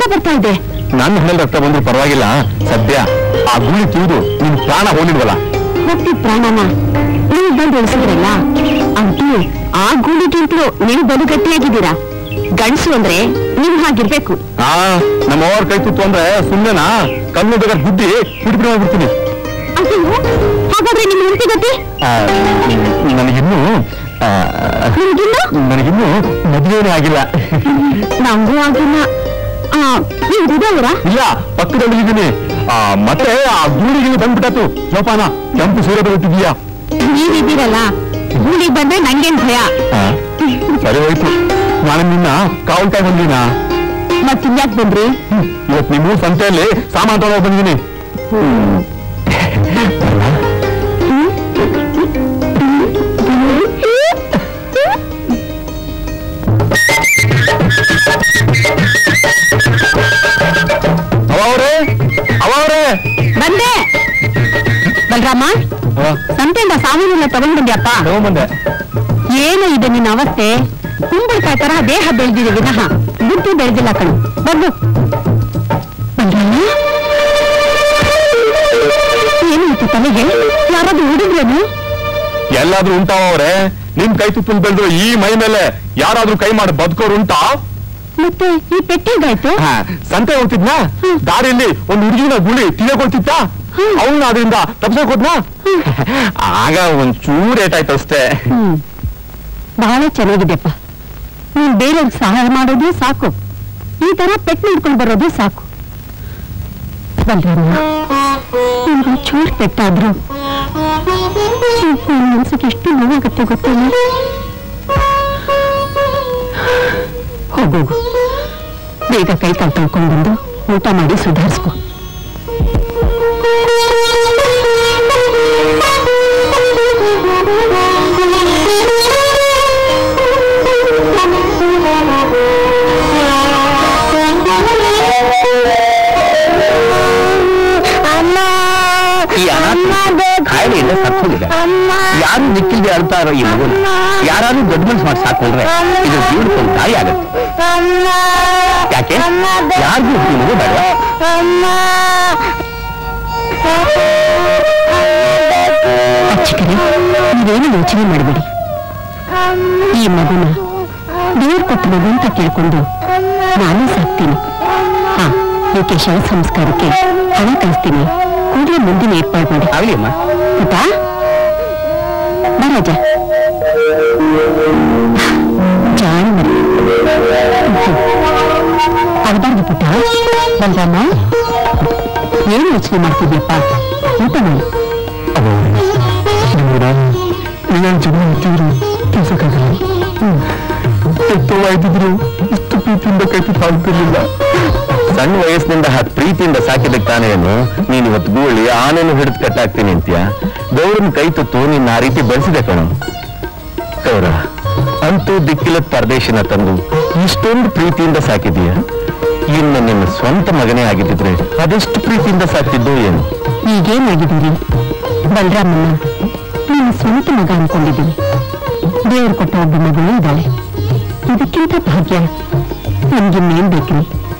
ಬರ್ತಾ ಇದೆ ನನ್ನ ಹಣೆಲ್ ರಕ್ತ ಬಂದ್ರು ಪರವಾಗಿಲ್ಲ ಸದ್ಯ ಆ ಗುಳಿ ತಿಳಿದು ನಿನ್ ಪ್ರಾಣ ಹೋಗಿಲ್ವಲ್ಲ ಹೋಗ್ತಿದ್ ಪ್ರಾಣನ ನೀವು ಬಂದು ಉಳಿಸಿದ್ರಲ್ಲ ಅಂತೂ ಆ ಗೂಳಿಗಿಂತಲೂ ನೀವು ಬಲು ಗಟ್ಟಿಯಾಗಿದ್ದೀರಾ ಗಂಡಸು ಅಂದ್ರೆ ನೀವು ಹಾಗಿರ್ಬೇಕು ಆ ನಮ್ಮ ಅವ್ರ ಕೈ ತುತ್ತು ಅಂದ್ರೆ ಸುಮ್ಮನೆನಾ ಕಣ್ಣು ಬೇಗ ಬುದ್ಧಿ ಬಿಟ್ಬಿಡಿ ಹೋಗ್ಬಿಡ್ತೀನಿ ಅಯ್ಯೋ ಹಾಗಾದ್ರೆ ನಿಮ್ ಹೆಂಡತಿ ಗತಿ ಆ, ನನಗಿನ್ನೂ ಆ, ನಿಮ್ಗಿನ್ನು ನನಗಿನ್ನೂ ಮದುವೆನೇ ಆಗಿಲ್ಲ ನಮಗೂ ಆಗಿಲ್ಲ ಆ, ನೀವು ದುಡಿಯೋರ ಇಲ್ಲ ಪಕ್ಕದಲ್ಲಿ ಇದ್ದೀನಿ ಆ, ಮತ್ತೆ ಆ ಗೂಳಿಗೆ ಬಂದ್ಬಿಟ್ಟತು ಜೋಪಾನ ಕೆಂಪು ಸೂರ್ಯ ಬರುತ್ತಿದೀಯಾ ನೀವಿದ್ದೀರಲ್ಲ ಗೂಳಿಗೆ ಬಂದ್ರೆ ನಂಗೇನ್ ಭಯ ಸರಿ ಹೋಯ್ತು ನಾನು ನಿನ್ನ ಕಾವಲ್ ಕಾಯಿ ಬಂದಿನ ಮತ್ ಇನ್ಯಾಕ್ ಬಂದ್ರಿ ಇವತ್ತು ನಿಮ್ಮ ಸಂತೆಯಲ್ಲಿ ಸಾಮಾನು ತಗೊಂಡು ಬಂದಿದ್ದೀನಿ ಅವರೇ ಅವರೇ ಬಂದೆ ಬಲರಾಮ ಸಂತೆಯಿಂದ ಸಾಮಾನೆಲ್ಲ ತಗೊಂಡ್ ಬಂದ್ಯಪ್ಪ ತಗೊಂಬಂದೆ ಏನು ಇದೆ ನಿನ್ನ ಅವಸ್ಥೆ ಕುಂಬಳಕಾಯಿ ತರ ದೇಹ ಬೆಳೆದಿದೆ ವಿನಃ ಬುದ್ಧಿ ಬೆಳೆದಿಲ್ಲ ಕಣು ಬಂದು ಬಲರಾಮ ಏನಾಯ್ತು ತಲೆಗೆ ಯಾರಾದ್ರೂ ಹುಡುಗ್ರೇನು ಎಲ್ಲಾದ್ರೂ ಉಂಟಾವ ಅವ್ರೆ ನಿಮ್ ಕೈ ತುಪ್ಪಲ್ ಬೆಳೆದ್ರು ಈ ಮೈ ಮೇಲೆ ಯಾರಾದ್ರೂ ಕೈ ಮಾಡಿ ಬದುಕೋರು ಉಂಟಾ ಮತ್ತೆ ಈ ಪೆಟ್ಟಿಗಾಯ್ತು ಹಾ, ಸಂತೆ ಹೋಗ್ತಿದ್ನ ದಾರಿಯಲ್ಲಿ ಒಂದು ಹುಡುಗಿನ ಗುಳಿ ತಿಳಿಯಕೊಳ್ತಿತ್ತ ಅವನ್ನ ಅದರಿಂದ ತಪ್ಸಕ್ ಹೋದ್ನ ಆಗ ಒಂದ್ ಚೂರ್ ಏಟಾಯ್ತು ಅಷ್ಟೇ ಹ್ಮ್ ಬಹಳ ಚೆನ್ನಾಗಿದೆಪ್ಪ ನೀನ್ ಬೇರೆಯವ್ರಿಗೆ ಸಹಾಯ ಮಾಡೋದೇ ಸಾಕು ಈ ತರ ಪೆಟ್ಟು ಹಿಡ್ಕೊಂಡು ಬರೋದೇ ಸಾಕು ಬಲ್ರಮ್ಮ ನಿಮ್ಗೆ ಚೂರ್ ಪೆಟ್ಟಾದ್ರು ನನ್ನ ಮನ್ಸಿಗೆ ಎಷ್ಟು ನೋವಾಗತ್ತೆ ಗೊತ್ತಿಲ್ಲ ಹೋಗೋಗು ಬೇಗ ಕೈ ಕಾಲು ತೊಳ್ಕೊಂಡು ಬಂದು ಊಟ ಮಾಡಿ ಸುಧಾರಿಸ್ಕೊ ಈ ಅನಾಥ ಕಾಯಿಲೆಯಿಂದ ಸತ್ತೋಗಿದೆ ಯಾರು ದಿಕ್ಕಿಲ್ದೆ ಅಳ್ತಾ ಇರೋ ಈ ಮಗುನ ಯಾರಾದ್ರೂ ದೊಡ್ಡ ಮನ್ಸು ಮಾಡಿ ಸಾಕೊಂಡ್ರೆ ಇದು ಜೀವನಕ್ಕೊಂದು ದಾರಿ ಆಗತ್ತೆ ಯಾಕೆ ಯಾರಿಗೂ ಈ ಮಗು ಬೇಡ ಅರ್ಚಕರೇ ನೀವೇನು ಯೋಚನೆ ಮಾಡಬೇಡಿ ಈ ಮಗುನ ದೇವ್ರ ಕೊಟ್ಟ ಮಗು ಅಂತ ಕೇಳ್ಕೊಂಡು ನಾನೇ ಸಾಕ್ತೀನಿ ಹಾ ಇದಕ್ಕೆ ಶವ ಸಂಸ್ಕಾರಕ್ಕೆ ಹಣ ಕಳಿಸ್ತೀನಿ ಕೂಡಲೇ ಮುಂದಿನ ಏರ್ಪಾಡು ಮಾಡಿ ಆಗ್ಲಿ ಅಮ್ಮ ಪುಟ ಬರಾಜ ಜಾಣ ಮರಿ ಅಲ್ಬಾರ್ದು ಪುಟ ಬಲರಾಮ ಏನು ಯೋಚನೆ ಮಾಡ್ತಿದ್ಯಪ್ಪ ಊಟ ಮಾಡಿ ಇನ್ನೊಂದು ಜನ ಇಟ್ಟಿದ್ರು ಕೆಲ್ಸಕ್ಕಾಗಲ್ಲ ಎತ್ತವಾಗಿದ್ರು ಇಷ್ಟು ಪ್ರೀತಿಯಿಂದ ಕೈ ತುತ್ತಾಗ್ತಿರ್ಲಿಲ್ಲ ಸಣ್ಣ ವಯಸ್ಸಿನಿಂದ ಹ- ಪ್ರೀತಿಯಿಂದ ಸಾಕಿದಕ್ಕೆ ತಾನೇನು ನೀನ್ ಇವತ್ತು ಗೂಳಿ ಆನೆನು ಹಿಡಿದು ಕಟ್ಟಾಕ್ತೀನಿ ಅಂತ್ಯ ಗೌರನ್ ಕೈ ತುತ್ತು ನಿನ್ನ ಆ ರೀತಿ ಬೆಳೆಸಿದೆ ಕಣೋ ಗೌರ ಅಂತೂ ದಿಕ್ಕಿಲ್ಲದ ಪರದೇಶನ ತಂದು ಇಷ್ಟೊಂದು ಪ್ರೀತಿಯಿಂದ ಸಾಕಿದೀಯ ಇನ್ನು ನಿನ್ನ ಸ್ವಂತ ಮಗನೇ ಆಗಿದ್ದಿದ್ರೆ ಅದೆಷ್ಟು ಪ್ರೀತಿಯಿಂದ ಸಾಕ್ತಿದ್ದೋ ಏನು ಈಗೇನಾಗಿದ್ದೀರಿ ಬಲರಾಮನ್ನ ನೀನು ಸ್ವಂತ ಮಗ ಅನ್ಕೊಂಡಿದ್ದೀನಿ ದೇವರು ಕೊಟ್ಟ ಒಬ್ಬ ಮಗಳು ಇದ್ದಾಳೆ ಇದಕ್ಕಿಂತ ಭಾಗ್ಯ ನಮ್ಗಿನ್ನೇನ್ ಬೇಕ್ರಿ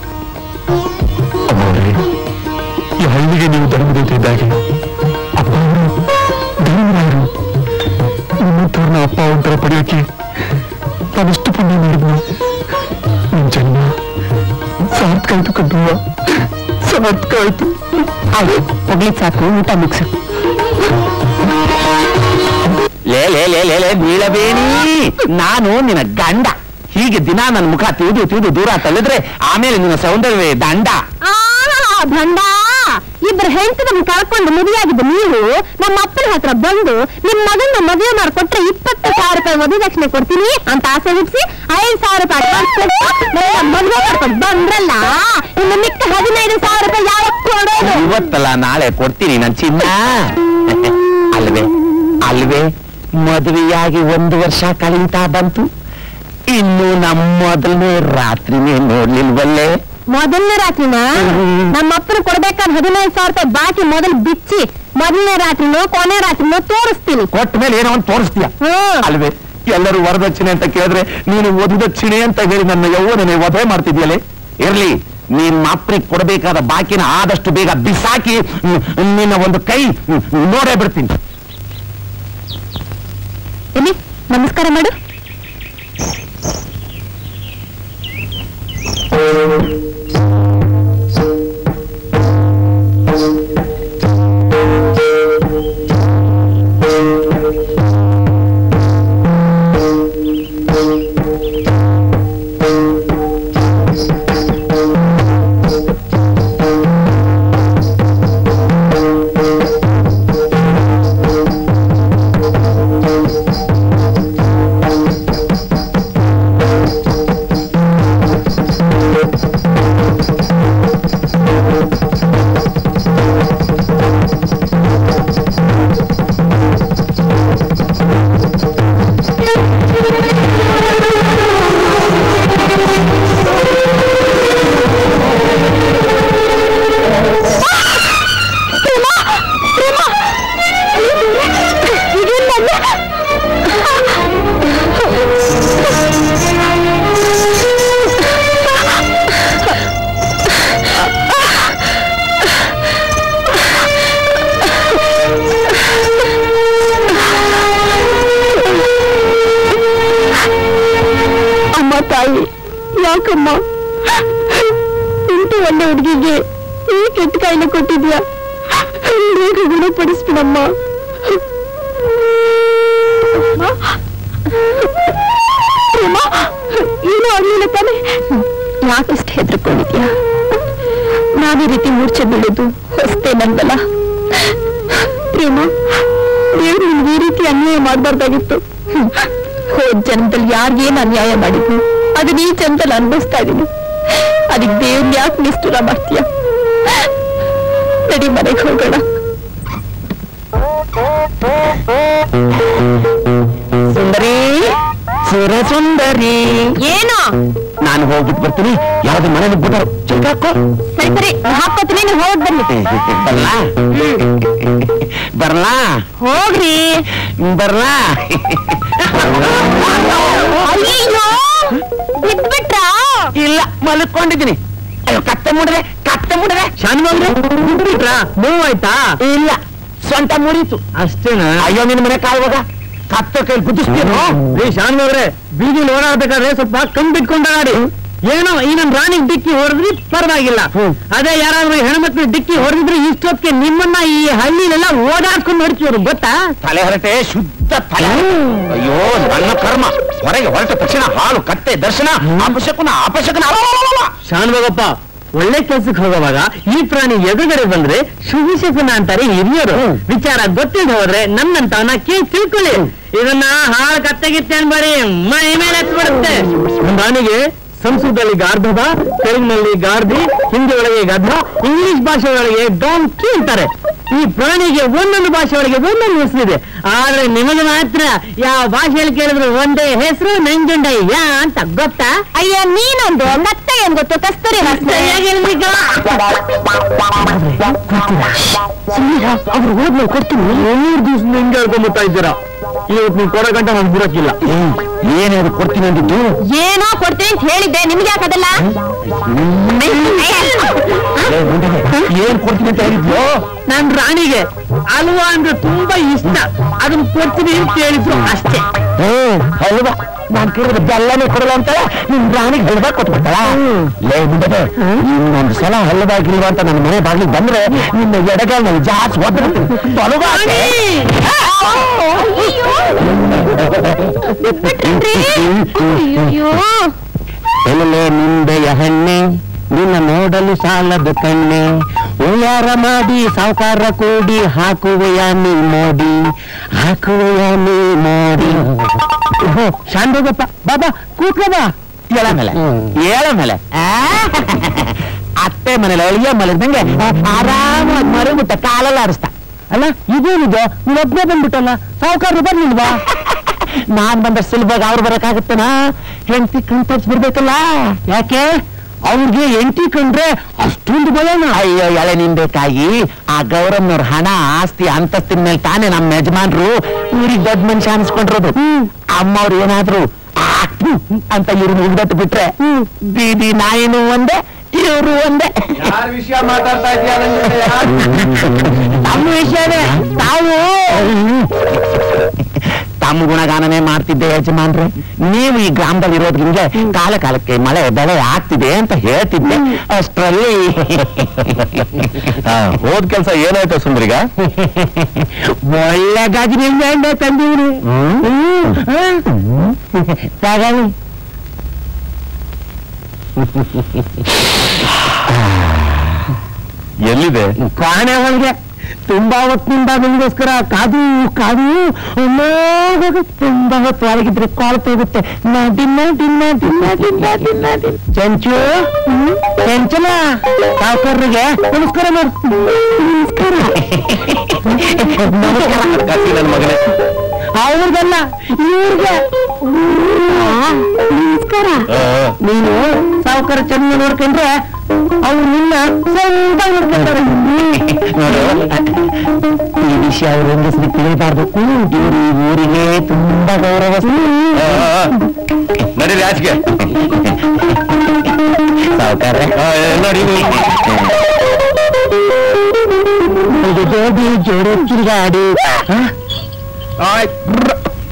ಅವರೇ ಈ ಹಳ್ಳಿಗೆ ನೀವು ಧರ್ಮದೇವತೆ ಇದ್ದಾಗೆ ಅಪ್ಪ ಅವರು ಧರ್ಮರಾಯರು ನಿಮ್ಮಂಥವ್ರನ್ನ ಅಪ್ಪ ಒಂಥರ ಪಡೆಯೋಕೆ ನಾನೆಷ್ಟು ಪುಣ್ಯ ಮಾಡಿದ್ನು ನಿಮ್ ಜನ್ಮ ಸಾರ್ಥಕ ಆಯ್ತು ಕಣ್ಣುವ ಸಾರ್ಥಕ ಆಯ್ತು ಆಯ್ತು ಹೋಗ್ಲಿಕ್ ಸಾಕು ಊಟ ಮುಗಿಸು ಲೇ ಲೇ ಲೇ ಲೇ ಲೇ ಬೀಳಬೇಡಿ ನಾನು ನಿನ್ನ ಗಂಡ ಹೀಗೆ ದಿನ ನನ್ನ ಮುಖ ತಿಳಿದು ತಿಳಿದು ದೂರ ತಳ್ಳಿದ್ರೆ ಆಮೇಲೆ ನಿನ್ನ ಸೌಂದರ್ಯವೇ ದಂಡ ಭಂಡ ಇಬ್ಬರು ಹೆಂಡತಿ ಕಳ್ಕೊಂಡು ಮದುವೆಯಾಗಿದ್ದ ನೀವು ನಮ್ಮ ಅಪ್ಪನ ಹತ್ರ ಬಂದು ನಿಮ್ ಮಗನ ಮದುವೆ ಮಾಡ್ಕೊಟ್ರೆ ಇಪ್ಪತ್ತು ಸಾವಿರ ರೂಪಾಯಿ ಮದುವೆ ದಕ್ಷಿಣೆ ಕೊಡ್ತೀನಿ ಅಂತ ಆಸೆ ಹುಟ್ಟಿಸಿ ಐದು ಸಾವಿರ ರೂಪಾಯಿ advance ಕೊಟ್ಟು ನನ್ನ ಮದುವೆ ಮಾಡ್ಕೊಂಡು ಬಂದ್ರಲ್ಲ ಇನ್ನು ಮಿಕ್ಕ ಹದಿನೈದು ಸಾವಿರ ರೂಪಾಯಿ ಯಾವತ್ತು ಕೊಡೋದು ಇವತ್ತಲ್ಲ ನಾಳೆ ಕೊಡ್ತೀನಿ ನನ್ ಚಿನ್ನ ಅಲ್ವೇ ಅಲ್ವೇ ಮದುವೆಯಾಗಿ ಒಂದು ವರ್ಷ ಕಳೀತಾ ಬಂತು ಇನ್ನು ನಮ್ಮ ಮೊದಲನೇ ರಾತ್ರಿನೇ ನೋಡ್ಲಿಲ್ವಲ್ಲೇ ಮೊದಲನೇ ರಾತ್ರಿನ ನಮ್ಮ ಅಪ್ಪನ ಕೊಡ್ಬೇಕಾದ ಹದಿನೈದು ಸಾವಿರ ರೂಪಾಯಿ ಬಾಕಿ ಮೊದಲು ಬಿಚ್ಚಿ ಮೊದಲನೇ ರಾತ್ರಿನೋ ಕೊನೆ ರಾತ್ರಿನೋ ತೋರಿಸ್ತೀನಿ ಕೊಟ್ಟ ಮೇಲೆ ಏನೋ ಒಂದು ತೋರಿಸ್ತೀಯ ಹ್ಮ್ ಅಲ್ವೇ ಎಲ್ಲರೂ ವರದಕ್ಷಿಣೆ ಅಂತ ಕೇಳಿದ್ರೆ ನೀನು ವಧುದಕ್ಷಿಣೆ ಅಂತ ಹೇಳಿ ನನ್ನ ಯೌವನನೇ ವಧೆ ಮಾಡ್ತಿದ್ಯಲೆ ಇರ್ಲಿ ನಿಮ್ಮ ಅಪ್ಪನಿಗೆ ಕೊಡಬೇಕಾದ ಬಾಕಿನ ಆದಷ್ಟು ಬೇಗ ಬಿಸಾಕಿ ಹ್ಮ್, ನಿನ್ನ ಒಂದು ಕೈ ಹ್ಮ್, ನೋಡೇ ಬಿಡ್ತೀನಿ ಎಲ್ಲಿ ನಮಸ್ಕಾರ ಮಾಡು ಅಮ್ಮ ತಾಯಿ ಯಾಕಮ್ಮ ಇಂಟು ಒಳ್ಳೆ ಹುಡುಗಿಗೆ ಈ ಕೆಟ್ಟ ಕಾಯಿಲೆ ಕೊಟ್ಟಿದ್ಯಾ ಬೇಗ ಗುಣಪಡಿಸ್ಬಿಡಮ್ಮ ಪ್ರೇಮ, ಏನೂ ಆಗ್ಲಿಲ್ಲ ತಾನೆ ಯಾಕಿಷ್ಟು ಹೆದರ್ಕೊಂಡಿದ್ಯಾ ನಾವೀ ರೀತಿ ಮೂರ್ಛೆ ಬೀಳೋದು ಹೊಸ್ತೇ ನಂದಲ್ಲ ಪ್ರೇಮ ದೇವ್ರು ನಿಮ್ಗೆ ಈ ರೀತಿ ಅನ್ಯಾಯ ಮಾಡಬಾರ್ದಾಗಿತ್ತು ಹೋದ್ ಜನ್ಮದಲ್ಲಿ ಯಾರಿಗೇನು ಅನ್ಯಾಯ ಮಾಡಿದ್ನು ಅದನ್ನ ಈ ಜನ್ಮದಲ್ಲಿ ಅನ್ಭವಿಸ್ತಾ ಇದೀನಿ ಅದಕ್ಕೆ ದೇವ್ರ ಯಾಕೆ ನಿಷ್ಠುರ ಮಾಡ್ತೀಯ ನಡಿ ಮನೆಗೆ ಹೋಗೋಣ ಸುಂದರಿ ಸುರ ಸುಂದರಿ ಏನು ನಾನು ಹೋಗ್ಬಿಟ್ಟು ಬರ್ತೀನಿ ಯಾವ್ದು ಮನೇಲಿ ಬಿಟ್ಟರು ಚಿಕ್ಕ ಹಾಕೋ ಸರಿ ಸರಿ ಹಾಕೋತೀನಿ ನೀವು ಹೋಗ್ ಬನ್ನಿ ಬರ್ಲಾ ಬರ್ಲಾ ಹೋಗ್ರಿ ಬರ್ಲಾ ಅಯ್ಯೋ ಬಿಟ್ಬಿಟ್ರಾ ಇಲ್ಲ ಮಲ್ಕೊಂಡಿದ್ದೀನಿ ಅಯ್ಯೋ ಕತ್ತೆ ಮುಡಿದೆ ಕತ್ತೆ ಮುಡಿದೆ ಶಾನ್ಭವ್ರೆ ಬಿಟ್ರಾ ನೋವಾಯ್ತಾ ಇಲ್ಲ ಸ್ವಂತ ಮುರಿತು ಅಷ್ಟೇನಾ ಅಯ್ಯೋ ನಿನ್ ಮನೆ ಕಾಯುವಾಗ ಕತ್ತೆ ಕೈ ಕುದಿಸ್ತೀನೋ ಏ ಶಾನ್ಭವ್ರೆ ಬೀದಿಲಿ ಓಡಾಡ್ಬೇಕಾದ್ರೆ ಸ್ವಲ್ಪ ಕಣ್ ಬಿಟ್ಕೊಂಡ ಗಾಡಿ ಏನೋ ಈ ನಮ್ ರಾಣಿಗ್ ಡಿಕ್ಕಿ ಹೊಡೆದ್ರಿ ಪರವಾಗಿಲ್ಲ ಹ್ಮ್. ಅದೇ ಯಾರಾದ್ರೂ ಹೆಣ್ಮಕ್ಳು ಡಿಕ್ಕಿ ಹೊಡೆದಿದ್ರೆ ಇಷ್ಟೊತ್ತಿಗೆ ನಿಮ್ಮನ್ನ ಈ ಹಳ್ಳಿಲೆಲ್ಲ ಓಡಾಡ್ಕೊಂಡು ನೋಡ್ತೀವ್ರು ಗೊತ್ತಾ ತಲೆ ಹೊರಟೆ ಶುದ್ಧ ತಲೆ ಅಯ್ಯೋ ನನ್ನ ಕರ್ಮ ಹೊರಗೆ ಹೊರಟ ತಕ್ಷಣ ಹಾಲು ಕತ್ತೆ ದರ್ಶನ ಅಪಶಕುನ ಅಪಶಕನ ಅಲಲಲಲಲ. ಶಾನ್ಭೋಗಪ್ಪ ಒಳ್ಳೆ ಕೆಲ್ಸಕ್ಕೆ ಹೋಗುವಾಗ ಈ ಪ್ರಾಣಿ ಎದುರುಗಡೆ ಬಂದ್ರೆ ಶುಭಿಶಕುನ ಅಂತಾರೆ ಹಿರಿಯರು ವಿಚಾರ ಗೊತ್ತಿಲ್ಲ ಹೋದ್ರೆ ನನ್ನಂತವನ್ನ ಕೇಳಿ ತಿಳ್ಕೊಳ್ಳಿ ಇದನ್ನ ಹಾಳು ಕತ್ತೆಗಿತ್ತೆ ಅನ್ಬೇಡಿ ಮೈ ಮೇಲೆ ಹಚ್ಬಿಡುತ್ತೆ ಒಂದ್ ಆನೆಗೆ ಸಂಸ್ಕೃತದಲ್ಲಿ ಗಾರ್ಧಬ ತೆಲುಗಿನಲ್ಲಿ ಗಾರ್ಧಿ ಹಿಂದಿ ಒಳಗೆ ಗಧ ಇಂಗ್ಲಿಷ್ ಭಾಷೆ ಒಳಗೆ ಡಾಂಕಿ ಅಂತಾರೆ ಈ ಪ್ರಾಣಿಗೆ ಒಂದೊಂದು ಭಾಷೆ ಒಳಗೆ ಒಂದೊಂದು ಹೆಸರಿದೆ ಆದ್ರೆ ನಿಮಗೆ ಮಾತ್ರ ಯಾವ ಭಾಷೆಯಲ್ಲಿ ಕೇಳಿದ್ರು ಒಂದೇ ಹೆಸರು ನಂಜುಂಡಯ್ಯ ಅಂತ ಗೊತ್ತಾ ಅಯ್ಯೋ ನೀನೊಂದು ಮತ್ತೆ ಏನ್ ಗೊತ್ತು ಕಸ್ತೂರಿ ಸರಿಯಾಗಿ ಹೇಳ್ಬೇಕು. ಅವ್ರು ಹೋದ್ಮೇಲೆ ಕೊಡ್ತೀನಿ ಮೂರ್ ದಿವಸ ಹಿಂಗೆ ಹೇಳ್ಕೊಂಬತ್ತಾ ಇದ್ದೀರಾ ಇವತ್ತು ನೀವು ಕೊಡೋ ಗಂಟೆ ನಾನು ಬಿಡಕ್ಕಿಲ್ಲ ಏನೇನು ಕೊಡ್ತೀನಿ ಅಂದಿದ್ದು ಏನೋ ಕೊಡ್ತೀನಿ ಅಂತ ಹೇಳಿದ್ದೆ ನಿಮ್ಗೆ ಯಾಕದಲ್ಲ ಏ, ಮುಂದೆ ಏನ್ ಕೊಡ್ತೀನಿ ಅಂತ ಹೇಳಿದ್ಯೋ ನನ್ ರಾಣಿಗೆ ಅಲ್ವಾ ಅಂದ್ರೆ ತುಂಬಾ ಇಷ್ಟ ಅದನ್ನ ಕೊಡ್ತೀನಿ ಅಂತ ಹೇಳಿದ್ರು ಅಷ್ಟೇ ಹ್ಮ್ ಹೌದಾ ನಾನ್ ಕೇಳಿದ್ರೆ ಬೆಲ್ಲನೇ ಕೊಡಲ್ಲ ಅಂತ ನಿಮ್ ರಾಣಿಗೆ ಹಲ್ವಾ ಕೊಟ್ಬಿಡ್ತಾಳ ಲೇ ಮುಂದೆ ಇನ್ನೊಂದು ಸಲ ಹಲ್ಲದಾಗಿಲ್ವಾ ಅಂತ ನನ್ನ ಮನೆ ಬಾಗಿಲಿಗೆ ಬಂದ್ರೆ ನಿನ್ನ ಎಡಗಾಲ ನಾನು ಜಾಸ್ತಿ ಒದ್ಬಿಡ್ತೀನಿ ತೊಲಗ ಅಯ್ಯೋ ಎಲ್ಲೇ ನಿಂಬೆಯ ಹಣ್ಣೆ ನಿನ್ನ ನೋಡಲು ಸಾಲದ ಕಣ್ಣೆ ಉಯಾರ ಮಾಡಿ ಸಾವುಕಾರ ಕೂಡಿ ಹಾಕುವೆಯ ನೀ ಮೋಡಿ ಹಾಕುವೆಯ ನೀ ಮೋಡಿ ಶಾಂತೋಗಪ್ಪ ಬಾಬಾ ಕೂತ್ಕೋ ಬಾ ಏಳ ಮೇಲೆ ಏಳ ಮೇಲೆ ಆ? ಅತ್ತೆ ಮನೇಲಿ ಅಳಿಯ ಮಲಗ್ದಂಗೆ ಆರಾಮಾಗಿ ಮರುಗುಟ್ಟ ಕಾಲೆಲ್ಲ ಆರಿಸ್ತಾ ಅಲ್ಲ ಇದೇನಿದು ನೀನ್ ಒಬ್ಬನೇ ಬಂದ್ಬಿಟ್ಟಲ್ಲ ಸಾವುಕಾರ ಬರ್ಲಿಲ್ವಾ ನಾನ್ ಬಂದ ಸುಲಭಾಗ ಅವ್ರು ಬರಕ್ಕಾಗತ್ತನಾ ಹೆಂಡತಿ ಕಣ್ ತರ್ಸ್ ಬಿಡ್ಬೇಕಲ್ಲ ಯಾಕೆ ಅವ್ರಿಗೆ ಎಂಟಿ ಕಂಡ್ರೆ ಅಷ್ಟೊಂದು ಭಯನ ಅಯ್ಯೋ ಎಳೆ ನಿಂಬೇಕಾಗಿ ಆ ಗೌರಮ್ನವ್ರ ಹಣ ಆಸ್ತಿ ಅಂತಸ್ತಿನ ಮೇಲೆ ತಾನೇ ನಮ್ಮ ಯಜಮಾನ್ರು ಊರಿಗೆ ದೊಡ್ಡ ಮನುಷ್ಯ ಅನ್ಸ್ಕೊಂಡಿರೋದು ಅಮ್ಮವ್ರು ಏನಾದ್ರು ಆ, ಥು ಅಂತ ಇವ್ರನ್ನ ಉಗ್ದಟ್ಟು ಬಿಟ್ರೆ ಬೀದಿ ನಾಯಿನೂ ಒಂದೇ ಇವರು ಒಂದೇ ಯಾರ ವಿಷಯ ಮಾತಾಡ್ತಾ ಇದೀಯ ತಮ್ಮ ವಿಷಯನೇ ತಾವು ತಮ್ಮ ಗುಣಗಾನನೇ ಮಾಡ್ತಿದ್ದೆ ಯಜಮಾನ್ರೆ ನೀವು ಈ ಗ್ರಾಮದಲ್ಲಿ ಇರೋದ್ರಿಂದ ಕಾಲ ಕಾಲಕ್ಕೆ ಮಳೆ ಬೆಳೆ ಆಗ್ತಿದೆ ಅಂತ ಹೇಳ್ತಿದ್ದೆ ಅಷ್ಟರಲ್ಲಿ ಹೋದ್ ಕೆಲ್ಸ ಏನಾಯ್ತು ಸುಂದ್ರಿಗ ಒಳ್ಳೆ ಗಜನಿಂದ ತಂದಿವ್ರಿ ತಗೊಳ್ಳಿ ಎಲ್ಲಿದೆ ಕಾಣೆ ಒಳಗೆ ತುಂಬಾ ಹೊತ್ತಿನಿಂದ ನಿಮಗೋಸ್ಕರ ಕಾದು ಕಾದು ಹೋಗ ತುಂಬಾ ಹೊತ್ತು ಒಳಗಿದ್ರೆ ಕೊಳತು ಹೋಗುತ್ತೆ ನಡಿ ನಡಿ ನಡಿ ನಡಿ ನಡಿ ನಡಿ ಚಂಚು ಚಂಚಲ ಸಾವುಕಾರರಿಗೆ ನಮಸ್ಕಾರ ಮಾಡು ನಮಸ್ಕಾರ ನನ್ನ ಮಗನೇ ಅವ್ರಿಗಲ್ಲ ಇವ್ರಿಗೆ ನಮಸ್ಕಾರ ಆ, ನೀನು ಸಾವುಕಾರ ಚೆನ್ನಾಗಿ ನೋಡ್ಕೊಂಡ್ರೆ ಅವ್ರು ನಿನ್ನ ಸ್ವಲ್ಪ ನೋಡ್ಕೊಂತಾರೆ ಈ ವಿಷಯ ಅವ್ರ ಹೆಂಗಸರಿಗೆ ತಿಳಿಬಾರ್ದು ಇವ್ರು ಈ ಊರಿಗೆ ತುಂಬಾ ಗೌರವ ಆ, ಆ, ನಡೀರಿ ಆಚೆಗೆ ಸಾವುಕಾರ ಆ, ಏ, ನೋಡಿ ನೀವು. ಇದು ಜೋಡಿ ಜೋಡಿ ತಿರುಗಾಡಿ ಆಯ್ತ್.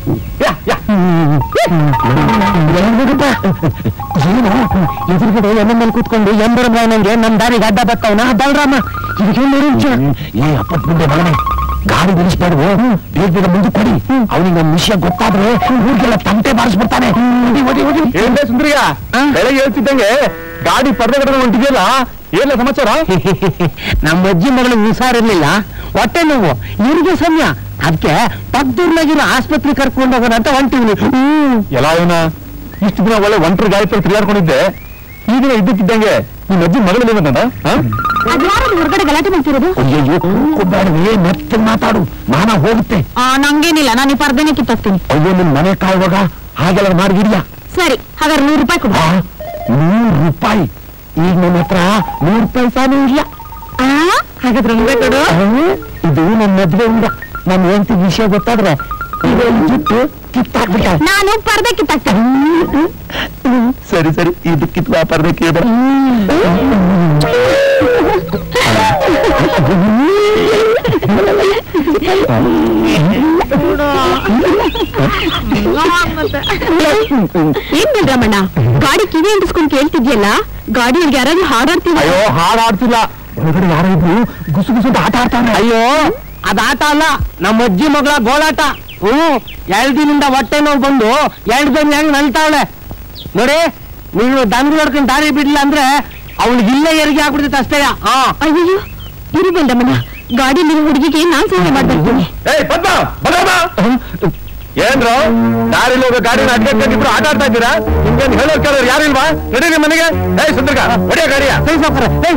ಏನು ಎದುರುಗಡೆ ಎನ್ನ ಮೇಲೆ ಕೂತ್ಕೊಂಡು ಎಂಬರ ನಂಗೆ ನಮ್ ದಾರಿಗೆ ಅಡ್ಡ ಬರ್ತಾವನ ಬಲರಾಮ ಏ ಅಪ್ಪತ್ ಮುಂದೆ ಮಗನೇ ಗಾಡಿ ನಿಲ್ಲಿಸ್ಬೇಡ್ವು ಬೇಗ ಬೇಗ ಮುಂದೆ ಕೊಡಿ ಅವನಿಗೆ ನಮ್ಮ ವಿಷಯ ಗೊತ್ತಾದ್ರೆ ಊರಿಗೆಲ್ಲ ತಂಟೆ ಬಾರಿಸ್ಬಿಡ್ತಾನೆ ಓಡಿ, ಓಡಿ, ಓಡಿ. ಏನ್ರೆ ಸುಂದ್ರಿಗ ಬೆಳಗ್ಗೆ ಹೇಳ್ತಿದ್ದಂಗೆ ಗಾಡಿ ಪರ್ದೆ ಕಡೆ ಹೊಂಟಿದೆಯಲ್ಲ ಏನ ಸಮಾಚಾರ ನಮ್ಮ ಅಜ್ಜಿ ಮಗಳು ಹುಷಾರಿರ್ಲಿಲ್ಲ ಹೊಟ್ಟೆ ನೋವು ಇವ್ರಿಗೆ ಸಮಯ ಅದಕ್ಕೆ ಪಕ್ಕದೂರ್ನಾಗಿರೋ ಆಸ್ಪತ್ರೆ ಕರ್ಕೊಂಡು ಹೋಗೋಣ ಅಂತ ಹೊಂಟಿವ್ನಿ ಹ್ಮ್ ಎಲ್ಲ ಇವನ ಇಷ್ಟು ದಿನ ಒಳ್ಳೆ ಒಂಟ್ರ ಗಾಡಿ ತರ ತಿರುಗಾಡ್ಕೊಂಡಿದ್ದೆ ಈ ದಿನ ಇದ್ದಕ್ಕಿದ್ದಂಗೆ ನಿಮ್ಮ ಅಜ್ಜಿ ಮಗಳು ಬಂದ ಅದ್ಯಾರು ಹೊರಗಡೆ ಗಲಾಟೆ ಮಾಡ್ತಿರೋದು ಅಯ್ಯಯ್ಯೋ ಕೂಗ್ಬೇಡವೇ ಮೆತ್ತ ಮಾತಾಡು ಮಾನ ಹೋಗುತ್ತೆ ಆ ನಂಗೇನಿಲ್ಲ ನಾನು ಈ ಪರ್ದೆನೆ ಕಿತ್ತಾಕ್ತೀನಿ ಅಯ್ಯೋ ನಿನ್ ಮನೆ ಕಾಯುವಾಗ ಹಾಗೆಲ್ಲ ಮಾಡಿಗಿದ್ಯಾ ಸರಿ ಹಾಗಾದ್ರೆ ನೂರು ರೂಪಾಯಿ ಕೊಡು ನೂರು ರೂಪಾಯಿ ಈಗ ನನ್ನ ಹತ್ರ ನೂರು ಪೈಸಾನೂ ಇಲ್ಲ ಆ ಹಾಗಾದ್ರೆ ನೀವೇ ಕೊಡು ಆ, ಇದು ನನ್ನ ಮದ್ವೆಯಿಂದ ನನ್ನ ಹೆಂಡತಿ ವಿಷಯ ಗೊತ್ತಾದ್ರೆ ಇದೊಂದು ಜುಟ್ಟು ಕಿತ್ತಾಕ್ಬಿಟ್ಟ ನಾನು ಪರ್ದೆ ಕಿತ್ತಾಕ್ತೀನಿ ಸರಿ ಸರಿ ಇದು ಕಿತ್ ವ್ಯಾಪಾರದ ಕೇಳಿದ್ರೆ ಏನ್ ಬಿಡ್ರಮ್ಮಣ್ಣ ಗಾಡಿ ಕಿವಿ ಅಂಟಿಸ್ಕೊಂಡು ಕೇಳ್ತಿದ್ಯಲ್ಲ ಗಾಡಿಯಲ್ಲಿ ಯಾರಾದ್ರೂ ಹಾಡಾಡ್ತೀವಿ ಅಯ್ಯೋ ಹಾಡಾಡ್ತಿಲ್ಲ ಒಳಗಡೆ ಯಾರೋ ಇದ್ರು ಗುಸು ಗುಸು ಅಂತ ಆಟ ಆಡ್ತಾನೆ ಅಯ್ಯೋ ಅದ ಆಟ ಅಲ್ಲ ನಮ್ಮ ಅಜ್ಜಿ ಮಗಳ ಗೋಳಾಟ ಹ್ಮ್ ಎರಡ್ ದಿನದಿಂದ ಹೊಟ್ಟೆ ನೋವು ಬಂದು ಎರಡ್ ದಿನ ಹೆಂಗ್ ನಲ್ತಾವಳೆ ನೋಡಿ ನೀವು ದಂಗ್ ನೋಡ್ಕೊಂಡು ದಾರಿ ಬಿಡ್ಲಿಲ್ಲ ಅಂದ್ರೆ ಅವಳಿಗೆ ಇಲ್ಲೇ ಹೆರಿಗೆ ಆಗ್ಬಿಡ್ತೈತೆ ಅಷ್ಟೇ ಹಾ ಅಯ್ಯೋ ಇರು ಬಂದಮ್ಮಣ್ಣ ಗಾಡಿಯಲ್ಲಿ ಹುಡುಗಿಗೆ ನಾನ್ ಸಹಾಯ ಮಾಡ್ಬಿಡ್ತೀನಿ ಏಯ್ ಪದ್ಮ ಬದಮ್ಮ ಏನ್ರು ದಾರಿಲಿ ಹೋಗೋ ಗಾಡಿನ ಅಡ್ಡಕ್ಕಾಗಿದ್ರು ಆಟ ಆಡ್ತಾ ಇದ್ದೀರಾ ನಿಮ್ಗೇನ್ ಹೇಳೋರ್ ಕೇಳೋರು ಯಾರು ಇಲ್ವಾ ನಡೀರಿ ಮನೆಗೆ ಏಯ್ ಸುಂದರ್ಗ ಹೊಡಿಯ ಗಾಡಿಯ ಸರಿ ಸಾವ್ಕಾರ. ಏಯ್,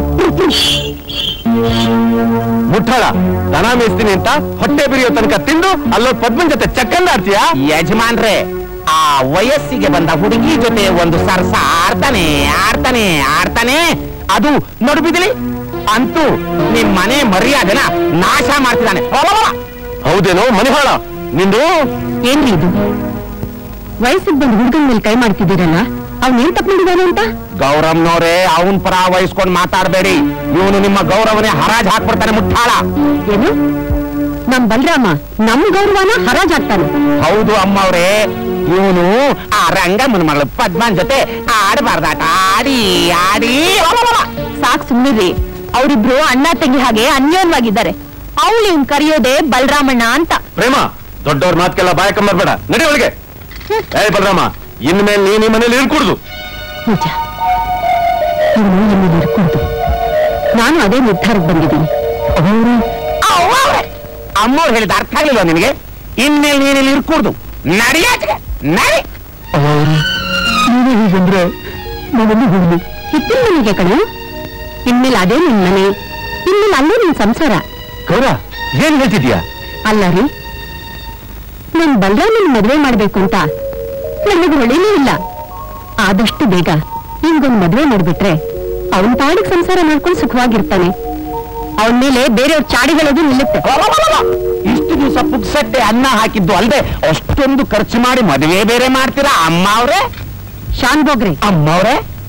ಮುಟ್ಟಾಳ ದನ ಮೇಯಿಸ್ತೀನಿ ಅಂತ ಹೊಟ್ಟೆ ಬಿರಿಯೋ ತನಕ ತಿಂದು ಅಲ್ಲೋಗ್ ಪದ್ಮನ್ ಜೊತೆ ಚಕ್ಕಂದ ಆಡ್ತೀಯಾ ಯಜಮಾನ್ರೆ ಆ ವಯಸ್ಸಿಗೆ ಬಂದ ಹುಡುಗಿ ಜೊತೆ ಒಂದು ಸರ್ಸ ಆಡ್ತಾನೆ ಆಡ್ತಾನೆ ಆಡ್ತಾನೆ ಅದು ನಡುಬಿದಿಲಿ ಅಂತೂ ನಿಮ್ ಮನೆ ಮರ್ಯಾದೆನ ನಾಶ ಮಾಡ್ತಿದ್ದಾನೆ ಅಬ್ಬಬ್ಬಬ್ಬ! ಹೌದೇನೋ ಮನಿಹಾಳ ನಿಂದು ಏನ್ರಿ ಇದು ವಯಸ್ಸಿಗೆ ಬಂದು ಹುಡುಗನ ಮೇಲೆ ಕೈ ಮಾಡ್ತಿದ್ದೀರಲ್ಲ ಅವ್ನ್ ಏನ್ ತಪ್ಪು ಮಾಡಿದಾನೆ ಅಂತ ಗೌರವ್ನವ್ರೆ ಅವನ್ ಪರ ವಹಿಸ್ಕೊಂಡು ಮಾತಾಡಬೇಡಿ ಇವನು ನಿಮ್ಮ ಗೌರವನೇ ಹರಾಜ್ ಹಾಕ್ಬಿಡ್ತಾನೆ ಮುಟ್ಟಾಳ ಏನು ನಮ್ ಬಲರಾಮ ನಮ್ ಗೌರವನ ಹರಾಜಾಗ್ತಾನೆ ಹೌದು ಅಮ್ಮವ್ರೆ ಇವನು ಆ ರಂಗಮ್ಮನ ಮಗಳು ಪದ್ಮನ್ ಜೊತೆ ಆಡಬಾರ್ದಾಟ ಆಡಿ ಆಡಿ ಅಬ್ಬಬ್ಬಬ್ಬ! ಸಾಕ್ ಸುಮ್ಮನಿರಿ ಅವರಿಬ್ರು ಅಣ್ಣ ತಂಗಿ ಹಾಗೆ ಅನ್ಯೋನ್ವಾಗಿದ್ದಾರೆ ಅವಳು ಇವ್ನ್ ಕರೆಯೋದೇ ಬಲರಾಮಣ್ಣ ಅಂತ ಪ್ರೇಮ ದೊಡ್ಡವ್ರ ಮಾತ್ಕೆಲ್ಲ ಬಾಯ ಕಮ್ಮರ್ಬೇಡ ನಡಿ ಒಳಗೆ ಏಯ್ ಬಲರಾಮ ಇನ್ಮೇಲೆ ನೀನ್ ಈ ಮನೇಲಿ ಇರ್ಕೂಡ್ದು ನಿಜ ಇವನು ಇಲ್ಲಿ ಇರ್ಕೂಡ್ದು ನಾನು ಅದೇ ನಿರ್ಧಾರಕ್ಕೆ ಬಂದಿದ್ದೀನಿ ಅವ್ವವ್ರೆ! ಅಮ್ಮವ್ರು ಹೇಳಿದ ಅರ್ಥ ಆಗ್ಲಿಲ್ವ ನಿನಗೆ ಇನ್ಮೇಲೆ ನೀನಿಲ್ಲಿ ಇರ್ಕೂಡ್ದು ನಡಿಯಾಚೆ ನಡಿ ನೀವೇ ಹೀಗಂದ್ರೆ ನಾವೆಲ್ಲಿ ಹೋಗ್ಲಿ ಹಿತ್ತಿನ ಮನೆಗೆ ಕಣು ಇನ್ಮೇಲೆ ಅದೇ ನಿನ್ ಮನೆ ಇನ್ಮೇಲೆ ಅಲ್ಲೇ ನಿನ್ ಸಂಸಾರ ಗೌರ ಏನ್ ಹೇಳ್ತಿದ್ಯಾ ಅಲ್ಲ ರೀ ನನ್ ಬಲರಾಮನ್ ಮದ್ವೆ ಮಾಡ್ಬೇಕು ಅಂತ ನನಗೆ ಹೊಳಿಲೂ ಇಲ್ಲ ಆದಷ್ಟು ಬೇಗ ಹಿಂಗೊಂದ್ ಮದ್ವೆ ಮಾಡ್ಬಿಟ್ರೆ ಅವನ್ ಪಾಡಿಗೆ ಸಂಸಾರ ಮಾಡ್ಕೊಂಡು ಸುಖವಾಗಿರ್ತಾನೆ ಅವನ್ ಮೇಲೆ ಬೇರೆಯವ್ರ ಚಾಡಿಗಳದು ನಿಲ್ಲುತ್ತೆ ಅಬ್ಬಬ್ಬಬ್ಬ! ಇಷ್ಟು ದಿವಸ ಪುಕ್ಸಟ್ಟೆ ಅನ್ನ ಹಾಕಿದ್ದು ಅಲ್ದೆ ಅಷ್ಟೊಂದು ಖರ್ಚು ಮಾಡಿ ಮದುವೆ ಬೇರೆ ಮಾಡ್ತೀರಾ ಅಮ್ಮ ಅವ್ರೆ ಶಾನ್ ಬೋಗ್ರೆ ಅಮ್ಮ ಅವ್ರೆ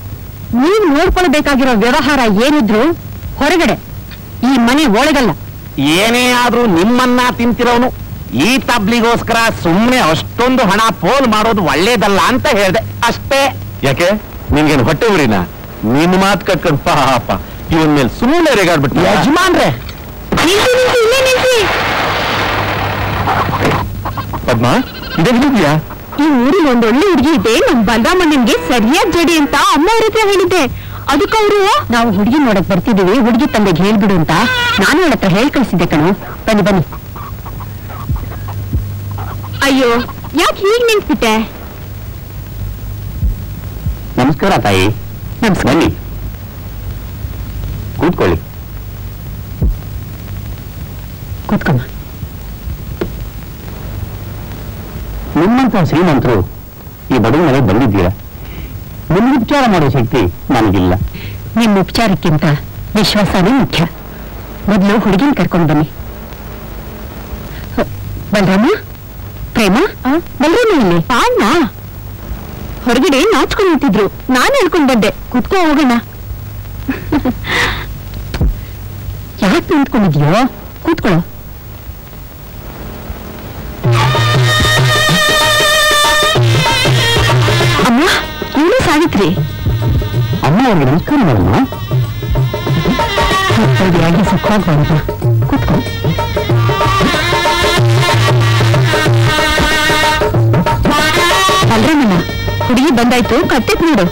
ನೀವ್ ನೋಡ್ಕೊಳ್ಬೇಕಾಗಿರೋ ವ್ಯವಹಾರ ಏನಿದ್ರು ಹೊರಗಡೆ ಈ ಮನೆ ಒಳಗಲ್ಲ ಏನೇ ಆದ್ರೂ ನಿಮ್ಮನ್ನ ತಿಂತಿರೋನು ಈ ತಬ್ಲಿಗೋಸ್ಕರ ಸುಮ್ಮನೆ ಅಷ್ಟೊಂದು ಹಣ ಪೋಲ್ ಮಾಡೋದು ಒಳ್ಳೇದಲ್ಲ ಅಂತ ಹೇಳ್ದೆ ಅಷ್ಟೇ ಯಾಕೆ ನಿನ್ಗೇನು ಹೊಟ್ಟೆ ಉರಿನ ನಿನ್ ಮಾತು ಕಟ್ಕೊಂಡು ಪಾಪ ಇವನ್ ಮೇಲೆ ಸುಮ್ಮನೆ ರೇಗಾಡ್ಬಿಟ್ಟು ಯಜಮಾನ್ರೆ ನಿಲ್ಸಿ ನಿಲ್ಸಿ ಇಲ್ಲೇ ನಿಲ್ಸಿ ಪದ್ಮ ಇದೇ ಬಿದ್ದಿದ್ಯಾ ಈ ಊರಿನ ಒಂದ್ ಒಳ್ಳೆ ಹುಡುಗಿ ಇದೆ ನಮ್ ಬಲರಾಮಣ್ಣನ್ಗೆ ಸರಿಯಾದ ಜಡಿ ಅಂತ ಅಮ್ಮ ಅವ್ರ ಹತ್ರ ಹೇಳಿದ್ದೆ ಅದಕ್ಕೆ ಅವರು ನಾವು ಹುಡುಗಿ ನೋಡಕ್ ಬರ್ತಿದೀವಿ ಹುಡುಗಿ ತಂದೆಗೆ ಹೇಳ್ಬಿಡು ಅಂತ ನಾನು ಅವಳ ಹತ್ರ ಹೇಳ್ ಕಳ್ಸಿದ್ದೆ ಕಣು ಬನ್ನಿ ಬನ್ನಿ ಅಯ್ಯೋ ಯಾಕೆ ಹೀಗ್ ನಿಂತ್ಬಿಟ್ಟೆ ನಮಸ್ಕಾರ ತಾಯಿ ನಮಸ್ಕಾರ ಬನ್ನಿ ಕೂತ್ಕೊಳ್ಳಿ ಕೂತ್ಕೊಮ್ಮ ನಿಮ್ಮಂತ ಶ್ರೀಮಂತರು ಈ ಬಡವ ಮನೆಗೆ ಬಂದಿದ್ದೀರಾ ನಿಮ್ಗೆ ಉಪಚಾರ ಮಾಡೋ ಶಕ್ತಿ ನನಗಿಲ್ಲ ನಿಮ್ ಉಪಚಾರಕ್ಕಿಂತ ವಿಶ್ವಾಸನೇ ಮುಖ್ಯ ಮೊದಲು ಹುಡುಗಿನ ಕರ್ಕೊಂಡು ಬನ್ನಿ ಹ, ಬಲರಾಮ ಪ್ರೇಮ ಬಲರಾಮ ಇಲ್ಲಿ ಅಣ್ಣ ಹೊರಗಡೆ ನಾಚ್ಕೊಂಡು ನಿಂತಿದ್ರು ನಾನು ಹೇಳ್ಕೊಂಡ್ ಬಂದೆ ಕುತ್ಕೋ ಹೋಗೋಣ ಯಾಕೆ ನಿಂತ್ಕೊಂಡಿದ್ಯೋ ಕೂತ್ಕೊಳ್ಳೋ ಅಮ್ಮ ಇವಳು ಸಾವಿತ್ರಿ ಅಮ್ಮ ಅವ್ರಿಗೆ ನಮಸ್ಕಾರ ಮಾಡಮ್ಮ ಹತ್ತಡಿಯಾಗಿ ಸುಖವಾಗಿ ಬಂದ ಕೂತ್ಕೊ ಬಲರಾಮಣ್ಣ ಹುಡುಗಿ ಬಂದಾಯ್ತು ಕತ್ತೆಕ್ ನೋಡು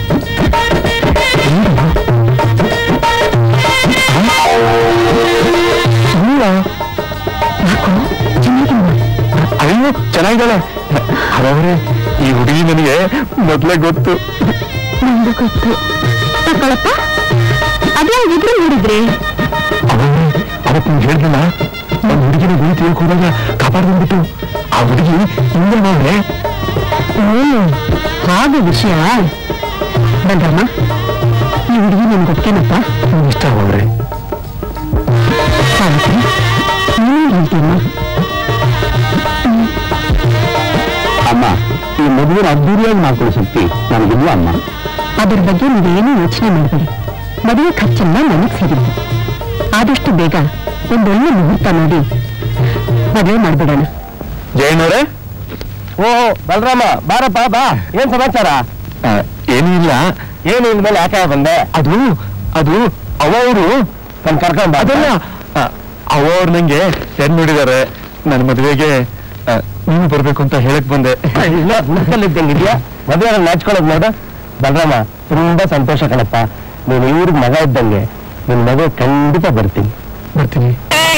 ಯಾಕೋ ಚೆನ್ನಾಗಿಲ್ವಾ? ಅಯ್ಯೋ ಚೆನ್ನಾಗಿದ್ದಾಳೆ ಅವರೇ ಈ ಹುಡುಗಿ ನನಗೆ ಮೊದ್ಲೇ ಗೊತ್ತು ನಂದು ಗೊತ್ತು ತಗೊಳಪ್ಪ ಅದೇ ಇಬ್ರು ನೋಡಿದ್ರಿ ಅವರೇ ಅವತ್ತು ನೀವು ಹೇಳಿದ್ನಲ್ಲ ಒಂದು ಹುಡುಗಿನ ಗುರಿ ತಿಳ್ಕ್ ಹೋದಾಗ ಕಾಪಾಡ್ಕೊಂಡ್ಬಿಟ್ಟು ಆ ಹುಡುಗಿ ಹಿಂದೆ ನೋಡ್ರೆ ಓ ಹಾಗೆ ವಿಷಯ ಬಂದ್ರಮ್ಮ ಈ ಹುಡುಗಿ ನನ್ಗೆ ಗೊತ್ತೇನಪ್ಪ ಇಷ್ಟ ಅವರೇ ಸಾವಿತ್ರಿ ನೀನು ಹೇಳ್ತೀಮ್ಮ ಅಮ್ಮ ಈ ಮದುವೆನ ಅದ್ದೂರಿಯಾಗಿ ಮಾಡ್ಕೊಳ್ಳೋ ಶಕ್ತಿ ನನಗಿಲ್ಲ ಅಮ್ಮ ಅದ್ರ ಬಗ್ಗೆ ನೀವೇನು ಯೋಚನೆ ಮಾಡಬೇಡಿ ಮದುವೆ ಖರ್ಚನ್ನ ನನಗ್ ಸೇರಿದ್ದು ಆದಷ್ಟು ಬೇಗ ಒಂದೊಳ್ಳೆ ಮುಹೂರ್ತ ನೋಡಿ ಮದುವೆ ಮಾಡ್ಬಿಡೋಣ ಜಯಣ್ಣವ್ರೆ ಓ ಬಲರಾಮ ಬಾರಪ್ಪ ಬಾ ಏನ್ ಸಮಾಚಾರ ಆ, ಏನೂ ಇಲ್ಲ ಏನು ಇನ್ಮೇಲೆ ಯಾಕೆ ಬಂದೆ ಅದು ಅದು ಅವರು ನನ್ ಕರ್ಕೊಂಡ್ ಬಾ. ಅದಲ್ಲ ಅವರು ನಂಗೆ ಹೆಣ್ ನೋಡಿದ್ದಾರೆ ನನ್ನ ಮದುವೆಗೆ ಆ, ನೀನು ಬರ್ಬೇಕು ಅಂತ ಹೇಳಕ್ ಬಂದೆ ಇಲ್ಲ ಗುಡ್ಕಲ್ಲಿದ್ದಂಗಿದ್ಯಾ ಮದುವೆ ನಾಚ್ಕೊಳ್ಳೋದು ನೋಡು ಬಲರಾಮ ತುಂಬಾ ಸಂತೋಷ ಕಣಪ್ಪ ನೀನು ಇವ್ರಿಗೆ ಮಗ ಇದ್ದಂಗೆ ನಿನ್ ಮದುವೆ ಖಂಡಿತ ಬರ್ತೀನಿ ಬರ್ತೀನಿ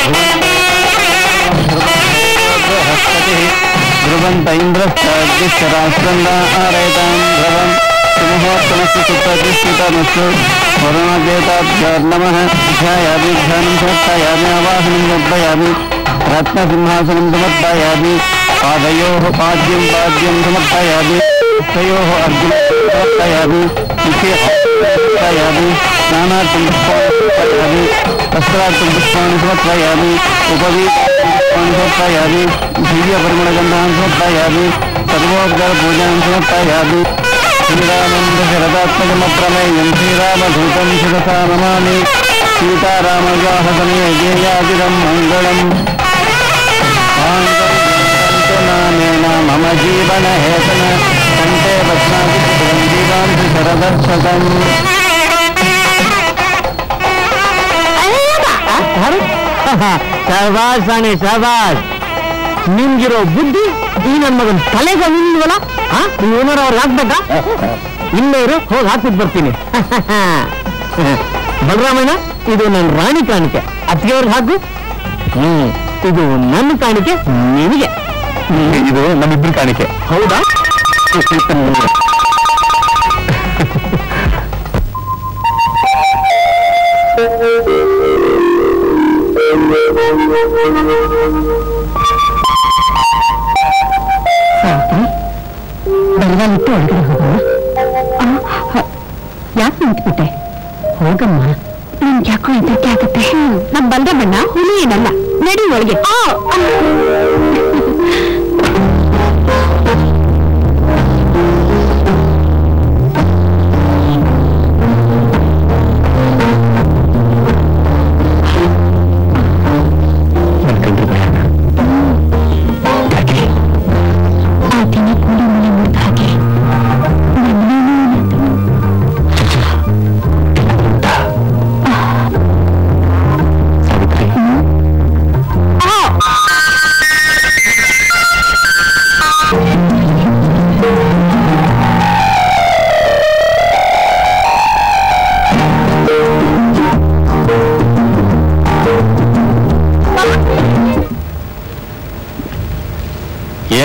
ಧ್ರುವಂತ ಇಂದ್ರಸ್ಥರಾಸ್ಕಂದಾರಯತಾಂ ಧ್ರುವಂ ಸುಮುಹೋತ್ತಮಸ್ತು ಸುಪ್ರತಿಷ್ಠಿತಮಸ್ತು ವರುಣದೇತಾಭ್ಯರ್ನಮಃ ಧ್ಯಾಯಾಮಿ ಧ್ಯಾನಂ ಸಮರ್ಪಯಾಮಿ ಆವಾಹನಂ ಸಮರ್ಪಯಾಮಿ ರತ್ನಸಿಂಹಾಸನಂ ಸಮರ್ಪಯಾಮಿ ಪಾದಯೋಃ ಪಾದ್ಯಂ ಪಾದ್ಯಂ ಸಮರ್ಪಯಾಮಿ ಹಸ್ತಯೋಃ ಅರ್ಜುನ ಸಮರ್ಪಯಾಮಿ ಮುಖೇ ಸಮರ್ಪಯಾಮಿ ಸ್ನಾನಾರ್ಥಂ ಪುಷ್ಪಾಣಿ ಸಮರ್ಪಯಾಮಿ ವಸ್ತ್ರಾರ್ಥಂ ಪುಷ್ಪಾಣಿ ಸಮರ್ಪಯಾಮಿ उपवीतानि समर्पयामि दिव्यपरिमलगन्धान् समर्पयामि सर्वोपचारपूजां समर्पयामि श्रीरामन्द्रशरदात्मकमप्रमेयं श्रीरामधूतं शिरसा नमामि सीतारामविवाहसमये गेयादिदं मङ्गलम् नामेन मम जीवनहेतन कण्ठे बध्नाति जीवांसि शरदर्शकम् ಶಬಾಷ್ ಸಾಣೆ ಶಬಾಷ್ ನಿಮ್ಗಿರೋ ಬುದ್ಧಿ ಈ ನನ್ನ ಮಗನ್ ತಲೆಗೆ ನಿಲ್ವಲ್ಲ ನೀವು ಏನಾರು ಅವ್ರಿಗೆ ಹಾಕ್ಬೇಕ ಇಲ್ಲೇ ಇರು ಹೋಗಿ ಹಾಕ್ಬಿಟ್ಟು ಬರ್ತೀನಿ ಬಲರಾಮಣ್ಣ ಇದು ನನ್ನ ರಾಣಿ ಕಾಣಿಕೆ ಅತ್ತಿಗೆ ಅವ್ರಿಗೆ ಹಾಕು ಹ್ಮ್ ಇದು ನನ್ನ ಕಾಣಿಕೆ ನಿನಗೆ ಇದು ನಮ್ಮಿಬ್ರು ಕಾಣಿಕೆ ಹೌದಾ ಸಾವಿತ್ರಿ ಬಲಗಾಲಿಟ್ಟು ಒಳಗಡೆ ಹೋಗೋಣ ಯಾಕೆ ನಿಂತ್ಬಿಟ್ಟೆ ಹೋಗಮ್ಮ ನಿನ್ ಯಾಕೋ ಹೆದರಿಕೆ ಆಗುತ್ತೆ ನಮ್ ಬಲರಾಮಣ್ಣ ಹುಲಿ ಏನಲ್ಲ ನಡಿ ಒಳಗೆ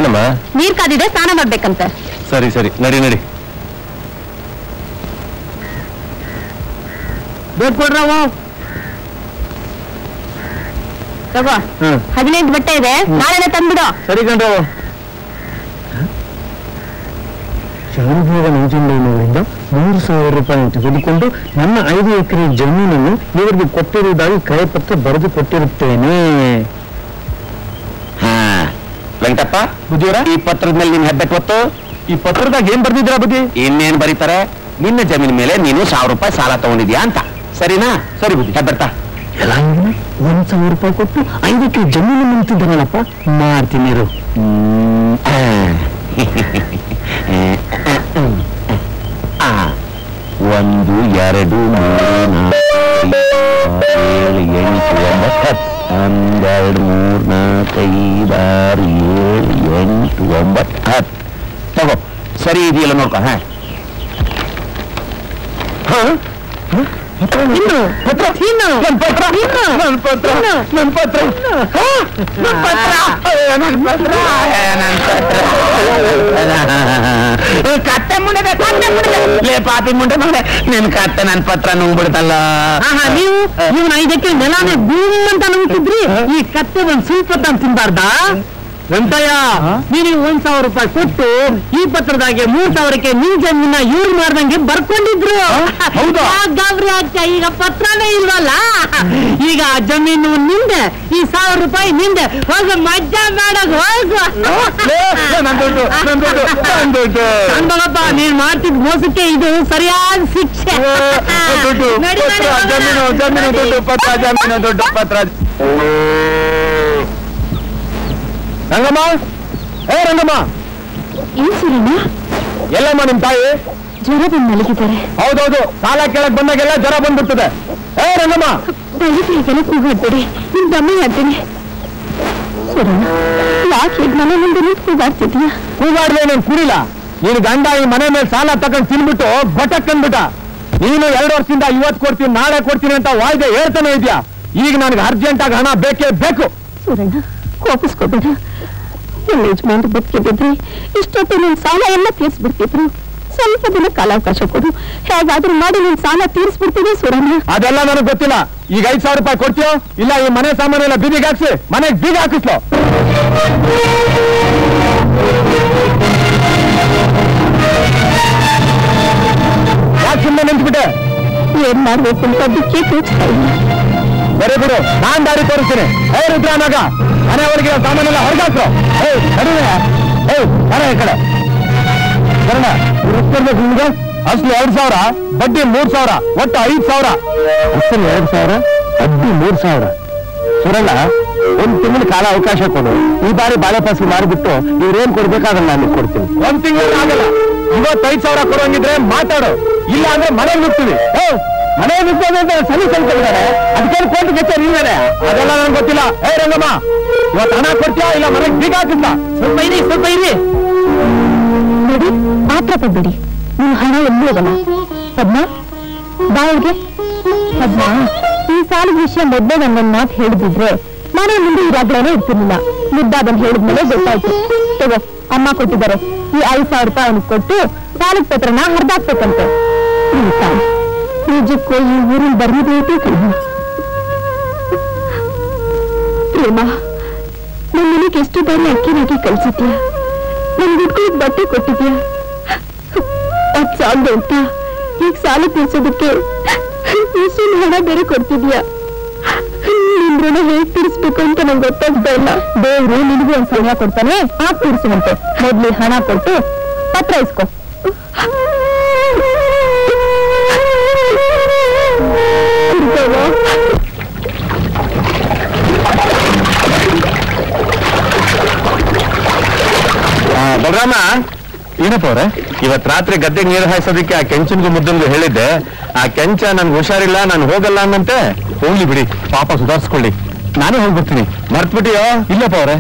ಏನಮ್ಮ ನೀರ್ ಕಾದಿದೆ ಸ್ನಾನ ಮಾಡ್ಬೇಕಂತೆ ಸರಿ ಸರಿ ನಡಿ ನಡಿ ದುಡ್ಡು ಕೊಡ್ರವ ತಗೋ ಹ್ಮ್ ಹದಿನೈದು ಬಟ್ಟೆ ಇದೆ ನಾಳೆನೆ ತಂದ್ಬಿಡು ಸರಿ ಕಣ್ರವ ಶಾನುಭೋಗ ನಂಜುಂಡಯ್ಯನವರಿಂದ ಮೂರು ಸಾವಿರ ರೂಪಾಯಿ ತೆಗೆದುಕೊಂಡು ನನ್ನ ಐದು ಎಕರೆ ಜಮೀನನ್ನು ಇವರಿಗೆ ಕೊಟ್ಟಿರುವುದಾಗಿ ಕರೆಪತ್ರ ಬರೆದು ಕೊಟ್ಟಿರುತ್ತೇನೆ ಹಾ ವೆಂಕಟಪ್ಪ ಬುದ್ಧಿಯವರ ಈ ಪತ್ರದ ಮೇಲೆ ನಿನ್ ಹೆಬ್ಬೆಟ್ ಹೊತ್ತು ಈ ಪತ್ರದಾಗ ಏನ್ ಬರ್ದಿದ್ರ ಬುದ್ಧಿ ಇನ್ನೇನ್ ಬರೀತಾರೆ ನಿನ್ನ ಜಮೀನ್ ಮೇಲೆ ನೀನು ಸಾವಿರ ರೂಪಾಯಿ ಸಾಲ ತಗೊಂಡಿದ್ಯಾ ಅಂತ ಸರಿನಾ ಸರಿ ಬುದ್ಧಿ ಹೆಬ್ಬೆಟ್ಟ ಎಲ್ಲ ಇವ್ನು ಒಂದ್ ಸಾವಿರ ರೂಪಾಯಿ ಕೊಟ್ಟು ಐದು ಎಕರೆ ಜಮೀನು ನಿಂತಿದ್ದಾನಲ್ಲಪ್ಪ ಮಾಡ್ತೀನಿ ಇರು. ಆ, ಒಂದು ಎರಡು ಮೂರು ನಾಲ್ಕು ಐದು, ಏಳು ಎಂಟು ಒಂಬತ್ತು ಹತ್ತು ಒಂದೆರಡು ಮೂರು ನಾಲ್ಕು ಐದು ಆರು ಏಳು ಎಂಟು ಒಂಬತ್ತು ಹತ್ತು ತಗೋ ಸರಿ ಇದೆಯಲ್ಲ ನೋಡ್ಕೊ ಹಾ ಇನ್ನು ಪತ್ರ ಇನ್ನು ನನ್ ಪತ್ರ ನನ್ ಪತ್ರ ನನ್ ಪತ್ರ ಹಾ? ನನ್ ಪತ್ರ ಅಯ್ಯೋ, ನನ್ ಪತ್ರ ನನ್ ಪತ್ರ. ಕತ್ತೆ ಮುಂಡೆ ಕತ್ತೆ ಮುಂಡೆ ಲೇ ಪಾಪಿ ಮುಂಡೆ ಮುಂಡೆ ನಿನ್ ಕತ್ತೆ ನನ್ ಪತ್ರ ನುಂಗ್ಬಿಡ್ತಲ್ಲ ಆಹಾ, ನೀವು ನೀವು ಐದಕ್ಕೆ ನೆಲಾನೆ ಬೂಮ್ ಅಂತ ನಂಬಿಟ್ಟಿದ್ರಿ ಈ ಕತ್ತೆ ಒಂದ್ ಸ್ವಲ್ಪ ತಂದು ತಿನ್ಬಾರ್ದಾ ವೆಂಕಯ್ಯ ನೀನು ಒಂದ್ ಸಾವಿರ ರೂಪಾಯಿ ಕೊಟ್ಟು ಈ ಪತ್ರದಾಗೆ ಮೂರ್ ಸಾವಿರಕ್ಕೆ ನಿನ್ ಜಮೀನ ಇವ್ರು ಮಾಡ್ದಂಗೆ ಬರ್ಕೊಂಡಿದ್ರು ಹೌದಾ? ಯಾಕ್ ಗಾಬರಿ ಆಗ್ತಾ ಈಗ ಪತ್ರನೇ ಇಲ್ವಲ್ಲ ಈಗ ಆ ಜಮೀನು ನಿಂದೆ ಈ ಸಾವಿರ ರೂಪಾಯಿ ನಿಂದೆ ಹೋಗು ಮಜ್ಜಾ ಮಾಡಕ್ ಹೋಗು ಲೇ, ಲೇ, ನನ್ ದುಡ್ಡು ನನ್ ದುಡ್ಡು ನನ್ ದುಡ್ಡು ಅಂದವಪ್ಪ ನೀನ್ ಮಾಡ್ತಿದ್ ಮೋಸಕ್ಕೆ ಇದು ಸರಿಯಾದ ಶಿಕ್ಷೆ ಏ, ದುಡ್ಡು ನಡಿ, ನಡಿ, ಪತ್ರ ಹೋಗೋಣ. ಜಮೀನು ಜಮೀನು ನಡಿ. ದುಡ್ಡು ಪತ್ರ ಜಮೀನು ದುಡ್ಡು ಪತ್ರ ರಂಗಮ್ಮ ಏ ರಂಗಮ್ಮ ಏನ್ ಸುರಣ್ಣ ಎಲ್ಲಮ್ಮ ನಿಮ್ ತಾಯಿ ಜ್ವರದಿಂದ ಮಲಗಿದ್ದಾರೆ ಹೌದೌದು ಸಾಲ ಕೇಳಕ್ ಬಂದಾಗೆಲ್ಲ ಜ್ವರ ಬಂದ್ಬಿಡ್ತದೆ ಏ ರಂಗಮ್ಮ ದಯವಿಟ್ಟು ಕೂಗಾಡ್ಬೇಡಿ ನಿಮ್ ದಮ್ಮಿ ಹೇಳ್ತೀನಿ ಸುರಣ್ಣ ಯಾಕೆ ಈಗ ಮನೆ ಮುಂದೆ ನಿಂತು ಕೂಗಾಡ್ತಿದ್ಯಾ ಕೂಗಾಡ್ದೆ ನೀನ್ ಕುಡಿಲ ನೀನು ಗಂಡ ಈ ಮನೆ ಮೇಲೆ ಸಾಲ ತಗೊಂಡ್ ತಿನ್ಬಿಟ್ಟು ಬಟಕ್ ಅಂದ್ಬಿಟ್ಟ ನೀನು ಎರಡು ವರ್ಷದಿಂದ ಇವತ್ತು ಕೊಡ್ತೀನಿ ನಾಳೆ ಕೊಡ್ತೀನಿ ಅಂತ ವಾಯ್ದೆ ಹೇಳ್ತಾನೆ ಇದೆಯಾ ಈಗ ನನಗೆ ಅರ್ಜೆಂಟ್ ಆಗಿ ಹಣ ಬೇಕೇ ಬೇಕು ಸುರಣ್ಣ ಕೋಪಿಸ್ಕೋಬೇಡ ನಿಮ್ಮ ಯಜಮಾನ್ರು ಬದುಕಿದ್ರೆ ಇಷ್ಟೊತ್ತು ನಿನ್ ಸಾಲ ಎಲ್ಲ ತೀರ್ಸ್ಬಿಡ್ತಿದ್ರು ಸ್ವಲ್ಪ ದಿನ ಕಾಲಾವಕಾಶ ಕೊಡು ಹೇಗಾದ್ರೂ ಮಾಡಿ ನಿನ್ ಸಾಲ ತೀರ್ಸ್ಬಿಡ್ತೀನಿ ಸುರಣ್ಣ ಅದೆಲ್ಲ ನನಗೆ ಗೊತ್ತಿಲ್ಲ ಈಗ ಐದ್ ಸಾವಿರ ರೂಪಾಯಿ ಕೊಡ್ತೀಯೋ ಇಲ್ಲ ಈ ಮನೆ ಸಾಮಾನೆಲ್ಲ ಬೀದಿಗೆ ಹಾಕ್ಸಿ ಮನೆಗೆ ಬೀಗ ಹಾಕಿಸ್ಲೋ ಯಾಕೆ ಸುಮ್ಮನೆ ನಿಂತ್ಬಿಟ್ಟೆ ಏನ್ ಮಾಡ್ಬೇಕು ಅಂತ ದಿಕ್ಕೇ ತೋಚ್ತಾ ಇಲ್ಲ ಬರೀ ಬಿಡು ನಾನ್ ದಾರಿ ತೋರಿಸ್ತೀನಿ ಏ ರುದ್ರ ಮಗ ಮನೆ ಒಳಗೆ ಸಾಮಾನೆಲ್ಲ ಹೊರಗಾಕ್ರು ಏಯ್ ನಡುವೆ ಏಯ್ ಬರ ಈ ಕಡೆ ಬರೋಣ ಎಷ್ಟಿರ್ಬೇಕು ನಿಮ್ಗೆ ಅಸಲು ಎರಡ್ ಸಾವಿರ ಬಡ್ಡಿ ಮೂರ್ ಸಾವಿರ ಒಟ್ಟು ಐದ್ ಸಾವಿರ ಅಸಲು ಎರಡ್ ಸಾವಿರ ಬಡ್ಡಿ ಮೂರ್ ಸಾವಿರ ಸುರಣ್ಣ ಒಂದ್ ತಿಂಗಳ ಕಾಲ ಅವಕಾಶ ಕೊಡು ಈ ಬಾರಿ ಬಾಳೆ ಪಾಸಿ ಮಾಡಿಬಿಟ್ಟು ಇವ್ರೇನ್ ಕೊಡ್ಬೇಕಾಗಲ್ಲ ನಾನು ಕೊಡ್ತೀನಿ ಒಂದ್ ತಿಂಗಳು ಆಗಲ್ಲ ಇವತ್ತೈದ್ ಸಾವಿರ ಕೊಡೋಂಗಿದ್ರೆ ಮಾತಾಡು ಇಲ್ಲ ಅಂದ್ರೆ ಮನೆಗೆ ನುಗ್ತೀವಿ ಮನೆ ನುಗ್ಗೋದು ಅಂತ ಸರಿ ಕಲ್ತಿದ್ದಾರೆ ಅದಕ್ಕೆ ಕೋರ್ಟ್ ಕಚೇರಿ ಇದ್ದಾರೆ ಅದೆಲ್ಲ ನನ್ಗೆ ಗೊತ್ತಿಲ್ಲ ಏ ರಂಗಮ್ಮ ಇವತ್ತು ಹಣ ಕೊಡ್ತೀಯಾ ಇಲ್ಲ ಮನೆಗೆ ಬೀಗ ಹಾಕಿದ್ದ ಸ್ವಲ್ಪ ಇರಿ ಸ್ವಲ್ಪ ಇರಿ ನೋಡಿ ಮಾತ್ರ ಪಡ್ಬೇಡಿ ನೀವು ಹಣ ಎಲ್ಲೂ ಹೋಗಲ್ಲ ಪದ್ಮ ಬಾಯಿಗೆ ಪದ್ಮ ಈ ಸಾಲದ ವಿಷಯ ಮೊದಲೇ ನನ್ನೊಂದು ಮಾತು ಹೇಳಿದಿದ್ರೆ ಮನೆ ಮುಂದೆ ಈ ರಗಳೆನೇ ಇರ್ತಿರ್ಲಿಲ್ಲ ಮುದ್ದಾದನ್ ಹೇಳಿದ್ಮೇಲೆ ಗೊತ್ತಾಯ್ತು ತಗೋ ಅಮ್ಮ ಕೊಟ್ಟಿದ್ದಾರೆ ಈ ಐದು ಸಾವಿರ ರೂಪಾಯಿ ಅವನಿಗೆ ಕೊಟ್ಟು ಸಾಲದ ಪತ್ರನ ಹರಿದಾಕ್ಬೇಕಂತೆ ಈ ತಾಯಿ ನಿಜಕ್ಕೂ ಈ ಊರಿನ ಬರ್ಮಿದೈತೆ ಕಣ್ಣು ಪ್ರೇಮ ನನ್ನ ಮನೆಗೆ ಎಷ್ಟು ಬಾರಿ ಅಕ್ಕಿನಾಗಿ ಕಳ್ಸಿದ್ಯಾ ನನ್ ದುಡ್ಡು ಬಟ್ಟೆ ಕೊಟ್ಟಿದ್ಯಾ ಅದ್ ಸಾಲದು ಅಂತ ಈಗ ಸಾಲ ತೀರ್ಸೋದಕ್ಕೆ ಇಷ್ಟೊಂದು ಹಣ ಬೇರೆ ಕೊಡ್ತಿದ್ಯಾ ನಿನ್ ಋಣ ಹೇಗ್ ತೀರಿಸ್ಬೇಕು ಅಂತ ನಂಗೆ ಗೊತ್ತಾಗ್ತಾ ಇಲ್ಲ ದೇವ್ರು ನಿನಗೂ ಒಂದ್ ಸಮಯ ಕೊಡ್ತಾನೆ ಆ ತೀರಿಸುವಂತೆ ಮೊದ್ಲು ಈ ಹಣ ಕೊಟ್ಟು ಪತ್ರ ಇಸ್ಕೊ ಇರ್ತಾವಾ? ಬಲರಾಮ ಏನಪ್ಪ ಅವ್ರೆ ಇವತ್ ರಾತ್ರಿ ಗದ್ದೆಗೆ ನೀರು ಹಾಯಿಸೋದಕ್ಕೆ ಆ ಕೆಂಚನ್ಗೂ ಮುದ್ದನ್ಗೂ ಹೇಳಿದ್ದೆ ಆ ಕೆಂಚ ನನ್ಗೆ ಹುಷಾರಿಲ್ಲ ನಾನು ಹೋಗಲ್ಲ ಅನ್ನಂತೆ ಹೋಗ್ಲಿ ಬಿಡಿ ಪಾಪ ಸುಧಾರಿಸ್ಕೊಳ್ಳಿ ನಾನೇ ಹೋಗಿ ಬರ್ತೀನಿ ಮರ್ತ್ಬಿಟ್ಟಿಯೋ ಇಲ್ಲಪ್ಪ ಅವ್ರೆ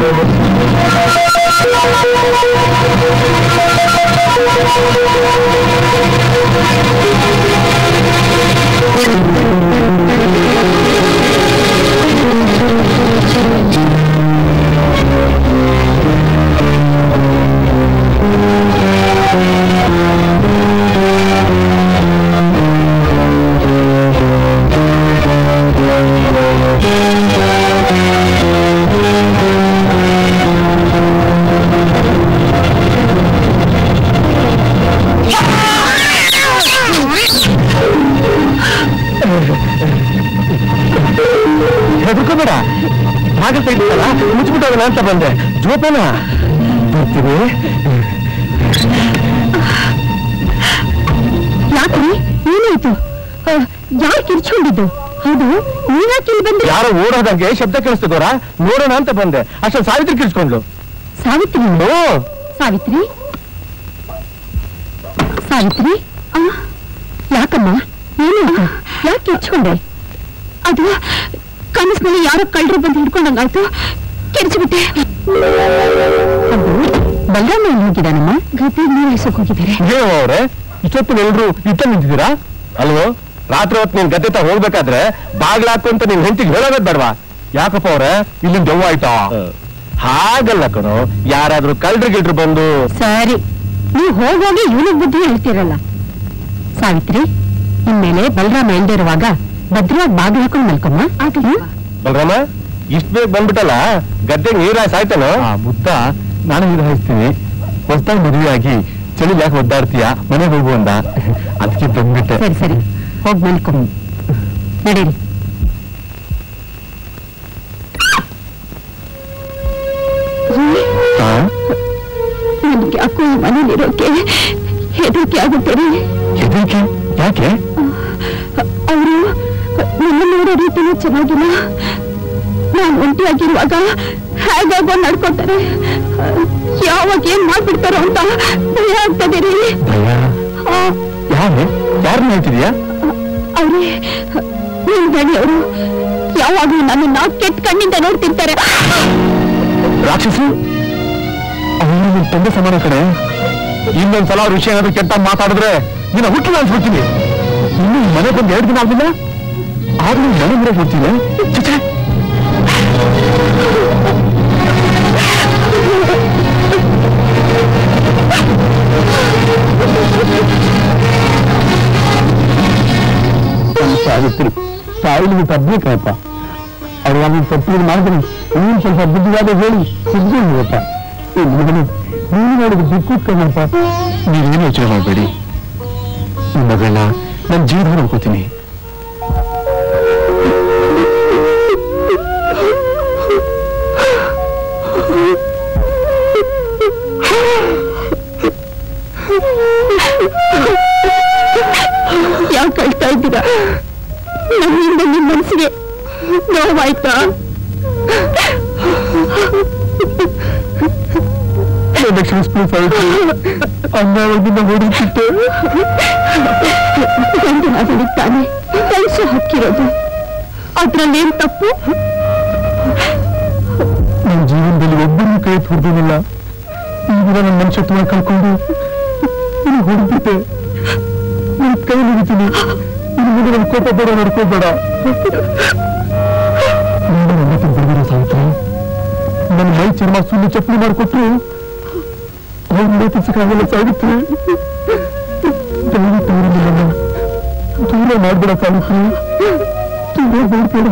ಹೆದರ್ಕೋಬೇಡ ಬಾಗಿಲು ತೆಗಿತಲ್ಲ ಮುಚ್ಚಿಬಿಟ್ಟೋಗೋಣ ಅಂತ ಬಂದೆ ಜೋಪಾನ ಬರ್ತೀವಿ ಯಾಕ್ರಿ ಏನಾಯ್ತು ಯಾರು ಕಿರ್ಚ್ಕೊಂಡಿದ್ದು ಹೌದು ನೀವ್ಯಾಕೆ ಇಲ್ಲಿ ಬಂದ್ರಿ ಯಾರೋ ಓಡೋದಂಗೆ ಶಬ್ದ ಕೇಳಿಸ್ತದೋರ ನೋಡೋಣ ಅಂತ ಬಂದೆ ಅಷ್ಟೊಂದು ಸಾವಿತ್ರಿ ಕಿರ್ಚ್ಕೊಂಡ್ಲು ಸಾವಿತ್ರಿ ಓ ಸಾವಿತ್ರಿ ಸಾವಿತ್ರಿ ಆ, ಯಾಕಮ್ಮ ಏನಾಯ್ತು ಯಾಕೆ ಕಿರ್ಚ್ಕೊಂಡೆ ಅದು ಕನಸಿನಲ್ಲಿ ಯಾರೋ ಕಳ್ಳರು ಬಂದು ಹಿಡ್ಕೊಂಡಂಗಾಯ್ತು ಕಿರ್ಚಿಬಿಟ್ಟೆ ಅದು ಬಲರಾಮ ಎಲ್ಲಿ ಹೋಗಿದ್ದಾನಮ್ಮ ಗದ್ದೆ ನೀರು ಇಳಿಸೋಕ್ ಹೋಗಿದ್ದಾರೆ ಏನು ಅವ್ರೆ ಇಷ್ಟೊತ್ತು ಎಲ್ರು ಇತ್ತ ನಿಂತಿದ್ದೀರಾ ಅಲ್ವೋ ರಾತ್ರಿ ಹೊತ್ತು ನೀನ್ ಗದ್ದೆ ತ ಹೋಗ್ಬೇಕಾದ್ರೆ ಬಾಗ್ಲ ಹಾಕೊಂತ ನೀನ್ ಹೆಂಡತಿಗೆ ಹೇಳೋದ್ ಬೇಡವಾ ಯಾಕಪ್ಪ ಅವ್ರೆ ಇಲ್ಲಿಂದ ದೆವ್ವ ಆಯ್ತಾ ಹಾಗಲ್ಲ ಕಣೋ ಯಾರಾದ್ರೂ ಕಳ್ರು ಗಿಲ್ರು ಬಂದು ಸರಿ ನೀವು ಹೋಗೋಗಿ ಇವನಿಗೆ ಬುದ್ಧಿ ಹೇಳ್ತೀರಲ್ಲ ಸಾವಿತ್ರಿ ಇನ್ಮೇಲೆ ಬಲರಾಮ ಇಲ್ದೇ ಇರುವಾಗ ಭದ್ರವಾಗಿ ಬಾಗಿಲು ಹಾಕೊಂಡು ಮಲ್ಕೊಮ್ಮ ಬಲರಾಮ ಇಷ್ಟ ಬೇಗ ಬಂದ್ಬಿಟ್ಟಲ್ಲ ಗದ್ದೆ ನೀರ ಸಾಯ್ತಾನ ಮುದ್ದ ನಾನು ನೀರು ಹಾಯಿಸ್ತೀನಿ ಹೊಸದಾಗಿ ಮದುವೆ ಆಗಿ ಚಳಿ ಯಾಕೆ ಒದ್ದಾಡ್ತೀಯ ಮನೆಗೆ ಹೋಗು ಅಂದ ಅದಕ್ಕೆ ಬಂದ್ಬಿಟ್ಟೆ ಸರಿ ಸರಿ ಹೋಗಿ ಮಲ್ಕೊ ನಡೀರಿ ಹಾ? ನನಗೆ ಯಾಕೋ ಈ ಮನೇಲಿರೋಕೆ ಹೆದರಿಕೆ ಆಗುತ್ತೆ ರೀ ಹೆದರಿಕೆ ಯಾಕೆ ಅವರು ನನ್ನ ನೋಡೋ ರೀತಿನೂ ಚೆನ್ನಾಗಿಲ್ಲ ನಾನು ಒಂಟಿಯಾಗಿರುವಾಗ ಹೇಗಾಗೋ ನಡ್ಕೊತಾರೆ ಯಾವಾಗ ಏನ್ ಮಾಡ್ಬಿಡ್ತಾರೋ ಅಂತ ಭಯ ಆಗ್ತದೆ ರೀ ಭಯ ಯಾರು ಯಾರನ್ನ ಹೇಳ್ತಿದ್ಯಾ ಅವ್ರೆ ನಿಮ್ ಗಣಿ ಅವರು ಯಾವಾಗ್ಲೂ ನನ್ನನ್ನ ಕೆಟ್ಟ ಕಣ್ಣಿಂದ ನೋಡ್ತಿರ್ತಾರೆ ರಾಕ್ಷಸು ಅವನು ನಿನ್ ತಂದೆ ಸಮಾನ ಕಡೆ ಇನ್ನೊಂದ್ಸಲ ಅವ್ರ ವಿಷಯ ಏನಾದ್ರು ಕೆಟ್ಟ ಮಾತಾಡಿದ್ರೆ ನಿನ್ನ ಹುಟ್ಟು ಅನ್ಸ್ಬಿಡ್ತೀನಿ ಇನ್ನು ಈ ಮನೆ ಬಂದು ಎರಡು ದಿನ ಆಗ್ಲಿಲ್ಲ ಆದ್ರೂ ಮನೆ ಮನೆ ಕೊಡ್ತೀನಿ ಚಿಚೆ ಸಾವಿತ್ರಿ ಸಾವಿಲಿಗೆ ತಪ್ಪಬೇಕಪ್ಪ ಅವ್ರು ನಾನು ತಪ್ಪು ಮಾಡಿದ್ರೆ ನೀನು ಸ್ವಲ್ಪ ಬುದ್ಧಿವಾದ ಹೇಳಿ ಸಿದ್ಧಪ್ಪ ಮಗನು ನೀನು ನೋಡಿದ ದಿಕ್ಕು ಕಣಪ್ಪ ನೀವೇನು ಯೋಚನೆ ಮಾಡಬೇಡಿ ನಿಮ್ಮ ಮಗಳನ್ನ ನನ್ನ ಜೀವನ ನೋಡ್ಕೋತೀನಿ ಯಾಕೆ ಕಳ್ತಾ ಇದ್ದೀರಾ ನನ್ನಿಂದ ನಿಮ್ ಮನಸ್ಸಿಗೆ ನೋವಾಯ್ತಾ ಕ್ಷಮಿಸ್ಬಿಡು ಸಾವಿತ್ರಿ ಅಂಗವಾಗಿಂದ ಹೊಡಿತಿಟ್ಟೆ ಗಂಡನಾಗಲಿ ತಾನೆ ಕೆಲಸ ಹಾಕಿರೋದು ಅದ್ರಲ್ಲೇನ್ ತಪ್ಪು ನನ್ನ ಜೀವನದಲ್ಲಿ ಒಬ್ಬರನ್ನು ಕೈ ಹೊಡೆದಿಲ್ಲ ಈಗ ನನ್ನ ಮನುಷ್ಯತ್ವ ಕಳ್ಕೊಂಡು ನೀನು ಹೊಡೆದ್ಬಿಟ್ಟೆ ನಿನ್ ಕೈ ಮುಗಿತೀನಿ ಇನ್ನು ಮುಂದೆ ನನ್ನ ಕೋಪ ಬೇಡ ನಡ್ಕೋಬೇಡ ನೀನು ನನ್ನ ಹತ್ರ ಬಿಡ್ದಿರೋ ಸಾವಿತ್ರಿ ನನ್ನ ಮೈ ಚರ್ಮ ಸುಳ್ಳು ಚಪ್ಪಲಿ ಮಾಡಿಕೊಟ್ರು ಅವ್ರ ನೇತಿಸಕ್ಕಾಗಲ್ಲ ಸಾವಿತ್ರಿ ದಯವಿಟ್ಟು ಅವ್ರನ್ನ ನನ್ನ ದೂರ ಮಾಡ್ಬೇಡ ಸಾವಿತ್ರಿ ದೂರ ಮಾಡ್ಬೇಡ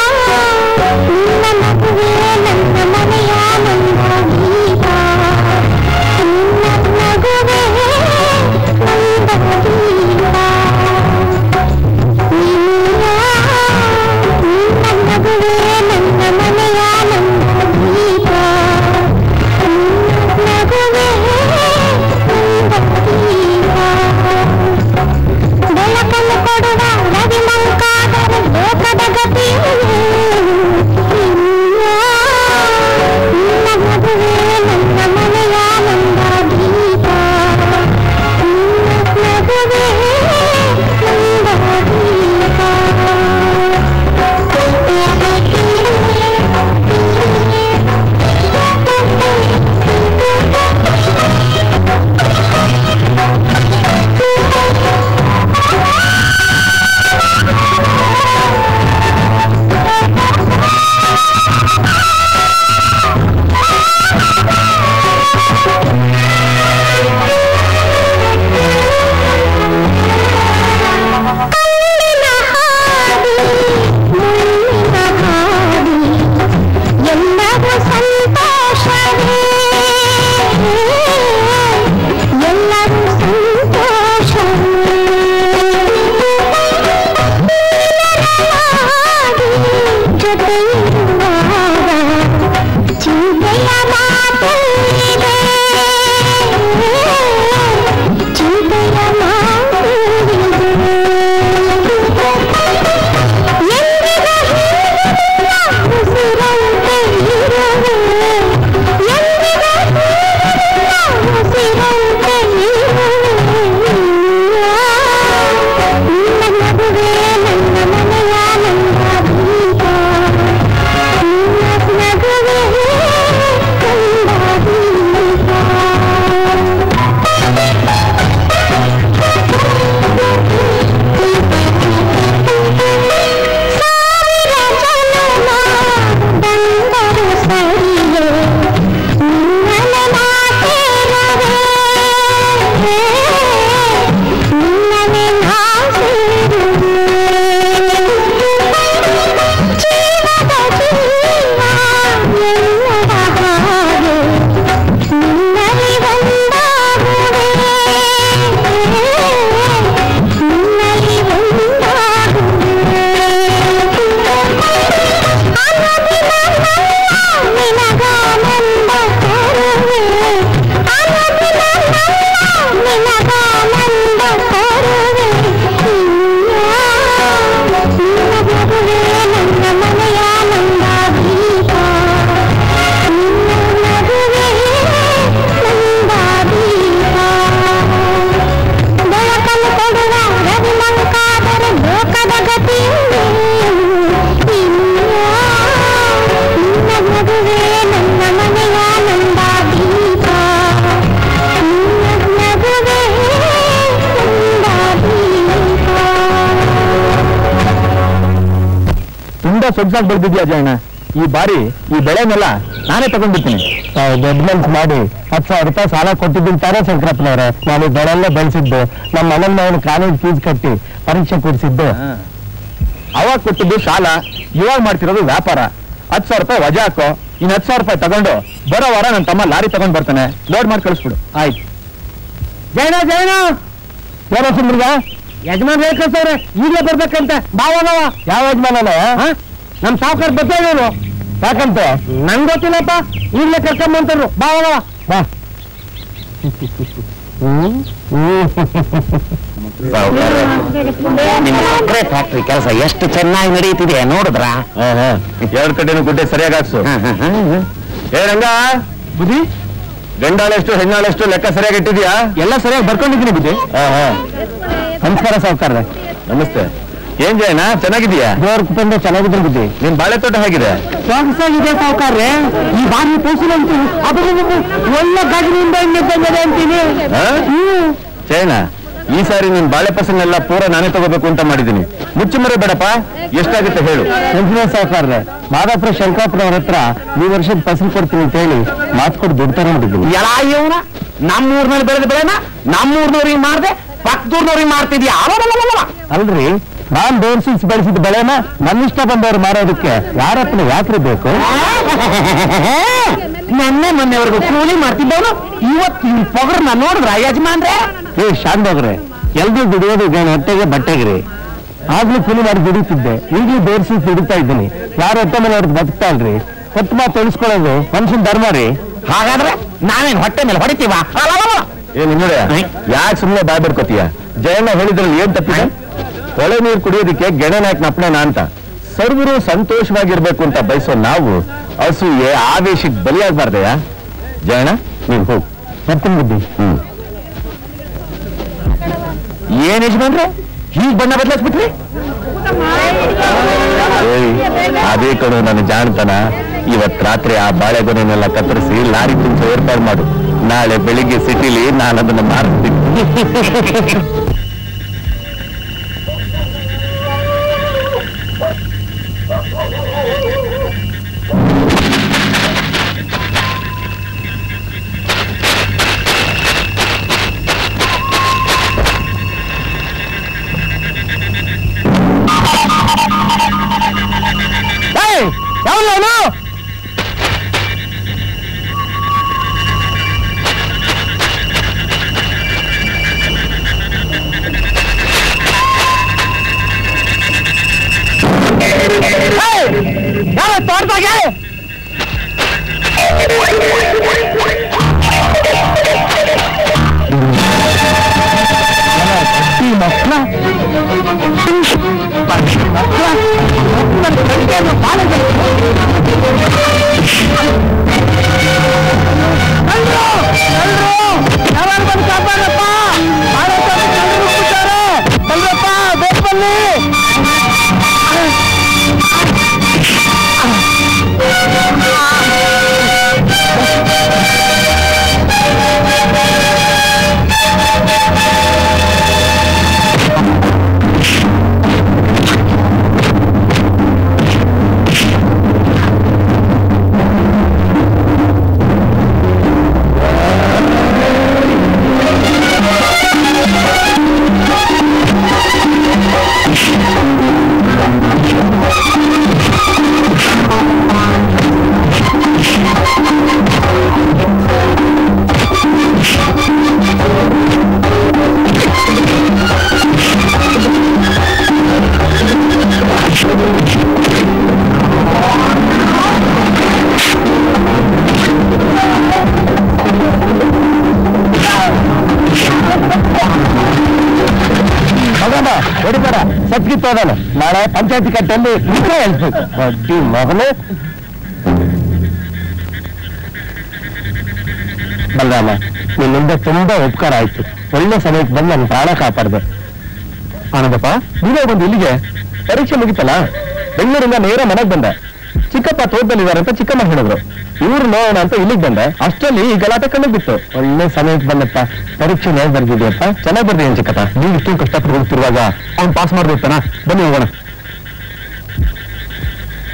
ನನ್ನ ಮಗುವೇ ನನ್ನ ಮನೆಯ ಮಂದ ಸೊಗ್ಸಾಗಿ ಬೆಳೆದಿದ್ಯಾ ಜಯಣ್ಣ ಈ ಬಾರಿ ಈ ಬೆಳೆನೆಲ್ಲ ನಾನೇ ತಗೊಂಡ್ಬಿಡ್ತೀನಿ ದೊಡ್ಡ ಮನ್ಸ್ ಮಾಡಿ ಹತ್ತು ಸಾವಿರ ರೂಪಾಯಿ ಸಾಲ ಕೊಟ್ಟಿದ್ದೀನಿ ತಾನೇ ಶಂಕರಪ್ಪನವ್ರೆ ನಾನು ಈ ಬೆಳೆಲ್ಲ ಬೆಳೆಸಿದ್ದು ನಮ್ಮ ಮನೆಯ ಮಗನ ಕಾಲೇಜ್ ಫೀಸ್ ಕಟ್ಟಿ ಪರೀಕ್ಷೆ ಕೊಡಿಸಿದ್ದು ಅವಾಗ ಕೊಟ್ಟಿದ್ದು ಸಾಲ ಇವಾಗ ಮಾಡ್ತಿರೋದು ವ್ಯಾಪಾರ ಹತ್ತು ಸಾವಿರ ರೂಪಾಯಿ ವಜಾ ಹಾಕೋ ಇನ್ನು ಹತ್ತು ಸಾವಿರ ರೂಪಾಯಿ ತಗೊಂಡು ಬರೋ ವಾರ ನನ್ನ ತಮ್ಮ ಲಾರಿ ತಗೊಂಡ್ ಬರ್ತಾನೆ ಲೋಡ್ ಮಾಡಿ ಕಳಿಸ್ಬಿಡು ಆಯ್ತು ಜೈನ ಜೈನ ಏನೋ ಸುಂದ್ರಿಗ ಯಜಮಾನ್ ರೇಖಾ ಸರ್ ಈಗಲೇ ಬರ್ಬೇಕಂತ ಬಾವ ಯಾವ ಯಜಮಾನ ನಮ್ ಸಾವುಕಾರ ಬರ್ತಾಯಿದ್ರು ಯಾಕಂತ ನಂಗ್ ಗೊತ್ತಿಲ್ಲಪ್ಪ ಈಗಲೇ ಕರ್ಕೊಂಬಂತರು ಬಾವ ಬಾ ನಿಮ್ಮ ಸಕ್ಕರೆ ಫ್ಯಾಕ್ಟ್ರಿ ಕೆಲಸ ಎಷ್ಟು ಚೆನ್ನಾಗಿ ನಡೀತಿದೆ ನೋಡಿದ್ರ ಎರಡು ಕಡೆನೂ ಗುಡ್ಡೆ ಸರಿಯಾಗಿ ಹಾಕ್ಸು ಏ ರಂಗ ಬುದ್ಧಿ ಗಂಡಾಳೆಷ್ಟು ಹೆಣ್ಣಾಳೆಷ್ಟು ಲೆಕ್ಕ ಸರಿಯಾಗಿ ಇಟ್ಟಿದ್ಯಾ ಎಲ್ಲ ಸರಿಯಾಗಿ ಬರ್ಕೊಂಡಿದ್ದೀನಿ ಬುದ್ಧಿ ನಮಸ್ಕಾರ ಸಾವುಕಾರ ನಮಸ್ತೆ ಏನ್ ಜಯನ ಚೆನ್ನಾಗಿದ್ಯಾ ದೇವ್ರ ಕುಟುಂಬ ಚೆನ್ನಾಗಿದ್ರೆ ಬುದ್ಧಿ ನಿನ್ ಬಾಳೆ ತೋಟ ಹೇಗಿದೆ ಸೊಗಸಾಗಿದೆ ಸಾವುಕಾರ್ರೆ ಈ ಬಾರಿ ಪೋಸಿಲಂತೂ ಅದು ಒಳ್ಳೆ ಗಜನಿಂದ ಬಂದಿದೆ ಅಂತೀನಿ ಆ? ಜಯನ ಈ ಸಾರಿ ನಿನ್ ಬಾಳೆ ಫಸಲ್ನೆಲ್ಲ ಪೂರ ನಾನೇ ತಗೋಬೇಕು ಅಂತ ಮಾಡಿದ್ದೀನಿ ಮುಚ್ಚು ಮರೆ ಬೇಡಪ್ಪ ಎಷ್ಟಾಗುತ್ತೆ ಹೇಳು ಎಂಜಿನಿಯರ್ ಸಾವುಕಾರ್ರೆ ಮಾದಾಪುರ ಶಂಕರಾಪುರವ್ರ ಹತ್ರ ಈ ವರ್ಷದ ಫಸಲ್ ಕೊಡ್ತೀನಿ ಅಂತ ಹೇಳಿ ಮಾತು ಕೊಟ್ಟು ದುಡ್ಡು ತಗೊಂಡಿದ್ದೀನಿ ಎಲ್ಲ ಇವನ ನಮ್ಮೂರ್ನಲ್ಲಿ ಬೆಳೆದ ಬೆಳೆನ ನಮ್ಮೂರ್ನವ್ರಿಗೆ ಮಾಡ್ದೆ ಪಕ್ಕದೂರ್ನವ್ರಿಗೆ ಮಾಡ್ತಿದ್ಯಾ ಅಲಲಲಲಲ. ಅಲ್ರಿ ನಾನ್ ಬೇರ್ಸಿಸ್ ಬೆಳೆಸಿದ ಬೆಳೆನ ನನ್ನಿಷ್ಟ ಬಂದವ್ರು ಮಾರೋದಕ್ಕೆ ಯಾರಪ್ಪನ ಯಾಕ್ರಿ ಬೇಕು ನೆನ್ನೆ ಮೊನ್ನೆವರೆಗೂ ಕೂಲಿ ಮಾಡ್ತಿದ್ದವನು ಇವತ್ತು ಈ ಪೊಗರ್ನ ನೋಡಿದ್ರ ಯಜಮಾನ್ರೆ ಏ ಶಾಂತೋಗ್ರೆ ಎಲ್ರೂ ದುಡಿಯೋದು ಈಗ ಹೊಟ್ಟೆಗೆ ಬಟ್ಟೆಗ್ರಿ ಆಗ್ಲೂ ಕೂಲಿ ಮಾಡಿ ದುಡಿತಿದ್ದೆ ಈಗಲೂ ಬೇರ್ಸಿಸ್ ದುಡಿತಾ ಇದ್ದೀನಿ ಯಾರು ಹೊಟ್ಟೆ ಮೇಲೆ ಅವ್ರಿಗೆ ಬದುಕ್ತಾ ಇಲ್ರಿ ಹೊತ್ತು ಮಾತು ತಿಳಿಸ್ಕೊಳ್ಳೋದು ಮನುಷ್ಯನ ಧರ್ಮ ರೀ ಹಾಗಾದ್ರೆ ನಾವೇನ್ ಹೊಟ್ಟೆ ಮೇಲೆ ಹೊಡಿತೀವ ಅಲಲಲಲ. ಏ ನಿನ್ನಡೆ ಯಾಕೆ ಸುಮ್ಮನೆ ಬಾಯ್ ಬರ್ಕೋತೀಯ ಜಯಣ್ಣ ಹೇಳಿದ್ರಲ್ಲಿ ಏನ್ ತಪ್ಪಿದೆ ಹೊಳೆ ನೀರು ಕುಡಿಯೋದಕ್ಕೆ ಗೆಣೆ ನಾಯಕ್ ನಪ್ಪಣೆನ ಅಂತ ಸರ್ವರು ಸಂತೋಷವಾಗಿರ್ಬೇಕು ಅಂತ ಬಯಸೋ ನಾವು ಅಸೂಯೆ ಆವೇಶಕ್ಕೆ ಬಲಿಯಾಗಬಾರ್ದೆಯಾ ಜಯಣ್ಣ ನೀನ್ ಹೋಗ್ ಬರ್ತೀನಿ ಬುದ್ಧಿ ಹ್ಮ್ ಏನ್ ಯಜಮಾನ್ರೆ ಹೀಗ್ ಬಣ್ಣ ಬದಲಾಯಿಸ್ಬಿಟ್ರಿ ಏಯ್, ಅದೇ ಕಣು ನನ್ನ ಜಾಣತನ ಇವತ್ ರಾತ್ರಿ ಆ ಬಾಳೆಗೊನೆನೆಲ್ಲ ಕತ್ತರಿಸಿ ಲಾರಿ ತುಂಬಿಸೋ ಏರ್ಪಾಡು ಮಾಡು ನಾಳೆ ಬೆಳಿಗ್ಗೆ ಸಿಟಿಲಿ ನಾನು ಅದನ್ನ ಮಾರ್ತೀನಿ ಯಾವನು ಯಾವ ತೋಟದಾಗೆ ಈ ಮಕ್ಕಳ ಮಗನ ಹೊಡಿಬೇಡ ಸತ್ಗಿತ್ತು ಹೋದನು ನಾಳೆ ಪಂಚಾಯತಿ ಕಟ್ಟಲ್ಲಿ ನಿಖರ ಹೇಳ್ಬೇಕು ಬಡ್ಡಿ ಮಗನು ಬಲರಾಮ ನಿನ್ನಿಂದ ತುಂಬಾ ಉಪಕಾರ ಆಯ್ತು ಒಳ್ಳೆ ಸಮಯಕ್ಕೆ ಬಂದು ನನ್ನ ಪ್ರಾಣ ಕಾಪಾಡ್ದೆ ಆನಂದಪ್ಪ ನೀವೇ ಬಂದು ಇಲ್ಲಿಗೆ ಪರೀಕ್ಷೆ ಮುಗಿತಲ್ಲ ಬೆಂಗಳೂರಿಂದ ನೇರ ಮನೆಗೆ ಬಂದೆ ಚಿಕ್ಕಪ್ಪ ತೋಟದಲ್ಲಿದ್ದಾರೆ ಅಂತ ಚಿಕ್ಕಮ್ಮ ಹೇಳಿದ್ರು ಇವ್ರು ನೋಡೋಣ ಅಂತ ಇಲ್ಲಿಗೆ ಬಂದೆ ಅಷ್ಟರಲ್ಲಿ ಈ ಗಲಾಟೆ ಕಣ್ಣಿಗೆ ಬಿತ್ತು ಒಳ್ಳೆ ಸಮಯಕ್ಕೆ ಬಂದಪ್ಪ ಪರೀಕ್ಷೆ ಹೇಗೆ ಬರ್ದಿದ್ಯಪ್ಪ ಚೆನ್ನಾಗಿ ಬರ್ದಿದ್ದೀನಿ ಚಿಕ್ಕಪ್ಪ ನೀವು ಇಷ್ಟೊಂದು ಕಷ್ಟಪಟ್ಟು ಹೋಗ್ತಿರುವಾಗ ಅವ್ನು ಪಾಸ್ ಮಾಡ್ಬಿಡ್ತಾನ ಬನ್ನಿ ಹೋಗೋಣ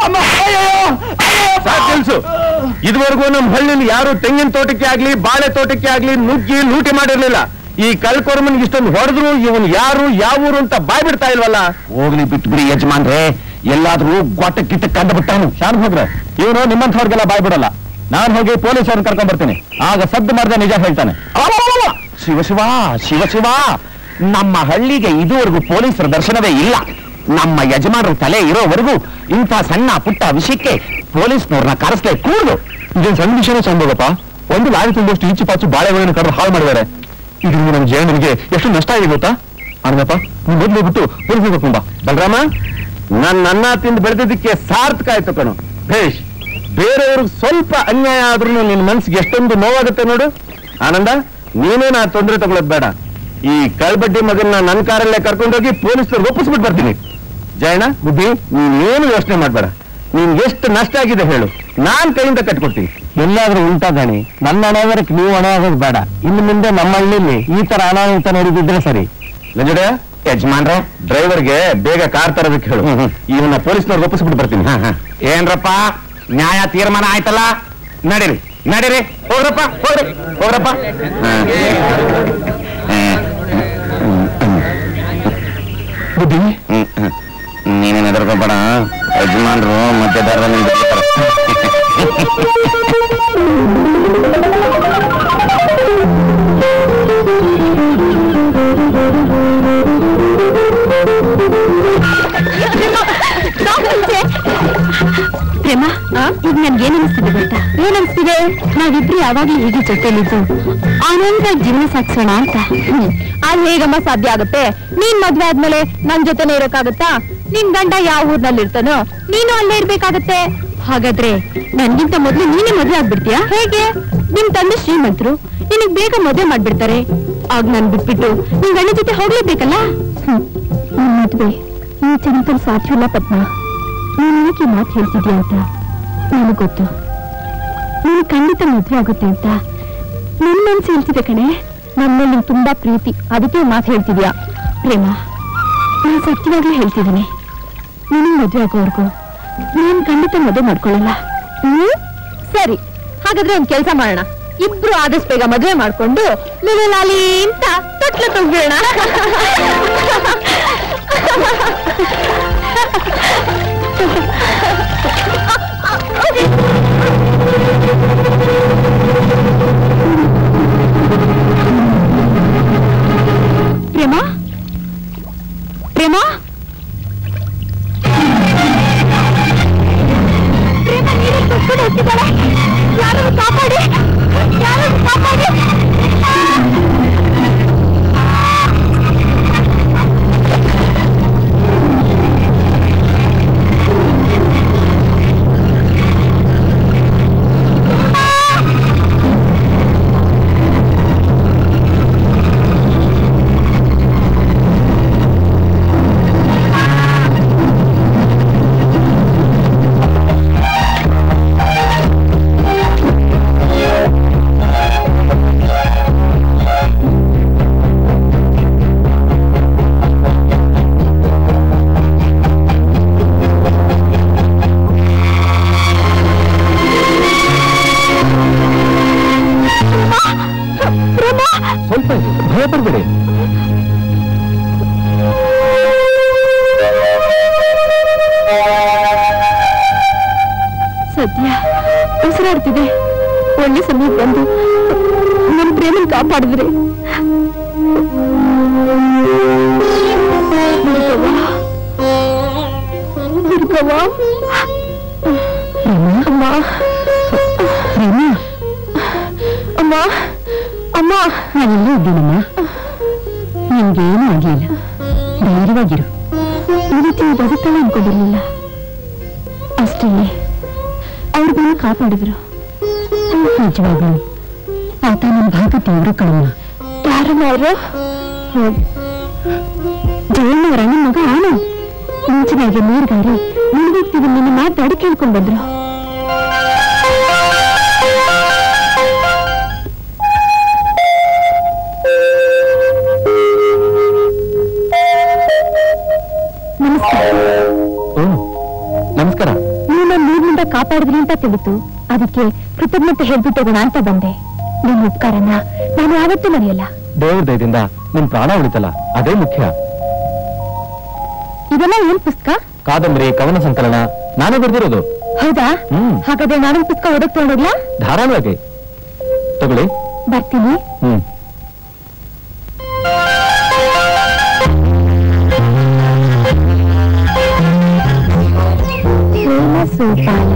ಸಾಕ್ ನಿಲ್ಸು ಇದುವರೆಗೂ ನಮ್ಮ ಹಳ್ಳಿಲಿ ಯಾರು ತೆಂಗಿನ ತೋಟಕ್ಕೆ ಆಗ್ಲಿ ಬಾಳೆ ತೋಟಕ್ಕೆ ಆಗ್ಲಿ ನುಗ್ಗಿ ಲೂಟಿ ಮಾಡಿರ್ಲಿಲ್ಲ ಈ ಕಲ್ಕೊರ್ಮನ್ಗೆ ಇಷ್ಟೊಂದು ಹೊಡೆದ್ರು ಇವನು ಯಾರು ಯಾವ ಊರು ಅಂತ ಬಾಯ್ ಬಿಡ್ತಾ ಇಲ್ವಲ್ಲ ಹೋಗ್ಲಿ ಬಿಟ್ಬಿಡಿ ಯಜಮಾನ್ರೆ ಎಲ್ಲಾದ್ರೂ ಗೊಟ್ಟ ಕಿಟ್ಟ ಕಂಡು ಬಿಟ್ಟಾನು ಶಾನ್ ಹೋಗ್ರೆ ಇವನು ನಿಮ್ಮಂಥವ್ರಿಗೆಲ್ಲ ಬಾಯ್ ಬಿಡಲ್ಲ ನಾನು ಹೋಗಿ ಪೊಲೀಸ್ ಅವ್ರನ್ನ ಕರ್ಕೊಂಡ್ ಬರ್ತೀನಿ ಆಗ ಸದ್ದು ಮಾಡ್ದೆ ನಿಜ ಹೇಳ್ತಾನೆ ಶಿವ ಶಿವ ಶಿವ ಶಿವ ನಮ್ಮ ಹಳ್ಳಿಗೆ ಇದುವರೆಗೂ ಪೊಲೀಸರ ದರ್ಶನವೇ ಇಲ್ಲ ನಮ್ಮ ಯಜಮಾನರ ತಲೆ ಇರೋವರೆಗೂ ಇಂಥ ಸಣ್ಣ ಪುಟ್ಟ ವಿಷಯಕ್ಕೆ ಪೊಲೀಸ್ನವ್ರನ್ನ ಕರೆಸ್ಲೇ ಕೂಡುದು ಇದೇನು ಸಣ್ಣ ವಿಷಯನೇ ಸಂಭೋಗಪ್ಪ ಒಂದು ಲಾರಿ ತುಂಬಷ್ಟು ಈಚು ಪಾಚು ಬಾಳೆಗಳನ್ನು ಕಡ್ದು ಹಾಳು ಮಾಡಿದ್ದಾರೆ ಇದರಿಂದ ನಮ್ಮ ಜಯನಿಗೆ ಎಷ್ಟು ನಷ್ಟ ಆಗಿದೆ ಗೊತ್ತಾ ಅಣ್ಣಪ್ಪ ನೀವು ಮೊದಲು ಬಿಟ್ಟು ಪೊಲೀಸ್ ಹೋಗ್ಕೊಂಬ ಬಲರಾಮ ನನ್ನ ಅನ್ನ ತಿಂದು ಬೆಳೆದಿದ್ದಕ್ಕೆ ಸಾರ್ಥಕ ಆಯ್ತು ಕಣು ಭೇಷ್ ಬೇರೆಯವ್ರಿಗೆ ಸ್ವಲ್ಪ ಅನ್ಯಾಯ ಆದ್ರೂ ನಿನ್ನ ಮನ್ಸಿಗೆ ಎಷ್ಟೊಂದು ನೋವಾಗುತ್ತೆ ನೋಡು ಆನಂದ ನೀನೇ ನಾ ತೊಂದರೆ ತಗೊಳ್ಳೋದು ಬೇಡ ಈ ಕಳ್ಬಡ್ಡಿ ಮಗನ್ನ ನನ್ನ ಕಾರಲ್ಲೇ ಕರ್ಕೊಂಡೋಗಿ ಪೊಲೀಸರು ಒಪ್ಪಿಸ್ಬಿಟ್ಟು ಬರ್ತೀನಿ ಜಯಣ್ಣ ಬುದ್ಧಿ ನೀನೇನು ಯೋಚನೆ ಮಾಡಬೇಡ ನಿನ್ ಎಷ್ಟು ನಷ್ಟ ಆಗಿದೆ ಹೇಳು ನಾನ್ ಕೈಯಿಂದ ಕಟ್ಕೊಡ್ತೀನಿ ಎಲ್ಲಾದ್ರೂ ಉಲ್ಟಾ ದಾಣಿ ನನ್ನ ಹಣವರಕ್ಕೆ ನೀವು ಹಣ ಆಗೋದು ಬೇಡ ಇನ್ನು ಮುಂದೆ ನಮ್ಮ ಹಳ್ಳಿಲಿ ಈ ತರ ಅನಾಹುತ ನಡೆದಿದ್ರೆ ಸರಿ ನಂಜಡ ಯಜಮಾನ್ರೆ ಡ್ರೈವರ್ಗೆ ಬೇಗ ಕಾರ್ ತರೋದಕ್ಕೆ ಹೇಳು ಹ್ಮ್, ಹ್ಮ್. ಇವನ್ನ ಪೊಲೀಸ್ನವ್ರು ಒಪ್ಪಿಸ್ಬಿಟ್ಟು ಬರ್ತೀನಿ ಏನ್ರಪ್ಪ ನ್ಯಾಯ ತೀರ್ಮಾನ ಆಯ್ತಲ್ಲ ನಡೀರಿ ನಡೀರಿ ಹೋಗ್ರಪ್ಪ ಹೋಗ್ರಿ ಹೋಗ್ರಪ್ಪ ಬುದ್ಧಿ ನೀನೇನು ಹೆದರ್ಕೋಬೇಡ ಯಜಮಾನ್ರು ಮಧ್ಯದಾರದಲ್ಲಿ ಪ್ರೇಮ ಈಗ ನನ್ಗೆ ಏನ್ ಅನಿಸ್ತಿದೆ ಗೊತ್ತಾ ಏನ್ ಅನಿಸ್ತಿದೆ ನಾವಿಬ್ರು ಯಾವಾಗ್ಲೂ ಹೀಗೆ ಜೊತೆಲಿದ್ದು ಆನಂದ ಜೀವನ ಸಾಗಿಸೋಣ ಅಂತ ಅದ್ ಹೇಗಮ್ಮ ಸಾಧ್ಯ ಆಗುತ್ತೆ ನೀನ್ ಮದ್ವೆ ಆದ್ಮೇಲೆ ನನ್ ಜೊತೆನೆ ಇರೋಕ್ಕಾಗತ್ತಾ ನಿನ್ ಗಂಡ ಯಾವ ಊರ್ನಲ್ಲಿ ಇರ್ತಾನೋ ನೀನು ಅಲ್ಲೇ ಇರ್ಬೇಕಾಗತ್ತೆ ಹಾಗಾದ್ರೆ ನನ್ಗಿಂತ ಮೊದ್ಲು ನೀನೇ ಮದ್ವೆ ಆಗ್ಬಿಡ್ತೀಯಾ ಹೇಗೆ ನಿಮ್ ತಂದೆ ಶ್ರೀಮಂತರು ನಿನಗ್ ಬೇಗ ಮದ್ವೆ ಮಾಡ್ಬಿಡ್ತಾರೆ ಆಗ ನನ್ ಬಿಟ್ಬಿಟ್ಟು ನಿನ್ ಗಂಡ ಜೊತೆ ಹೋಗ್ಲೇಬೇಕಲ್ಲ ನಿನ್ ಮದ್ವೆ ಈ ಜನ್ಮದಲ್ಲಿ ಸಾಧ್ಯವಿಲ್ಲ ಪದ್ಮ ನೀನು ಯಾಕೆ ಈ ಮಾತು ಹೇಳ್ತಿದ್ಯಾ ಅಂತ ನನಗೆ ಗೊತ್ತು ನೀನು ಖಂಡಿತ ಮದುವೆ ಆಗುತ್ತೆ ಅಂತ ನನ್ನ ಮನ್ಸು ಹೇಳ್ತಿದೆ ಕಣೆ ನನ್ನ ನಿಂಗೆ ತುಂಬಾ ಪ್ರೀತಿ ಅದಕ್ಕೆ ಈ ಮಾತು ಹೇಳ್ತಿದ್ಯಾ ಪ್ರೇಮ ನಾನು ಸತ್ಯವಾಗ್ಲೂ ಹೇಳ್ತಿದ್ದೀನಿ ನೀನು ಮದುವೆ ಆಗೋವರೆಗೂ ನಾನು ಖಂಡಿತ ಮದುವೆ ಮಾಡ್ಕೊಳ್ಳಲ್ಲ ಹ್ಮ್ ಸರಿ ಹಾಗಾದ್ರೆ ಒಂದ್ ಕೆಲಸ ಮಾಡೋಣ ಇಬ್ರು ಆದಷ್ಟು ಬೇಗ ಮದುವೆ ಮಾಡ್ಕೊಂಡು ಲಾಲಿ ಅಂತ ತೊಟ್ಲ ತುಂಬಿಡೋಣ ಪ್ರೇಮ ಪ್ರೇಮ ಪ್ರೇಮ ನೀರಲ್ಲಿ ಕೊಟ್ಕೊಂಡು ಹೋಗ್ತಿದ್ದಾಳೆ ಯಾರು ಕಾಪಾಡಿ ಯಾರು ಕಾಪಾಡಿ ಸ್ವಲ್ಪ ಭಯ ಪಡ್ಬೇಡಿ ಸದ್ಯ ಉಸಿರಾಡ್ತಿದೆ ಒಳ್ಳೆ ಸಮಯ ಬಂದು ನನ್ನ ಪ್ರೇಮನ್ ಕಾಪಾಡಿದ್ರಿ ದುರ್ಗವ್ವ. ಅಮ್ಮ ಅಮ್ಮ ಅಮ್ಮ ನಾನೆಲ್ಲ ಇದ್ದೀನಮ್ಮ ನಿನ್ಗೇನು ಆಗ್ಲಿಲ್ಲ ಧೈರ್ಯವಾಗಿರು ಈ ರೀತಿ ಬದುಕ್ತಾಳೆ ಅನ್ಕೊಂಡಿರ್ಲಿಲ್ಲ ಅಷ್ಟೇ ಅವ್ರು ಬಂದು ಕಾಪಾಡಿದ್ರು ನಿಜವಾಗ್ಲು ಆತ ನನ್ನ ಭಾಗಕ್ಕೆ ಅವರು ಕಣಮ್ಮ ಯಾರಮ್ಮ ಅವರು ಜಯಣ್ಣವರ ಅಣ್ಣನ ಮಗ ಅವನು ಮುಂಚಿನಾಗೆ ನೀರ್ಗಾರಿ ಮುಳುಗೋಗ್ತೀವಿ ನಿನ್ನ ಮಾತಾಡಿ ಕೇಳ್ಕೊಂಡ್ ಬಂದ್ರು ನಮಸ್ಕಾರ ಓ ನಮಸ್ಕಾರ ನೀವು ಮಾಡಿದ್ರಿ ಅಂತ ತಿಳಿತು ಅದಕ್ಕೆ ಕೃತಜ್ಞತೆ ಹೇಳ್ಬಿಟ್ಟು ಹೋಗೋಣ ಅಂತ ಬಂದೆ ನಿಮ್ ಉಪಕಾರನ ನಾನು ಯಾವತ್ತೂ ಮರೆಯಲ್ಲ ದೇವ್ರ ದಯದಿಂದ ನಿನ್ ಪ್ರಾಣ ಉಳಿತಲ್ಲ ಅದೇ ಮುಖ್ಯ ಇದೆಲ್ಲ ಏನ್ ಪುಸ್ತಕ ಕಾದಂಬರಿ ಕವನ ಸಂಕಲನ ನಾನೇ ಬರ್ದಿರೋದು ಹೌದಾ ಹ್ಮ್. ಹಾಗಾದ್ರೆ ನಾನೊಂದು ಪುಸ್ತಕ ಓದಕ್ ತಗೊಂಡೋಗ್ಲಾ ಧಾರಾಳವಾಗಿ ತಗೊಳ್ಳಿ ಬರ್ತೀನಿ ಹ್ಮ್ ಪ್ರೇಮ ಸೋಪಾನ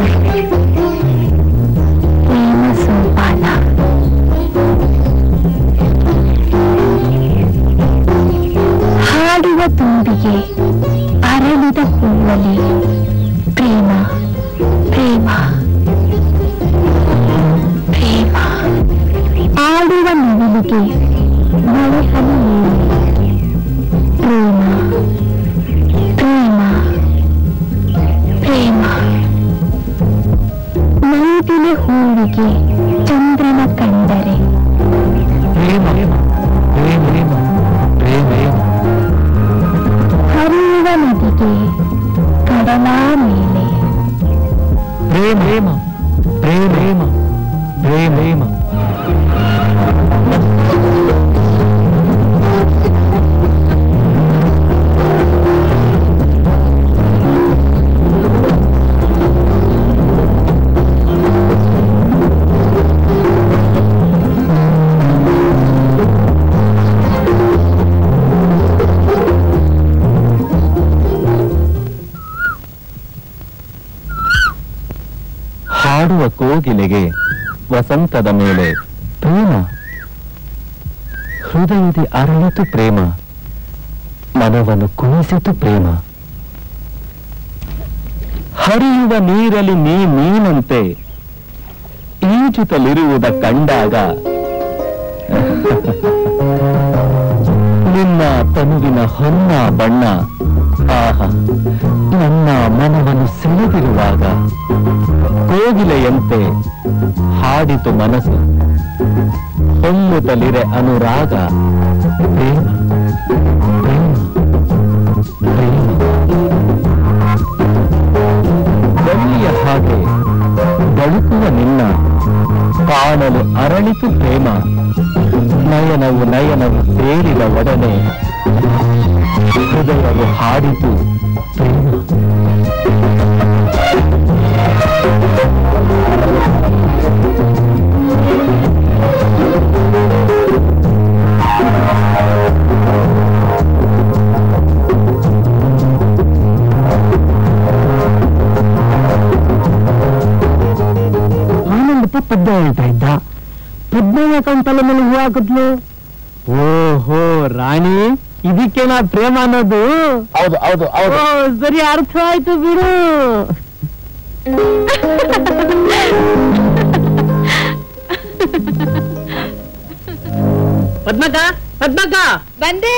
ಪ್ರೇಮ ಸೋಪಾನ ಹಾಡುವ ತುಂಬಿಗೆ ಅರಳಿದ ಹೂವಲಿ ಪ್ರೇಮ ಪ್ರೇಮ ಪ್ರೇಮ ಆಡುವ ನವಿಲಿಗೆ ಮಳೆ ಹನಿ ಪ್ರೇಮ ಪ್ರೇಮ ಪ್ರೇಮ ನೈದಿನ ಹೂವಿಗೆ ಚಂದ್ರನ ಕಂಡರೆ ಪ್ರೇಮ ಪ್ರೇಮ ಪ್ರೇಮ ಹರಿಯುವ ನದಿಗೆ ಕಡಲ ಮೇಲೆ ಪ್ರೇಮ ಪ್ರೇಮ ಪ್ರೇಮ ಹಾಡುವ ಕೋಗಿಲೆಗೆ ವಸಂತದ ಮೇಲೆ ಪ್ರೇಮ ಹೃದಯದಿ ಅರಳಿತು ಪ್ರೇಮ ಮನವನ್ನು ಕುಣಿಸಿತು ಪ್ರೇಮ ಹರಿಯುವ ನೀರಲಿ ನೀ ಮೀನಂತೆ ಈಜುತ್ತಲಿರುವುದ ಕಂಡಾಗ ನಿನ್ನ ತನುವಿನ ಹೊನ್ನ ಬಣ್ಣ ಆಹ ನನ್ನ ಮನವನ್ನು ಸೆಳೆದಿರುವಾಗ ಕೋಗಿಲೆಯಂತೆ ಹಾಡಿತು ಮನಸ್ಸು ಹೊಮ್ಮುತ್ತಲಿರೆ ಅನುರಾಗ ಪ್ರೇಮ ಪ್ರೇಮ ಪ್ರೇಮ ಬಳ್ಳಿಯ ಹಾಗೆ ಬಳುಕುವ ನಿನ್ನ ಕಾಣಲು ಅರಳಿತು ಪ್ರೇಮ ನಯನವು ನಯನವು ಸೇರಿದ ಒಡನೆ ಹೃದಯವು ಹಾಡಿತು ಪ್ರೇಮ ಆನಂದಪ್ಪ ಪದ್ಯ ಹೇಳ್ತಾ ಇದ್ದ ಪದ್ಮನ ಕಂತಲ್ಲ ನನಗೆ ಹೂ ಹಾಕಿದ್ಲು ಓಹೋ ರಾಣಿ ಇದಕ್ಕೇನಾ ಪ್ರೇಮ ಅನ್ನೋದು ಹೌದು ಹೌದು ಹೌದು ಓ, ಸರಿ ಅರ್ಥ ಆಯ್ತು ಬಿಡು ಪದ್ಮಕ ಪದ್ಮಕ ಬಂದೆ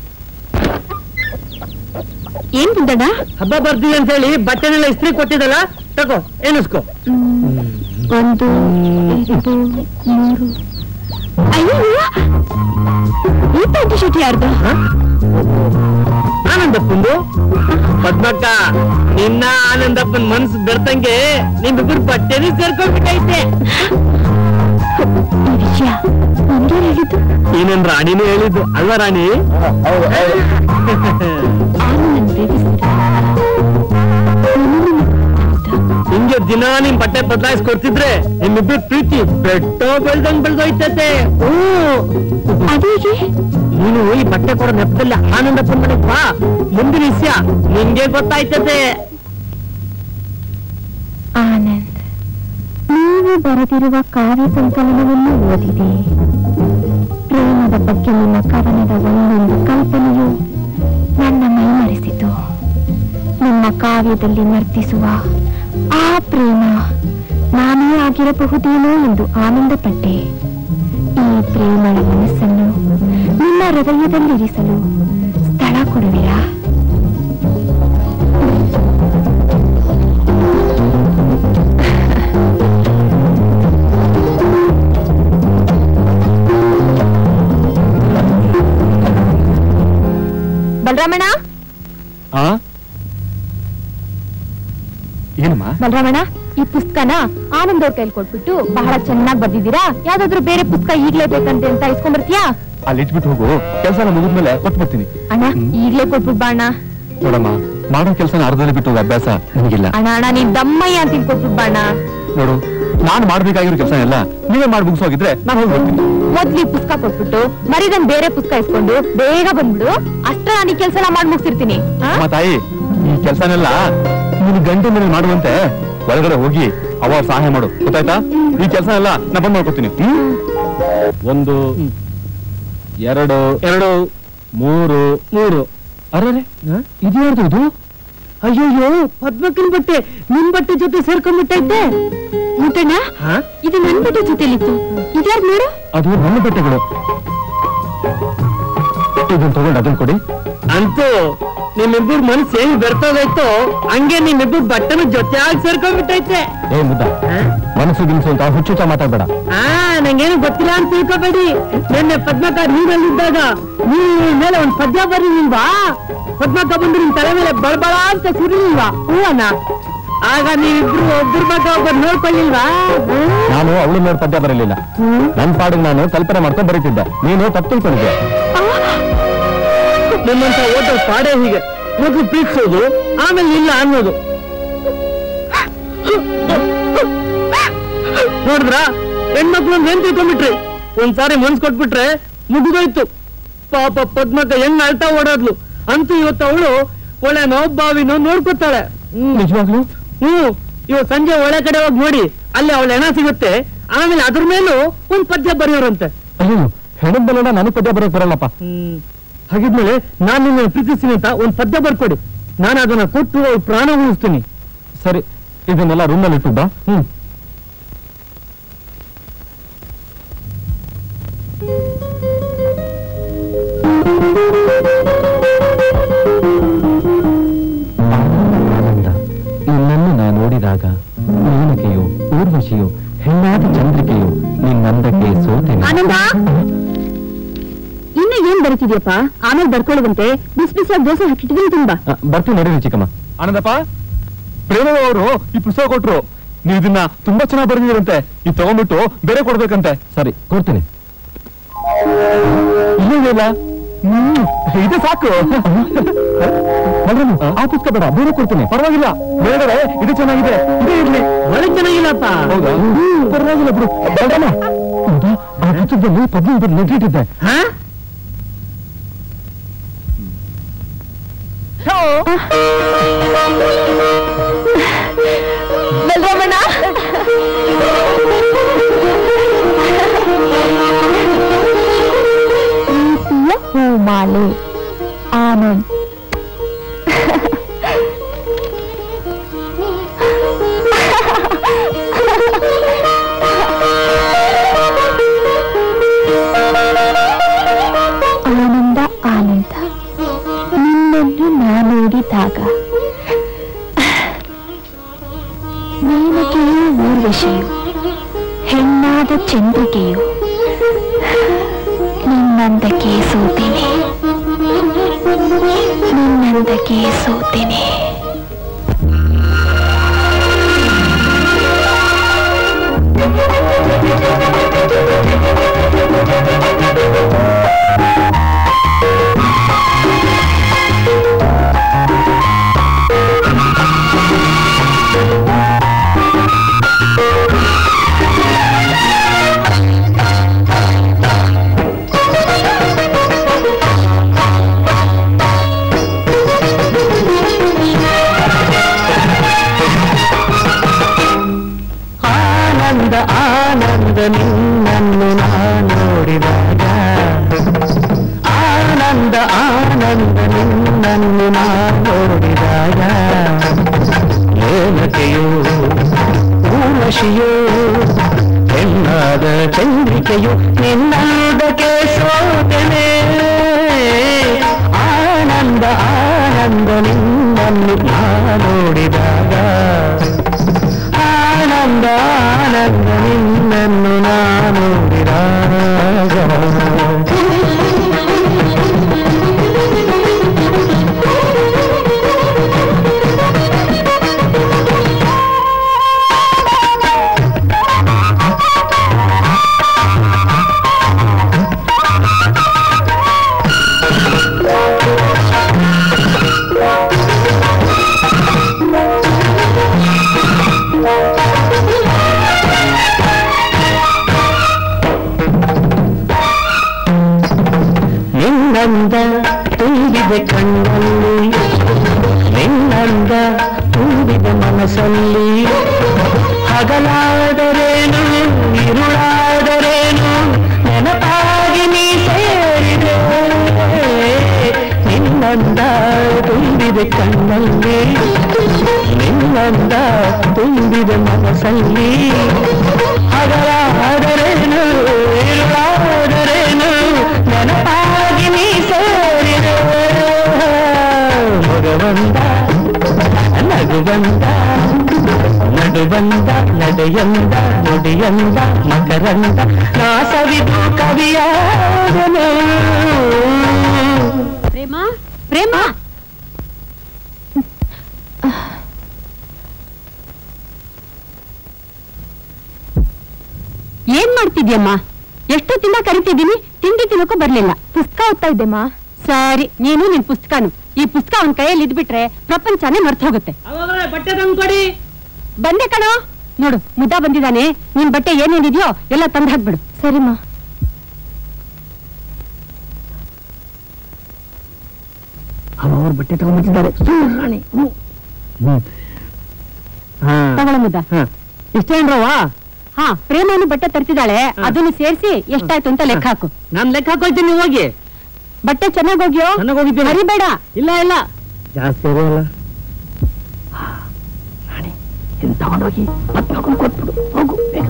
ಏನ್ ತಿಂದಣ್ಣ ಹಬ್ಬ ಬರ್ತೀವಿ ಅಂತ ಹೇಳಿ ಬಟ್ಟೆನೆಲ್ಲ ಇಸ್ತ್ರಿ ಕೊಟ್ಟಿದ್ದಲ್ಲ ತಗೋ ಎಣಿಸ್ಕೋ ಒಂದು ಎರಡು ಮೂರು ಅಯ್ಯೋ ಈ ಪ್ಯಾಂಟ್ ಶರ್ಟ್ ಯಾರ್ದು ಆನಂದಪ್ಪಂದು ಪದ್ಮಕ್ಕ ನಿನ್ನ ಆನಂದಪ್ಪನ್ ಮನ್ಸು ಬೆರ್ತಂಗೆ ನಿಮ್ಮಿಬ್ಬರು ಬಟ್ಟೆನೂ ಸೇರ್ಕೊಂಡ್ಬಿಟ್ಟೈತೆ ಈ ವಿಷಯ ನಮ್ಗೆ ಹೇಳಿದ್ದು ಏನನ್ ರಾಣಿನೇ ಹೇಳಿದ್ದು ಅಲ್ವಾ ರಾಣಿ ಹೌದು ಹೌದು ಅವನು ನನ್ನ ಪ್ರೀತಿಸಿದ ಹಿಂಗೆ ದಿನ ನಿಮ್ ಬಟ್ಟೆ ಬದಲಾಯಿಸಿ ಕೊಡ್ತಿದ್ರೆ ನಿಮ್ಮಿಬ್ಬರು ಪ್ರೀತಿ ಬೆಟ್ಟೋ ಬೆಳ್ದಂಗ್ ಬೆಳ್ದೋಯ್ತತೆ ಅದೇಗೆ ನೀನು ಈ ಬಟ್ಟೆ ಕೊಡೋ ನೆಪದಲ್ಲಿ ಆನಂದಪ್ಪನ ಮನೆಗ್ ಬಾ ಮುಂದಿನ ವಿಷಯ ನಿಂಗೆ ಗೊತ್ತಾಯ್ತದೆ ಆನಂದ್ ನೀವು ಬರೆದಿರುವ ಕಾವ್ಯ ಸಂಕಲನವನ್ನು ಓದಿದೆ ಪ್ರೇಮದ ಬಗ್ಗೆ ನಿಮ್ಮ ಕವನದ ಒಂದೊಂದು ಕಲ್ಪನೆಯು ನನ್ನ ಮೈಮರೆಸಿತು ನಿಮ್ಮ ಕಾವ್ಯದಲ್ಲಿ ನರ್ತಿಸುವ ಆ ಪ್ರೇಮ ನಾನೇ ಆಗಿರಬಹುದೇನೋ ಎಂದು ಆನಂದಪಟ್ಟೆ ಈ ಪ್ರೇಮಳ ಮನಸ್ಸನ್ನು ನಿಮ್ಮ ಹೃದಯದಲ್ಲಿರಿಸಲು ಸ್ಥಳ ಕೊಡುವಿರಾ ಬಲರಾಮಣ್ಣ ಆ ಏನಮ್ಮ ಬಲರಾಮಣ್ಣ ಈ ಪುಸ್ತಕನ ಆನಂದ್ ಅವ್ರ ಕೈಲಿ ಕೊಟ್ಬಿಟ್ಟು ಬಹಳ ಚೆನ್ನಾಗಿ ಬರ್ದಿದ್ದೀರಾ ಯಾವ್ದಾದ್ರು ಬೇರೆ ಪುಸ್ತಕ ಈಗ್ಲೇ ಬೇಕಂತೆ ಅಂತ ಇಸ್ಕೊಂಡ್ಬರ್ತೀಯಾ ಅಲ್ಲಿ ಇಟ್ಬಿಟ್ಟು ಹೋಗು ಕೆಲಸನ ಮುಗಿದ್ಮೇಲೆ ಕೊಟ್ಟು ಬರ್ತೀನಿ ಅಣ್ಣ ಈಗ್ಲೇ ಕೊಟ್ಬಿಟ್ ಬಾ ಅಣ್ಣ ನೋಡಮ್ಮ ಮಾಡೋ ಕೆಲಸನ ಅರ್ಧದಲ್ಲಿ ಬಿಟ್ಟು ಹೋಗೋ ಅಭ್ಯಾಸ ನನಗಿಲ್ಲ ಅಣ್ಣ ಅಣ್ಣ ನೀನ್ ದಮ್ಮಯ್ಯ ಅಂತ ಕೊಟ್ಬಿಟ್ ಬಾ ಅಣ್ಣ ನೋಡು ನಾನು ಮಾಡ್ಬೇಕಾಗಿರೋ ಕೆಲಸ ಎಲ್ಲ ನೀವೇ ಮಾಡಿ ಮುಗಿಸೋಗಿದ್ರೆ ನಾನು ಹೋಗಿ ಬರ್ತೀನಿ ಮೊದ್ಲು ಈ ಪುಸ್ತಕ ಕೊಟ್ಬಿಟ್ಟು ಮರಿದನ್ ಬೇರೆ ಪುಸ್ತಕ ಇಸ್ಕೊಂಡು ಬೇಗ ಬಂದ್ಬಿಡು ಅಷ್ಟ ನಾನು ಈ ಕೆಲಸ ಮಾಡಿ ಮುಗಿಸಿರ್ತೀನಿ ಅಮ್ಮ ತಾಯಿ ಈ ಕೆಲಸನೆಲ್ಲ ನೀನು ಗಂಟೆ ಮೇಲೆ ಮಾಡುವಂತೆ ಒಳಗಡೆ ಹೋಗಿ ಅವ ಸಹಾಯ ಮಾಡು ಗೊತ್ತಾಯ್ತಾ ಈ ಕೆಲಸ ಎಲ್ಲ ನಾ ಬಂದ್ ಮಾಡ್ಕೊತೀನಿ ಒಂದು ಎರಡು ಎರಡು ಮೂರು ಮೂರು ಅರೆ ಇದು ಯಾರ್ದು ಇದು ಅಯ್ಯೋಯ್ಯೋ ಪದ್ಮಕ್ಕನ್ ಬಟ್ಟೆ ನಿನ್ ಬಟ್ಟೆ ಜೊತೆ ಸೇರ್ಕೊಂಡ್ಬಿಟ್ಟೈತೆ ಮುಟ್ಟಣ್ಣ ಹಾ ಇದು ನನ್ ಬಟ್ಟೆ ಜೊತೆಲಿತ್ತು ಇದ್ಯಾರ್ದು ನೋಡು ಅದು ನನ್ನ ಬಟ್ಟೆಗಳು ಇದನ್ನ ತಗೊಂಡು ಅದನ್ನ ಕೊಡಿ ಅಂತೂ ನಿಮ್ಮಿಬ್ಬರು ಮನ್ಸು ಹೆಂಗ್ ಬೆರ್ತೋಗೈತೋ ಹಂಗೆ ನಿಮ್ಮಿಬ್ಬರು ಬಟ್ಟೆನ ಜೊತೆಯಾಗಿ ಸೇರ್ಕೊಂಡ್ಬಿಟ್ಟೈತೆ ಏ ಮುದ್ದ ಮನಸ್ಸು ಗಿನ್ಸು ಅಂತ ಹುಚ್ಚುಚ್ಚ ಮಾತಾಡ್ಬೇಡ ಆ ನಂಗೇನು ಗೊತ್ತಿಲ್ಲ ಅಂತ ತಿಳ್ಕೊಬೇಡಿ ನಿನ್ನೆ ಪದ್ಮಕ ನೀರಲ್ಲಿದ್ದಾಗ ನೀ ಮೇಲೆ ಒಂದ್ ಪದ್ಯ ಬರೀಲ್ವಾ ಪದ್ಮಕ ಬಂದು ನಿಮ್ ತಲೆ ಮೇಲೆ ಬಳಬಳ ಅಂತ ಸುರಿಲಿಲ್ವಾ ಹ್ಞೂ ಅಣ್ಣ ಆಗ ನೀವಿಬ್ರು ಒಬ್ಬರ ಬಗ್ಗೆ ಒಬ್ಬರು ನೋಡ್ಕೊಳ್ಳಿಲ್ವಾ ಹ್ಮ್? ನಾನು ಅವಳು ನೋಡಿ ಪದ್ಯ ಬರಲಿಲ್ಲ ನನ್ ಪಾಡಿಗೆ ನಾನು ಕಲ್ಪನೆ ಮಾಡ್ಕೊಂಡು ಬರೀತಿದ್ದೆ ನೀನು ತಪ್ಪು ತಿಳ್ಕೊಂಡಿದ್ದೆ ನಿಮ್ಮಂತ ಓಟೋ ಪಾಡೇ ಹೀಗೆ ಮೊದಲು ಪ್ರೀತಿಸೋದು ಆಮೇಲೆ ಇಲ್ಲ ಅನ್ನೋದು ನೋಡಿದ್ರ ಹೆಣ್ಮಕ್ಳು ಏನ್ ತಿಳ್ಕೊಂಡ್ಬಿಟ್ರಿ ಒಂದ್ಸಾರಿ ಮನ್ಸ್ ಕೊಟ್ಬಿಟ್ರೆ ಮುಗಿದೋಯ್ತು ಪಾಪ ಪದ್ಮಕ್ಕ ಹೆಂಗ್ ಅಳ್ತಾ ಓಡೋದ್ಲು ಅಂತೂ ಇವತ್ತು ಅವಳು ಒಳ್ಳೆನೋ ಬಾವಿನೋ ನೋಡ್ಕೊತಾಳೆ ಹ್ಮ್ ನಿಜವಾಗ್ಲು ಹ್ಮ್ ಇವ ಸಂಜೆ ಒಳ್ಳೆ ಕಡೆ ಹೋಗಿ ನೋಡಿ ಅಲ್ಲಿ ಅವಳ ಹೆಣ ಸಿಗುತ್ತೆ ಆಮೇಲೆ ಅದ್ರ ಮೇಲೂ ಒಂದ್ ಪದ್ಯ ಬರೆಯೋರಂತೆ ಅಯ್ಯೋ ಹೆಣದ ಬರೋಣ ನನಗೆ ಪದ್ಯ ಬರೋಕ್ ಬರಲ್ಲಪ್ಪ ಹ್ಮ್ ಹಾಗಿದ್ಮೇಲೆ ನಾನು ನಿನ್ನ ಪ್ರೀತಿಸ್ತೀನಿ ಅಂತ ಒಂದ್ ಪದ್ಯ ಬರ್ಕೊಡಿ ನಾನು ಅದನ್ನ ಕೊಟ್ಟು ಅವ್ರ ಪ್ರಾಣ ಉಳಿಸ್ತೀನಿ ಸರಿ ಇದನ್ನೆಲ್ಲ ರೂಮಲ್ಲಿ ಇಟ್ಟು ಬಾ ಹ್ಮ್ ಆನಂದ ನಿನ್ನನ್ನು ನಾ ನೋಡಿದಾಗ ಮೇನಕೆಯು ಊರ್ವಶಿಯು ಹೆಣ್ಣಾದ ಚಂದ್ರಿಕೆಯು ನಿನ್ನಂದಕ್ಕೆ ಸೋತೆನೆ ಆನಂದ ಇನ್ನು ಏನ್ ಬರೀತಿದ್ಯಪ್ಪ ಆಮೇಲೆ ಬರ್ಕೊಳ್ಳುವಂತೆ ಬಿಸಿ ಬಿಸಿಯಾಗಿ ದೋಸೆ ಹಾಕಿಟ್ಟಿದ್ದೀನಿ ತುಂಬಾ ಆ, ಬರ್ತೀನಿ ನಡೀರಿ ಚಿಕ್ಕಮ್ಮ ಆನಂದಪ್ಪ ಪ್ರೇಮ ಅವರು ಈ ಪುಸ್ತಕ ಕೊಟ್ರು ನೀವು ಇದನ್ನ ತುಂಬಾ ಚೆನ್ನಾಗಿ ಬರೆದಿರಂತೆ ಇದು ತಗೊಂಡ್ಬಿಟ್ಟು ಬೇರೆ ಕೊಡ್ಬೇಕಂತೆ ಸರಿ ಕೊಡ್ತೀನಿ ಇಲ್ಲ ಹ್ಮ್ ಇದು ಸಾಕು ಮಗನು, ಆ ಪುಸ್ತಕ ಬೇಡ ಬೇರೆ ಕೊಡ್ತೀನಿ ಪರವಾಗಿಲ್ಲ ಬೇರೆ ಇದು ಚೆನ್ನಾಗಿದೆ ಇದೇ ಇರ್ಲಿ ಒಳ್ಳೆ ಚೆನ್ನಾಗಿಲ್ಲಪ್ಪ ಹೌದಾ ಪರವಾಗಿಲ್ಲ ಬಿಡು ಬೇಡಮ್ಮ. ಹೌದಾ? ಆ ಪುಸ್ತಕದಲ್ಲಿ ಪದ್ಮ ಇಬ್ಬರು ನೆಟ್ಟಿಟ್ಟಿದ್ದೆ ಹಾ ಬಲರಾಮಣ್ಣ ಪ್ರೀತಿಯ ಹೂಮಾಲೆ ಆನಂದ್ ಆನಂದ ಆನಂದ ನಿನ್ನನ್ನು ನಾ ನೋಡಿದಾಗ ಮೇನಕೆಯು ಊರ್ವಶಿಯು ಹೆಣ್ಣಾದ ಚಂದ್ರಿಕೆಯು ನಿನ್ನಂದಕ್ಕೆ ಸೋತಿನಿ ನಿನ್ನಂದಕ್ಕೆ ಸೋತಿನಿ ಆನಂದ ಆನಂದ ನಿನ್ನನ್ನು ನಾನು ನೋಡಿದಾಗ ಆನಂದ ಆನಂದ ನಿನ್ನನ್ನು ನಾನು ನೋಡಿದಾಗ ಮೇನಕೆಯು ಊರ್ವಶಿಯು ಹೆಣ್ಣಾದ ಚಂದ್ರಿಕೆಯು ನಿನ್ನದಕ್ಕೆ ಸೋತೆನೆ ಆನಂದ ಆನಂದ ನಿನ್ನನ್ನು ನಾನು ನೋಡಿದಾಗ ಆನಂದ ಆನಂದ ನಿನ್ನನ್ನು ನಾನು ನೋಡಿದಾಗ ನಿನ್ನಂದ ತುಂಬಿದೆ ಕಣ್ಣಲ್ಲಿ ನಿನ್ನಂದ ತುಂಬಿದೆ ಮನಸ್ಸಲ್ಲಿ ಹಗಲಾದರೇನು ಇರುಳಾದರೇನು ನೆನಪಾಗಿ ನೀ ಸೇರಿದೆ ನಿನ್ನಂದ ತುಂಬಿದೆ ಕಣ್ಣಲ್ಲಿ ನಿನ್ನಂದ ತುಂಬಿದೆ ಮನಸ್ಸಲ್ಲಿ ಹಗಲಾದರೇನು ಇರುಳಾದರೇನು ನೆನಪಾಗಿ ನೀ ಸೇರಿದೆ ಮಗವಂದ ನಗುವಂದ ನಡುವಂದ ನಡೆಯಂದ ನುಡಿಯಂದ ಮಕರಂದ ನಾ ಸವಿದು ಕವಿಯಾದನು ಪ್ರೇಮ ಪ್ರೇಮ ಏನ್ ಮಾಡ್ತಿದ್ಯಮ್ಮ ಎಷ್ಟೊತ್ತಿಂದ ಕರಿತಿದ್ದೀನಿ ತಿಂಡಿ ತಿನ್ನೋಕ್ಕೂ ಬರ್ಲಿಲ್ಲ ಪುಸ್ತಕ ಓದ್ತಾ ಇದ್ದೆಮ್ಮ ಸರಿ ನೀನು ನಿನ್ ಪುಸ್ತಕನು ಈ ಪುಸ್ತಕ ಅವನ್ ಕೈಯಲ್ಲಿ ಇದ್ಬಿಟ್ರೆ ಪ್ರಪಂಚನೇ ಮರ್ತ ಹೋಗುತ್ತೆ ಅವಾಗಲೇ ಬಟ್ಟೆ ತಂದು ಕೊಡಿ ಬಂದೆ ಕಣೋ ನೋಡು ಮುದ್ದ ಬಂದಿದ್ದಾನೆ ನಿನ್ ಬಟ್ಟೆ ಏನೇನಿದೆಯೋ ಎಲ್ಲ ತಂದು ಹಾಕ್ಬಿಡು ಸರಿಮಾ ಅವ್ರ ಬಟ್ಟೆ ತಗೊಂಡ್ಬಿಟ್ಟಿದ್ದಾರೆ ತಗೊಳ ಮುದ್ದ ಇಷ್ಟೇನ್ರವಾ ಹಾ ಪ್ರೇಮನು ಬಟ್ಟೆ ತರ್ತಿದ್ದಾಳೆ ಅದನ್ನು ಸೇರಿಸಿ ಎಷ್ಟಾಯ್ತು ಅಂತ ಲೆಕ್ಕ ಹಾಕು ನಾನ್ ಲೆಕ್ಕ ಹಾಕೊಳ್ತೀನಿ ಹೋಗಿ ಬಟ್ಟೆ ಚೆನ್ನಾಗ್ ಹೋಗ್ಯೋ ಚೆನ್ನಾಗ್ ಹೋಗಿದ್ದೀನಿ. ಮರಿಬೇಡ ಇಲ್ಲ ಇಲ್ಲ ಜಾಸ್ತಿ ಇರೋಲ್ಲ ರಾಣಿ ಇದನ್ನ ತಗೊಂಡೋಗಿ ಮತ್ತೆ ತಗೊಂಡು ಕೊಟ್ಬಿಡು ಹೋಗು ಬೇಗ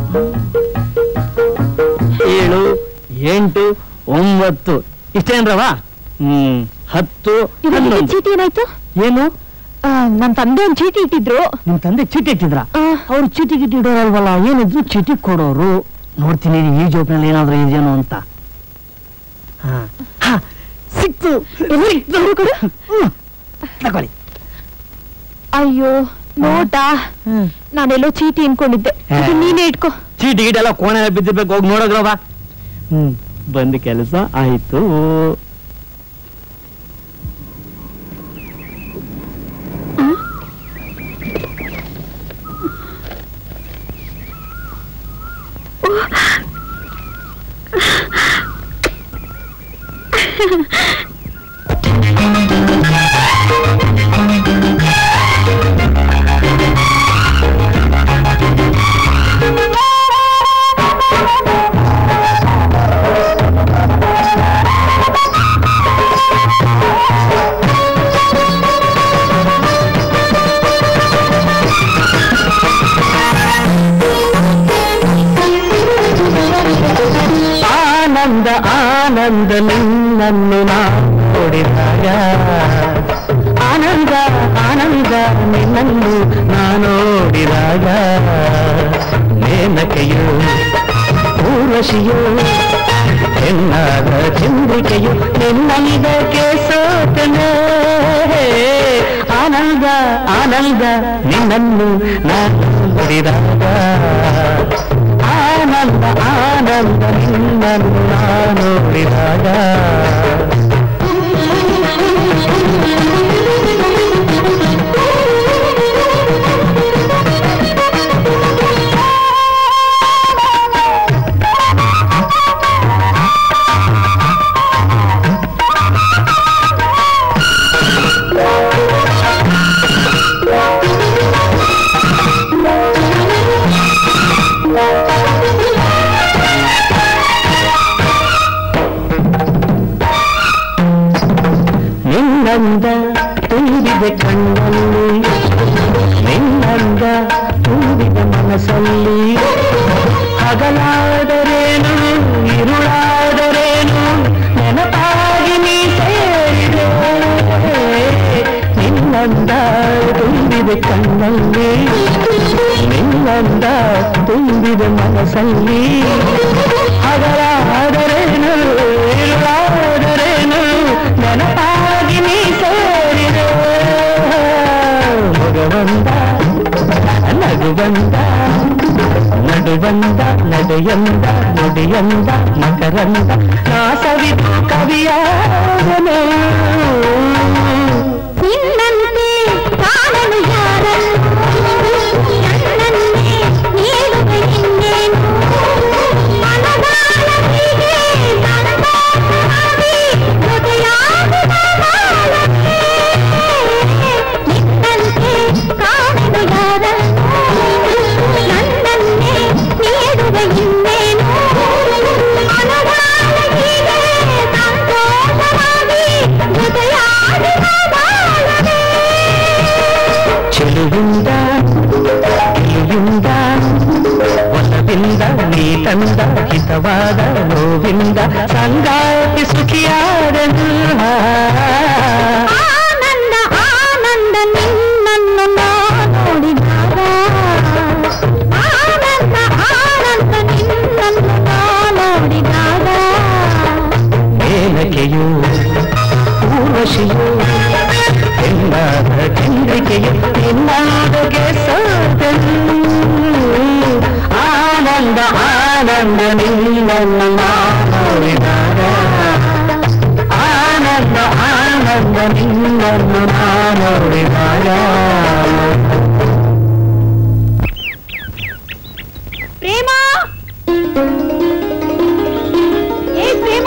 ಏಳು ಎಂಟು ಒಂಬತ್ತು ಇಷ್ಟೇನ್ರವ ಹ್ಮ್ ಹತ್ತು ಇದಕ್ಕೆ ಹನ್ನೊಂದು ಚೀಟಿ ಏನಾಯ್ತು ಏನು ಆ, ನನ್ ತಂದೆ ಒಂದ್ ಚೀಟಿ ಇಟ್ಟಿದ್ರು ನಿಮ್ ತಂದೆ ಚೀಟಿ ಇಟ್ಟಿದ್ರ ಆ, ಅವ್ರು ಚೀಟಿ ಗಿಟಿ ಇಡೋರಲ್ವಲ್ಲ ಏನಿದ್ರು ಚೀಟಿ ಕೊಡೋರು ನೋಡ್ತೀನಿ ಈ ಜೋಬ್ನಲ್ಲಿ ಏನಾದ್ರೂ ಇದೆಯೇನೋ ಅಂತ ಹಾ. ಹಾ, ಸಿಕ್ತು ಸಿಕ್ತು. ಹ್ಮ್. ತಗೊಳ್ಳಿ ಅಯ್ಯೋ ನೋಟಾ ನಾನೆಲ್ಲೋ ಚೀಟಿ ಅನ್ಕೊಂಡಿದ್ದೆ ಹಾ. ಇದು ನೀನೇ ಇಟ್ಕೋ ಚೀಟಿ ಗೀಟೆಲ್ಲ ಕೋಣೆ ಬಿದ್ದಿರ್ಬೇಕು ಹೋಗಿ ನೋಡೋದ್ರವ ಹ್ಮ್ ಬಂದ ಕೆಲಸ ಆಯ್ತು ಆನಂದ ಆನಂದ ನಿನ್ನನ್ನು ನಾ ನೋಡಿದಾಗ ಆನಂದ ಆನಂದ ನಿನ್ನನ್ನು ನಾ ನೋಡಿದಾಗ ನೇನಕೆಯು ಊರ್ವಶಿಯು ಹೆಣ್ಣಾದ ಚಂದ್ರಿಕೆಯು ನಿನ್ನಲ್ಲಿದಕ್ಕೆ ಸೋತನೆ ಆನಂದ ಆನಂದ ನಿನ್ನನ್ನು ನಾ ನೋಡಿದಾಗ ಆನಂದ ಆನಂದ ನಿನ್ನನ್ನು ನಾ ನೋಡಿದಾಗ ನಿನ್ನಂದ ತುಂಬಿದೆ ಕಣ್ಣಲ್ಲಿ ನಿನ್ನಂದ ತುಂಬಿದೆ ಮನಸ್ಸಲ್ಲಿ ಹಗಲಾದರೇನು ಇರುಳಾದರೇನು ನೆನಪಾಗಿ ನೀ ಸೇರಿದೆ ನಿನ್ನಂದ ತುಂಬಿದೆ ಕಣ್ಣಲ್ಲಿ ನಿನ್ನಂದ ತುಂಬಿದೆ ಮನಸ್ಸಲ್ಲಿ ಹಗಲಾದರೇನು ಇರುಳಾದರೇನು ನೆನಪಾಗಿ ನೀ ಸೇರಿದೆ ಮಗವಂದ ನಗುವಂದ ನಡುವಂದ ನಡೆಯಂದ ನುಡಿಯಂದ ಮಕರಂದ ನಾ ಸವಿದು ಕವಿಯಾದನು ನಿನ್ನಂತೆ ಕಾಣಲು ಯಾರನ್ನು ನನ್ನನ್ನೇ ನೀಡುವೆ ಇನ್ನೇನು ಮನದಾಳವಿಗೆ ನನಗಾಗಿ ಜನ್ಮದ ನೋವಿಂದ ಸಂಗಾತಿ ಸುಖಿಯಾದನು ಆನಂದ ಆನಂದ ನಿನ್ನನ್ನು ನಾ ನೋಡಿದಾಗ ಆನಂದ ಆನಂದ ನಿನ್ನನ್ನು ನಾ ನೋಡಿದಾಗ ಮೇನಕೆಯು ಊರ್ವಶಿಯು ಎಲ್ಲಾದ ಚಂದ್ರಿಕೆಯು ನಿನ್ನಾದಗೆ ಸಾಧನು ಆನಂದ ಆನಂದ ನಿನ್ನನ್ನು ನೋಡಿದಾಗ ಆನಂದ ಆನಂದ ನಿನ್ನನ್ನು ನೋಡಿದಾಗ ಪ್ರೇಮ ಏ ಪ್ರೇಮ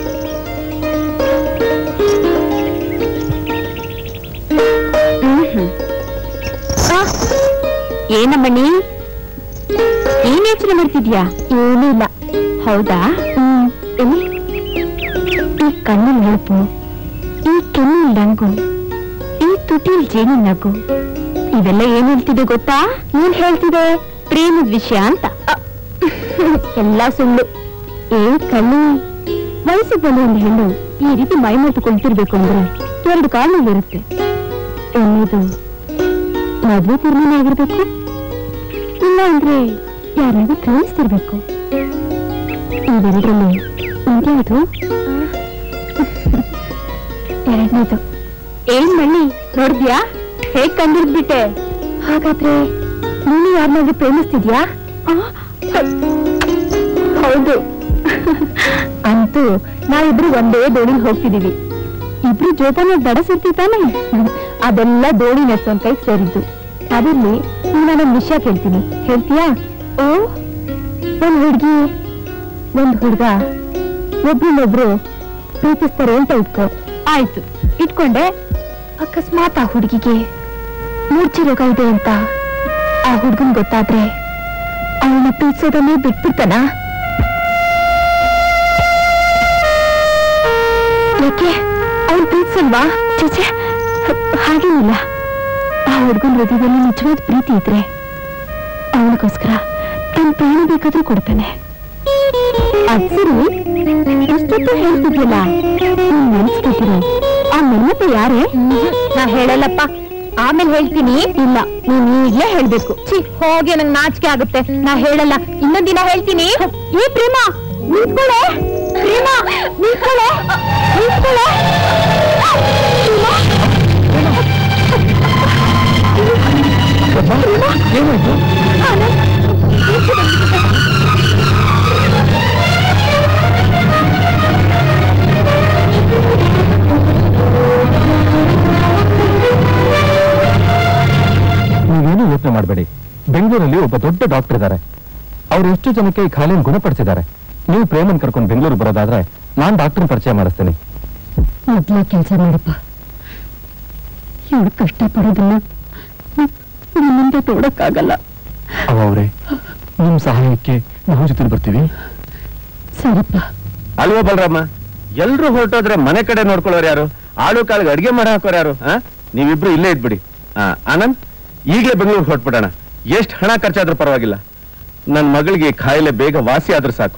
ಏನಮ್ಮಣ್ಣಿ ಏನ್ ಯೋಚನೆ ಮಾಡ್ತಿದ್ಯಾ ಏನೂ ಇಲ್ಲ ಹೌದಾ ಹ್ಮ್ ಎಲ್ಲಿ ಈ ಕಣ್ಣಿನ ನೆನಪು ಈ ಕೆನ್ನಿನ ರಂಗು ಈ ತುಟಿಲ್ ಜೇನು ನಗು ಇವೆಲ್ಲ ಏನ್ ಹೇಳ್ತಿದೆ ಗೊತ್ತಾ ಏನ್ ಹೇಳ್ತಿದೆ ಪ್ರೇಮದ ವಿಷಯ ಅಂತ ಅ, ಎಲ್ಲ ಸುಳ್ಳು ಏ ಕಣ್ಣಿ ವಯಸ್ಸಿಗೆ ಬಂದ ಒಂದು ಹೆಣ್ಣು ಈ ರೀತಿ ಮೈ ಮತ್ತು ಕುಳಿತಿರ್ಬೇಕು ಅಂದ್ರೆ ಎರಡು ಕಾರಣಗಳಿರುತ್ತೆ ಒಂದೇದು ಮದ್ವೆ ತೀರ್ಮಾನ ಆಗಿರ್ಬೇಕು ಇಲ್ಲ ಅಂದ್ರೆ ಯಾರಿಗೂ ಪ್ರೇಮಿಸ್ತಿರ್ಬೇಕು ಇವೆರಡರಲ್ಲಿ ಇದ್ಯಾವುದು ಎರಡನೇದು ಏನ್ ಮಣ್ಣಿ ನೋಡಿದ್ಯಾ ಹೇಗ್ ಕಂಡಿರ್ಬಿಟ್ಟೆ ಹಾಗಾದ್ರೆ ನೀನು ಯಾರನ್ನಾದ್ರೂ ಪ್ರೇಮಿಸ್ತಿದ್ಯಾ ಆ, ಹೌದು ಅಂತೂ ನಾವಿಬ್ರು ಒಂದೇ ದೋಣಿಲ್ ಹೋಗ್ತಿದೀವಿ ಇಬ್ರು ಜೋಪಾನ ದಡಸಿರ್ತಿ ತಾನೆ ಅದೆಲ್ಲ ದೋಣಿ ನಡ್ಸೋನ್ ಕೈ ಸೇರಿದ್ದು ಅದಿರ್ಲಿ ನೀವ್ ನಾನೊಂದ್ ವಿಷಯ ಕೇಳ್ತೀನಿ ಹೇಳ್ತೀಯಾ ಓ ಒಂದ್ ಹುಡ್ಗಿ ಒಂದ್ ಹುಡ್ಗ ಒಬ್ರನ್ನೊಬ್ರು ಪ್ರೀತಿಸ್ತಾರೆ ಅಂತ ಇಟ್ಕೋ ಆಯ್ತು ಇಟ್ಕೊಂಡೆ ಅಕಸ್ಮಾತ್ ಆ ಹುಡುಗಿಗೆ ಮೂರ್ಛೆ ರೋಗ ಇದೆ ಅಂತ ಆ ಹುಡ್ಗನ್ ಗೊತ್ತಾದ್ರೆ ಅವಳನ್ನ ಪ್ರೀತಿಸೋದನ್ನೇ ಬಿಟ್ಬಿಡ್ತಾನ ಯಾಕೆ ಅವನ್ ಪ್ರೀತಿಸಲ್ವಾ ಚೇಚೆ ಹಾಗೇನಿಲ್ಲ ಆ ಹುಡ್ಗನ್ ಹೃದಯದಲ್ಲಿ ನಿಜವಾದ ಪ್ರೀತಿ ಇದ್ರೆ ಅವನಿಗೋಸ್ಕರ ತನ್ನ ಪ್ರಾಣ ಬೇಕಾದ್ರೂ ಕೊಡ್ತಾನೆ ಅದ್ ಸರಿ ಅಷ್ಟೊತ್ತು ಹೇಳ್ತಿದ್ಯಲ್ಲ ನೀನ್ ನೆನ್ಸ್ಕೊತೀನಿ ಆ ನೆನಪು ಯಾರೇ ನಾ ಹೇಳಲ್ಲಪ್ಪ ಆಮೇಲೆ ಹೇಳ್ತೀನಿ ಇಲ್ಲ ನೀನ್ ಈಗ್ಲೇ ಹೇಳ್ಬೇಕು ಛೀ ಹೋಗಿ ನಂಗೆ ನಾಚಿಕೆ ಆಗುತ್ತೆ ನಾ ಹೇಳಲ್ಲ ಇನ್ನೊಂದ್ ದಿನ ಹೇಳ್ತೀನಿ ಈ ಪ್ರೇಮ ನಿಂತ್ಕೊಳೆ ಪ್ರೇಮ ನಿಂತ್ಕೊಳೆ ನಿಂತ್ಕೊಳೆ ಏನಾಯ್ತು ನೀವೇನು ಯೋಚನೆ ಮಾಡಬೇಡಿ ಬೆಂಗಳೂರಲ್ಲಿ ಒಬ್ಬ ದೊಡ್ಡ ಡಾಕ್ಟರ್ ಇದ್ದಾರೆ ಅವ್ರು ಎಷ್ಟು ಜನಕ್ಕೆ ಈ ಖಾಯಿಲೆಯನ್ನು ಗುಣಪಡಿಸಿದ್ದಾರೆ ನೀವು ಪ್ರೇಮನ್ ಕರ್ಕೊಂಡು ಬೆಂಗಳೂರು ಬರೋದಾದ್ರೆ ನಾನ್ ಡಾಕ್ಟರ್ ಪರಿಚಯ ಮಾಡಿಸ್ತೀನಿ ಮೊದ್ಲ ಕೆಲಸ ಮಾಡಪ್ಪ ಇವಳು ಕಷ್ಟ ಪಡೋದನ್ನ ನಿಮ್ಮಿಂದ ನೋಡಕ್ಕಾಗಲ್ಲ ಅವ ಅವ್ರೆ ನಿಮ್ ಸಹಾಯಕ್ಕೆ ನಾವು ಜೊತೆ ಬರ್ತೀವಿ ಸರಿಪ್ಪ ಅಲ್ವಾ ಬಲರಾಮ ಎಲ್ರು ಹೊರಟೋದ್ರೆ ಮನೆ ಕಡೆ ನೋಡ್ಕೊಳ್ಳೋರು ಯಾರು ಆಳು ಕಾಳಿಗೆ ಅಡಿಗೆ ಮಾಡಿ ಹಾಕೋರು ಯಾರು ಆ? ನೀವಿಬ್ರು ಇಲ್ಲೇ ಇದ್ಬಿಡಿ ಆ, ಆನಂದ್ ಈಗಲೇ ಬೆಂಗಳೂರು ಹೊರಟ್ಬಿಡೋಣ ಎಷ್ಟು ಹಣ ಖರ್ಚಾದ್ರೂ ಪರವಾಗಿಲ್ಲ ನನ್ನ ಮಗಳಿಗೆ ಈ ಕಾಯಿಲೆ ಬೇಗ ವಾಸಿ ಆದ್ರೂ ಸಾಕು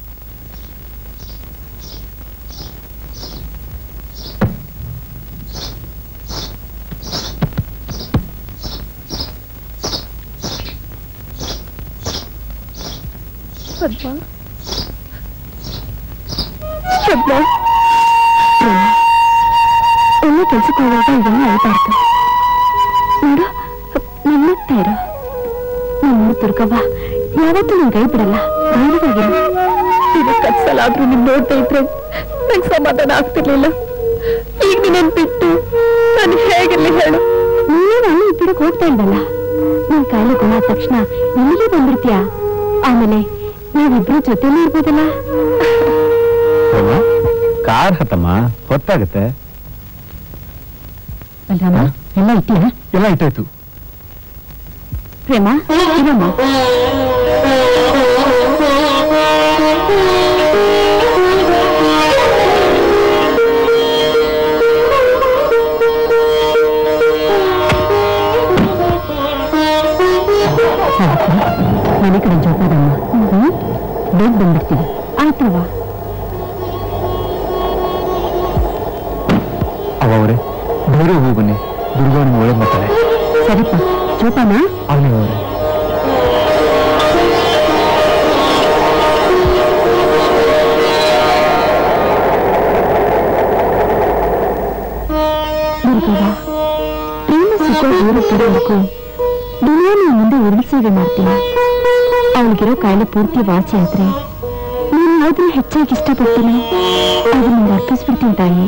ಪದ್ಮ ಪದ್ಮ ಒಳ್ಳೆ ಕೆಲ್ಸಕ್ಕೆ ಹೋಗುವಾಗ ಇದನ್ನ ಅಳ್ಬಾರ್ದು ನೋಡು ನನ್ನತ್ತ ಇರು ನಮ್ಮ ದುರ್ಗವ್ವ ಯಾವತ್ತೂ ನಿನ್ ಕೈ ಬಿಡಲ್ಲ ಧೈರ್ಯವಾಗಿರು ಇದು ಕತ್ಸಲಾದ್ರೂ ನಿನ್ ನೋಡ್ತಾ ಇದ್ರೆ ನಂಗೆ ಸಮಾಧಾನ ಆಗ್ತಿರ್ಲಿಲ್ಲ ಈಗ ನೀನೇನ್ ಬಿಟ್ಟು ನಾನು ಹೇಗಿರ್ಲಿ ಹೇಳು ನೀನು ನಾನು ಇಬ್ಬರಿಗೆ ಹೋಗ್ತಾ ಇಲ್ವಲ್ಲ ನಿನ್ ಕಾಯಿಲೆ ಗುಣ ಆದ ತಕ್ಷಣ ಇಲ್ಲಿಗೆ ಬಂದ್ಬಿಡ್ತೀಯ ಆಮೇಲೆ ನಾವಿಬ್ರು ಜೊತೆಲೇ ಇರ್ಬೋದಲ್ಲ ಕಾರ್ ಹತ್ತಮ್ಮ ಹೊತ್ತಾಗತ್ತೆ ಬಲರಾಮ ಎಲ್ಲ ಇಟ್ಟಿಯ ಎಲ್ಲ ಇಟ್ಟಾಯ್ತು ಪ್ರೇಮ ಇರಮ್ಮ ಮನೆ ಕಡೆ ಜೋಪಾನಮ್ಮ ಬೇಗ ಬಂದ್ಬಿಡ್ತೀವಿ ದೂರ ಕಡೆವರೆಗೂ ದುನಿಯಾನ ಮುಂದೆ ಉರುಳು ಸೇವೆ ಮಾಡ್ತೀನಿ ಅವಳಿಗಿರೋ ಕಾಯಿಲೆ ಪೂರ್ತಿ ವಾಸಿ ಆದ್ರೆ ನೀನು ಯಾವ್ದನ್ನ ಹೆಚ್ಚಾಗಿ ಇಷ್ಟಪಡ್ತೀನಿ ಅದನ್ನ ಅರ್ಪಿಸ್ಬಿಡ್ತೀನಿ ತಾಯಿ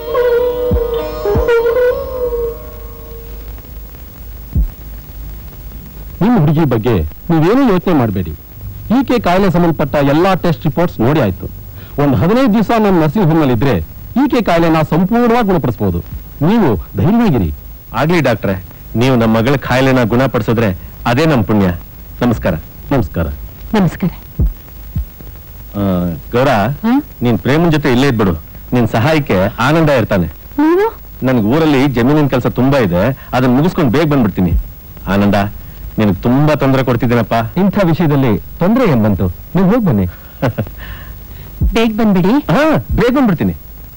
ನಿಮ್ಮ ಹುಡುಗಿ ಬಗ್ಗೆ ನೀವೇನೂ ಯೋಚನೆ ಮಾಡಬೇಡಿ ಈಕೆ ಕಾಯಿಲೆ ಸಂಬಂಧಪಟ್ಟ ಎಲ್ಲಾ ಟೆಸ್ಟ್ ರಿಪೋರ್ಟ್ಸ್ ನೋಡಿ ಆಯ್ತು ಒಂದು ಹದಿನೈದು ದಿವಸ ನಮ್ಮ ನರ್ಸಿಂಗ್ ಹೋಮ್ ಇದ್ರೆ ಈಕೆ ಕಾಯಿಲೆನ ಸಂಪೂರ್ಣವಾಗಿ ಗುಣಪಡಿಸಬಹುದು ನೀವು ಧೈರ್ಯವಾಗಿರಿ ಆಗ್ಲಿ ಡಾಕ್ಟ್ರೆ ನೀವು ನಮ್ಮ ಮಗಳ ಕಾಯಿಲೆನ ಗುಣಪಡಿಸಿದ್ರೆ ಅದೇ ನಮ್ಮ ಪುಣ್ಯ ನಮಸ್ಕಾರ ನಮಸ್ಕಾರ ನಮಸ್ಕಾರ ಆ, ಗೌರ ನೀನ್ ಪ್ರೇಮನ್ ಜೊತೆ ಇಲ್ಲೇ ಇದ್ಬಿಡು ನಿನ್ ಸಹಾಯಕ್ಕೆ ಆನಂದ ಇರ್ತಾನೆ ನೀನು ನನ್ಗೆ ಊರಲ್ಲಿ ಜಮೀನಿನ ಕೆಲಸ ತುಂಬಾ ಇದೆ ಅದನ್ನ ಮುಗಿಸ್ಕೊಂಡು ಬೇಗ ಬಂದ್ಬಿಡ್ತೀನಿ ಆನಂದ ನಿನಗೆ ತುಂಬಾ ತೊಂದರೆ ಕೊಡ್ತಿದ್ದೀನಪ್ಪ ಇಂಥ ವಿಷಯದಲ್ಲಿ ತೊಂದರೆ ಏನ್ ಬಂತು ನೀವು ಹೋಗಿ ಬನ್ನಿ ಬೇಗ ಬಂದ್ಬಿಡಿ ಹಾ ಬೇಗ ಬಂದ್ಬಿಡ್ತೀನಿ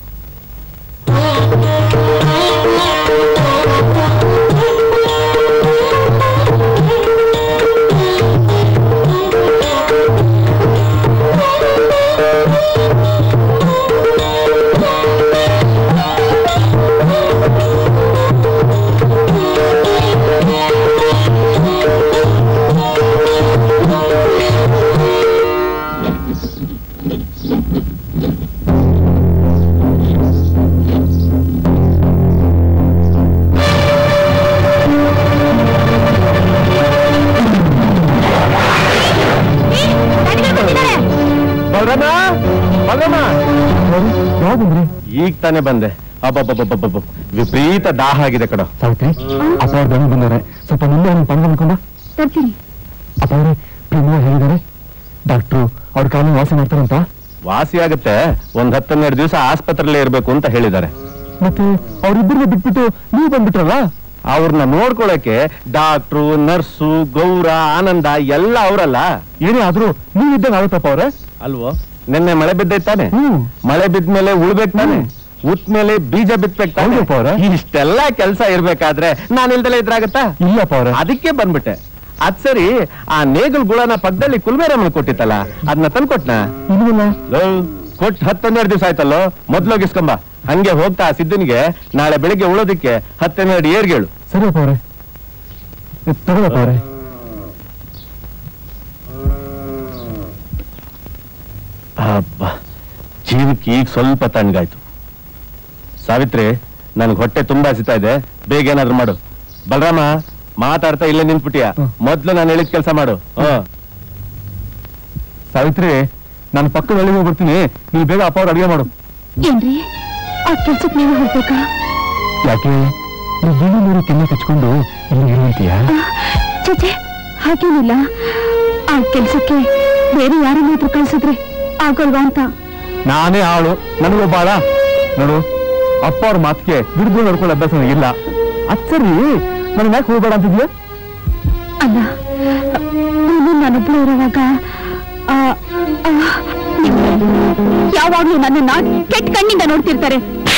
ಬಲರಾಮ ಬಲರಾಮ ಯಾವಾಗ ಬಂದ್ರಿ ಈಗ ತಾನೇ ಬಂದೆ ಅಬ್ಬಬ್ಬಬ್ಬಬ್ಬಬ್ಬ ವಿಪರೀತ ದಾಹ ಆಗಿದೆ ಕಡ ಸಾವಿತ್ರಿ ಅಪ್ಪ ಅವ್ರು ಬೆಂಗ್ ಬಂದವ್ರೆ ಸ್ವಲ್ಪ ಮುಂದೆ ಅವ್ರನ್ನ ಪಂಡ್ ಅನ್ಕೊಂಡ ತರ್ತೀನಿ ಅಪ್ಪ ಅವ್ರೆ ಪ್ರೇಮ ಹೇಳಿದ್ದಾರೆ ಡಾಕ್ಟ್ರು ಅವ್ರ ಕಾಲ ವಾಸಿ ಮಾಡ್ತಾರಂತ ವಾಸಿ ಆಗುತ್ತೆ ಒಂದ್ ಹತ್ತನ್ನೆರಡು ದಿವಸ ಆಸ್ಪತ್ರೆಯಲ್ಲೇ ಇರ್ಬೇಕು ಅಂತ ಹೇಳಿದ್ದಾರೆ ಮತ್ತೆ ಅವ್ರಿಬ್ಬರಿಗೆ ಬಿಟ್ಬಿಟ್ಟು ನೀವು ಬಂದ್ಬಿಟ್ರಲ್ಲ ಅವ್ರನ್ನ ನೋಡ್ಕೊಳಕ್ಕೆ ಡಾಕ್ಟ್ರು ನರ್ಸು ಗೌರ ಆನಂದ ಎಲ್ಲ ಅವರಲ್ಲ ಏನೇ ಆದ್ರೂ ನೀವು ಇದ್ದಂಗ ಆಗುತ್ತಪ್ಪ ಅವ್ರೆ ಅಲ್ವೋ ನಿನ್ನೆ ಮಳೆ ಬಿದ್ದೈತಾನೆ ಹ್ಮ್. ಮಳೆ ಬಿದ್ಮೇಲೆ ಉಳ್ಬೇಕು ತಾನೆ ಉತ್ ಮೇಲೆ ಬೀಜ ಬಿತ್ಬೇಕು ತಾನೆ ಹೌದಪ್ಪ ಅವ್ರೆ. ಇಷ್ಟೆಲ್ಲ ಕೆಲಸ ಇರ್ಬೇಕಾದ್ರೆ ನಾನು ಇಲ್ದಲೇ ಇದ್ರಾಗತ್ತಾ ಇಲ್ಲಪ್ಪ ಅವ್ರೆ ಅದಕ್ಕೆ ಬಂದ್ಬಿಟ್ಟೆ ಅದ್ ಸರಿ ಆ ನೇಗಲ್ ಗುಳನ ಪಕ್ಕದಲ್ಲಿ ಕುಲ್ಬೇರಮ್ಮನ ಕೊಟ್ಟಿತ್ತಲ್ಲ ಅದನ್ನ ತಂದ್ಕೊಟ್ನ ಇಲ್ವಲ್ಲ ಕೊಟ್ಟು ಹತ್ತನ್ನೆರಡು ದಿವಸ ಆಯ್ತಲ್ಲೋ ಮೊದ್ಲೋಗಿಸ್ಕೊಂಬ ಹಂಗೆ ಹೋಗ್ತಾ ಆ ಸಿದ್ದನಿಗೆ ನಾಳೆ ಬೆಳಿಗ್ಗೆ ಉಳೋದಿಕ್ಕೆ ಹತ್ತೆರಡು ಏರ್ಗೇಳು ಸರಿಯಪ್ಪ ಅವ್ರೆ ತಗೊಳಪ್ಪ ಅವ್ರೆ ಹಬ್ಬ ಜೀವಕ್ಕೆ ಈಗ ಸ್ವಲ್ಪ ತಣ್ಣಗಾಯ್ತು ಸಾವಿತ್ರಿ ನನ್ಗೆ ಹೊಟ್ಟೆ ತುಂಬಾ ಹಸಿತಾ ಇದೆ ಬೇಗ ಏನಾದ್ರು ಮಾಡು ಬಲರಾಮ ಮಾತಾಡ್ತಾ ಇಲ್ಲೇ ನಿಂತ್ಬಿಟ್ಟಿಯ ಹ್ಮ್. ಮೊದ್ಲು ನಾನು ಹೇಳಿದ ಕೆಲಸ ಮಾಡು ಹ್ಮ್ ಸಾವಿತ್ರಿ ನಾನು ಪಕ್ಕದ ಹಳ್ಳಿಗೆ ಹೋಗಿ ಬರ್ತೀನಿ ನೀವು ಬೇಗ ಅಪ್ಪ ಅವ್ರು ಅಡಿಗೆ ಮಾಡು ಏನ್ರಿ ಆ ಕೆಲ್ಸಕ್ಕೆ ನೀವು ಹೋಗ್ಬೇಕಾ ಯಾಕೆ ನೀವು ಬೀಳಿ ನೀರು ಕೆನ್ನೆ ಕಚ್ಕೊಂಡು ಇಲ್ಲಿ ಇರುವಂತೀಯಾ ಚೇಚೆ ಹಾಗೇನಿಲ್ಲ ಆ ಕೆಲ್ಸಕ್ಕೆ ಬೇರೆ ಯಾರನ್ನಾದ್ರೂ ಕಳ್ಸಿದ್ರೆ ಆಗೋಲ್ವಾ ಅಂತ ನಾನೇ ಆಳು ನನಗೊಬ್ಬ ಆಳ ನೋಡು ಅಪ್ಪ ಅವ್ರ ಮಾತಿಗೆ ಬಿಡುದು ನೋಡ್ಕೊಳ್ಳೋ ಅಭ್ಯಾಸ ನನಗಿಲ್ಲ ಅದ್ ಸರಿ ನನಗೆ ಯಾಕೆ ಹೋಗ್ಬೇಡ ಅಂತಿದ್ಯಾ ಅಲ್ಲ ನೀನು ನಾನೊಬ್ಳು ಇರುವಾಗ ಆ, ಆ, ಯಾವಾಗ್ಲೂ ನನ್ನನ್ನ ಕೆಟ್ಟ ಕಣ್ಣಿಂದ ನೋಡ್ತಿರ್ತಾರೆ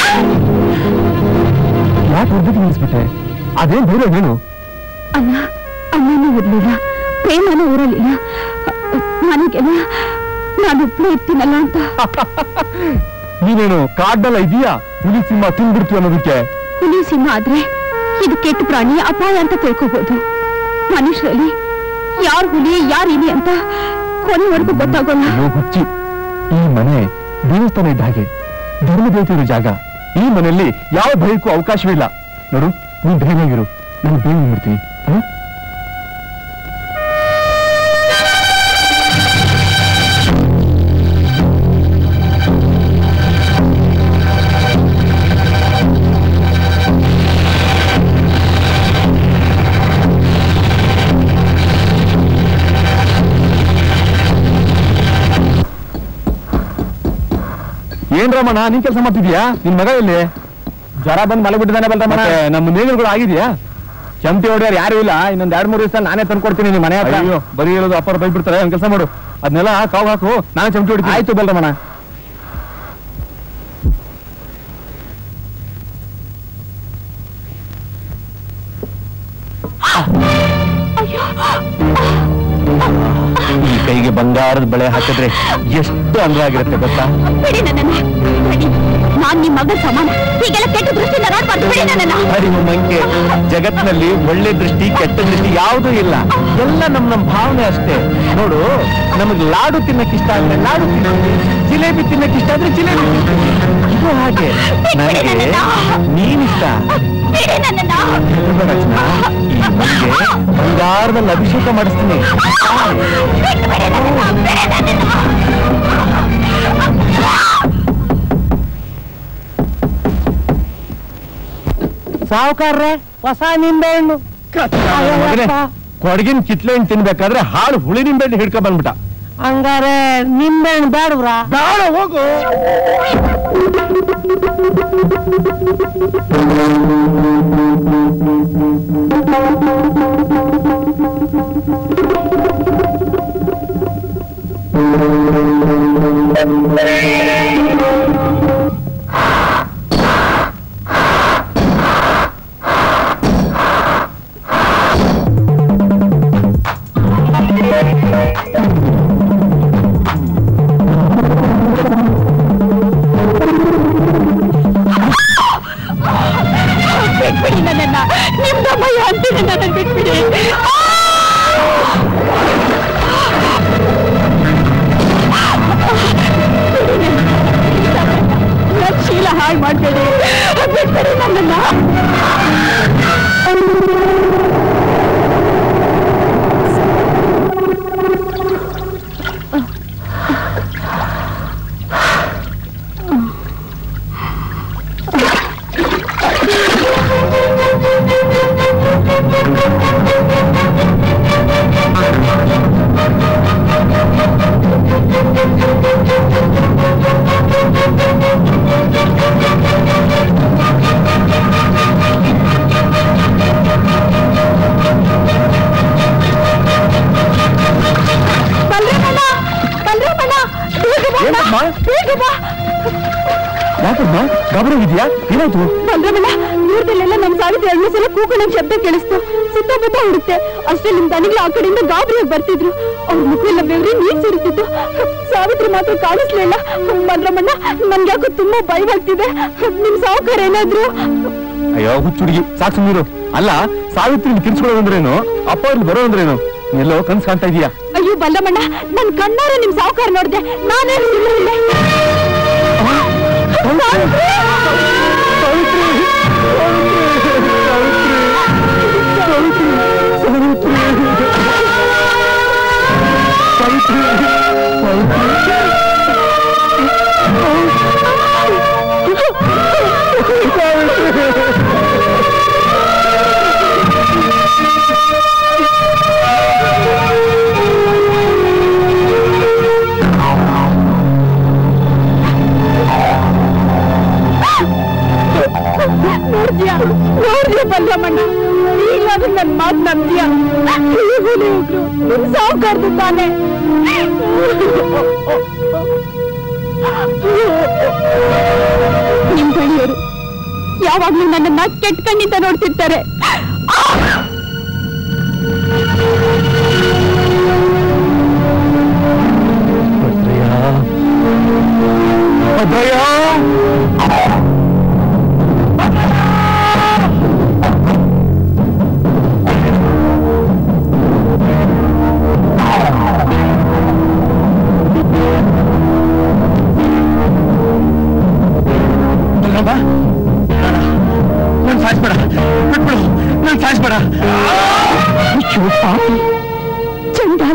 ಯಾಕೆ ಹೊರಬಿಟ್ಟು ನಿಲ್ಲಿಸ್ಬಿಟ್ಟೆ ಅದೇನ್ ಧೈರ್ಯ ಏನು ಅಲ್ಲ ಅಮ್ಮನೂ ಇರ್ಲಿಲ್ಲ ಪ್ರೇಮನೂ ಇರಲಿಲ್ಲ ನನಗೆಲ್ಲ ನಾನೊಬ್ಳು ಇರ್ತೀನಲ್ಲ ಅಂತ ನೀನೇನು ಕಾಡ್ಡಲ್ಲ ಇದೀಯಾ ಹುಲಿ ಸಿಂಹ ತಿಂದ್ಬಿಡ್ತೀವಿ ಅನ್ನೋದಕ್ಕೆ ಹುಲಿ ಸಿಂಹ ಆದ್ರೆ ಇದು ಕೆಟ್ಟ ಪ್ರಾಣಿ ಅಪಾಯ ಅಂತ ತಿಳ್ಕೋಬಹುದು ಮನುಷ್ಯರಲ್ಲಿ ಯಾರು ಹುಲಿ ಯಾರು ಇಲಿ ಅಂತ ಕೊನೆವರೆಗೂ ಗೊತ್ತಾಗೋಲ್ಲ ಅಯ್ಯೋ ಹುಚ್ಚಿ ಈ ಮನೆ ದೇವಸ್ಥಾನ ಇದ್ದ ಹಾಗೆ ಧರ್ಮ ದೇವತೆ ಇರೋ ಜಾಗ ಈ ಮನೆಯಲ್ಲಿ ಯಾವ ಭಯಕ್ಕೂ ಅವಕಾಶವಿಲ್ಲ ನೋಡು ನೀನ್ ಧೈರ್ಯವಾಗಿರು ನಾನು ಬೇಗ ಬಂದ್ಬಿಡ್ತೀನಿ ಹ? ಏನ್ ರಮಣ ನೀನ್ ಕೆಲಸ ಮಾಡ್ತಿದ್ಯಾ ನಿನ್ ಮಗ ಎಲ್ಲಿ ಜ್ವರ ಬಂದ್ ಮಳೆ ಬಿಟ್ಟಿದ್ದಾನೆ ಬಲ್ರಮಣ ನಮ್ಮ ನೇಗಿಲ್ಗಳು ಆಗಿದ್ಯಾ ಚಂಪಿ ಹೊಡೆಯೋರು ಯಾರು ಇಲ್ಲ ಇನ್ನೊಂದ್ ಎರಡ್ ಮೂರು ದಿವಸ ನಾನೇ ತಂದ್ಕೊಡ್ತೀನಿ ನಿಮ್ ಮನೆ ಹತ್ರ ಅಯ್ಯೋ ಬರೀ ಹೇಳೋದು ಅಪ್ಪರ ಬೈ ಬಿಡ್ತಾರೆ ಒಂದ್ ಕೆಲಸ ಮಾಡು ಅದನ್ನೆಲ್ಲ ಕಾವು ಹಾಕು ನಾನೇ ಚಮಟಿ ಹೊಡಿತೀನಿ ಆಯ್ತು ಬಲ್ರಮಣ ಈ ಕೈಗೆ ಬಂಗಾರದ ಬಳೆ ಹಾಕಿದ್ರೆ ಎಷ್ಟು ಅಂದವಾಗಿರುತ್ತೆ ಗೊತ್ತಾ ಬಿಡಿ ನನ್ನನ್ನ ಬಿಡಿ ನಾನ್ ನಿಮ್ ಮಗ ಸಮಾನ ಹೀಗೆಲ್ಲ ಕೆಟ್ಟ ದೃಷ್ಟಿಯಿಂದ ನೋಡ್ಬಾರ್ದು ಬಿಡಿ ನನ್ನನ್ನ ಅರಿವು ಮಂಗೆ ಜಗತ್ನಲ್ಲಿ ಒಳ್ಳೆ ದೃಷ್ಟಿ ಕೆಟ್ಟ ದೃಷ್ಟಿ ಯಾವುದೂ ಇಲ್ಲ ಎಲ್ಲ ನಮ್ ನಮ್ ಭಾವನೆ ಅಷ್ಟೇ ನೋಡು ನಮಗ್ ಲಾಡು ತಿನ್ನಕ್ ಇಷ್ಟ ಆದ್ರೆ ಲಾಡು ತಿನ್ನುತ್ತೀವಿ ಜಿಲೇಬಿ ತಿನ್ನಕ್ ಇಷ್ಟ ಆದ್ರೆ ಜಿಲೇಬಿ ತಿಂತೀವಿ. ಇದು ಹಾಗೆ ನನಗೆ ನೀನಿಷ್ಟ ಬಿಡಿ ನನ್ನನ್ನ ಹೆದರ್ಬೇಡ ರಚನಾ. ಈ ಮನೆಗೆ ಬಂಗಾರದಲ್ಲಿ ಅಭಿಷೇಕ ಮಾಡಿಸ್ತೀನಿ ಬಿಟ್ಟು ಬಿಡಿ ನನ್ನನ್ನ ಬಿಡಿ ನನ್ನನ್ನ ಸಾವುಕಾರ್ರೆ ಹೊಸ ನಿಂಬೆ ಹಣ್ಣು ಮಗನೇ, ಕೊಡಗಿನ ಕಿತ್ಲೆ ಹಣ್ಣು ತಿನ್ಬೇಕಾದ್ರೆ ಹಾಳು ಹುಳಿ ನಿಂಬೆ ಹಣ್ಣು ಹಿಡ್ಕೊ ಬಂದ್ಬಿಟ್ಟ ಹಂಗಾರೆ ನಿಂಬೆ ಹಣ್ಣು ಬೇಡವ್ರಾ ಬೇಡ ಹೋಗು ಬಿಟ್ಬಿಡಿ ನನ್ನನ್ನ ನಿಮ್ದಮ್ಮಯ್ಯ ಅಂತೀನಿ ನನ್ನ ಬಿಟ್ಬಿಡಿ ನನ್ ಶೀಲ ಹಾಳು ಮಾಡ್ಬೇಡಿ ಬಿಟ್ಬಿಡಿ ನನ್ನನ್ನ ಬಲ್ರಾಮಣ್ಣ ಬಲ್ರಾಮಣ್ಣ ಬೇಗ ಬಾ ಅಣ್ಣ. ಏನಮ್ಮ? ಬೇಗ ಬಾ ಯಾಕಮ್ಮ ಗಬರ ಇದೆಯಾ ಏನಾಯ್ತು ಬಲ್ರಾಮಣ್ಣ ದೂರದಲ್ಲೆಲ್ಲ ನಮ್ ಸಾವಿತ್ರಿ ಎರಡು ಸಲ ಕೂಗುಣ ಶಬ್ದ ಕೇಳಿಸ್ತು ಸುತ್ತಮುತ್ತ ಹುಡುಕ್ತೆ ಅಷ್ಟೇ ನಿಮ್ ದನಿಗಳು ಆ ಕಡೆಯಿಂದ ಗಾಬರಿಯಾಗಿ ಬರ್ತಿದ್ರು ಅವ್ರ ಮುಖ ಎಲ್ಲ ಬೆವರಿ ನೀರ್ ಸುರಿತಿತ್ತು ಸಾವಿತ್ರಿ ಮಾತ್ರ ಕಾಣಿಸ್ಲಿಲ್ಲ ಬಲ್ರಾಮಣ್ಣ ನನ್ಗ್ಯಾಕೋ ತುಂಬಾ ಭಯವಾಗ್ತಿದೆ ನಿಮ್ ಸಾವುಕಾರ ಏನಾದ್ರು ಅಯ್ಯೋ ಹುಚ್ಚುಡುಗಿ ಸಾಕು ಸುಮ್ಮೀರು ಅಲ್ಲ ಸಾವಿತ್ರಿ ಕಿರ್ಸ್ಕೊಳ್ಳೋದಂದ್ರೇನು ಅಪ್ಪ ಅವ್ರಿಗೆ ಬರೋದಂದ್ರೇನು ಎಲ್ಲೋ ಕನ್ಸ್ ಕಾಣ್ತಾ ಇದೀಯಾ ಅಯ್ಯೋ ಬಲ್ಲಮ್ಮಣ್ಣ ನನ್ ಕಣ್ಣಾರ ನಿಮ್ ಸಾವುಕಾರ ನೋಡ್ದೆ ನಾನೇ ನೋಡ್ದ್ಯಾ ನೋಡ್ದ್ಯಾ ಬಲ್ಲಮ್ಮಣ್ಣ ಈಗಲಾದ್ರೂ ನನ್ ಮಾತ್ ನಂಬ್ದ್ಯಾ ಈಗಲೂ ಹೋಗ್ರು ನಿಮ್ ಸಾವುಕಾರ್ದು ತಾನೆ ನಿಮ್ ಬಳಿಯವರು ಯಾವಾಗ್ಲೂ ನನ್ನನ್ನ ಕೆಟ್ಟ ಕಣ್ಣಿಂದ ನೋಡ್ತಿರ್ತಾರೆ ಭದ್ರಯ್ಯ ಭದ್ರಯ್ಯ ನನ್ ಸಾಯಿಸ್ಬೇಡ ಬಿಟ್ಬಿಡು ನನ್ ಸಾಯಿಸ್ಬೇಡ ಅಯ್ಯೋ ಪಾಪಿ ಚಂಡಾಲ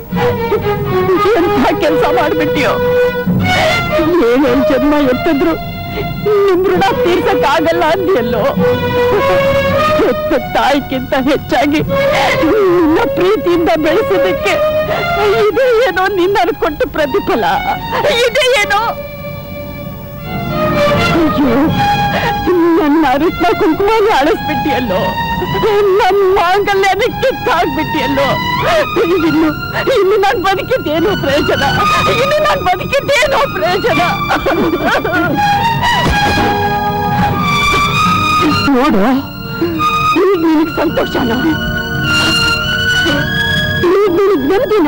ಎಂಥ ಕೆಲಸ ಮಾಡ್ಬಿಟ್ಟಿಯೋ ಏನೇನ್ ಜನ್ಮ ಎತ್ತಿದ್ರು ನಿಮ್ ಋಣ ತೀರ್ಸಕ್ ಆಗಲ್ಲ ಅಂದ್ಯಲ್ಲೋ ಹೆತ್ತ ತಾಯಿಗಿಂತ ಹೆಚ್ಚಾಗಿ ನಿನ್ನ ಪ್ರೀತಿಯಿಂದ ಬೆಳೆಸೋದಕ್ಕೆ ಇದೇ ಏನೋ ನಿನ್ನ ಕೊಟ್ಟು ಪ್ರತಿಫಲ ಇದೇ ಏನೋ ಅಯ್ಯೋ ನನ್ನ ಅರಿತ್ನ ಕುಂಕುಮನ ಅಳಿಸ್ಬಿಟ್ಟಿಯಲ್ಲೋ ನನ್ನ ಮಾಂಗಲ್ಯನ ಕಿತ್ತಾಕ್ಬಿಟ್ಟಿಯಲ್ಲೋ ಇನ್ನು ಇನ್ನು ನಾನು ಬದುಕಿದ್ದೇನೋ ಪ್ರಯೋಜನ ಇನ್ನು ನಾನು ಬದುಕಿದ್ದೇನೋ ಪ್ರಯೋಜನ ನೋಡು ಈಗ ನಿನಗೆ ಸಂತೋಷನ ಈಗ ನಿನಗೆ ನೆಮ್ಮದಿನ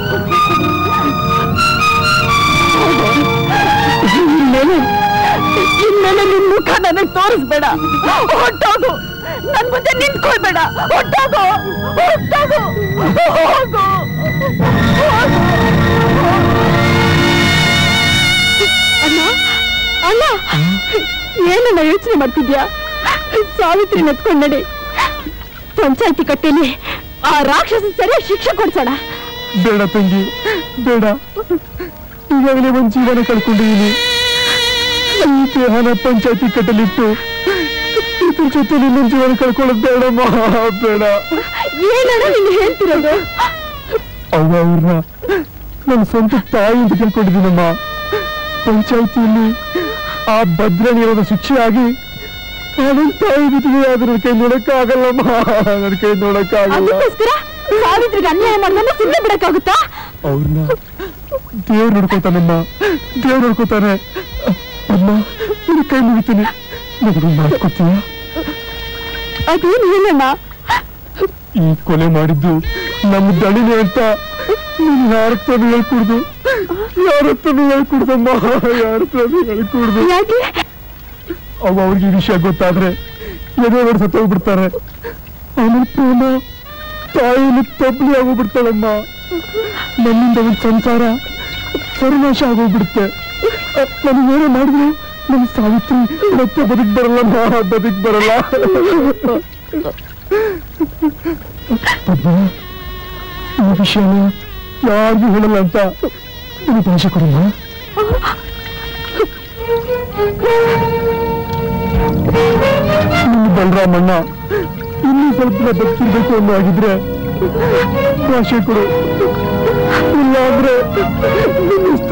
ಇನ್ಮೇಲೆ ನನಗ್ ತೋರಿಸ್ಬೇಡ ಹೊಟ್ಟೋಗು ನನ್ ಮುಂದೆ ನಿಂತ್ಕೊಳ್ಬೇಡ ಹೊಟ್ಟೋಗು ಹೊಟ್ಟೋಗು ಹೋಗು ಅಣ್ಣ ಅಣ್ಣ ಏನನ್ನ ಯೋಚನೆ ಮಾಡ್ತಿದ್ಯಾ ಸಾವಿತ್ರಿ ನೆತ್ಕೊಂಡ್ ನಡಿ ಪಂಚಾಯತಿ ಕಟ್ಟೆಲಿ ಆ ರಾಕ್ಷಸ ಸರಿಯಾಗಿ ಶಿಕ್ಷೆ ಕೊಡ್ಸೋಣ ಬೇಡ ತಂಗಿ ಬೇಡ ಈಗಾಗಲೇ ಒಂದ್ ಜೀವನ ಕಳ್ಕೊಂಡಿದ್ದೀನಿ ಈ ದೇಹನ ಪಂಚಾಯತಿ ಕಟ್ಟಲಿಟ್ಟು ಇದ್ರ ಜೊತೆ ನಿನ್ನ ಜೀವನ ಕಳ್ಕೊಳ್ಳೋದು ಬೇಡಮ್ಮ ಬೇಡ ಏನಣ್ಣ ನೀನು ಹೇಳ್ತಿರೋದು ಅವ್ವ ಅವ್ರನ್ನ ನನ್ನ ಸ್ವಂತ ತಾಯಿ ಅಂತ ತಿಳ್ಕೊಂಡಿದ್ದೀನಮ್ಮ ಪಂಚಾಯತಿಯಲ್ಲಿ ಆ ಭದ್ರನಿರೋದ ಶಿಕ್ಷೆ ಆಗಿ ನನ್ನ ತಾಯಿ ಜೊತೆಗೆ ಅದ್ರ ನನ್ನ ಕೈ ನೋಡಕ್ಕಾಗಲ್ಲಮ್ಮ ನನ್ನ ಕೈ ನೋಡಕ್ಕಾಗಲ್ಲ ಅದಕ್ಕೋಸ್ಕರ ಸಾವಿತ್ರಿಗೆ ಅನ್ಯಾಯ ಮಾಡಿದ್ರೆ ಸುಮ್ಮನೆ ಬಿಡಕ್ಕಾಗುತ್ತಾ ಅವ್ರನ್ನ ದೇವ್ರು ನೋಡ್ಕೋತಾನಮ್ಮ ದೇವ್ರು ನೋಡ್ಕೋತಾನೆ ಅಮ್ಮ ನಿನ್ನ ಕೈ ಮುಗಿತೀನಿ ನನಗೆ ಮಾಡ್ಕೊತೀಯ ಅದೇನು ಹೇಳಣ್ಣ ಈ ಕೊಲೆ ಮಾಡಿದ್ದು ನಮ್ಮ ದಣಿನೆ ಅಂತ ನೀನ್ ಯಾರ ಹತ್ರನೂ ಹೇಳ್ಕೊಡ್ದು ಯಾರ ಹತ್ರನೂ ಹೇಳ್ಕೊಡ್ದಮ್ಮ ಯಾರ ಹತ್ರನೂ ಹೇಳ್ಕೊಡ್ದು ಯಾಕೆ ಅವ ಅವ್ರಿಗೆ ಈ ವಿಷಯ ಗೊತ್ತಾದ್ರೆ ಎದೆ ಹೊಡೆದು ಸತ್ತೋಗ್ಬಿಡ್ತಾರೆ ಅವನ ಪ್ರೇಮ ತಾಯಿನ ತಬ್ಲಿ ಆಗೋಗ್ಬಿಡ್ತಾಳಮ್ಮ ನನ್ನಿಂದ ಒಂದು ಸಂಸಾರ ಸರ್ವನಾಶ ಆಗೋಗ್ಬಿಡುತ್ತೆ ನನಗೇನೋ ಮಾಡಿದ್ರು ನನ್ನ ಸಾವಿತ್ರಿ ಮತ್ತೆ ಬದುಕ್ ಬರಲ್ಲಮ್ಮ ಬದುಕ್ ಬರಲ್ಲ ಪದ್ಮ ಈ ವಿಷಯನ ಯಾರಿಗೂ ಹೇಳಲ್ಲ ಅಂತ ನೀವು ಭಾಷೆ ಕೊಡಲ್ಲ ನಿನ್ನ ಬಲರಾಮಣ್ಣ ಇನ್ನೂ ಸ್ವಲ್ಪ ದಿನ ಬದುಕಿರ್ಬೇಕು ಅನ್ನೋ ಆಗಿದ್ರೆ ಭಾಷೆ ಕೊಡು ಇಲ್ಲ ಅಂದ್ರೆ ನಿನ್ನ ಇಷ್ಟ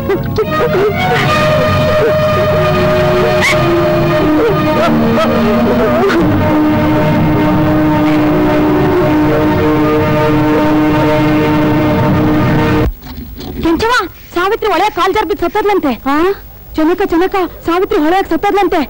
ಕೆಂಚವ ಸಾವಿತ್ರಿ ಒಳ್ಳೆ ಕಾಲ್ ಜಾರ್ ಬಿದ್ದು ಸತ್ತದ್ಲಂತೆ ಆ ಜನಕ ಜನಕ ಸಾವಿತ್ರಿ ಹೊಳೆಯಾಗ ಸತ್ತದ್ಲಂತೆ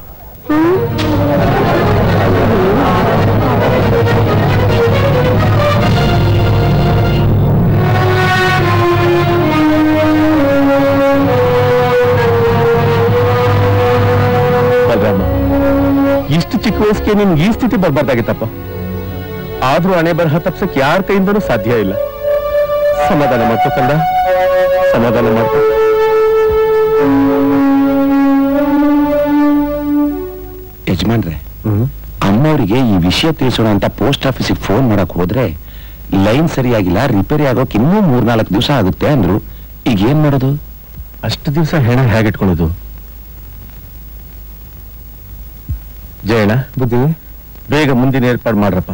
ಬಲರಾಮ ಇಷ್ಟು ಚಿಕ್ಕ ವಯಸ್ಸಿಗೆ ನಿನ್ಗೆ ಈ ಸ್ಥಿತಿ ಬರ್ಬಾರ್ದಾಗಿತ್ತಪ್ಪ ಆದ್ರೂ ಹಣೆ ಬರಹ ತಪ್ಸಕ್ ಯಾರ ಕೈಯಿಂದನೂ ಸಾಧ್ಯ ಇಲ್ಲ ಸಮಾಧಾನ ಮಾಡ್ಕೊ ಕಂದ ಸಮಾಧಾನ ಮಾಡ್ಕೊ ಯಜಮಾನ್ರೆ ಹ್ಮ್ ಅಮ್ಮವರಿಗೆ ಈ ವಿಷಯ ತಿಳಿಸೋಣ ಅಂತ ಪೋಸ್ಟ್ ಆಫೀಸಿಗೆ ಫೋನ್ ಮಾಡಕ್ ಹೋದ್ರೆ ಲೈನ್ ಸರಿಯಾಗಿಲ್ಲ ರಿಪೇರಿ ಆಗೋಕ್ ಇನ್ನೂ ಮೂರ್ನಾಲ್ಕು ದಿವಸ ಆಗುತ್ತೆ ಅಂದ್ರು ಈಗ ಏನ್ ಮಾಡೋದು ಅಷ್ಟು ದಿವಸ ಹೆಣ ಹೇಗಿಟ್ಕೊಳ್ಳೋದು ಜಯಣ್ಣ ಬುದ್ಧಿ ಬೇಗ ಮುಂದಿನ ಏರ್ಪಾಡು ಮಾಡ್ರಪ್ಪ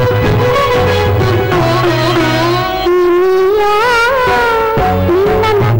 ನಿನ್ನ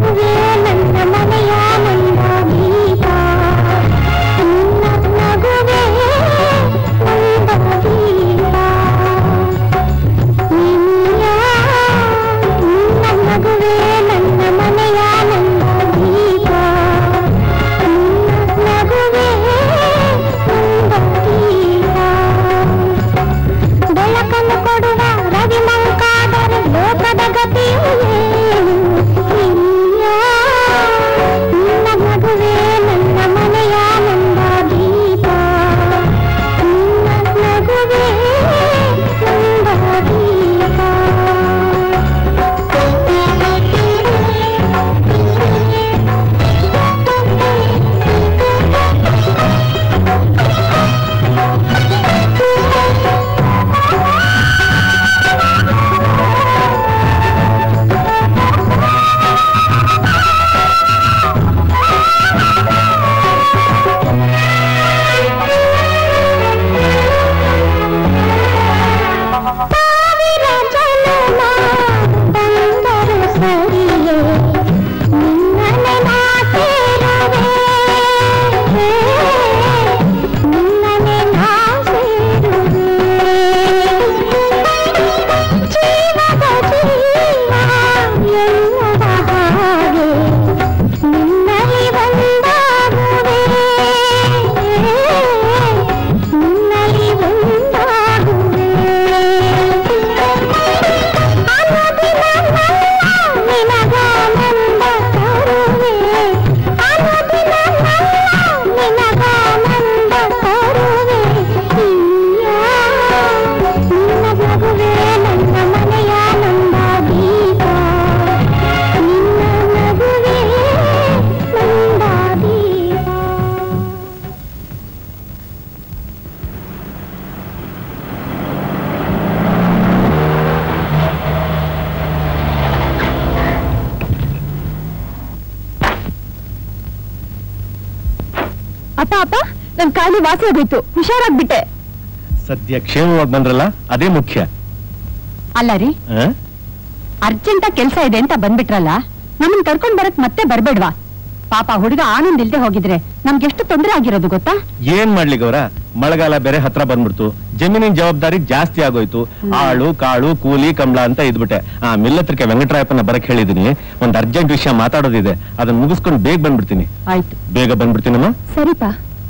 ಪಾಪ ನನ್ ಕಾಲಿ ವಾಸಿ ಆಗೋಯ್ತು ಹುಷಾರಾಗ್ಬಿಟ್ಟೆ ಸದ್ಯ ಕ್ಷೇಮವಾಗಿ ಬಂದ್ರಲ್ಲ ಅದೇ ಮುಖ್ಯ ಅಲ್ಲ ರೀ ಆ? ಅರ್ಜೆಂಟ್ ಕೆಲ್ಸ ಇದೆ ಅಂತ ಬಂದ್ಬಿಟ್ರಲ್ಲ ನಮ್ಮನ್ ಕರ್ಕೊಂಡ್ ಬರಕ್ ಮತ್ತೆ ಬರ್ಬೇಡ್ವಾ ಪಾಪ ಹುಡುಗ ಆನಂದ್ ಇಲ್ದೆ ಹೋಗಿದ್ರೆ ನಮ್ಗೆಷ್ಟು ತೊಂದರೆ ಆಗಿರೋದು ಗೊತ್ತಾ ಏನ್ ಮಾಡ್ಲಿ ಗೌರ ಮಳೆಗಾಲ ಬೇರೆ ಹತ್ರ ಬಂದ್ಬಿಡ್ತು ಜಮೀನಿನ ಜವಾಬ್ದಾರಿ ಜಾಸ್ತಿ ಆಗೋಯ್ತು ಆಳು ಕಾಳು ಕೂಲಿ ಕಂಬಳ ಅಂತ ಇದ್ಬಿಟ್ಟೆ ಆ ಮಿಲ್ಲತ್ರಕ್ಕೆ ವೆಂಕಟರಾಯಪ್ಪನ ಬರಕ್ ಹೇಳಿದೀನಿ ಒಂದ್ ಅರ್ಜೆಂಟ್ ವಿಷಯ ಮಾತಾಡೋದಿದೆ ಅದನ್ನ ಮುಗಿಸ್ಕೊಂಡು ಬೇಗ ಬಂದ್ಬಿಡ್ತೀನಿ ಆಯ್ತು ಬೇಗ ಬಂದ್ಬಿಡ್ತೀನಮ್ಮ ಸರಿಪಾ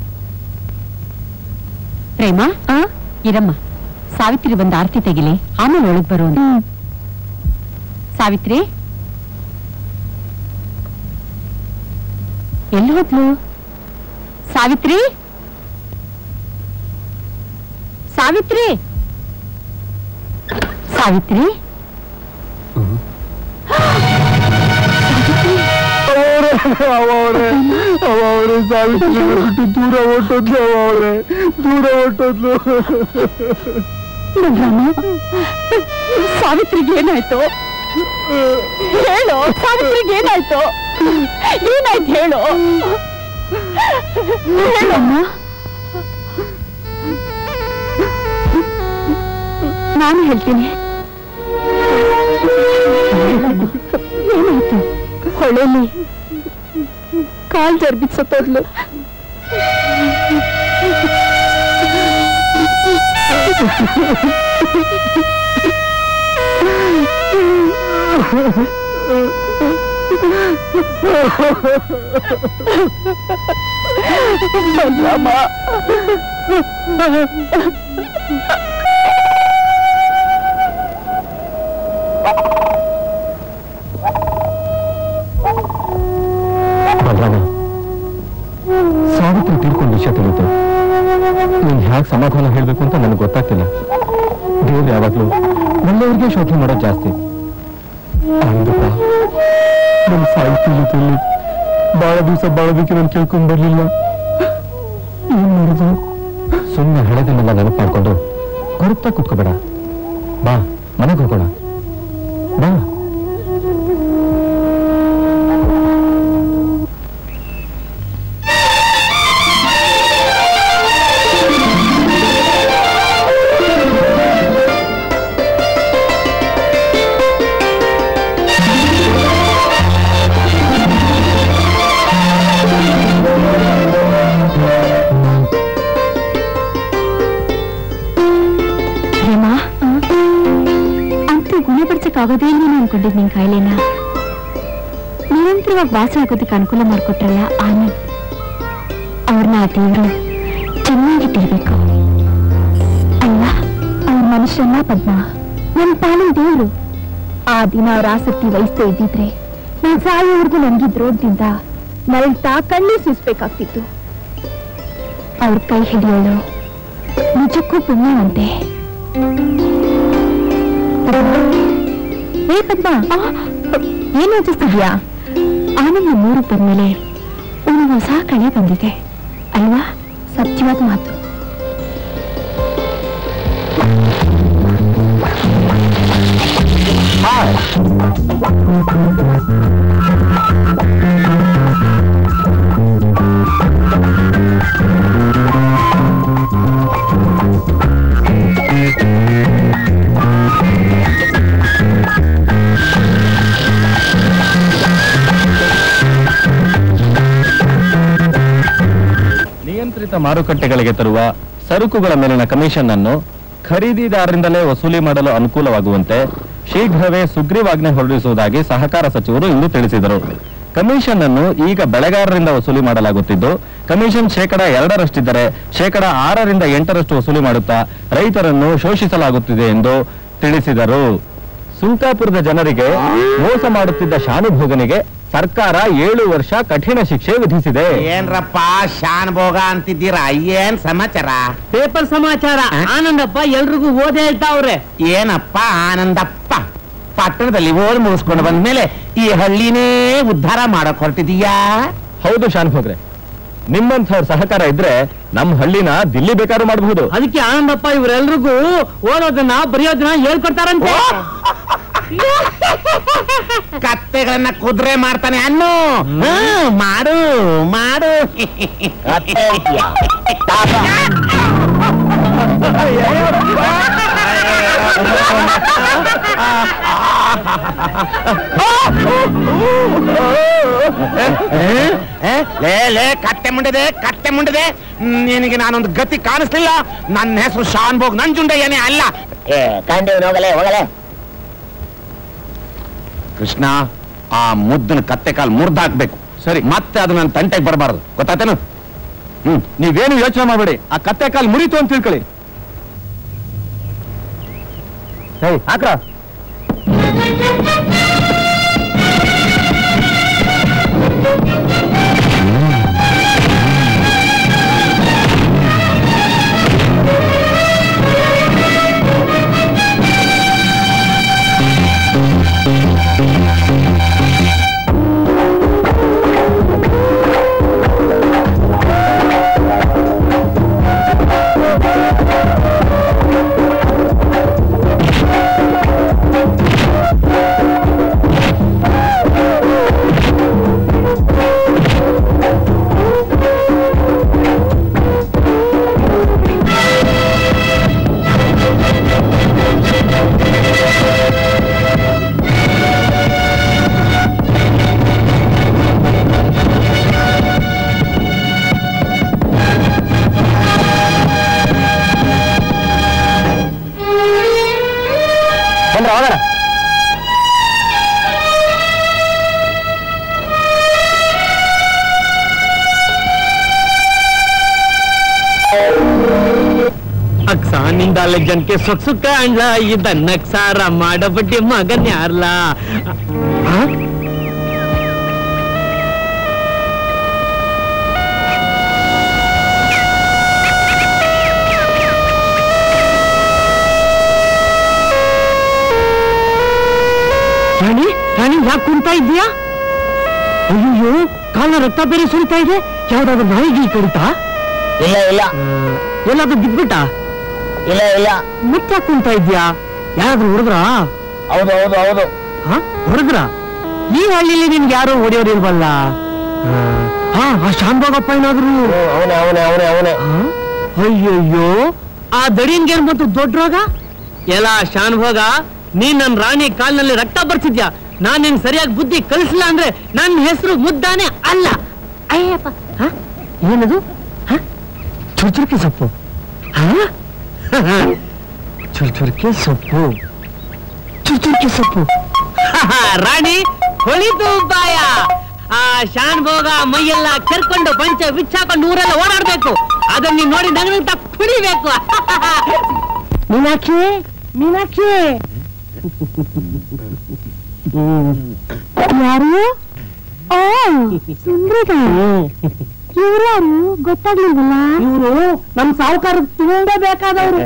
ಪ್ರೇಮ ಇರಮ್ಮ ಸಾವಿತ್ರಿ ಬಂದು ಆರತಿ ತೆಗಿಲಿ ಆಮೇಲೆ ಒಳಗ್ ಬರು ಅಂತ. ಸಾವಿತ್ರಿ ಎಲ್ಲಿ ಹೋದ್ಲು ಸಾವಿತ್ರಿ ಸಾವಿತ್ರಿ ಸಾವಿತ್ರಿ ಅವರೇ ಅವರೇ ಸಾವಿತ್ರಿ ಬಿಟ್ಟು ದೂರ ಹೊಟ್ಟೋದ್ಲು ಅವರೇ ದೂರ ಹೊಟ್ಟೋದ್ಲು ಸಾವಿತ್ರಿಗೆ ಏನಾಯ್ತು ಹೇಳು ಸಾವಿತ್ರಿಗೆ ಏನಾಯ್ತು ಏನಾಯ್ತು ಹೇಳು ಹೇಳಮ್ಮ ನಾನು ಹೇಳ್ತೀನಿ ಏನಾಯ್ತು ಹೊಳೆಲಿ ಕಾಲ್ ಜರ್ಬಿತ್ ಸತ್ತೋದ್ಲು ಬಲರಾಮ ಸಾವಿತ್ರಿ ತಿಳ್ಕೊಂಡು ವಿಷಯ ತಿಳಿತು ನೀನ್ ಹ್ಯಾಕ್ ಸಮಾಧಾನ ಹೇಳ್ಬೇಕು ಅಂತ ನನಗೆ ಗೊತ್ತಾಗ್ತಿಲ್ಲ ದೇವ್ರು ಯಾವಾಗ್ಲೂ ಒಳ್ಳೆಯವ್ರಿಗೆ ಶೋಧನೆ ಮಾಡೋದು ಜಾಸ್ತಿ ಅಂದಪ್ಪ ನಮ್ ಸಾಹಿತ್ಯ ಜೊತೆಲಿ ಬಹಳ ದಿವಸ ಬಾಳೋದಕ್ಕೆ ನಾನು ಕೇಳ್ಕೊಂಡ್ ಬರ್ಲಿಲ್ಲ ಏನ್ ಮಾಡುದು ಸುಮ್ಮನೆ ಹಳೆದನ್ನೆಲ್ಲ ನೆನಪು ಮಾಡ್ಕೊಂಡು ಕೊರಗ್ತಾ ಕುತ್ಕೋಬೇಡ ಬಾ ಮನೆಗೆ ಹೋಗೋಣ ಬಾ ಹೇಮಾ ಅಂತೂ ಗುಣಪಡಿಸಕ್ಕಾಗೋದೇ ನೀನು ಅನ್ಕೊಂಡಿದ್ ನಿನ್ ಕಾಯಿಲೆನ ನಿರಂತರವಾಗಿ ವಾಸ ಆಗೋದಕ್ಕೆ ಅನುಕೂಲ ಮಾಡ್ಕೊಟ್ರಲ್ಲ ಆನಂದ್ ಅವ್ರನ್ನ ಆ ದೇವ್ರು ಚೆನ್ನಾಗಿಟ್ಟಿರ್ಬೇಕು ಅಲ್ಲ ಅವ್ರ ಮನುಷ್ಯನ ಪದ್ಮ ನನ್ ಪಾಲಿನ ದೇವ್ರು ಆ ದಿನ ಅವ್ರ ಆಸಕ್ತಿ ವಹಿಸ್ತಾ ಇದ್ದಿದ್ರೆ ನಾನ್ ಸಾಯೋವರೆಗೂ ನನ್ಗಿದ್ರೋದ್ರಿಂದ ನರಳ್ತಾ ಕಣ್ಣೀರ್ ಸೂಸ್ಬೇಕಾಗ್ತಿತ್ತು ಅವ್ರ ಕೈ ಹಿಡಿಯೋಳು ನಿಜಕ್ಕೂ ಪುಣ್ಯವಂತೆ ಏ ಪದ್ಮ ಏನ್ ಯೋಚಿಸ್ತಿದ್ಯಾ ಆನಂದ ಮೂರು ಬಂದ್ಮೇಲೆ ಒಂದು ಹೊಸ ಕಳೆ ಬಂದಿದೆ ಅಲ್ವಾ ಸತ್ಯವಾದ ಮಾತು ನಿಯಂತ್ರಿತ ಮಾರುಕಟ್ಟೆಗಳಿಗೆ ತರುವ ಸರಕುಗಳ ಮೇಲಿನ ಕಮಿಷನ್ ಅನ್ನು ಖರೀದಿದಾರರಿಂದಲೇ ವಸೂಲಿ ಮಾಡಲು ಅನುಕೂಲವಾಗುವಂತೆ ಶೀಘ್ರವೇ ಸುಗ್ರೀವಾಜ್ಞೆ ಹೊರಡಿಸುವುದಾಗಿ ಸಹಕಾರ ಸಚಿವರು ಇಂದು ತಿಳಿಸಿದರು ಕಮಿಷನ್ ಅನ್ನು ಈಗ ಬೆಳೆಗಾರರಿಂದ ವಸೂಲಿ ಮಾಡಲಾಗುತ್ತಿದ್ದು ಕಮಿಷನ್ ಶೇಕಡ ಎರಡರಷ್ಟಿದ್ದರೆ ಶೇಕಡ ಆರರಿಂದ ಎಂಟರಷ್ಟು ವಸೂಲಿ ಮಾಡುತ್ತಾ ರೈತರನ್ನು ಶೋಷಿಸಲಾಗುತ್ತಿದೆ ಎಂದು ತಿಳಿಸಿದರು ಸುಲ್ತಾಪುರದ ಜನರಿಗೆ ಮೋಸ ಮಾಡುತ್ತಿದ್ದ ಶಾನುಭೋಗನಿಗೆ ಸರ್ಕಾರ ಏಳು ವರ್ಷ ಕಠಿಣ ಶಿಕ್ಷೆ ವಿಧಿಸಿದೆ ಏನ್ರಪ್ಪ ಶಾನ್ ಭೋಗ ಅಂತಿದ್ದೀರಾ ಏನ್ ಸಮಾಚಾರ ಪೇಪರ್ ಸಮಾಚಾರ ಆ? ಆನಂದಪ್ಪ ಎಲ್ರಿಗೂ ಓದೇ ಹೇಳ್ತಾವ್ರೆ ಏನಪ್ಪ ಆನಂದಪ್ಪ ಪಟ್ಟಣದಲ್ಲಿ ಓದ್ ಮುಗಿಸ್ಕೊಂಡು ಬಂದ್ಮೇಲೆ ಈ ಹಳ್ಳಿನೇ ಉದ್ಧಾರ ಮಾಡಕ್ ಹೊರಟಿದೀಯಾ ಹೌದು ಶಾನುಭೋಗ್ರೆ ನಿಮ್ಮಂಥವ್ರ ಸಹಕಾರ ಇದ್ರೆ ನಮ್ಮ ಹಳ್ಳಿನ ದಿಲ್ಲಿ ಬೇಕಾದ್ರೂ ಮಾಡಬಹುದು ಅದಕ್ಕೆ ಆನಂದಪ್ಪ ಇವರೆಲ್ರಿಗೂ ಓದೋದನ್ನ ಬರೆಯೋದನ್ನ ಹೇಳ್ಕೊಡ್ತಾರಂತೆ ಕತ್ತೆಗಳನ್ನ ಕುದುರೆ ಮಾಡ್ತಾನೆ ಅನ್ನು ಹ್ಮ್, ಮಾಡು ಮಾಡು ಏ, ಲೇ ಲೇ ಕತ್ತೆ ಮುಂಡಿದೆ ಕತ್ತೆ ಮುಂಡಿದೆ ನಿನಗೆ ನಾನೊಂದು ಗತಿ ಕಾಣಿಸ್ಲಿಲ್ಲ ನನ್ನ ಹೆಸರು ಶಾನ್ ಭೋಗ್ ನಂಜುಂಡಯ್ಯನೇ ಅಲ್ಲ ಏ ಕಂಡಿವ್ನು ಹೋಗಲೇ ಹೋಗಲೇ ಕೃಷ್ಣ ಆ ಮುದ್ದನ ಕತ್ತೆ ಕಾಲ್ ಮುರ್ದಾಕ್ಬೇಕು ಸರಿ ಮತ್ತೆ ಅದು ನನ್ನ ತಂಟೆಗೆ ಬರಬಾರದು ಗೊತ್ತಾತೇನು ಹ್ಮ್ ನೀವೇನು ಯೋಚನೆ ಮಾಡಬೇಡಿ ಆ ಕತ್ತೆ ಕಾಲ್ ಮುರಿತು ಅಂತ ತಿಳ್ಕೊಳ್ಳಿ ಸರಿ ಹಾಕ್ರ ಬಂದ್ರ ಹೋಗೋಣ ಅಕ್ಸಾನಿಂದ ಜನಕ್ಕೆ ಸೊಕ್ ಸುಕ್ಕ ಅಂಡ್ಲ ಇದನ್ನಕ್ ಸಾರ ಮಾಡಬಡ್ಡಿ ಮಗನ್ ಯಾರ್ಲ ರಾಣಿ ರಾಣಿ ಯಾಕೆ ಕುಂತಾ ಇದೀಯಾ ಅಯ್ಯೋ ಕಾಲ ರಕ್ತ ಬೇರೆ ಸುರಿತಾ ಇದೆ ಯಾವ್ದಾದ್ರು ನಾಯಿಗೆ ಕಡಿತಾ ಇಲ್ಲ ಇಲ್ಲ ಎಲ್ಲಾದ್ರೂ ಬಿದ್ಬಿಟ್ಟ ಇಲ್ಲ ಇಲ್ಲ ಮುಟ್ಟ ಕುಂತ ಇದ್ಯಾ ಯಾರಾದ್ರೂ ಹೊಡೆದ್ರ ಹೌದು ಹೌದು ಹೌದು ಹೊಡೆದ್ರ ಈ ಹಳ್ಳಿಲಿ ನಿನ್ಗೆ ಯಾರು ಹೊಡೆಯೋರು ಇಲ್ವಲ್ಲ ಹಾ ಆ ಶಾನ್ಭೋಗಪ್ಪ ಏನಾದ್ರು ಅವನೇ ಅವನೇ ಅವನೇ ಅವನೇ ಆ? ಅಯ್ಯಯ್ಯೋ ಆ ದಡಿನ್ಗೇನ್ ಬಂತು ದೊಡ್ಡ ರೋಗ ಎಲ್ಲ ಶಾನ್ಭೋಗ ನೀನ್ ನನ್ ರಾಣಿ ಕಾಲ್ನಲ್ಲಿ ರಕ್ತ ಬರ್ತಿದ್ಯಾ ನಾನ್ ನಿನ್ ಸರಿಯಾಗಿ ಬುದ್ಧಿ ಕಲಿಸ್ಲಿಲ್ಲ ಅಂದ್ರೆ ನನ್ನ ಹೆಸರು ಮುದ್ದಾನೆ ಅಲ್ಲ ಅಯ್ಯಪ್ಪ ಹ? ಏನದು ಹ? ಚುರ್ಚುರ್ಕಿ ಸೊಪ್ಪು ಹ? ಚುರ್ಚುರ್ಕಿ ಸೊಪ್ಪು ಚುರ್ಚುರ್ಕಿ ಸೊಪ್ಪು ರಾಣಿ ಹೊಳಿತು ಬಾಯ ಆ ಶಾನ್ಭೋಗ ಮೈಯೆಲ್ಲ ಕರ್ಕೊಂಡು ಪಂಚ ಬಿಚ್ಚಾಕೊಂಡು ಊರೆಲ್ಲ ಓಡಾಡ್ಬೇಕು ಅದನ್ನ ನೀನ್ ನೋಡಿ ನಗನಂತ ಕುಡಿಬೇಕು ಮೀನಾಕ್ಷಿ ಮೀನಾಕ್ಷಿ ಯಾರು ಓ ಸುಂದ್ರಿಗ ಇವ್ರ್ಯಾರು ಗೊತ್ತಾಗ್ಲಿಲ್ವಲ್ಲ ಇವರು ನಮ್ ಸಾಹುಕಾರ ತುಂಬಾ ಬೇಕಾದವರು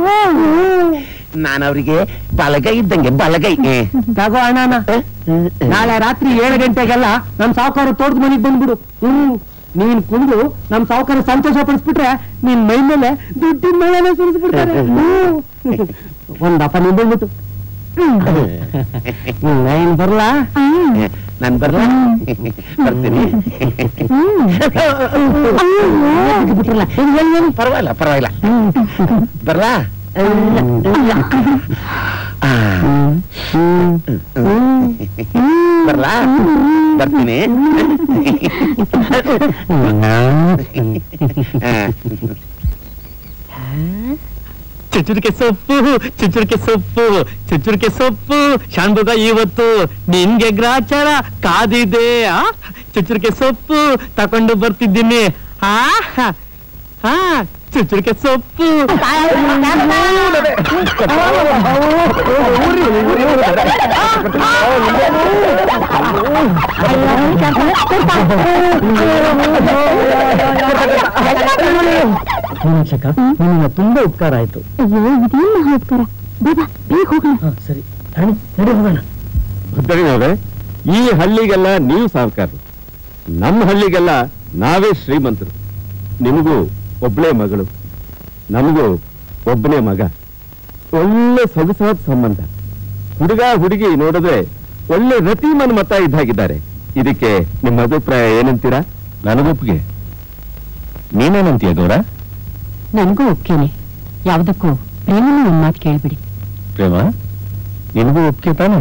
ನಾನು ಅವರಿಗೆ ಬಲಗೈ ಇದ್ದಂಗೆ ಬಲಗೈ ತಗೋ ಅಣ್ಣನ ನಾಳೆ ರಾತ್ರಿ ಏಳು ಗಂಟೆಗೆಲ್ಲ ನಮ್ ಸಾಹುಕಾರ ತೋಟದ ಮನೆಗ್ ಬಂದ್ಬಿಡು ಹ್ಮ್ ನೀನ್ ಕುಂದು ನಮ್ ಸಾಹುಕಾರ ಸಂತೋಷ ಪಡಿಸ್ಬಿಟ್ರೆ ನಿನ್ ಮೈ ಮೇಲೆ ದುಡ್ಡಿನ ಮೇಲೆ ಸುರಿಸ್ಬಿಡ್ತಾರೆ ಹ್ಮ್. ಒಂದಪ್ಪ ನಿಂದು ಬಿಟ್ಟು ಏನ್ ಬರ್ಲಾ ನಾನು ಬರ್ಲಾ ಬರ್ತೀನಿ ಬಿಟ್ರಲ್ಲ ಪರವಾಗಿಲ್ಲ ಪರವಾಗಿಲ್ಲ ಬರ್ಲಾ ಆ. ಬರ್ಲಾ ಬರ್ತೀನಿ ಚುಚ್ಚುರಿಕೆ ಸೊಪ್ಪು ಚುಚ್ಚುರಿಕೆ ಸೊಪ್ಪು ಚುಚ್ಚುರಿಕೆ ಸೊಪ್ಪು ಶಾನ್ಭೋಗ ಇವತ್ತು ನಿನ್ಗೆ ಗ್ರಾಚಾರ ಕಾದಿದೆ ಆ ಚುಚ್ಚುರಿಕೆ ಸೊಪ್ಪು ತಕೊಂಡು ಬರ್ತಿದ್ದೀನಿ ಹಾ ಹಾ ಚುಚ್ಚುರಿಕೆ ಸೊಪ್ಪು ನಿನ್ನ ತುಂಬಾ ಉಪಕಾರ ಆಯ್ತು ಅಯ್ಯೋ ಇದೇನ್ ಮಹೋತ್ಕರ ಬೇಗ ಬೇಗ ಹೋಗೋಣ ಸರಿ ನಡಿ ನಡಿ ಹೋಗೋಣ ಭದ್ರನವ್ರೆ ಈ ಹಳ್ಳಿಗೆಲ್ಲ ನೀವು ಸಾವುಕಾರರು ನಮ್ಮ ಹಳ್ಳಿಗೆಲ್ಲ ನಾವೇ ಶ್ರೀಮಂತರು ನಿಮಗೂ ಒಬ್ಳೇ ಮಗಳು ನಮಗೂ ಒಬ್ಬನೇ ಮಗ ಒಳ್ಳೆ ಸೊಗಸಾದ ಸಂಬಂಧ ಹುಡುಗ ಹುಡುಗಿ ನೋಡಿದ್ರೆ ಒಳ್ಳೆ ರತಿ ಮತ ಇದ್ದಾಗಿದ್ದಾರೆ ಇದಕ್ಕೆ ನಿಮ್ಮ ಅಭಿಪ್ರಾಯ ಏನಂತೀರಾ ನನಗೊಪ್ಪಿಗೆ ನೀನೇನಂತೀಯ ಗೌರ ನನಗೂ ಒಪ್ಕೇನೆ ಯಾವುದಕ್ಕೂ ಪ್ರೇಮನ ಒಂದ್ ಮಾತು ಕೇಳ್ಬಿಡಿ ಪ್ರೇಮ ನಿನಗೂ ಒಪ್ಪಿಗೆ ತಾನೆ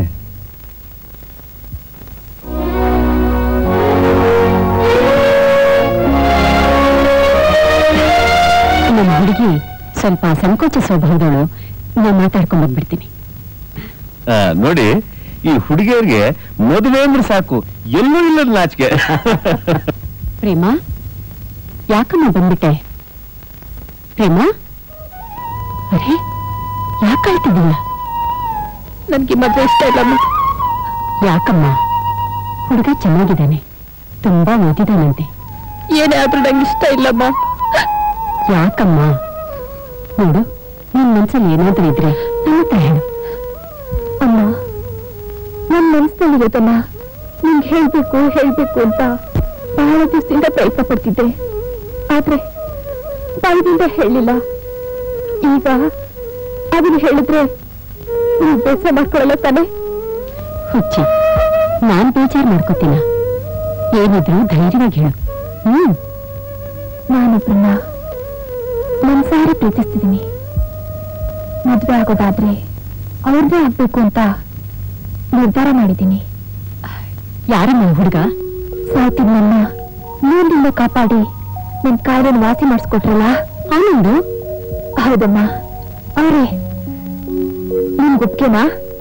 ನಮ್ಮ ಹುಡುಗಿ ಸ್ವಲ್ಪ ಸಂಕೋಚ ಸ್ವಭಾವದವಳು ನಾನು ಮಾತಾಡ್ಕೊಂಡ್ ಬಂದ್ಬಿಡ್ತೀನಿ ಆ, ನೋಡಿ ಈ ಹುಡುಗಿಯರಿಗೆ ಮದುವೆ ಅಂದ್ರೆ ಸಾಕು ಎಲ್ಲೂ ಇಲ್ಲದ ನಾಚಿಕೆ ಪ್ರೇಮ ಯಾಕಮ್ಮ ಬಂದ್ಬಿಟ್ಟೆ ಪ್ರೇಮ ಅರೆ ಯಾಕೆ ಅಳ್ತಿದ್ದೀಯ ನನ್ಗೆ ಮದುವೆ ಇಷ್ಟ ಇಲ್ಲಮ್ಮ ಯಾಕಮ್ಮ ಹುಡುಗ ಚೆನ್ನಾಗಿದ್ದಾನೆ ತುಂಬಾ ಓದಿದಾನಂತೆ ಏನೇ ಆದ್ರೂ ನಂಗೆ ಇಷ್ಟ ಇಲ್ಲಮ್ಮ ಯಾಕಮ್ಮ ನೋಡು ನಿನ್ ಮನ್ಸಲ್ಲಿ ಏನಾದ್ರೂ ಇದ್ರೆ ನನ್ನ ಹತ್ರ ಹೇಳು ಅಮ್ಮ ನನ್ ಮನಸ್ಸಿನಲ್ಲಿ ಗೊತ್ತಮ್ಮ ನಿಂಗೆ ಹೇಳ್ಬೇಕು ಹೇಳ್ಬೇಕು ಅಂತ ಬಹಳ ದಿವಸದಿಂದ ಪ್ರಯತ್ನ ಪಡ್ತಿದ್ದೆ ಆದ್ರೆ ಬಾಯಿದಿಂದ ಹೇಳಿಲ್ಲ ಈಗ ಅದನ್ನ ಹೇಳಿದ್ರೆ ನೀನ್ ಬೇಸರ ಮಾಡ್ಕೊಳ್ಳಲ್ಲ ತಾನೆ ಹುಚ್ಚಿ ನಾನ್ ಬೇಜಾರ್ ಮಾಡ್ಕೋತೀನ ಏನಿದ್ರು ಧೈರ್ಯವಾಗಿ ಹೇಳು ಹ್ಮ್ ನಾನೊಬ್ಬರನ್ನ ಮನ್ಸಾರೆ ಪ್ರೀತಿಸ್ತಿದ್ದೀನಿ ಮದ್ವೆ ಆಗೋದಾದ್ರೆ ಅವ್ರದ್ದೇ ಆಗ್ಬೇಕು ಅಂತ ನಿರ್ಧಾರ ಮಾಡಿದ್ದೀನಿ ಯಾರಮ್ಮ ಹುಡುಗ ಸಾಯ್ತಿದ್ನನ್ನ ನೀರಿನಿಂದ ಕಾಪಾಡಿ ನಿನ್ ಕಾಯಿಲೆನ ವಾಸಿ ಮಾಡಿಸ್ಕೊಟ್ರಲ್ಲ ಅವನೊಂದು ಹೌದಮ್ಮ ಅವರೇ ನಿಮ್ಗೊಪ್ಗೆನಾ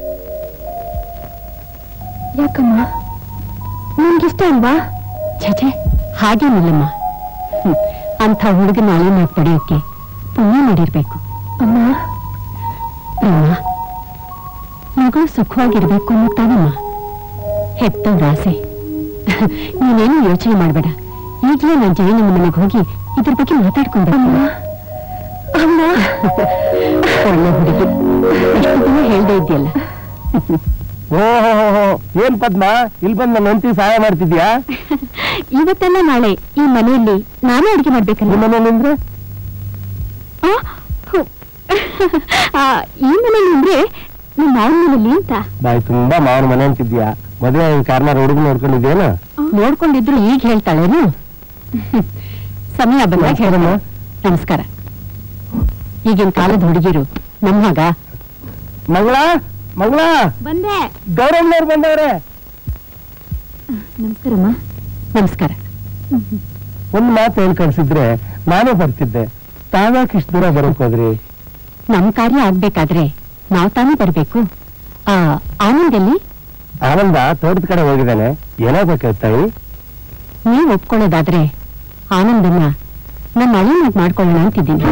ಯಾಕಮ್ಮ ನಿಮ್ಗಿಷ್ಟ ಅಲ್ವಾ ಛೆ ಹಾಗೇನಿಲ್ಲಮ್ಮ ಹ್ಮ್. ಅಂಥ ಹುಡುಗನ ಅಳಿನಾಗ್ ಪಡೆಯೋಕೆ ಪುಣ್ಯ ಮಾಡಿರ್ಬೇಕು ಅಮ್ಮ ಪ್ರೇಮ ಮಗಳು ಸುಖವಾಗಿರ್ಬೇಕು ಅನ್ನೋ ತಾನಮ್ಮ ಹೆತ್ತವ್ರ ಆಸೆ ನೀನೇನು ಯೋಚನೆ ಮಾಡಬೇಡ ಈಗಲೇ ನಾನು ಜೈನ ಮನೆಗೆ ಹೋಗಿ ಇದ್ರ ಬಗ್ಗೆ ಮಾತಾಡ್ಕೊಂಡು ಅಮ್ಮ ಒಳ್ಳೆ ಹುಡುಗಿ ಎಷ್ಟು ದಿನ ಹೇಳ್ದೇ ಇದೆಯಲ್ಲ ಓಹೋ ಏನ್ ಪದ್ಮ ಇಲ್ಲಿ ಬಂದ್ ನನ್ನ ಹೆಂಡತಿ ಸಹಾಯ ಮಾಡ್ತಿದ್ಯಾ ಇವತ್ತೆಲ್ಲ ನಾಳೆ ಈ ಮನೆಯಲ್ಲಿ ನಾನೇ ಅಡುಗೆ ಮಾಡ್ಬೇಕಲ್ಲ ನಿಮ್ಮ ಮನೇಲಿ ಅಂದ್ರೆ ಆ, ಹು. ಆ, ಈ ಮನೇಲಿ ಅಂದ್ರೆ ನಿಮ್ಮ ಮಾವನ ಮನೇಲಿ ಅಂತ ಬಾಯ್ ತುಂಬಾ ಮಾವನ ಮನೆ ಅಂತಿದ್ಯಾ ಮದುವೆ ಕಾರ್ನಾರ್ ಹುಡುಗ ನೋಡ್ಕೊಂಡಿದ್ಯೇನ ನೋಡ್ಕೊಂಡಿದ್ರು ಈಗ ಹೇಳ್ತಾಳೇನು ಸಮಯ ಬಂದಾಗ ಹೇಳಮ್ಮ ನಮಸ್ಕಾರ ಈಗಿನ ಕಾಲದ ಹುಡುಗಿರು ನಮ್ಮ ಮಗ ಮಗಳ ಮಗಳ ಬಂದೆ ಗೌರವ್ನವ್ರು ಬಂದವ್ರೆ ನಮಸ್ಕಾರಮ್ಮ ನಮಸ್ಕಾರ ಒಂದ್ ಮಾತು ಹೇಳಿ ಕಳ್ಸಿದ್ರೆ ನಾನೇ ಬರ್ತಿದ್ದೆ ತಾವ್ಯಾಕೆ ಇಷ್ಟು ದೂರ ಬರೋಕ್ ಹೋದ್ರಿ ನಮ್ ಕಾರ್ಯ ಆಗ್ಬೇಕಾದ್ರೆ ನಾವ್ ತಾನೇ ಬರ್ಬೇಕು ಆ ಆನಂದಲ್ಲಿ ಆನಂದ ತೋಟದ ಕಡೆ ಹೋಗಿದ್ದಾನೆ ಏನಾಗ್ಬೇಕಾಯ್ತಾಯಿ ನೀವ್ ಒಪ್ಕೊಳ್ಳೋದಾದ್ರೆ ಆನಂದನ್ನ ನಮ್ಮ ಅಳಿನಾಗ್ ಮಾಡ್ಕೊಳ್ಳೋಣ ಅಂತಿದ್ದೀನಿ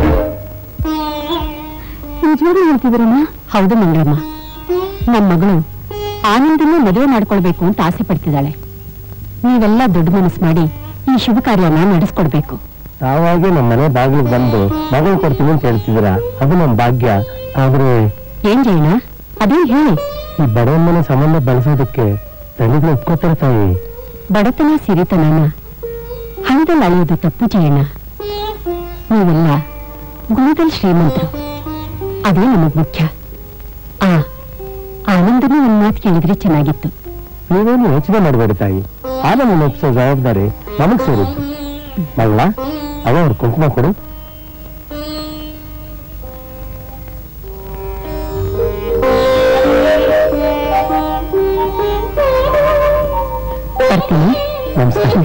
ನಿಜವಾಗ್ಲೂ ಹೇಳ್ತಿದ್ದೀರಮ್ಮ ಹೌದು ಮಂಗಳಮ್ಮ ನಮ್ಮ ಮಗಳು ಆನಂದನ್ನ ಮದುವೆ ಮಾಡ್ಕೊಳ್ಬೇಕು ಅಂತ ಆಸೆ ಪಡ್ತಿದ್ದಾಳೆ ನೀವೆಲ್ಲ ದೊಡ್ಡ ಮನಸ್ಸು ಮಾಡಿ ಈ ಶುಭ ಕಾರ್ಯನ ನಡೆಸ್ಕೊಡ್ಬೇಕು ತಾವಾಗಿ ನಮ್ಮ ಮನೆ ಬಾಗಿಲಿಗೆ ಬಂದು ಮಗಳು ಕೊಡ್ತೀನಿ ಅಂತ ಹೇಳ್ತಿದ್ದೀರಾ ಅದು ನಮ್ಮ ಭಾಗ್ಯ ಆದ್ರೆ ಏನ್ ಜೈನ ಅದೇನ್ ಹೇಳಿ ಈ ಬಡವನ ಮನೆ ಸಂಬಂಧ ಬಳಸೋದಕ್ಕೆ ತಲೆಗಳು ಒಪ್ಕೋತಾರೆ ತಾಯಿ ಬಡತನ ಸಿರಿತನನ ಹಣದಲ್ಲಿ ಅಳೆಯೋದು ತಪ್ಪು ಜಯಣ್ಣ ನೀವೆಲ್ಲ ಗುಣದಲ್ಲಿ ಶ್ರೀಮಂತರು ಅದೇ ನಮಗ್ ಮುಖ್ಯ ಆ ಆನಂದನೂ ಒಂದ್ ಮಾತು ಕೇಳಿದ್ರೆ ಚೆನ್ನಾಗಿತ್ತು ನೀವೇನು ಯೋಚನೆ ಮಾಡಬೇಡಿ ತಾಯಿ ಆನಂದ ಒಪ್ಸೋ ಜವಾಬ್ದಾರಿ ನಮಗ್ ಸೇರಿತ್ತು ಮಗಳ ಅವ ಅವ್ರ ಕುಂಕುಮ ಕೊಡು ಬರ್ತೀನಿ ನಮಸ್ಕಾರ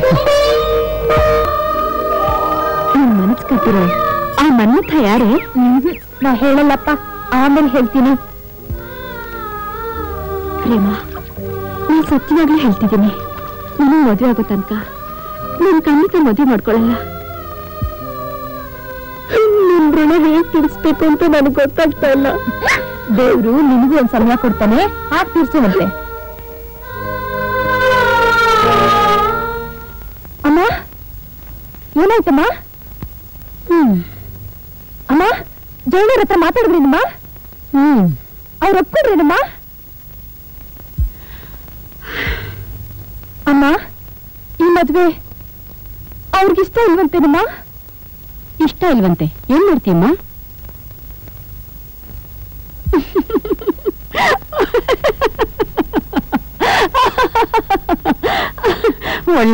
ನಿಮ್ ಮನಸ್ ಕಟ್ಟಿರೋ ಆ ಮನ್ಮಥ ಯಾರೇ ನಾ ಹೇಳಲ್ಲಪ್ಪ ಆಮೇಲೆ ಹೇಳ್ತೀನಿ ಪ್ರೇಮ ನಾ ಸತ್ಯವಾಗ್ಲೂ ಹೇಳ್ತಿದ್ದೀನಿ ನೀನು ಮದುವೆ ಆಗೋ ತನಕ ನೀನ್ ಖಂಡಿತ ಮದುವೆ ಮಾಡ್ಕೊಳ್ಳಲ್ಲ ನಿನ್ ಋಣ ಹೇಗ್ ತೀರಿಸ್ಬೇಕು ಅಂತ ನನಗೆ ಗೊತ್ತಾಗ್ತಾ ಇಲ್ಲ ದೇವ್ರು ನಿನಗೂ ಒಂದ್ ಸಮಯ ಕೊಡ್ತಾನೆ ಆಗ ತೀರ್ಸುವಂತೆ ಅಮ್ಮ ಏನಾಯ್ತಮ್ಮ ಹ್ಮ್ ಅಮ್ಮ ಜೈನರ ಹತ್ರ ಮಾತಾಡಿದ್ರೇನಮ್ಮ ಹ್ಮ್ ಅವ್ರು ಒಪ್ಕೊಂಡ್ರೇನಮ್ಮ ಅಮ್ಮ ಈ ಮದ್ವೆ ಅವ್ರಿಗಿಷ್ಟ ಇಲ್ವಂತೇನಮ್ಮ ಇಷ್ಟ ಇಲ್ವಂತೆ ಏನ್ ಮಾಡ್ತೀಯಮ್ಮ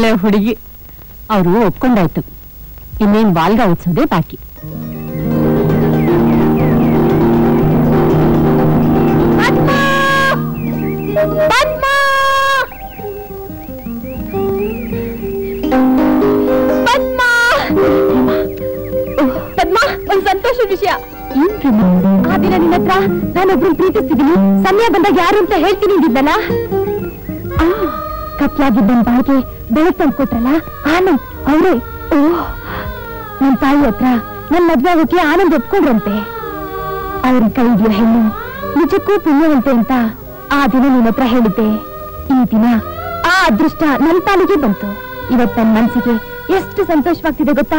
ಒಳ್ಳೆ ಹುಡುಗಿ ಅವರು ಒಪ್ಕೊಂಡಾಯ್ತು ಇನ್ನೇನ್ ಬಾಲ್ಗ ಉತ್ಸೋದೇ ಬಾಕಿ ಪದ್ಮ ಒಂದ್ ಸಂತೋಷ ವಿಷಯ ಏನ್ ಪ್ರೇಮ ಆ ದಿನ ನಿನ್ನ ಹತ್ರ ನಾನೊಬ್ರು ಪ್ರೀತಿಸ್ತಿದ್ದೀನಿ ಸಮಯ ಬಂದಾಗ ಯಾರು ಅಂತ ಹೇಳ್ತೀನಿ ಅಂದಿದ್ದಲ್ಲ ಆ, ಕತ್ಲಾಗಿದ್ದ ನನ್ ಬಾಯಿಗೆ ಬೆಳಕು ತಂದ್ಕೊಟ್ರಲ್ಲ ಆನಂದ್ ಅವರೇ ಓ ನನ್ ತಾಯಿ ಹತ್ರ ನನ್ ಮದ್ವೆ ಆಗೋಕೆ ಆನಂದ್ ಒಪ್ಕೊಂಡ್ರಂತೆ ಅವ್ರ ಕೈಗಿಯ ಹೆಣ್ಣು ನಿಜಕ್ಕೂ ಪುಣ್ಯವಂತೆ ಅಂತ ಆ ದಿನ ನಿನ್ನ ಹತ್ರ ಹೇಳಿದ್ದೆ ಈ ದಿನ ಆ ಅದೃಷ್ಟ ನನ್ ಪಾಲಿಗೆ ಬಂತು ಇವತ್ ನನ್ ಮನ್ಸಿಗೆ ಎಷ್ಟು ಸಂತೋಷವಾಗ್ತಿದೆ ಗೊತ್ತಾ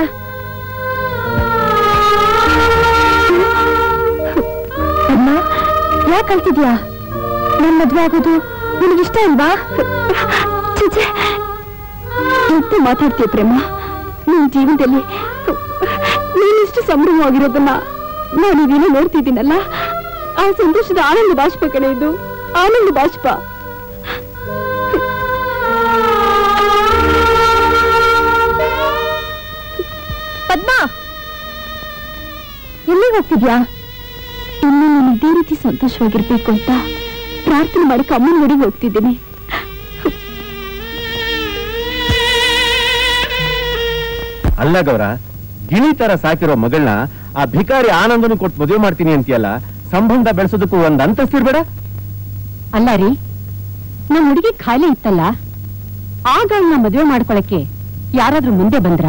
ಅಮ್ಮ ಯಾಕೆ ಅಳ್ತಿದ್ಯಾ ನನ್ ಮದ್ವೆ ಆಗೋದು ನಿನಗಿಷ್ಟ ಅಲ್ವಾ ಛೀ, ಎಂತ ಮಾತಾಡ್ತೀಯ ಪ್ರೇಮ ನಿನ್ ಜೀವನದಲ್ಲಿ ನೀನಿಷ್ಟು ಸಂಭ್ರಮವಾಗಿರೋದನ್ನ ನಾನು ಇದೀನ ನೋಡ್ತಿದ್ದೀನಲ್ಲ ಆ ಸಂತೋಷದ ಆನಂದ ಬಾಷ್ಪ ಕಣೆ ಇದು ಆನಂದ ಬಾಷ್ಪ ಪದ್ಮಾ ಎಲ್ಲಿಗೆ ಹೋಗ್ತಿದ್ಯಾ ಇನ್ನು ನಾನು ಇದೇ ರೀತಿ ಸಂತೋಷವಾಗಿರ್ಬೇಕು ಅಂತ ಪ್ರಾರ್ಥನೆ ಮಾಡಕ್ಕೆ ಅಮ್ಮನ ಮನೆಗೆ ಹೋಗ್ತಿದ್ದೀನಿ ಅಲ್ಲ ಗೌರ ಗಿಳಿ ತರ ಸಾಕಿರೋ ಮಗಳನ್ನ ಆ ಭಿಕಾರಿ ಆನಂದನು ಕೊಟ್ಟು ಮದುವೆ ಮಾಡ್ತೀನಿ ಅಂತೀಯಲ್ಲ ಸಂಬಂಧ ಬೆಳೆಸೋದಕ್ಕೂ ಒಂದ್ ಅಂತಸ್ತಿರ್ಬೇಡ ಅಲ್ಲ ರೀ ನಮ್ಮ ಹುಡುಗಿ ಖಾಲಿ ಇತ್ತಲ್ಲ ಆಗ ಅವಳನ್ನ ಮದುವೆ ಮಾಡ್ಕೊಳಕ್ಕೆ ಯಾರಾದ್ರೂ ಮುಂದೆ ಬಂದ್ರ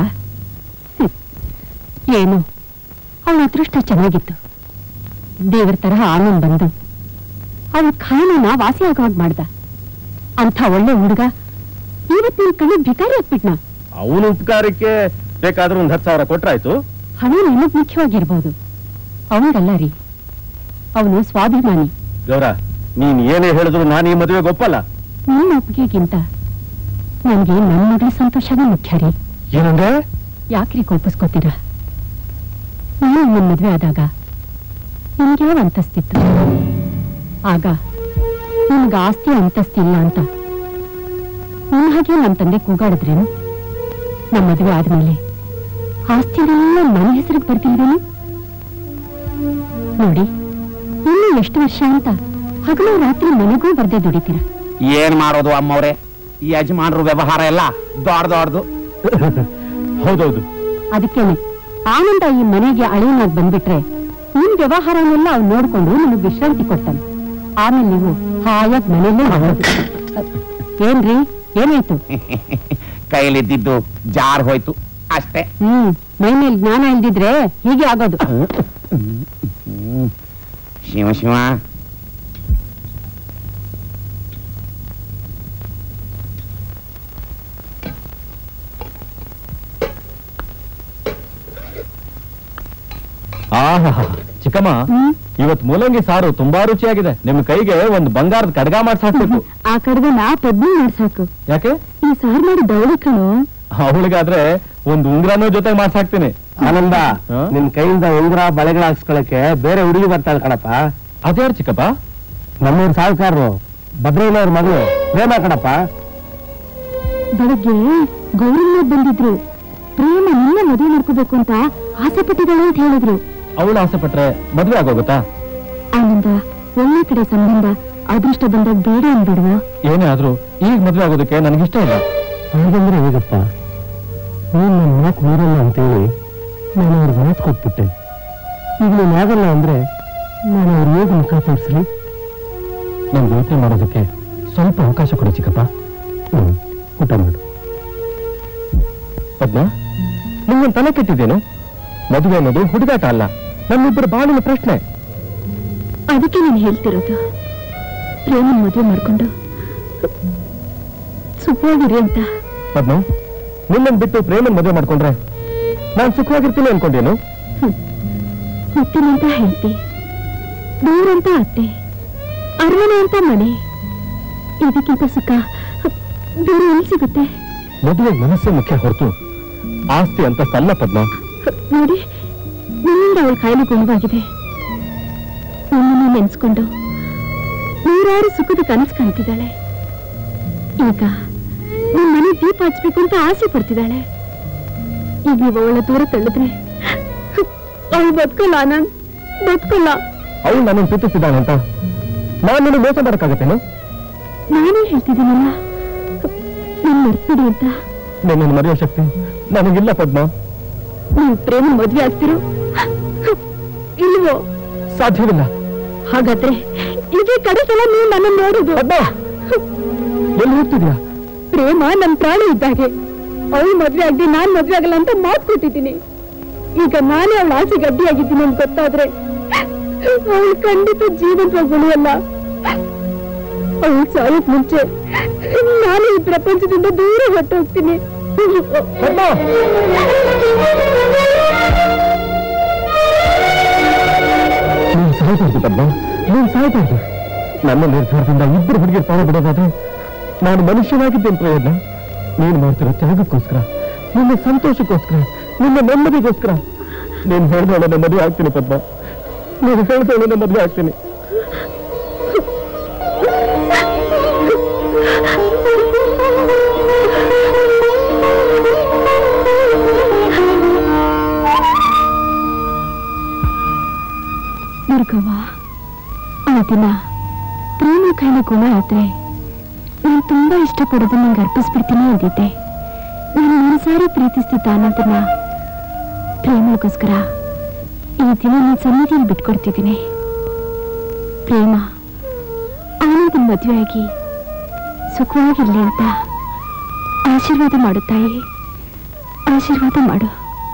ಏನು ಅವಳ ಅದೃಷ್ಟ ಚೆನ್ನಾಗಿತ್ತು ದೇವರ ತರಹ ಆನಂದ್ ಬಂದು ಅವಳ ಖಾಯಿಲೆನ ವಾಸಿ ಆಗೋವಾಗ ಮಾಡ್ದ ಅಂಥ ಒಳ್ಳೆ ಹುಡುಗ ಇವತ್ತು ನಿನ್ ಕಣ್ಣು ಭಿಕಾರಿ ಹಾಕ್ಬಿಟ್ನ ಅವನ ಉಪಕಾರಕ್ಕೆ ಬೇಕಾದ್ರೂ ಒಂದ್ ಹತ್ತು ಸಾವಿರ ಕೊಟ್ರಾಯ್ತು ಹಣ ನಿಮಗ್ ಮುಖ್ಯವಾಗಿರ್ಬೋದು ಅವನಿಗಲ್ಲ ರೀ ಅವನು ಸ್ವಾಭಿಮಾನಿ ಗೌರ ನೀನ್ ಏನೇ ಹೇಳಿದ್ರು ನಾನು ಈ ಮದುವೆಗೆ ಒಪ್ಪಲ್ಲ ನಿಮ್ಮ ಒಪ್ಪಿಗೆಗಿಂತ ನನಗೆ ನನ್ನ ಮಗಳ ಸಂತೋಷನೇ ಮುಖ್ಯ ರೀ ಏನಂದ್ರೆ ಯಾಕ್ರಿ ಕೋಪಿಸ್ಕೋತೀರ ನೀವು ನನ್ನ ಮದ್ವೆ ಆದಾಗ ನಿಮ್ಗೆ ಯಾವ ಅಂತಸ್ತಿತ್ತು ಆಗ ನಿಮ್ಗೆ ಆಸ್ತಿ ಅಂತಸ್ತಿಲ್ಲ ಅಂತ ನಿಮ್ಮ ಹಾಗೆ ನನ್ನ ತಂದೆ ಕೂಗಾಡಿದ್ರೇನು ನಮ್ಮ ಮದುವೆ ಆದ್ಮೇಲೆ ಆಸ್ತಿನೆಲ್ಲ ನನ್ನ ಹೆಸರಿಗೆ ಬರ್ತಿಲ್ವೇನು ನೋಡಿ ಇನ್ನು ಎಷ್ಟು ವರ್ಷ ಅಂತ ಹಗಲು ರಾತ್ರಿ ಮನೆಗೂ ಬರ್ದೇ ದುಡಿತೀರ ಏನ್ ಮಾಡೋದು ಅಮ್ಮವ್ರೆ ಈ ಯಜಮಾನ್ರು ವ್ಯವಹಾರ ಎಲ್ಲ ದೊಡ್ಡ ದೊಡ್ಡದು ಹೌದೌದು ಅದಕ್ಕೇನೆ ಆನಂದ ಈ ಮನೆಗೆ ಅಳಿಯನಾಗ್ ಬಂದ್ಬಿಟ್ರೆ ನಿಮ್ ವ್ಯವಹಾರನೆಲ್ಲ ಅವ್ನು ನೋಡ್ಕೊಂಡು ನಿಮಗೆ ವಿಶ್ರಾಂತಿ ಕೊಡ್ತಾನೆ ಆಮೇಲೆ ನೀವು ಹಾಯಾಗಿ ಮನೆಯಲ್ಲೇ ಇರ್ಬೋದು. ಏನ್ರಿ ಏನಾಯ್ತು ಕೈಲಿದ್ದಿದ್ದು ಜಾರ್ ಹೋಯ್ತು ಅಷ್ಟೇ ಹ್ಮ್ ಮೈ ಮೇಲೆ ಜ್ಞಾನ ಇಲ್ದಿದ್ರೆ ಹೀಗೆ ಆಗೋದು ಹ್ಮ್. ಶಿವ ಶಿವ ಆಹಾ ಚಿಕ್ಕಮ್ಮ ಹ್ಮ್ ಇವತ್ ಮೂಲಂಗಿ ಸಾರು ತುಂಬಾ ರುಚಿಯಾಗಿದೆ ನಿಮ್ ಕೈಗೆ ಒಂದು ಬಂಗಾರದ ಕಡ್ಗ ಮಾಡ್ಸಿ ಹಾಕ್ಬೇಕು ಆ ಕಡ್ಗನ ಪದ್ಮಿ ಮಾಡ್ಸಾಕು ಯಾಕೆ ಈ ಸಾರ್ ಮಾಡಿ ದೌಡಿ ಕಣು ಅವಳಿಗಾದ್ರೆ ಒಂದ್ ಉಂಗ್ರನೂ ಜೊತೆಗೆ ಮಾಡ್ಸಿ ಹಾಕ್ತೀನಿ ಆನಂದ ಹಾ? ನಿನ್ ಕೈಯಿಂದ ಉಂಗುರ ಬಳೆಗಳ ಹಾಕ್ಸ್ಕೊಳಕ್ಕೆ ಬೇರೆ ಹುಡುಗಿ ಬರ್ತಾಳೆ ಕಣಪ್ಪ ಅದ್ಯಾರು ಚಿಕ್ಕಪ್ಪ ನಮ್ಮೂರ್ ಸಾಹುಕಾರರು ಭದ್ರಯ್ಯನವ್ರ ಮಗಳು ಪ್ರೇಮ ಕಣಪ್ಪ ಬೆಳಗ್ಗೆ ಗೌರಮ್ಮ ಬಂದಿದ್ರು ಪ್ರೇಮ ನಿನ್ನ ಮದುವೆ ಮಾಡ್ಕೋಬೇಕು ಅಂತ ಆಸೆ ಪಟ್ಟಿದ್ದಾಳೆ ಅಂತ ಹೇಳಿದ್ರು ಅವಳು ಆಸೆ ಪಟ್ರೆ ಮದ್ವೆ ಆಗೋಗುತ್ತಾ ಆನಂದ ಒಳ್ಳೆ ಕಡೆ ಸಂಬಂಧ ಅದೃಷ್ಟ ಬಂದಾಗ ಬೇಡ ಅಂದ್ಬಿಡುವ ಏನೇ ಆದ್ರೂ ಈಗ ಮದ್ವೆ ಆಗೋದಕ್ಕೆ ನನಗಿಷ್ಟ ಇಲ್ಲ ಹಾಗಂದ್ರೆ ಹೇಗಪ್ಪ ನೀನ್ ನನ್ನ ಮಾತು ಮೀರಲ್ಲ ಅಂತೇಳಿ ನಾನು ಅವ್ರಿಗೆ ಮಾತು ಕೊಟ್ಬಿಟ್ಟೆ ಈಗ ನೀನ್ ಆಗಲ್ಲ ಅಂದ್ರೆ ನಾನು ಅವ್ರ ಹೇಗೆ ಮುಖ ತೋರಿಸ್ಲಿ ನನ್ ಯೋಚನೆ ಮಾಡೋದಕ್ಕೆ ಸ್ವಲ್ಪ ಅವಕಾಶ ಕೊಡಿ ಚಿಕ್ಕಪ್ಪ ಹ್ಮ್ ಊಟ ಮಾಡು ಪದ್ಮ ನಿಮ್ಗೊಂದು ತಲೆ ಕೆಟ್ಟಿದ್ದೇನು ಮದುವೆ ಅನ್ನೋದು ಹುಡುಗಾಟ ಅಲ್ಲ ನಮ್ಮಿಬ್ಬರ ಬಾಳಿನ ಪ್ರಶ್ನೆ ಅದಕ್ಕೆ ನಾನು ಹೇಳ್ತಿರೋದು ಪ್ರೇಮ ಮದುವೆ ಮಾಡ್ಕೊಂಡು ಸುಖವಾಗಿರಿ ಅಂತ ಪದ್ಮ ನಿನ್ನನ್ ಬಿಟ್ಟು ಪ್ರೇಮನ್ ಮದುವೆ ಮಾಡ್ಕೊಂಡ್ರೆ ನಾನ್ ಸುಖವಾಗಿರ್ತೀನಿ ಅನ್ಕೊಂಡೇನು ಮುತ್ತಿನಂತ ಹೇಳ್ತಿ ದೂರಂತ ಅತ್ತೆ ಅರಮನೆ ಅಂತ ಮನೆ ಇದಕ್ಕಿಂತ ಸುಖ ಬೇರೆ ಎಲ್ಲಿ ಸಿಗುತ್ತೆ ಮದುವೆ ಮನಸ್ಸೇ ಮುಖ್ಯ ಹೊರತು ಆಸ್ತಿ ಅಂತ ಅಲ್ಲ ಪದ್ಮ ನೋಡಿ ನನ್ನಿಂದ ಅವಳ ಕಾಯಿಲೆ ಗುಣವಾಗಿದೆ ನನ್ನನ್ನು ನೆನ್ಸ್ಕೊಂಡು ನೂರಾರು ಸುಖದ ಕನಸು ಕಾಣ್ತಿದ್ದಾಳೆ ಈಗ ನಿಮ್ ಮನೆ ದೀಪ ಹಚ್ಬೇಕು ಅಂತ ಆಸೆ ಪಡ್ತಿದ್ದಾಳೆ ಈಗ ನೀವು ಅವಳ ದೂರ ತಳ್ಳಿದ್ರೆ ಅವಳು ಬದುಕಲ್ಲ ಆನಂದ್ ಬದುಕಲ್ಲ ಅವಳು ನನ್ನನ್ನು ಪ್ರೀತಿಸಿದ್ದಾಳೆ ಅಂತ ನಾನು ನಿನಗೆ ಮೋಸ ಮಾಡಕ್ಕಾಗತ್ತೇನು ನಾನೇ ಹೇಳ್ತಿದ್ದೀನಲ್ಲ ನನ್ ಮರ್ತ್ಬಿಡಿ ಅಂತ ನಿನ್ನನ್ನು ಮರೆಯೋ ಶಕ್ತಿ ನನಗಿಲ್ಲ ಪದ್ಮ ನೀವು ಪ್ರೇಮ ಮದ್ವೆ ಆಗ್ತಿರೋ ಇಲ್ವೋ ಸಾಧ್ಯವಿಲ್ಲ ಹಾಗಾದ್ರೆ ಇದೇ ಕಡೆ ಸಲ ನೀವು ನನ್ನ ನೋಡುದು ಪದ್ಮ ಎಲ್ಲಿ ಹೋಗ್ತಿದ್ಯಾ ಪ್ರೇಮ ನನ್ ಪ್ರಾಣ ಇದ್ದಾಗೆ ಅವಳು ಮದ್ವೆ ಆಗದೆ ನಾನ್ ಮದ್ವೆ ಆಗಲ್ಲ ಅಂತ ಮಾತು ಕೊಟ್ಟಿದ್ದೀನಿ ಈಗ ನಾನೇ ಅವಳ ಆಸೆ ಗಡ್ಡಿಯಾಗಿದ್ದೀನಿ ಅಂತ ಗೊತ್ತಾದ್ರೆ ಅವಳು ಖಂಡಿತ ಜೀವಂತವಾಗಿ ಉಳಿಯಲ್ಲ ಅವಳು ಸಾಯೋಕ್ ಮುಂಚೆ ನಾನು ಈ ಪ್ರಪಂಚದಿಂದ ದೂರ ಹೊಟ್ಟು ಹೋಗ್ತೀನಿ ಪದ್ಮ ನೀನ್ ಸಾಯ್ಬಾರ್ದು ಪದ್ಮ ನೀನ್ ಸಾಯ್ಬಾರ್ದು ನನ್ನ ನಿರ್ಧಾರದಿಂದ ಇಬ್ಬರು ಹುಡುಗಿಯ ಪ್ರಾಣ ಬಿಡೋದಾದ್ರೆ ನಾನು ಮನುಷ್ಯನಾಗಿದ್ದೇನೆ ಪ್ರಯೋಜನ ನೀನು ಮಾಡ್ತಿರೋ ತ್ಯಾಗಕ್ಕೋಸ್ಕರ ನಿನ್ನ ಸಂತೋಷಕ್ಕೋಸ್ಕರ ನಿನ್ನ ನೆಮ್ಮದಿಗೋಸ್ಕರ ನೀನು ಹೇಳ್ದವಳನ್ನ ಮದುವೆ ಆಗ್ತೀನಿ ಪದ್ಮ ನೀನು ಹೇಳ್ದವಳನ್ನ ಮದುವೆ ಆಗ್ತೀನಿ ದುರ್ಗವ್ವ ಆ ದಿನ ಪ್ರೇಮ ಕೈಲಿ ಗುಣ ಆದ್ರೆ ನಾನು ತುಂಬಾ ಇಷ್ಟಪಡೋದು ನಂಗೆ ಅರ್ಪಿಸ್ಬಿಡ್ತೀನಿ ಅಂದಿದ್ದೆ ನಾನು ಮನಸಾರಿ ಪ್ರೀತಿಸ್ತಿದ್ದ ಆನಂದನ ಪ್ರೇಮಗೋಸ್ಕರ ಈ ದಿನ ನನ್ನ ಸನ್ನಿಧಿಯಲ್ಲಿ ಬಿಟ್ಕೊಡ್ತಿದ್ದೀನಿ ಪ್ರೇಮ ಆನಂದನ ಮದುವೆಯಾಗಿ ಸುಖವಾಗಿರ್ಲಿ ಅಂತ ಆಶೀರ್ವಾದ ಮಾಡು ತಾಯಿ ಆಶೀರ್ವಾದ ಮಾಡು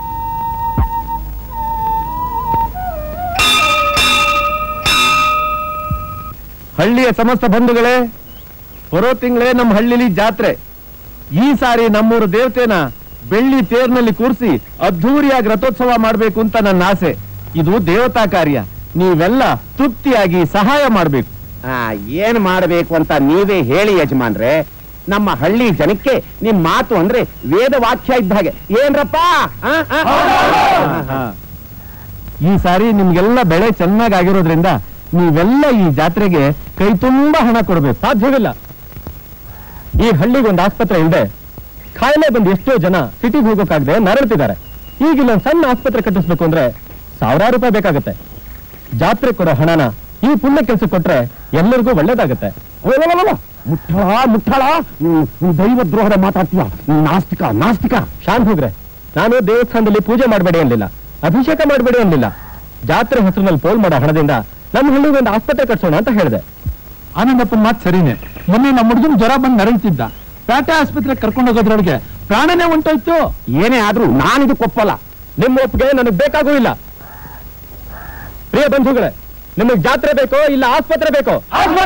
ಹಳ್ಳಿಯ ಸಮಸ್ತ ಬಂಧುಗಳೇ ಬರೋ ತಿಂಗಳೇ ನಮ್ಮ ಹಳ್ಳಿಲಿ ಜಾತ್ರೆ ಈ ಸಾರಿ ನಮ್ಮೂರು ದೇವತೆನ ಬೆಳ್ಳಿ ತೇರ್ನಲ್ಲಿ ಕೂರಿಸಿ ಅದ್ಧೂರಿಯಾಗಿ ರಥೋತ್ಸವ ಮಾಡಬೇಕು ಅಂತ ನನ್ನ ಆಸೆ ಇದು ದೇವತಾ ಕಾರ್ಯ ನೀವೆಲ್ಲ ತೃಪ್ತಿಯಾಗಿ ಸಹಾಯ ಮಾಡಬೇಕು ಆ, ಏನ್ ಮಾಡಬೇಕು ಅಂತ ನೀವೇ ಹೇಳಿ ಯಜಮಾನ್ರೆ ನಮ್ಮ ಹಳ್ಳಿ ಜನಕ್ಕೆ ನಿಮ್ ಮಾತು ಅಂದ್ರೆ ವೇದ ವಾಕ್ಯ ಇದ್ದ ಹಾಗೆ ಏನ್ರಪ್ಪ ಆ, ಆ? ಈ ಸಾರಿ ನಿಮ್ಗೆಲ್ಲ ಬೆಳೆ ಚೆನ್ನಾಗಿ ಆಗಿರೋದ್ರಿಂದ ನೀವೆಲ್ಲ ಈ ಜಾತ್ರೆಗೆ ಕೈ ತುಂಬಾ ಹಣ ಕೊಡಬೇಕು ಸಾಧ್ಯವಿಲ್ಲ ಈ ಹಳ್ಳಿಗೆ ಒಂದು ಆಸ್ಪತ್ರೆ ಇಲ್ಲದೆ ಕಾಯಿಲೆ ಬಂದು ಎಷ್ಟೋ ಜನ ಸಿಟಿಗೆ ಹೋಗೋಕ್ಕಾಗದೆ ನರಳ್ತಿದ್ದಾರೆ ಈಗ ಇಲ್ಲೊಂದು ಸಣ್ಣ ಆಸ್ಪತ್ರೆ ಕಟ್ಟಿಸ್ಬೇಕು ಅಂದ್ರೆ ಸಾವಿರಾರು ರೂಪಾಯಿ ಬೇಕಾಗುತ್ತೆ ಜಾತ್ರೆ ಕೊಡೋ ಹಣನ ಈ ಪುಣ್ಯ ಕೆಲಸ ಕೊಟ್ರೆ ಎಲ್ಲರಿಗೂ ಒಳ್ಳೇದಾಗುತ್ತೆ ಮುಠಳ ಮುಠಳ ದೈವ ದ್ರೋಹದ ಮಾತಾಡ್ತೀಯ ನಾಸ್ತಿಕ ನಾಸ್ತಿಕ ಶಾಂತ್ ಹೋಗ್ರೆ ನಾನು ದೇವಸ್ಥಾನದಲ್ಲಿ ಪೂಜೆ ಮಾಡಬೇಡಿ ಅನ್ಲಿಲ್ಲ ಅಭಿಷೇಕ ಮಾಡಬೇಡಿ ಅನ್ಲಿಲ್ಲ ಜಾತ್ರೆ ಹೆಸರಿನಲ್ಲಿ ಪೋಲ್ ಮಾಡೋ ಹಣದಿಂದ ನಮ್ಮ ಹಳ್ಳಿಗೆ ಒಂದು ಆಸ್ಪತ್ರೆ ಕಟ್ಸೋಣ ಅಂತ ಹೇಳಿದೆ ಆನಂದಪ್ಪನ ಮಾತು ಸರಿನೇ ಮೊನ್ನೆ ನಮ್ಮ ಹುಡುಗನ ಜ್ವರ ಬಂದು ನರಳ್ತಿದ್ದ ಪೇಟೆ ಆಸ್ಪತ್ರೆ ಕರ್ಕೊಂಡು ಹೋಗೋದ್ರೊಳಗೆ ಪ್ರಾಣನೇ ಹೊಂಟೋಯ್ತು ಏನೇ ಆದ್ರೂ ನಾನಿದಕ್ಕೆ ಒಪ್ಪಲ್ಲ ನಿಮ್ಮ ಒಪ್ಪಿಗೆ ನನಗೆ ಬೇಕಾಗೂ ಇಲ್ಲ ಪ್ರಿಯ ಬಂಧುಗಳೇ ನಿಮಗೆ ಜಾತ್ರೆ ಬೇಕೋ ಇಲ್ಲ ಆಸ್ಪತ್ರೆ ಬೇಕೋ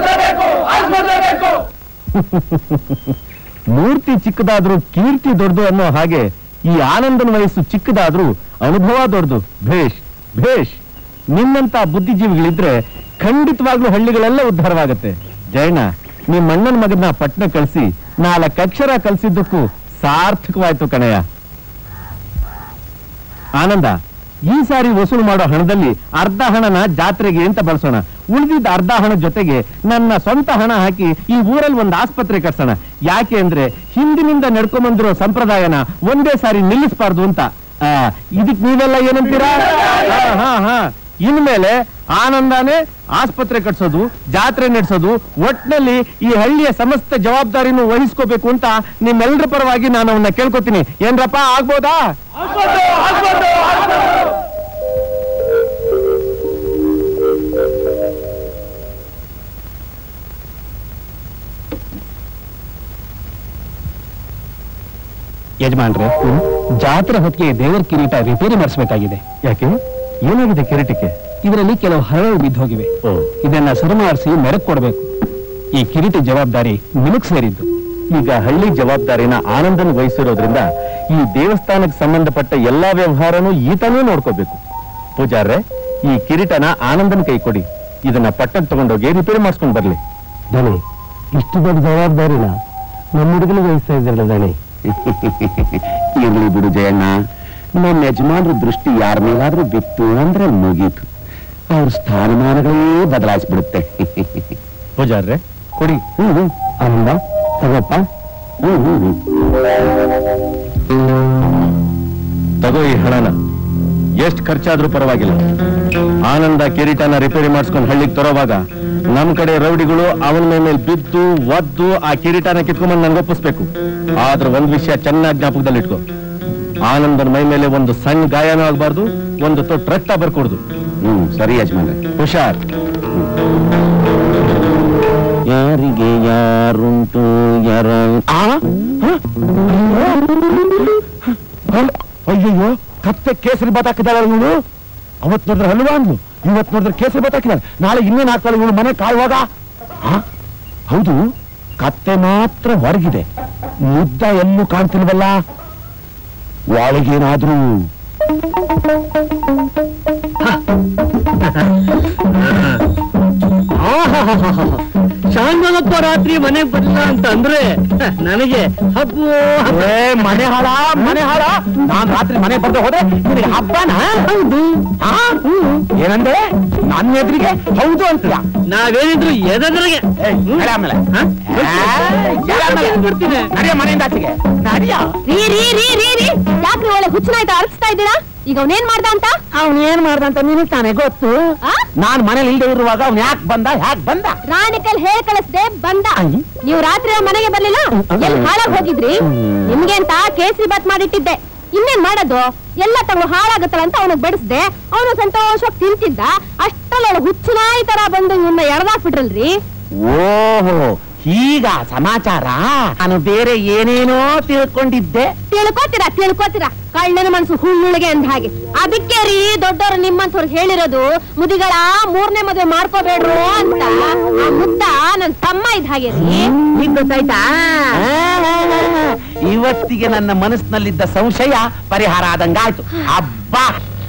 ಮೂರ್ತಿ ಚಿಕ್ಕದಾದ್ರೂ ಕೀರ್ತಿ ದೊಡ್ಡದು ಅನ್ನೋ ಹಾಗೆ ಈ ಆನಂದನ ವಯಸ್ಸು ಚಿಕ್ಕದಾದ್ರೂ ಅನುಭವ ದೊಡ್ಡದು ಭೇಷ್ ಭೇಷ್ ನಿಮ್ಮಂತ ಬುದ್ಧಿಜೀವಿಗಳಿದ್ರೆ ಖಂಡಿತವಾಗ್ಲೂ ಹಳ್ಳಿಗಳೆಲ್ಲ ಉದ್ಧಾರವಾಗುತ್ತೆ ಜಯಣ್ಣ ನಿಮ್ಮ ಅಣ್ಣನ ಮಗನ ಪಟ್ನ ಕಳಿಸಿ ನಾಲ್ಕು ಅಕ್ಷರ ಕಲಿಸಿದ್ದಕ್ಕೂ ಸಾರ್ಥಕವಾಯ್ತು ಕಣಯ್ಯ ಆನಂದ ಈ ಸಾರಿ ವಸೂಲು ಮಾಡೋ ಹಣದಲ್ಲಿ ಅರ್ಧ ಹಣನ ಜಾತ್ರೆಗೆ ಅಂತ ಬಳಸೋಣ ಉಳಿದಿದ್ದ ಅರ್ಧ ಹಣ ಜೊತೆಗೆ ನನ್ನ ಸ್ವಂತ ಹಣ ಹಾಕಿ ಈ ಊರಲ್ಲಿ ಒಂದು ಆಸ್ಪತ್ರೆ ಕಟ್ಸೋಣ ಯಾಕೆ ಅಂದ್ರೆ ಹಿಂದಿನಿಂದ ನಡ್ಕೊಂಬಂದಿರೋ ಸಂಪ್ರದಾಯನ ಒಂದೇ ಸಾರಿ ನಿಲ್ಲಿಸಬಾರ್ದು ಅಂತ ಆ, ಇದಕ್ ನೀವೆಲ್ಲ ಏನಂತೀರಾ ಹಾ ಹಾ ಹಾ ಇನ್ಮೇಲೆ ಆನಂದಾನೇ ಆಸ್ಪತ್ರೆ ಕಟ್ಸೋದು ಜಾತ್ರೆ ನಡೆಸೋದು ಒಟ್ನಲ್ಲಿ ಈ ಹಳ್ಳಿಯ ಸಮಸ್ತ ಜವಾಬ್ದಾರಿನೂ ವಹಿಸ್ಕೋಬೇಕು ಅಂತ ನಿಮ್ಮೆಲ್ಲರ ಪರವಾಗಿ ನಾನು ಅವನ್ನ ಕೇಳ್ಕೊತೀನಿ ಏನ್ರಪ್ಪ ಆಗ್ಬೋದಾ ಯಜಮಾನ್ರೆ ಜಾತ್ರೆ ಹೊತ್ತಿಗೆ ದೇವರ ಕಿರೀಟ ರಿಪೇರಿ ಮಾಡಿಸಬೇಕಾಗಿದೆ ಯಾಕೆ ಏನಾಗಿದೆ ಕಿರೀಟಕ್ಕೆ ಇದರಲ್ಲಿ ಕೆಲವು ಹರಳು ಬಿದ್ದೋಗಿವೆ ಓ ಇದನ್ನ ಸರಿಮಾರಿಸಿ ಮೆರಕ್ ಕೊಡಬೇಕು ಈ ಕಿರೀಟ ಜವಾಬ್ದಾರಿ ನಿಮಗ್ ಸೇರಿದ್ದು ಈಗ ಹಳ್ಳಿ ಜವಾಬ್ದಾರಿನ ಆನಂದನ್ ವಹಿಸಿರೋದ್ರಿಂದ ಈ ದೇವಸ್ಥಾನಕ್ಕೆ ಸಂಬಂಧಪಟ್ಟ ಎಲ್ಲಾ ವ್ಯವಹಾರನೂ ಈತನೇ ನೋಡ್ಕೋಬೇಕು ಪೂಜಾರ್ರೆ ಈ ಕಿರೀಟನ ಆನಂದನ್ ಕೈ ಕೊಡಿ ಇದನ್ನ ಪಟ್ಟಕ್ಕೆ ತಗೊಂಡೋಗಿ ರಿಪೇರಿ ಮಾಡಿಸ್ಕೊಂಡ್ ಬರ್ಲಿ ದಣಿ ಇಷ್ಟು ದೊಡ್ಡ ಜವಾಬ್ದಾರಿನ ನಮ್ಮ ಹುಡುಗನಿಗೆ ವಹಿಸ್ತಾ ಇದ್ರಲ್ಲ ದಣಿ ಇರ್ಲಿ ಬಿಡು ಜಯಣ್ಣ ನಮ್ಮ ಯಜಮಾನ್ರ ದೃಷ್ಟಿ ಯಾರ ಮೇಲಾದ್ರೂ ಬಿತ್ತು ಅಂದ್ರೆ ಮುಗೀತು ಅವ್ರ ಸ್ಥಾನಮಾನಗಳೇ ಬದಲಾಯಿಸ್ಬಿಡುತ್ತೆ ಪೂಜಾರ್ರೆ ಕೊಡಿ ಆನಂದ ತಗೋಪ್ಪ ಹ್ಮ್ ಹ್ಮ್ ಹ್ಮ್ ತಗೋ ಈ ಹಣನ ಎಷ್ಟ್ ಖರ್ಚಾದ್ರೂ ಪರವಾಗಿಲ್ಲ ಆನಂದ ಕಿರೀಟನ ರಿಪೇರಿ ಮಾಡಿಸ್ಕೊಂಡು ಹಳ್ಳಿಗೆ ತರೋವಾಗ ನಮ್ ಕಡೆ ರೌಡಿಗಳು ಅವನ ಮೇಲೆ ಬಿದ್ದು ಒದ್ದು ಆ ಕಿರೀಟನ ಕಿತ್ಕೊಂಡ್ಬಂದು ನನ್ಗೆ ಒಪ್ಪಿಸ್ಬೇಕು ಆದ್ರೆ ಒಂದ್ ವಿಷಯ ಚೆನ್ನಾಗಿ ಜ್ಞಾಪಕದಲ್ಲಿ ಇಟ್ಕೋ ಆನಂದನ ಮೈ ಮೇಲೆ ಒಂದು ಸಣ್ಣ ಗಾಯನೂ ಆಗ್ಬಾರ್ದು ಒಂದು ತೊಟ್ಟು ರಕ್ತ ಬರ್ಕೊಡ್ದು ಹ್ಮ್ ಸರಿ ಯಜಮಾನ್ರೆ ಹುಷಾರ್ ಯಾರಿಗೆ ಯಾರುಂಟು ಯಾರ ಅಯ್ಯಯ್ಯೋ ಕತ್ತೆ ಕೇಸರಿ ಬಾತ್ ಹಾಕಿದಾಳೆ ಇವಳು ಅವತ್ ನೋಡಿದ್ರೆ ಹಲ್ವಾ ಅಂದ್ಲು ಇವತ್ ನೋಡಿದ್ರೆ ಕೇಸರಿ ಬಾತ್ ಹಾಕಿದಾಳೆ ನಾಳೆ ಇನ್ನೇನ್ ಹಾಕ್ತಾಳೆ ಇವಳು ಮನೆ ಕಾಯುವಾಗ ಆ? ಹೌದು ಕತ್ತೆ ಮಾತ್ರ ಹೊರಗಿದೆ ಮುದ್ದ ಎಲ್ಲೂ ಕಾಣ್ತಿಲ್ವಲ್ಲ ಒಳಗೇನಾದ್ರೂ ಶಾಂತನಪ್ಪ ರಾತ್ರಿ ಮನೆಗ್ ಬರಲಿಲ್ಲ ಅಂತ ಅಂದ್ರೆ ನನಗೆ ಹಬ್ಬ ಏ ಮನೆ ಹಾಳ ಮನೆ ಹಾಳ ನಾನ್ ರಾತ್ರಿ ಮನೆ ಬರ್ದೆ ಹೋದೆ ನಿನಗೆ ಹಬ್ಬನ ಹೌದು ಆ? ಏನಂದೆ ನನ್ನ ಎದುರಿಗೆ ಹೌದು ಅಂತೀಯ ನಾವೇನಿದ್ರು ಎದದ್ರಿಗೆ ಏಯ್, ನಡಿ ಆಮೇಲೆ. ಹಾ? ಏಯ್, ನಡಿ ಆಮೇಲೆ. ಬರ್ತೀನಿ. ನಡಿಯ ಮನೆಯಿಂದ ಆಚೆಗೆ ನಡಿಯ ರೀ ರೀ ರೀ ರೀ ರೀ ಯಾಕ್ರಿ ಒಳ್ಳೆ ಹುಚ್ಚನಾಯ್ತು ಅರಸ್ತಾ ಇದ್ದೀರಾ ಈಗ ಅವನೇನ್ ಮಾಡ್ದ ಅಂತ ಅವನ್ ಏನ್ ಮಾಡ್ದಂತ ನಿನಗ್ ತಾನೇ ಗೊತ್ತು ಆ? ನಾನ್ ಮನೇಲಿ ಇಲ್ದೆ ಇರುವಾಗ ಅವ್ನ್ ಯಾಕೆ ಬಂದ ಯಾಕೆ ಬಂದ ರಾಣಿ ಕೈಲಿ ಹೇಳ್ ಕಳಿಸ್ದೆ ಬಂದ ಅಯ್ಯ. ನೀವು ರಾತ್ರಿ ಅವ್ನ್ ಮನೆಗೆ ಬರ್ಲಿಲ್ಲ ಎಲ್ಲಿ ಹಾಳಾಗ್ ಹೋಗಿದ್ರಿ ನಿಮ್ಗೆ ಅಂತ ಕೇಸರಿ ಬಾತ್ ಮಾಡಿಟ್ಟಿದ್ದೆ ಇನ್ನೇನ್ ಮಾಡೋದು ಎಲ್ಲ ತಗೊಂಡು ಹಾಳಾಗತ್ತಲ್ಲ ಅಂತ ಅವನಿಗೆ ಬಡಿಸ್ದೆ ಅವನು ಸಂತೋಷವಾಗಿ ತಿಂತಿದ್ದ ಅಷ್ಟರಲ್ಲಿ ಹುಚ್ಚನಾಯಿ ತರ ಬಂದು ಇವನ್ನ ಎಳ್ದಾಕ್ಬಿಟ್ರಲ್ರಿ ಓಹೋ ಈಗ ಸಮಾಚಾರ ನಾನು ಬೇರೆ ಏನೇನೋ ತಿಳ್ಕೊಂಡಿದ್ದೆ ತಿಳ್ಕೊತೀರಾ ತಿಳ್ಕೊತೀರಾ ಕಳ್ಳನ ಮನ್ಸು ಹುಳ್ಳುಳಿಗೆ ಅಂದ ಹಾಗೆ ಅದಕ್ಕೆ ರೀ ದೊಡ್ಡವರು ನಿಮ್ಮಂತವ್ರು ಹೇಳಿರೋದು ಮುದಿಗಳ ಮೂರನೇ ಮದುವೆ ಮಾಡ್ಕೋಬೇಡ್ರು ಅಂತ ಆ ಮುದ್ದ ನನ್ ತಮ್ಮ ಇದ್ದ ಹಾಗೆ ರೀ ಈಗ ಗೊತ್ತಾಯ್ತಾ ಇವತ್ತಿಗೆ ನನ್ನ ಮನಸ್ಸಿನಲ್ಲಿದ್ದ ಸಂಶಯ ಪರಿಹಾರ ಆದಂಗಾಯ್ತು ಅಬ್ಬಾ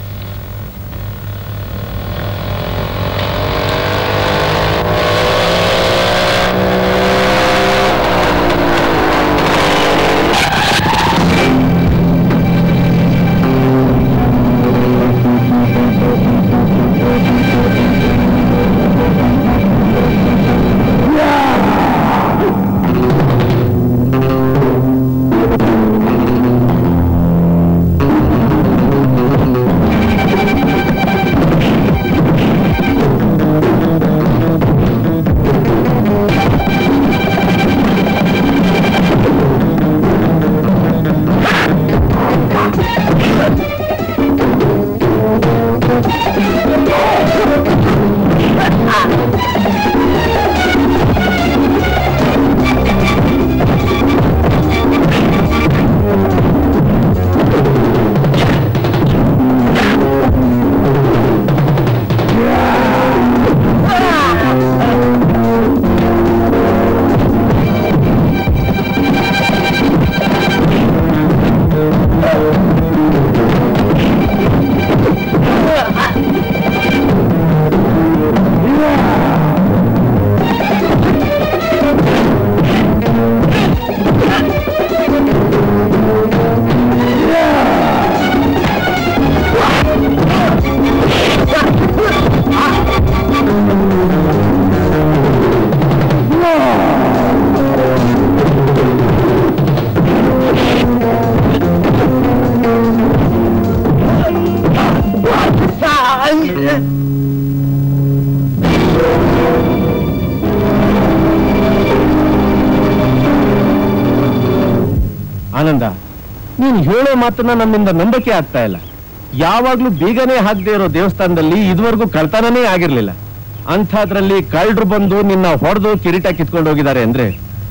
ಆನಂದ ನೀನು ಹೇಳೋ ಮಾತನ್ನ ನನ್ನಿಂದ ನಂಬಕ್ಕೆ ಆಗ್ತಾ ಇಲ್ಲ ಯಾವಾಗ್ಲೂ ಬೀಗನೇ ಹಾಕದೇ ಇರೋ ದೇವಸ್ಥಾನದಲ್ಲಿ ಇದುವರೆಗೂ ಕಳ್ತನನೇ ಆಗಿರ್ಲಿಲ್ಲ ಅಂಥದ್ರಲ್ಲಿ ಕಳ್ಳರು ಬಂದು ನಿನ್ನ ಹೊಡೆದು ಕಿರೀಟ ಕಿತ್ಕೊಂಡು ಹೋಗಿದ್ದಾರೆ ಅಂದ್ರೆ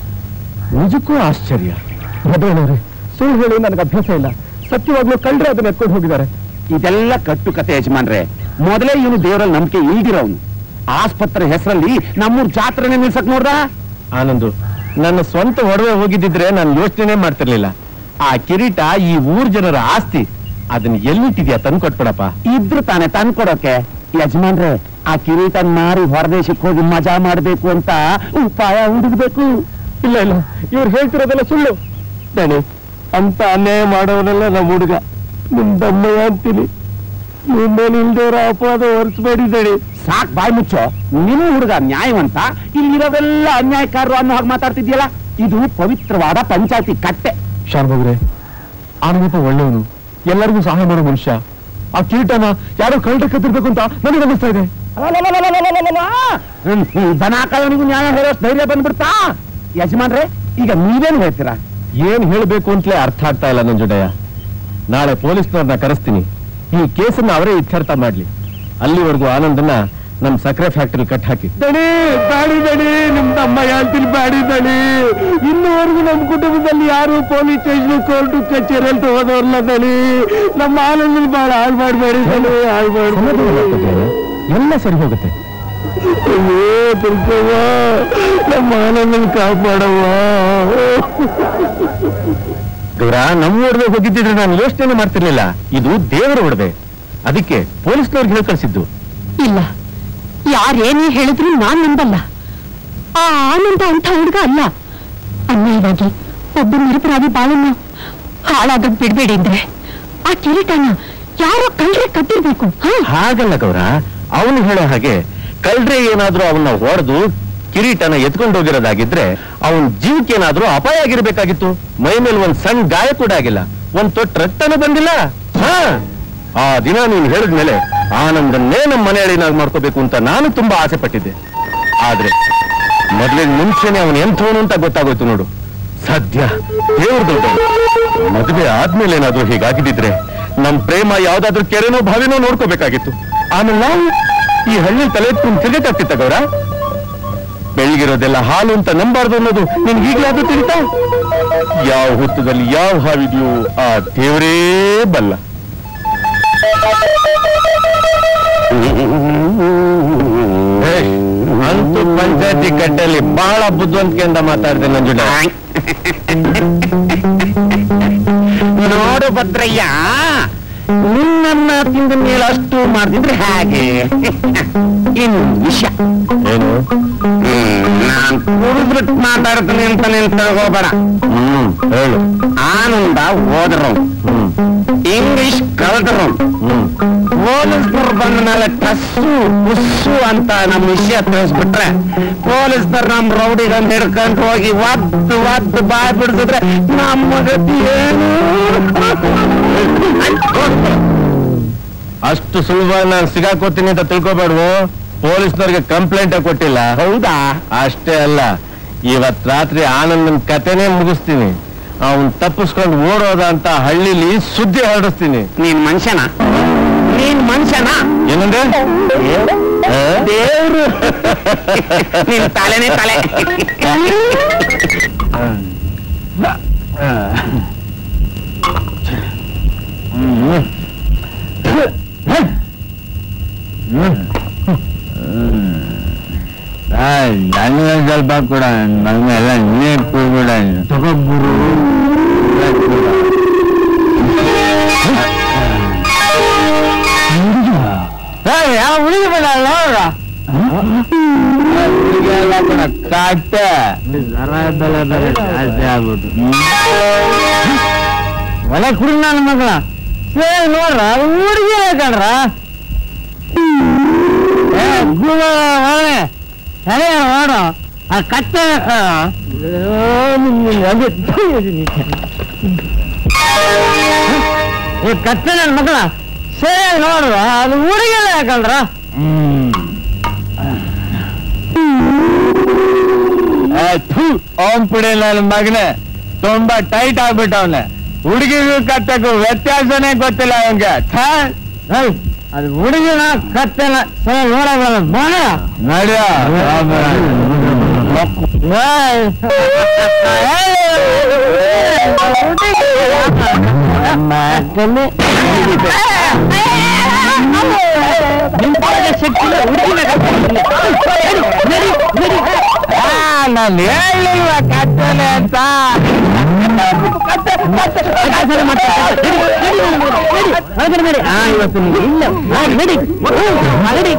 ನಿಜಕ್ಕೂ ಆಶ್ಚರ್ಯ ಭದ್ರನವ್ರೆ ಸುಳ್ಳು ಹೇಳಿ ನನಗೆ ಅಭ್ಯಾಸ ಇಲ್ಲ ಸತ್ಯವಾಗ್ಲೂ ಕಳ್ರೆ ಅದನ್ನ ಎತ್ಕೊಂಡು ಹೋಗಿದ್ದಾರೆ ಇದೆಲ್ಲ ಕಟ್ಟು ಕತೆ ಯಜಮಾನ್ರೆ ಮೊದಲೇ ಇವನು ದೇವರಲ್ಲಿ ನಂಬಿಕೆ ಇಲ್ದಿರೋನು ಆಸ್ಪತ್ರೆ ಹೆಸರಲ್ಲಿ ನಮ್ಮೂರ್ ಜಾತ್ರೆನೇ ನಿಲ್ಸಕ್ ನೋಡ್ದ ಆನಂದು ನನ್ನ ಸ್ವಂತ ಒಡವೆ ಹೋಗಿದ್ದಿದ್ರೆ ನಾನು ಯೋಚನೆ ಮಾಡ್ತಿರ್ಲಿಲ್ಲ ಆ ಕಿರೀಟ ಈ ಊರ್ ಜನರ ಆಸ್ತಿ ಅದನ್ನ ಎಲ್ಲಿಟ್ಟಿದ್ಯಾ ತಂದು ಕೊಟ್ಬಿಡಪ್ಪ ಇದ್ರು ತಾನೆ ತಂದ್ಕೊಡೋಕೆ ಯಜಮಾನ್ರೆ ಆ ಕಿರೀಟ ಮಾರಿ ಹೊರದೇಶಕ್ಕೆ ಹೋಗಿ ಮಜಾ ಮಾಡ್ಬೇಕು ಅಂತ ಉಪಾಯ ಹುಡುಕ್ಬೇಕು ಇಲ್ಲ ಇಲ್ಲ ಇವ್ರು ಹೇಳ್ತಿರೋದೆಲ್ಲ ಸುಳ್ಳು ನಾನೇ ಅಂತ ಅನ್ಯಾಯ ಮಾಡೋನೆಲ್ಲ ನಮ್ಮ ಹುಡುಗ ನಿಮ್ ದಮ್ಮಯ್ಯ ಅಂತೀನಿ ನಿಮ್ ಮೇಲೆ ಇಲ್ದೇವ್ರ ಅಪವಾದ ಹೊರಿಸ್ಬೇಡಿದ್ದೇಳಿ ಸಾಕ್ ಬಾಯ್ ಮುಚ್ಚೋ ನಿನ್ನ ಹುಡುಗ ನ್ಯಾಯವಂತ ಇಲ್ಲಿರೋವೆಲ್ಲ ಅನ್ಯಾಯಕಾರರು ಅನ್ನೋ ಹಾಗೆ ಮಾತಾಡ್ತಿದ್ಯಲ್ಲ ಇದು ಪವಿತ್ರವಾದ ಪಂಚಾಯತಿ ಕಟ್ಟೆ ಶಾರ್ಬಗ್ರೆ ಆನಂದಪ್ಪ ಒಳ್ಳೆಯವನು ಎಲ್ಲರಿಗೂ ಸಹಾಯ ಮಾಡೋ ಮನುಷ್ಯ ಆ ಕೀಟನ ಯಾರೋ ಕಳ್ಳ ಕತ್ತಿರ್ಬೇಕು ಅಂತ ನನಗೆ ಅನ್ನಿಸ್ತಾ ಇದೆ ದನ ಕಾಯೋನಿಗೂ ನ್ಯಾಯ ಹೇಳೋ ಧೈರ್ಯ ಬಂದ್ಬಿಡ್ತಾ ಯಜಮಾನ್ರೆ ಈಗ ನೀವೇನು ಹೇಳ್ತೀರಾ ಏನ್ ಹೇಳ್ಬೇಕು ಅಂತಲೇ ಅರ್ಥ ಆಗ್ತಾ ಇಲ್ಲ ನಂಜುಡಯ್ಯ ನಾಳೆ ಪೊಲೀಸ್ನವ್ರನ್ನ ಕರೆಸ್ತೀನಿ ಈ ಕೇಸನ್ನ ಅವರೇ ಇತ್ಯರ್ಥ ಮಾಡ್ಲಿ ಅಲ್ಲಿವರೆಗೂ ಆನಂದನ್ನ ನಮ್ ಸಕ್ಕರೆ ಫ್ಯಾಕ್ಟರಿ ಕಟ್ ಹಾಕಿ ದಣಿ ಬಾಡಿ ದಣಿ ನಿಮ್ ತಮ್ಮ ಹೇಳ್ತೀನಿ ಬಾಡಿ ದಣಿ ಇನ್ನುವರೆಗೂ ನಮ್ಮ ಕುಟುಂಬದಲ್ಲಿ ಯಾರು ಪೊಲೀಸ್ ಸ್ಟೇಷನ್ ಕೋರ್ಟು ಕಚೇರಿಯಲ್ಲಿ ತಗೋದವ್ರಲ್ಲ ದಣಿ ನಮ್ಮ ಆನಂದ ಬಾಳ ಹಾಳು ಮಾಡಬೇಡಿ ದಣಿ ಹಾಳು ಮಾಡಬೇಡಿ ಎಲ್ಲ ಸರಿ ಹೋಗುತ್ತೆ ದುರ್ಗವ್ವ ನಮ್ಮ ಆನಂದನ ಕಾಪಾಡವ್ವ ಇವ್ರ ನಮ್ಮ ಒಡವೆ ಹೋಗಿದ್ದಿದ್ರೆ ನಾನು ಯೋಚನೆ ಮಾಡ್ತಿರ್ಲಿಲ್ಲ ಇದು ದೇವರ ಒಡವೆ ಅದಕ್ಕೆ ಪೊಲೀಸ್ನವ್ರಿಗೆ ಹೇಳಿ ಕಳಿಸಿದ್ದು ಇಲ್ಲ ಯಾರೇನೇ ಹೇಳಿದ್ರು ನಾನ್ ನಂಬಲ್ಲ ಆ ಆನಂದ ಅಂತ ಹುಡುಗ ಅಲ್ಲ ಅನ್ಯಾಯವಾಗಿ ಒಬ್ಬ ನಿರಪರಾಧಿ ಬಾಳನ್ನ ಹಾಳಾಗಕ್ ಬಿಡ್ಬೇಡಿ ಅಂದ್ರೆ ಆ ಕಿರೀಟನ ಯಾರೋ ಕಳ್ರೆ ಕಟ್ಟಿರ್ಬೇಕು ಹಾ ಹಾಗಲ್ಲ ಗೌರ ಅವನು ಹೇಳೋ ಹಾಗೆ ಕಳ್ರೆ ಏನಾದ್ರೂ ಅವನ್ನ ಹೊಡೆದು ಕಿರೀಟನ ಎತ್ಕೊಂಡು ಹೋಗಿರೋದಾಗಿದ್ರೆ ಅವನ್ ಜೀವಕ್ಕೆ ಏನಾದ್ರೂ ಅಪಾಯ ಆಗಿರ್ಬೇಕಾಗಿತ್ತು ಮೈ ಮೇಲೆ ಒಂದ್ ಸಣ್ಣ ಗಾಯ ಕೂಡ ಆಗಿಲ್ಲ ಒಂದ್ ತೊಟ್ಟು ರಕ್ತನೂ ಬಂದಿಲ್ಲ ಹಾ ಆ ದಿನ ನೀನ್ ಹೇಳಿದ್ಮೇಲೆ ಆನಂದನ್ನೇ ನಮ್ಮ ಮನೆಯಲ್ಲಿನಾಗ್ ಮಾಡ್ಕೋಬೇಕು ಅಂತ ನಾನು ತುಂಬಾ ಆಸೆ ಪಟ್ಟಿದ್ದೆ ಆದ್ರೆ ಮೊದ್ಲಿನ ಮುಂಚೆನೆ ಅವನ್ ಎಂಥವನು ಅಂತ ಗೊತ್ತಾಗೋಯ್ತು ನೋಡು ಸದ್ಯ ದೇವ್ರ ದೊಡ್ಡವನು ಮದುವೆ ಆದ್ಮೇಲೆ ಏನಾದ್ರೂ ಹೀಗಾಗಿದ್ದಿದ್ರೆ ನಮ್ ಪ್ರೇಮ ಯಾವ್ದಾದ್ರೂ ಕೆರೆನೋ ಬಾವಿನೋ ನೋಡ್ಕೋಬೇಕಾಗಿತ್ತು ಆಮೇಲೆ ನಾವು ಈ ಹಳ್ಳಿ ತಲೆ ಎತ್ಕೊಂಡು ತಿರ್ಗಕ್ಕಾಗ್ತಿತ್ತ ಗೌರ ಬೆಳಗಿರೋದೆಲ್ಲ ಹಾಲು ಅಂತ ನಂಬಾರ್ದು ಅನ್ನೋದು ನಿನ್ಗೆ ಈಗಲಾದ್ರೂ ತಿಳಿತಾ ಯಾವ ಹುತ್ತದಲ್ಲಿ ಯಾವ ಹಾವಿದೆಯೋ ಆ ದೇವರೇ ಬಲ್ಲ ಏಯ್, ಅಂತೂ ಪಂಚಾಯತಿ ಕಟ್ಟಲ್ಲಿ ಬಹಳ ಬುದ್ಧಿವಂತಿಕೆಯಿಂದ ಮಾತಾಡಿದೆ ನಂಜುಡ ನೋಡು ಭದ್ರಯ್ಯ ನಿನ್ನನ್ನ ತಿಂದ ಮೇಲೆ ಅಷ್ಟು ಮಾಡ್ತಿದ್ರೆ ಹಾಗೆ ಇನ್ನು ವಿಷಯ ಏನು ನಾನ್ ಕುಡಿದ್ಬಿಟ್ಟು ಮಾತಾಡ್ತೀನಿ ಅಂತ ನೀನ್ ತಿಳ್ಕೋಬೇಡ ಹ್ಮ್ ಹೇಳು ಆನಂದ ಹೋದ್ರು ಹ್ಮ್ ಇಂಗ್ಲಿಷ್ ಕಲ್ತರು ಹ್ಮ್ ಪೊಲೀಸ್ನವ್ರು ಬಂದ ಮೇಲೆ ಟಸ್ಸು ಪುಸ್ಸು ಅಂತ ನಮ್ಮ ವಿಷಯ ತಿಳಿಸ್ಬಿಟ್ರೆ ಪೊಲೀಸ್ನವ್ರು ನಮ್ ರೌಡಿಗನ್ ಹಿಡ್ಕೊಂಡು ಹೋಗಿ ಒದ್ದು ಒದ್ದು ಬಾಯ್ ಬಿಡಿಸಿದ್ರೆ ನಮ್ಮ ಗತಿ ಏನು ಅಷ್ಟು ಸುಲಭ ನಾನು ಸಿಗಾಕೋತೀನಿ ಅಂತ ತಿಳ್ಕೊಬೇಡ್ವು ಪೊಲೀಸ್ನವ್ರಿಗೆ ಕಂಪ್ಲೇಂಟ್ ಕೊಟ್ಟಿಲ್ಲ ಹೌದಾ ಅಷ್ಟೇ ಅಲ್ಲ ಇವತ್ ರಾತ್ರಿ ಆನಂದನ್ ಕತೆನೇ ಮುಗಿಸ್ತೀನಿ ಅವನ್ ತಪ್ಪಿಸ್ಕೊಂಡು ಓಡೋದ ಅಂತ ಹಳ್ಳಿಲಿ ಸುದ್ದಿ ಹರಡಿಸ್ತೀನಿ ನೀನ್ ಮನುಷ್ಯನ ನೀನ್ ಮನುಷ್ಯನ ಏನಂದ್ರೆ ಆ? ದೇವ್ರು ನಿನ್ ತಲೆನೇ ತಲೆ ನನಗೆ ಸ್ವಲ್ಪ ಕೂಡ ನನ್ನ ಎಲ್ಲ ನೀನೇ ಕೂಡ ತಗೊಬ್ಬರು ಯಾವ ಹುಡುಗಿ ಬಿಡಲ್ಲ ಹುಡುಗಿಯೆಲ್ಲ ಕೂಡ ಕಾಟ ಬೆಲೆ ಬೆಲೆ ಜಾಸ್ತಿ ಆಗ್ಬಿಟ್ಟು ಒಳ ಕುಡಿ ನನ್ನ ಮಗಳ ಏ ನೋಡ್ರ ಹುಡುಗಿ ಕಣ್ರ ಏ ಗುಣ ಒಳ್ಳೆ ಸರಿ ನೋಡು ಆ ಕತ್ತೆ ಈ ಕತ್ತೆ ನನ್ನ ಮಗಳ ಸರಿಯಾಗಿ ನೋಡುವ ಅದು ಹುಡುಗಿಲ್ಲ ಯಾಕಂದ್ರ ಅವನ್ ಪುಡಿ ನನ್ನ ಮಗನೇ ತುಂಬಾ ಟೈಟ್ ಆಗ್ಬಿಟ್ಟವನೆ ಹುಡುಗಿಗೂ ಕತ್ತಕ್ಕೂ ವ್ಯತ್ಯಾಸನೇ ಗೊತ್ತಿಲ್ಲ ಅವನ್ಗೆ ಅದು ಹುಡುಗಿನ ಕತ್ತೆನ ಸರಿ ನೋಡ ಬಾಣ ನಡಿಯ ನಾನು ಹೇಳಿಲ್ವ ಕತ್ತಲೆ ಅಂತ ಇವತ್ತು ಇಲ್ಲ ನಡಿ ನಡಿ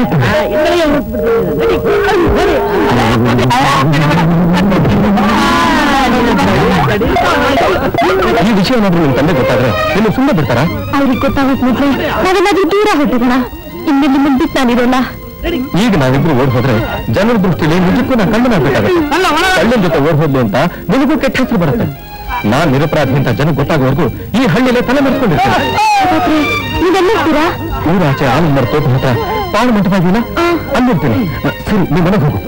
ಈ ವಿಷಯ ಏನಾದ್ರು ನಿಮ್ ತಂದೆ ಗೊತ್ತಾದ್ರೆ ನಿನ್ನ ಸುಮ್ಮನೆ ಬಿಡ್ತಾರಾ ಅವ್ರಿಗೆ ಗೊತ್ತಾಗೋಕ್ ಮೊದ್ಲು ನಾವೆಲ್ಲಾದ್ರೂ ದೂರ ಹೊಟ್ಟೋಣ ಇನ್ನು ನಿಮ್ಮನ್ ಬಿಟ್ಟು ನಾನಿರೋಲ್ಲ ಈಗ ನಾವಿಬ್ರು ಓಡ್ ಹೋದ್ರೆ ಜನರ ದೃಷ್ಟಿಲಿ ನಿಜಕ್ಕೂ ನಾ ಕಳ್ಳನಾಗ್ಬೇಕಾಗತ್ತೆ ಕಳ್ಳನ ಜೊತೆ ಓಡ್ ಹೋದ್ಲು ಅಂತ ನಿನಗೂ ಕೆಟ್ಟ ಹೆಸರು ಬರುತ್ತೆ ನಾನ್ ನಿರಪರಾಧಿ ಅಂತ ಜನ ಗೊತ್ತಾಗೋವರೆಗೂ ಈ ಹಳ್ಳಿಲೆ ತಲೆ ಮರೆಸ್ಕೊಂಡಿರ್ತೀನಿ ನೀವೆಲ್ಲಿರ್ತೀರಾ ಊರಾಚೆ ಆನಂದರ ತೋಟ ಹತ್ರ ಪಾಳು ಮಂಟಪಾಗಿಲ್ಲ ಅಲ್ಲಿರ್ತೀನಿ ಸರಿ ನೀವು ಮನೆಗೆ ಹೋಗು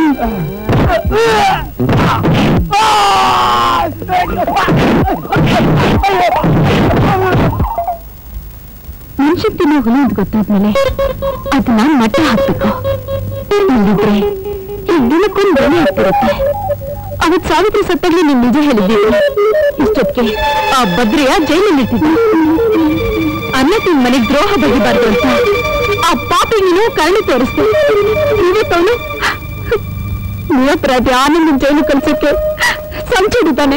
ಮನುಷ್ಯ ತಿನ್ನೋ ಹುಲಿ ಅಂತ ಗೊತ್ತಾದ್ಮೇಲೆ ಅದನ್ನ ಮಟ್ಟ ಹಾಕ್ಬೇಕು ಇಲ್ಲಿದ್ರೆ ಈ ದಿನಕ್ಕೊಂದು ಬೆಲೆ ಆಗ್ತಿರುತ್ತೆ ಅವತ್ ಸಾವಿತ್ರಿ ಸತ್ತಾಗ್ಲಿ ನೀನ್ ನಿಜ ಹೇಳಿದ್ದೀರಿ ಇಷ್ಟೊತ್ತಿಗೆ ಆ ಬದ್ರಿಯ ಜೈಲಲ್ಲಿ ಇಟ್ಟಿದ್ದ ಅನ್ನ ತಿನ್ ಮನೆಗ್ ದ್ರೋಹ ಬಗೆಬಾರ್ದು ಅಂತ ಆ ಪಾಪಿ ನೀನು ಕರುಣೆ ತೋರಿಸ್ತೆ ಇವತ್ತವನು ನಿರಪರಾಧಿ ಆನಂದನ್ ಜೈಲು ಕಳ್ಸಕ್ಕೆ ಸಂಚಿಡಿದ್ದಾನೆ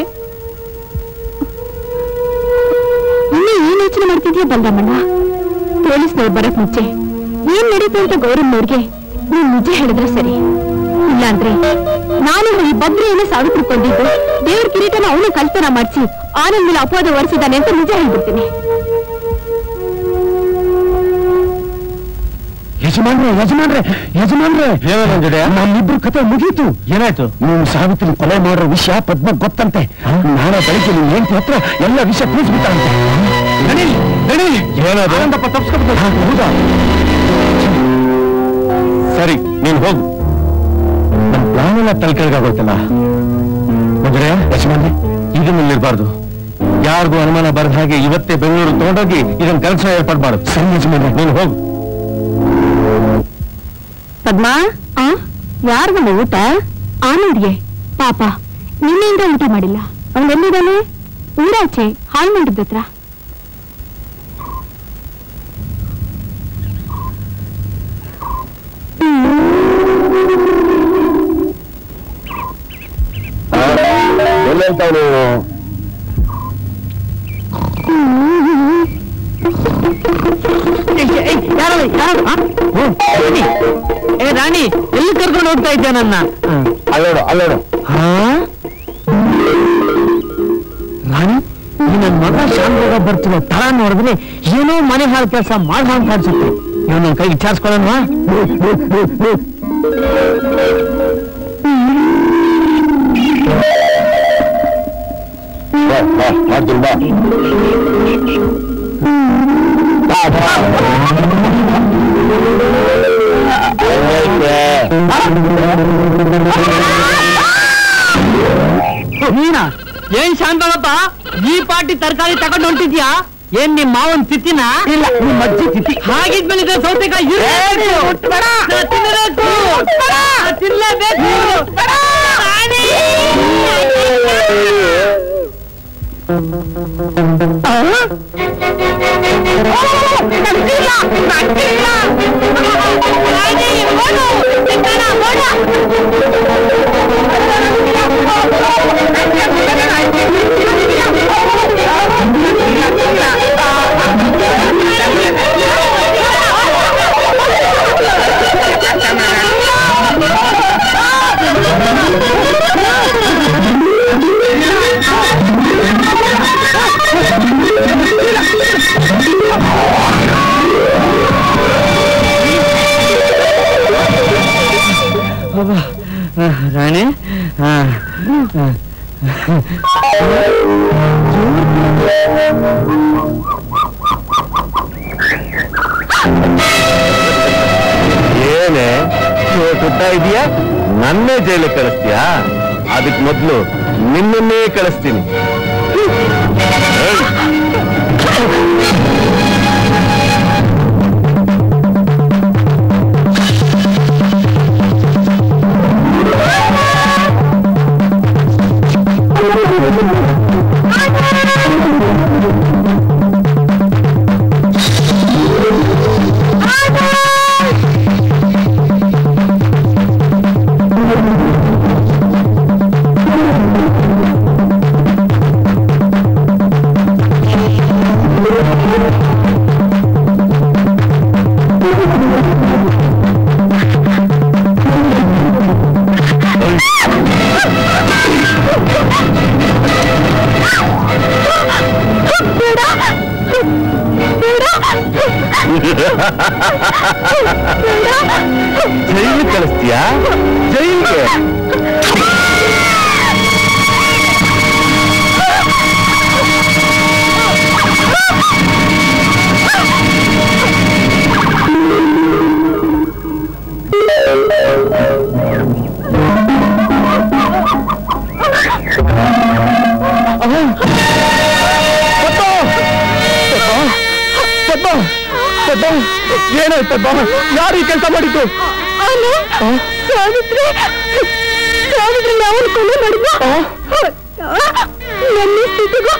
ಇನ್ನು ಏನ್ ಯೋಚನೆ ಮಾಡ್ತಿದ್ಯಾ ಬಲರಾಮಣ್ಣ ಪೊಲೀಸ್ನವ್ರು ಬರಕ್ ಮುಂಚೆ ಏನ್ ನಡೀತು ಅಂತ ಗೌರಮ್ಮನವ್ರಿಗೆ ನೀನ್ ನಿಜ ಹೇಳಿದ್ರೆ ಸರಿ ಇಲ್ಲಾಂದ್ರೆ ನಾನು ಈ ಬದ್ರಿಯನ್ನ ಸಾವಿತ್ರಿ ಕೊಂದಿದ್ದು ದೇವ್ರ ಕಿರೀಟನ ಅವನು ಕಲ್ಪನಾ ಮಾಡಿಸಿ ಆನಂದ್ ಮೇಲೆ ಅಪವಾದ ಹೊರಿಸಿದ್ದಾನೆ ಅಂತ ನಿಜ ಹೇಳ್ಬಿಡ್ತೀನಿ ಯಜಮಾನ್ರೆ ಯಜಮಾನ್ರೆ ಯಜಮಾನ್ರೆ ನಮ್ಮಿಬ್ರು ಕತೆ ಮುಗೀತು ಏನಾಯ್ತು ನೀವು ಸಾವಿತ್ರಿ ಕೊಲೆ ಮಾಡೋ ವಿಷಯ ಪದ್ಮ ಗೊತ್ತಂತೆ ನಾಳೆ ಬೆಳಿಗ್ಗೆ ನಿಮ್ ಹೆಂಡತಿ ಹತ್ರ ಎಲ್ಲ ವಿಷಯ ತಿಳಿಸ್ಬಿಟ್ಟಂತೆ ಏನದು ಹೌದಾ ಸರಿ ನೀನ್ ಹೋಗು ನಮ್ ಪ್ಲಾನ್ ಎಲ್ಲ ತಲೆಕೆಳಗಾಗೋಯ್ತಲ್ಲ ಮದುವೆ ಯಜಮಾನ್ರೆ ಇದನ್ನಲ್ಲಿರ್ಬಾರ್ದು ಯಾರಿಗೂ ಅನುಮಾನ ಬರದ ಹಾಗೆ ಇವತ್ತೇ ಬೆಂಗಳೂರು ತಗೊಂಡೋಗಿ ಇದನ್ನ ಕೆಲಸ ಏರ್ಪಾಡು ಮಾಡು ಸರಿ ಯಜಮಾನ್ರೆ ನೀನು ಹೋಗು ಪದ್ಮಾ ಆ ಯಾರಿಗಮ್ಮ ಊಟ ಆನಂದ್ಗೆ ಪಾಪ ನಿನ್ನೆಯಿಂದ ಊಟ ಮಾಡಿಲ್ಲ ಅವನ್ ಎಲ್ಲಿದ್ದಾನೆ ಊರಾಚೆ ಹಾಲ್ ಮಾಡಿದ್ದತ್ರ ಎಲ್ಲಂತವನು ಏ ರಾಣಿ ಎಲ್ಲಿ ಕರ್ಕೊಂಡು ಹೋಗ್ತಾ ಇದ್ಯಾ ನನ್ನ ಅಲ್ಲೋಡು ಅಲ್ಲೋಡು ರಾಣಿ ಈ ನನ್ ಮಗ ಶಾಂತವಾಗ ಬರ್ತಿರೋ ತರ ನೋಡಿದ್ರೆ ಏನೋ ಮನೆ ಹಾಳು ಕೆಲಸ ಮಾಡ್ ಹಾಳು ಕಾಣಿಸುತ್ತೆ ಇವ್ ನನ್ ಕೈ ವಿಚಾರಿಸ್ಕೊಳ್ಳೋಣ ಬಾ, ಬಾ, ಮಾಡ್ತೀನಿ ಬಾ ಬಾ, ಬಾ. ನೀನಾ ಏನ್ ಶಾಂತಳಪ್ಪ ಈ ಪಾಟಿ ತರಕಾರಿ ತಗೊಂಡು ಹೊಂಟಿದ್ಯಾ ಏನ್ ನಿಮ್ ಮಾವನ್ ತಿತ್ತಿನ ಇಲ್ಲ ನಿಮ್ ಅಜ್ಜಿ ತಿತ್ತಿ ಹಾಗಿದ್ಮೇಲೆ ಇದು ಸೌತೆಕಾಯಿ ಇರ್ಬೇಕು. ನಾ ತಿನ್ನಬೇಕು. ನಾ ತಿನ್ಲೇಬೇಕು. ರಾಣಿ! ರಾಣಿ ಹಾ ಏನೇ ಸುತ್ತ ಇದೆಯಾ ನನ್ನೇ ಜೈಲಿಗೆ ಕಳಿಸ್ತೀಯಾ ಅದಕ್ ಮೊದ್ಲು ನಿನ್ನನ್ನೇ ಕಳಿಸ್ತೀನಿ ಏಯ್! ಆ ಜೈಲ್ಗೆ ಏನಾಯ್ತಪ್ಪ ಯಾರು ಈ ಕೆಲಸ ಮಾಡಿದ್ದು ಸಾವಿತ್ರಿ ಸಾವಿತ್ರಿ ನಾವು ಕೊಲೆ ಮಾಡಿದ್ವ ನನ್ನ ಸ್ಥಿತಿಗೂ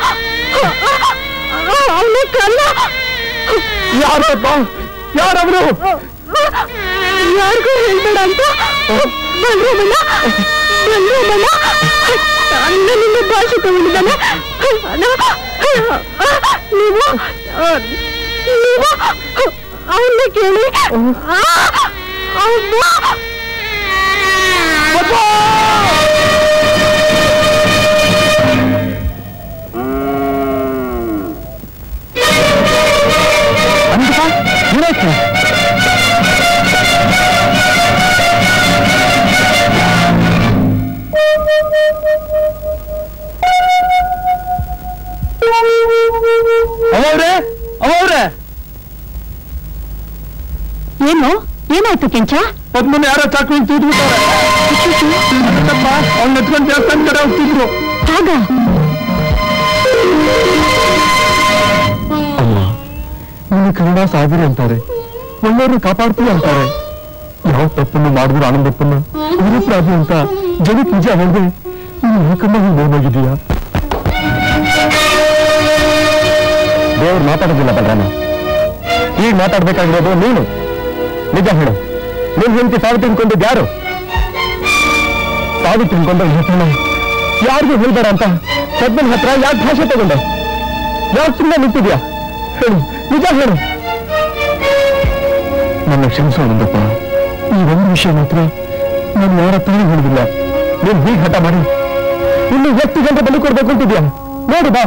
ಅವನ ಕಲ್ಲ ಯಾರಪ್ಪ ಯಾರವರು ಯಾರಿಗೂ ಹೇಳ್ಬೇಡ ಅಂತ ಬಂದ್ರಮಣ್ಣ ಬಂದ್ರಮಣ್ಣ ಅಣ್ಣ ನಿನ್ನ ಭಾಷೆ ತಗೊಂಡಿದ್ದಾನೆ ನೀವು ನೀವು ಅವನ್ನ ಕೇಳಿ ಅವ್ನ ಏನಾಯ್ತು ಅವರೇ ಅವರೇ ಏನು ಏನಾಯ್ತು ಕೆಂಚ ಪದ್ಮನ ಯಾರೋ ಚಾಕು ತೂದ್ಬಿಟ್ಟಾರೆ ಅವ್ನ ಎತ್ಕೊಂಡು ದೇವಸ್ಥಾನ ಕಡೆ ಹೋಗ್ತಿದ್ರು ಆಗ ಅಮ್ಮ ನಿನ್ನ ಕನ್ನಡ ಸಾವಿರಿ ಅಂತಾರೆ ಒಳ್ಳೆಯವ್ರನ್ನ ಕಾಪಾಡ್ತೀವಿ ಅಂತಾರೆ ಯಾವ ತಪ್ಪನ್ನು ಮಾಡಿದ್ರು ಆನಂದಪ್ಪನ್ನ ಗುರುಪ್ರಾಜು ಅಂತ ಜಗತ್ ನಿಜ ಹೇಳಿದೆ ನೀನು ಏಕಮ್ಮ ನೋವಾಗಿದೀಯಾ ದೇವ್ರು ಮಾತಾಡೋದಿಲ್ಲ ಬಲರಾಮ ಈಗ ಮಾತಾಡ್ಬೇಕಾಗಿರೋದು ನೀನು ನಿಜ ಹೇಳು ನೀನ್ ಹೆಂಡತಿ ಸಾವಿತ್ರಿ ಕೊಂಡಿದ್ದು ಯಾರು ಸಾವಿತ್ರಿ ಕೊಂಡ ಹೆಸರನ್ನ ಯಾರಿಗೂ ಹೇಳ್ಬೇಡ ಅಂತ ಪದ್ಮನ ಹತ್ರ ಯಾಕೆ ಭಾಷೆ ತಗೊಂಡೆ ಯಾಕೆ ಸುಮ್ಮನೆ ನಿಂತಿದ್ಯಾ ಹೇಳು ನಿಜ ಹೇಳು ನನ್ನ ಕ್ಷಮಿಸು ಆನಂದಪ್ಪ ಈ ಒಂದು ವಿಷಯ ಮಾತ್ರ ನಾನು ಯಾರ ಹತ್ರನೂ ಹೇಳಿದಿಲ್ಲ ನೀನ್ ಹೀಗೆ ಹಠ ಮಾಡಿ ಇನ್ನು ಎಷ್ಟು ಗಂಟೆ ಬಲಿ ಕೊಡ್ಬೇಕು ಅಂತಿದ್ಯಾ ನೋಡು ಬಾ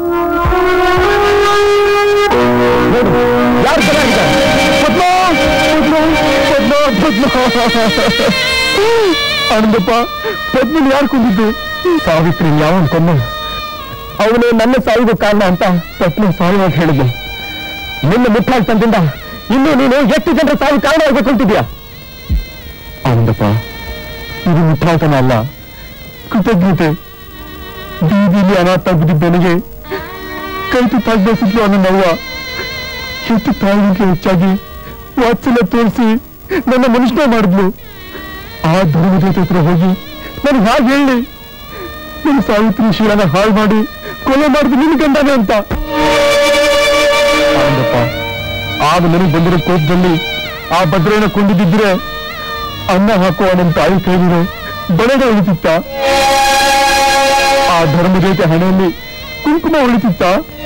ನೋಡು ಯಾರು ಚೆನ್ನಾಗಿದ್ದಾರೆ ಪದ್ಮ ಪದ್ಮ ಪದ್ಮ ಪದ್ಮ ಆನಂದಪ್ಪ ಪದ್ಮನ್ ಯಾರು ಕೊಂದಿದ್ದು ಸಾವಿತ್ರಿ ಯಾವನ್ ಕೊಂದ ಅವನು ನನ್ನ ಸಾವಿಗೆ ಕಾರಣ ಅಂತ ಪತ್ನಿ ಸಾಯುವಾಗ ಹೇಳಿದ್ದೆ ನಿನ್ನ ಮುಟ್ಟಾಗಿ ತಂದಿಂದ ಇನ್ನು ನೀನು ಎಷ್ಟು ಜನರ ಸಾವು ಕಾರಣ ಆಗ್ಬೇಕು ಅಂತಿದ್ಯಾ ಆನಂದಪ್ಪ ಇದು ಮುಟ್ಟಾಳ್ತನ ಅಲ್ಲ ಕೃತಜ್ಞತೆ ಬೀದಿಲಿ ಅನಾಥ ಬಿದ್ದಿದ್ದ ನನಗೆ ಕೈ ತುತ್ತಾಗಿ ಬೆಳೆಸಿದ್ಲು ಅನ್ನೋ ನೋವ ಎಷ್ಟು ತಾಯಿಗೆ ಹೆಚ್ಚಾಗಿ ವಾತ್ಸಲ್ಯ ತೋರಿಸಿ ನನ್ನ ಮನುಷ್ಯನೇ ಮಾಡಿದ್ಲು ಆ ಧರ್ಮದೇವತೆ ಹತ್ರ ಹೋಗಿ ನಾನು ಹಾಗೆ ಹೇಳಿ ನನ್ನ ಸಾವಿತ್ರಿ ಶೀಲನ ಹಾಳು ಮಾಡಿ ಕೊಲೆ ಮಾಡಿದ್ದು ನಿನ್ನ ಗಂಡನೇ ಅಂತ ಆನಂದಪ್ಪ ಆಗ ನನಗೆ ಬಂದಿರೋ ಕೋಪದಲ್ಲಿ ಆ ಭದ್ರೆಯನ್ನು ಕೊಂಡಿದ್ದಿದ್ರೆ ಅನ್ನ ಹಾಕುವ ನನ್ನ ತಾಯಿ ಕೈಲಿರೋ ಬಳೆಗ ಉಳಿತಿತ್ತ ಆ ಧರ್ಮದೇವತೆ ಹಣೆಯಲ್ಲಿ ಕುಂಕುಮ ಉಳಿತಿತ್ತ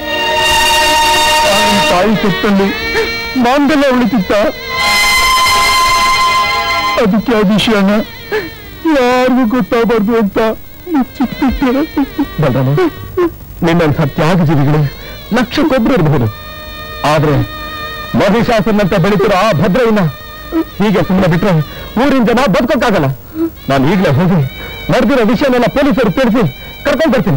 ಆ ನನ್ನ ತಾಯಿ ಕೆತ್ತಲ್ಲಿ ಮಾಂಗಲ್ಯ ಉಳಿತಿತ್ತ ಅದಕ್ಕೆ ಆ ವಿಷಯನ ಯಾರಿಗೂ ಗೊತ್ತಾಗಬಾರ್ದು ಅಂತ ಮುಚ್ಚಿಟ್ಟಿದ್ದೆ ಬಲರಾಮ ನಿನ್ನಂಥ ತ್ಯಾಗ ಜೀವಿಗಳು ಲಕ್ಷಕ್ಕೊಬ್ರು ಇರಬಹುದು ಆದ್ರೆ ಮಹಿಷಾಸನಂತೆ ಬೆಳೀತಿರೋ ಆ ಭದ್ರಯ್ಯನ ಹೀಗೆ ಸುಮ್ಮನೆ ಬಿಟ್ರೆ ಊರಿನ ಜನ ಬದುಕೋಕ್ಕಾಗಲ್ಲ ನಾನು ಈಗಲೇ ಹೋಗಿ ನಡೆದಿರೋ ವಿಷಯನೆಲ್ಲ ಪೊಲೀಸರು ತಿಳಿಸಿ ಕರ್ಕೊಂಡು ಬರ್ತೀನಿ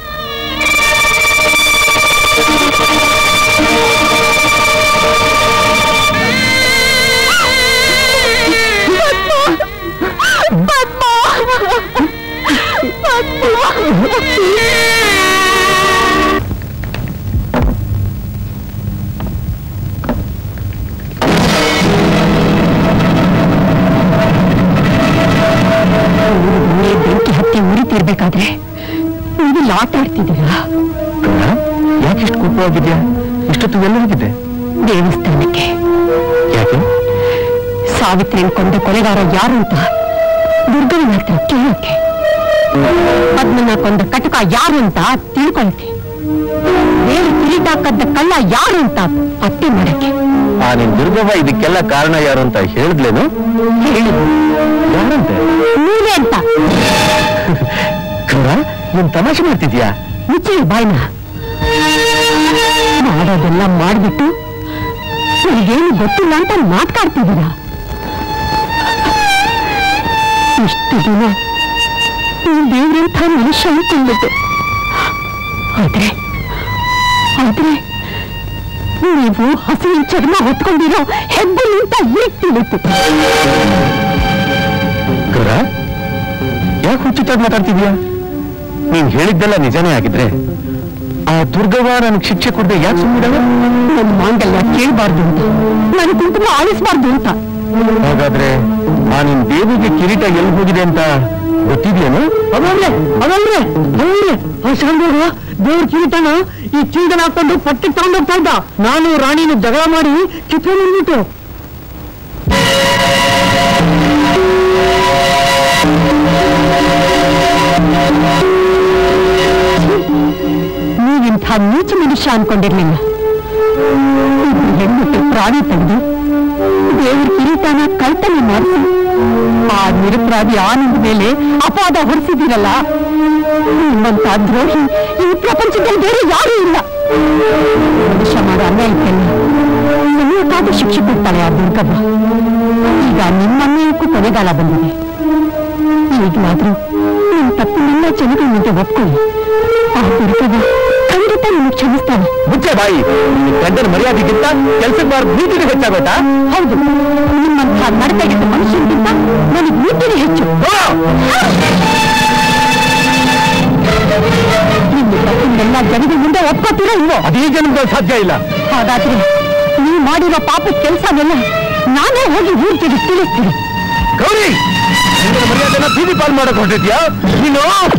ನೀವು ಬೆಂಕಿ ಹತ್ತಿ ಉರಿತಿರ್ಬೇಕಾದ್ರೆ ನೀವು ಆಟ ಆಡ್ತಿದ್ದೀರಾ ಯಾಕೆ ಇಷ್ಟು ಕೋಪವಾಗಿದ್ಯಾ ಇಷ್ಟೊತ್ತು ಎಲ್ಲ ಹೋಗಿದ್ದೆ ದೇವಸ್ಥಾನಕ್ಕೆ ಯಾಕೆ ಸಾವಿತ್ರಿಯನ್ನು ಕೊಂದ ಕೊಲೆಗಾರ ಯಾರು ಅಂತ ದುರ್ಗನ ಹತ್ರ ಕೇಳಕ್ಕೆ ಪದ್ಮನ ಕೊಂದ ಕಟಕ ಯಾರು ಅಂತ ತಿಳ್ಕೊಳಕ್ಕೆ ಬೇರೆ ಕಿರೀಟ ಕದ್ದ ಕಳ್ಳ ಯಾರು ಅಂತ ಪತ್ತೆ ಮಾಡಕ್ಕೆ ಆ ನಿನ್ ದುರ್ಗವ್ವ ಇದಕ್ಕೆಲ್ಲ ಕಾರಣ ಯಾರು ಅಂತ ಹೇಳಿದ್ಲೇನು ಹೇಳಿದ್ರು ಯಾರಂತೆ ನೀವೇ ಅಂತ ಕೌರ ನೀನ್ ತಮಾಷೆ ಮಾಡ್ತಿದ್ಯಾ ಮುಚ್ಚಿ ಬಾಯ್ನ ಮಾಡೋದೆಲ್ಲ ಮಾಡ್ಬಿಟ್ಟು ನನಗೇನು ಗೊತ್ತಿಲ್ಲ ಅಂತ ಮಾತಾಡ್ತಿದ್ದೀರಾ ಇಷ್ಟು ದಿನ ನೀವು ದೇವ್ರಂಥ ಮನುಷ್ಯ ಅನ್ಕೊಂಡ್ಬಿಟ್ಟೆ ಆದ್ರೆ ಆದ್ರೆ ನೀವು ಹಸಿವಿನ ಚರ್ಮ ಹೊತ್ಕೊಂಡಿರೋ ಹೆಬ್ಬು ಅಂತ ಈಗ ತಿಳಿತು ಗೌರ ಯಾಕೆ ಹುಚ್ಚುತ್ತಾಗಿ ಮಾತಾಡ್ತಿದ್ಯಾ ನೀನ್ ಹೇಳಿದ್ದೆಲ್ಲ ನಿಜಾನೇ ಆಗಿದ್ರೆ ಆ ದುರ್ಗವ್ವ ನನಗೆ ಶಿಕ್ಷೆ ಕೊಡದೆ ಯಾಕೆ ಸುಮ್ಮನೆ ನನ್ನ ಮಾಂಗಲ್ಯ ಕೇಳಬಾರ್ದು ಅಂತ ನನ್ನ ಕುಟುಂಬ ಆಳಿಸಬಾರ್ದು ಅಂತ ಹಾಗಾದ್ರೆ ಆ ನಿನ್ ದೇವಿಗೆ ಕಿರೀಟ ಎಲ್ಲಿ ಹೋಗಿದೆ ಅಂತ ಗೊತ್ತಿದ್ಯೇನು ಅದಲ್ರೆ ಅದಲ್ರೆ ಅದಲ್ರೆ ಆ ಶಾಂತವ್ರು ದೇವ್ರ ಕಿರೀಟನ ಈ ಚೀಲದಲ್ಲಿ ಹಾಕೊಂಡು ಪಟ್ಟಿಗೆ ತಗೊಂಡೋಗ್ತಾ ಇದ್ದ ನಾನು ರಾಣಿನ ಜಗಳ ಮಾಡಿ ಕಿತ್ಕೊಂಡು ಬಂದ್ಬಿಟ್ಟು ನೀವಿಂಥ ನೀಚ ಮನುಷ್ಯ ಅನ್ಕೊಂಡಿರ್ಲಿಲ್ಲ ಇಬ್ರು ಹೆಣ್ಮಕ್ಳು ಪ್ರಾಣಿ ತೆಗೆದು ದೇವ್ರ ಕಿರೀಟನ ಕಳ್ತನೆ ಮಾಡಿಸಿ ಆ ನಿರಪರಾಧಿ ಆನಂದ ಮೇಲೆ ಅಪವಾದ ಹೊರಿಸಿದ್ದೀರಲ್ಲ ನಿಮ್ಮಂತ ದ್ರೋಹಿ ಈ ಪ್ರಪಂಚದಲ್ಲಿ ಬೇರೆ ಯಾರೂ ಇಲ್ಲ ಮನುಷ್ಯ ಮಾಡೋ ಅನ್ಯಾಯಕ್ಕೆಲ್ಲ ಸಮಯಕ್ಕಾದ ಶಿಕ್ಷೆ ಕೊಡ್ತಾಳೆ ಆ ದುರ್ಗವ್ವ ಈಗ ನಿಮ್ಮ ಅನ್ಯಾಯಕ್ಕೂ ಕೊನೆಗಾಲ ಬಂದಿದೆ ಈಗಲಾದ್ರೂ ನಿಮ್ಮ ತಪ್ಪನ್ನೆಲ್ಲ ಜನಗಳ ಮುಂದೆ ಒಪ್ಕೊಳ್ಳಿ ಆ ದುರ್ಗವ್ವ ಖಂಡಿತ ನಿಮಗೆ ಕ್ಷಮಿಸ್ತಾನೆ ಮುಚ್ಚೆ ಬಾಯಿ ನಿನ್ ಗಂಡನ ಮರ್ಯಾದೆಗಿಂತ ಕೆಲ್ಸಕ್ಕೆ ಬಾರ ನೀತಿಗೆ ಹೆಚ್ಚಾಗೋತಾ ಹೌದು ನಿಮ್ಮಂಥ ನಡತೆಗೆಟ್ಟ ಮನುಷ್ಯನಿಗಿಂತ ನನಗೆ ನೀತಿನೇ ಹೆಚ್ಚು ನಿಮ್ಮ ತಪ್ಪನ್ನೆಲ್ಲ ಜನಗಳ ಮುಂದೆ ಒಪ್ಕೋತೀರೋ ಇಲ್ವೋ ಅದೇ ಜನ್ಮದಲ್ಲಿ ಸಾಧ್ಯ ಇಲ್ಲ ಹಾಗಾದ್ರೆ ನೀವು ಮಾಡಿರೋ ಪಾಪದ ಕೆಲಸನೆಲ್ಲ ನಾನೇ ಹೋಗಿ ಊರಿಗೆ ತಿಳಿಸ್ತೀನಿ ಗೌರಿ ಗಂಡನ ಮರ್ಯಾದೆನ ಬೀದಿ ಪಾಲ್ ಮಾಡಕ್ ಹೊರಟಿದ್ಯಾ ನೀನು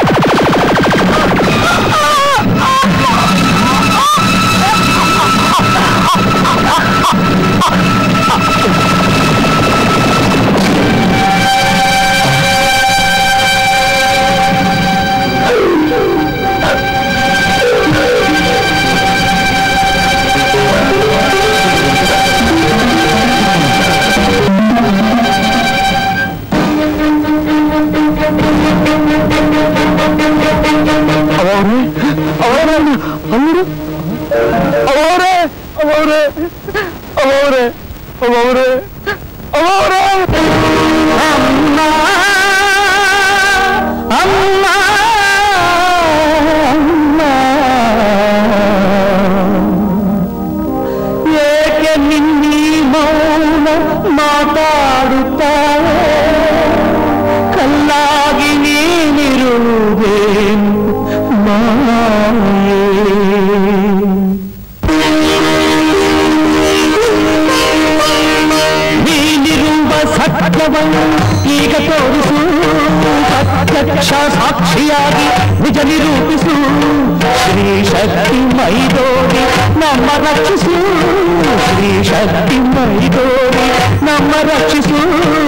ಅವರೇ ಅವರೇ ಅವರು ಅವರೇ ಅವರೇ ಅವರೇ ಅವರೇ ಅವರೇ ಅಮ್ಮ ಅಮ್ಮ ಅಮ್ಮ ಏಕೆ ನಿನ್ನಿ ಮೌನ ಮಾತಾಡುತ್ತಾರೆ ಕಲ್ಲಾಗಿ ನೀನಿರುವುದೇನು ಮಾಯೇ ನೀನಿರುವ ಸತ್ಯವನ್ನು ಈಗ ತೋರಿಸು ಪ್ರತ್ಯಕ್ಷ ಸಾಕ್ಷಿಯಾಗಿ ನಿಜ ನಿರೂಪಿಸು ಶ್ರೀ ಶಕ್ತಿ ಮೈದೋಡಿ ನಮ್ಮ ರಕ್ಷಿಸು ಶ್ರೀ ಶಕ್ತಿ ಮೈದೋಡಿ ನಮ್ಮ ರಕ್ಷಿಸು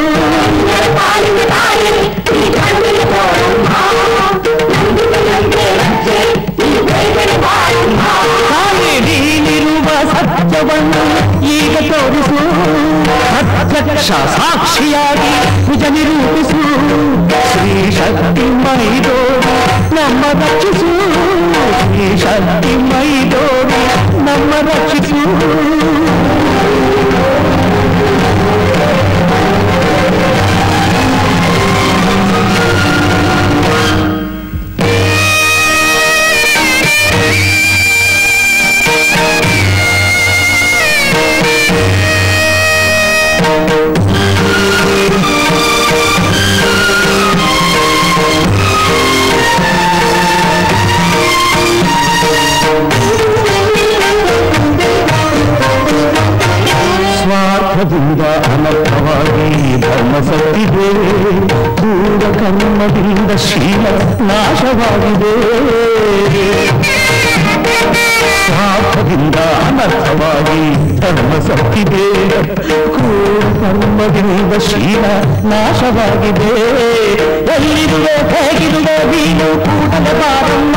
ತಾನೇ ನೀನಿರುವ ಸತ್ಯವನ್ನು ಈಗ ತೋರಿಸು ಪ್ರತ್ಯಕ್ಷ ಸಾಕ್ಷಿಯಾಗಿ ನಿಜ ನಿರೂಪಿಸು ಶ್ರೀ ಶಕ್ತಿ ಮೈದೋಡಿ ನಮ್ಮ ರಕ್ಷಿಸು ಶ್ರೀ ಶಕ್ತಿ ಮೈದೋಡಿ ನಮ್ಮ ರಕ್ಷಿಸು ಸ್ವಾರ್ಥದಿಂದ ಅನರ್ಥವಾಗಿ ಧರ್ಮ ಸತ್ತಿದೆ ದೂರ ಕರ್ಮದಿಂದ ಶೀಲ ನಾಶವಾಗಿದೆ ಸ್ವಾರ್ಥದಿಂದ ಅನರ್ಥವಾಗಿ ಧರ್ಮ ಸತ್ತಿದೆ ಕ್ರೂರ ಕರ್ಮದಿಂದ ಶೀಲ ನಾಶವಾಗಿದೆ ಎಲ್ಲಿರುವೆ ಹೇಗಿರುವೆ ನೀನು ಕೂಡಲೇ ಬಾರಮ್ಮ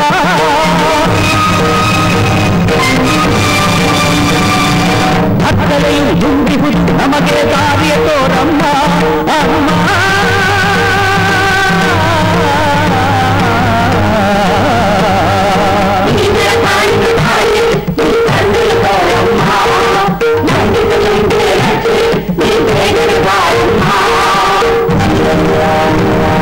ಅಕ್ಕಲೆಯು ದುಂಬಿಹುದು ನಮಗೆ ದಾರಿಯ ತೋರಮ್ಮ ಅಮ್ಮ ಆ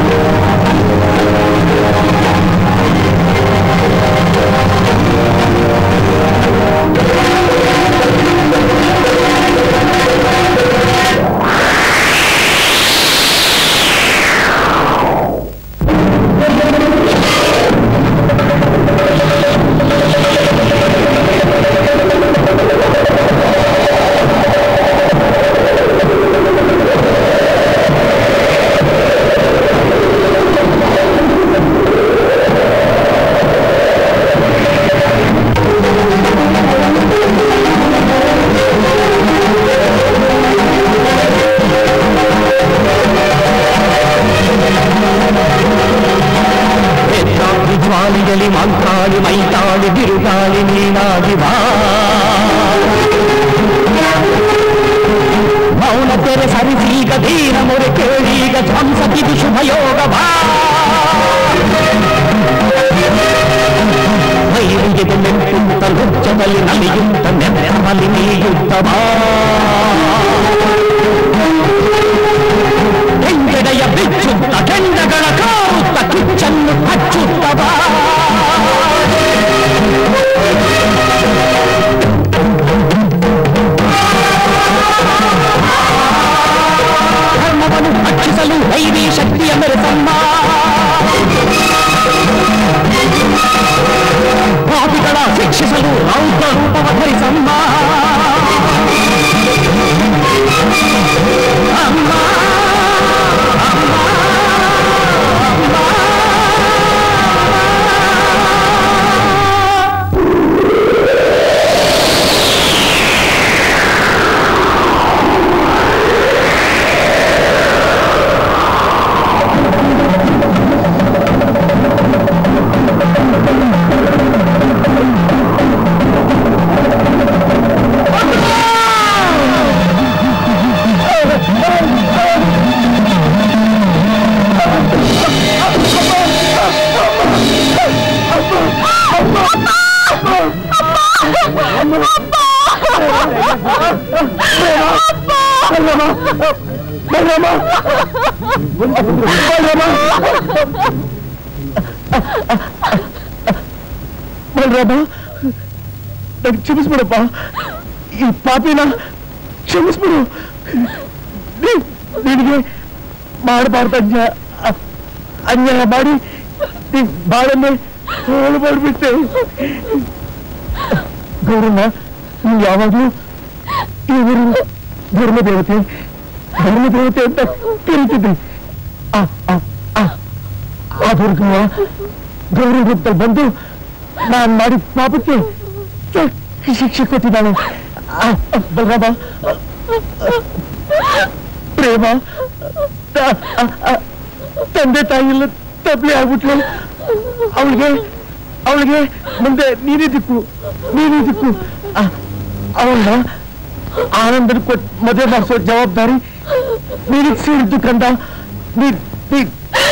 ನಲಿಯುತ್ತ ನೆಮ್ಮಲಿ ನೀಯುತ್ತವ ಕೆಂಗೆಡೆಯ ಬಿಚ್ಚುತ್ತ ಕೆಂಡಗಳ ಕಾರುತ್ತ ಕಿಚ್ಚನ್ನು ಹಚ್ಚುತ್ತವ ಧರ್ಮವನ್ನು ರಕ್ಷಿಸಲು ದೈವಿ ಶಕ್ತಿಯ ಮೆರೆಸಮ್ಮ ಪಾಪಿಗಳ ಶಿಕ್ಷಿಸಲು ರೌದ್ರ ರೂಪವ ಧರಿಸಮ್ಮ ಅಮ್ಮ ಬಲರಾಮ ನನ್ಗೆ ಕ್ಷಮಿಸ್ಬಿಡಪ್ಪ ಈ ಪಾಪಿನ ಕ್ಷಮಿಸ್ಬಿಡು ನೀ- ನಿನಗೆ ಮಾಡಬಾರ್ದು ಅನ್ಯ ಅನ್ಯಾಯ ಮಾಡಿ ನೀ ಬಾಳನ್ನೇ ಹಾಳು ಮಾಡಿಬಿಟ್ಟೆ ಗೌರಮ್ಮ ನೀವು ಯಾವಾಗಲೂ ಇವರು ಧರ್ಮ ದೇವತೆ ಧರ್ಮ ದೇವತೆ ಅಂತ ಕರೀತಿದ್ರಿ ಆ ಆ ಆ ಆ ದುರ್ಗವ್ವ ಗೌರಿ ರೂಪದಲ್ಲಿ ಬಂದು ನಾನ್ ಮಾಡಿದ ಪಾಪಕ್ಕೆ ಸ- ಶಿಕ್ಷೆ ಕೊಟ್ಟಿದ್ದಾಳೆ ಆ, ಆ, ಬಲರಾಮ ಪ್ರೇಮ ತ- ಆ, ಆ, ತಂದೆ ತಾಯಿ ಎಲ್ಲ ತಪ್ಪಲೆ ಆಗ್ಬಿಟ್ಲು ಅವಳಿಗೆ ಅವಳಿಗೆ ಮುಂದೆ ನೀನೇ ದಿಕ್ಕು ನೀನೇ ದಿಕ್ಕು ಅವಳನ್ನ ಆನಂದನ ಕೊಟ್ಟು ಮದುವೆ ಮಾಡಿಸೋ ಜವಾಬ್ದಾರಿ ನೀನಿಗೆ ಸೇರಿದ್ದು ಕಂದ ನೀನ್ ನೀನ್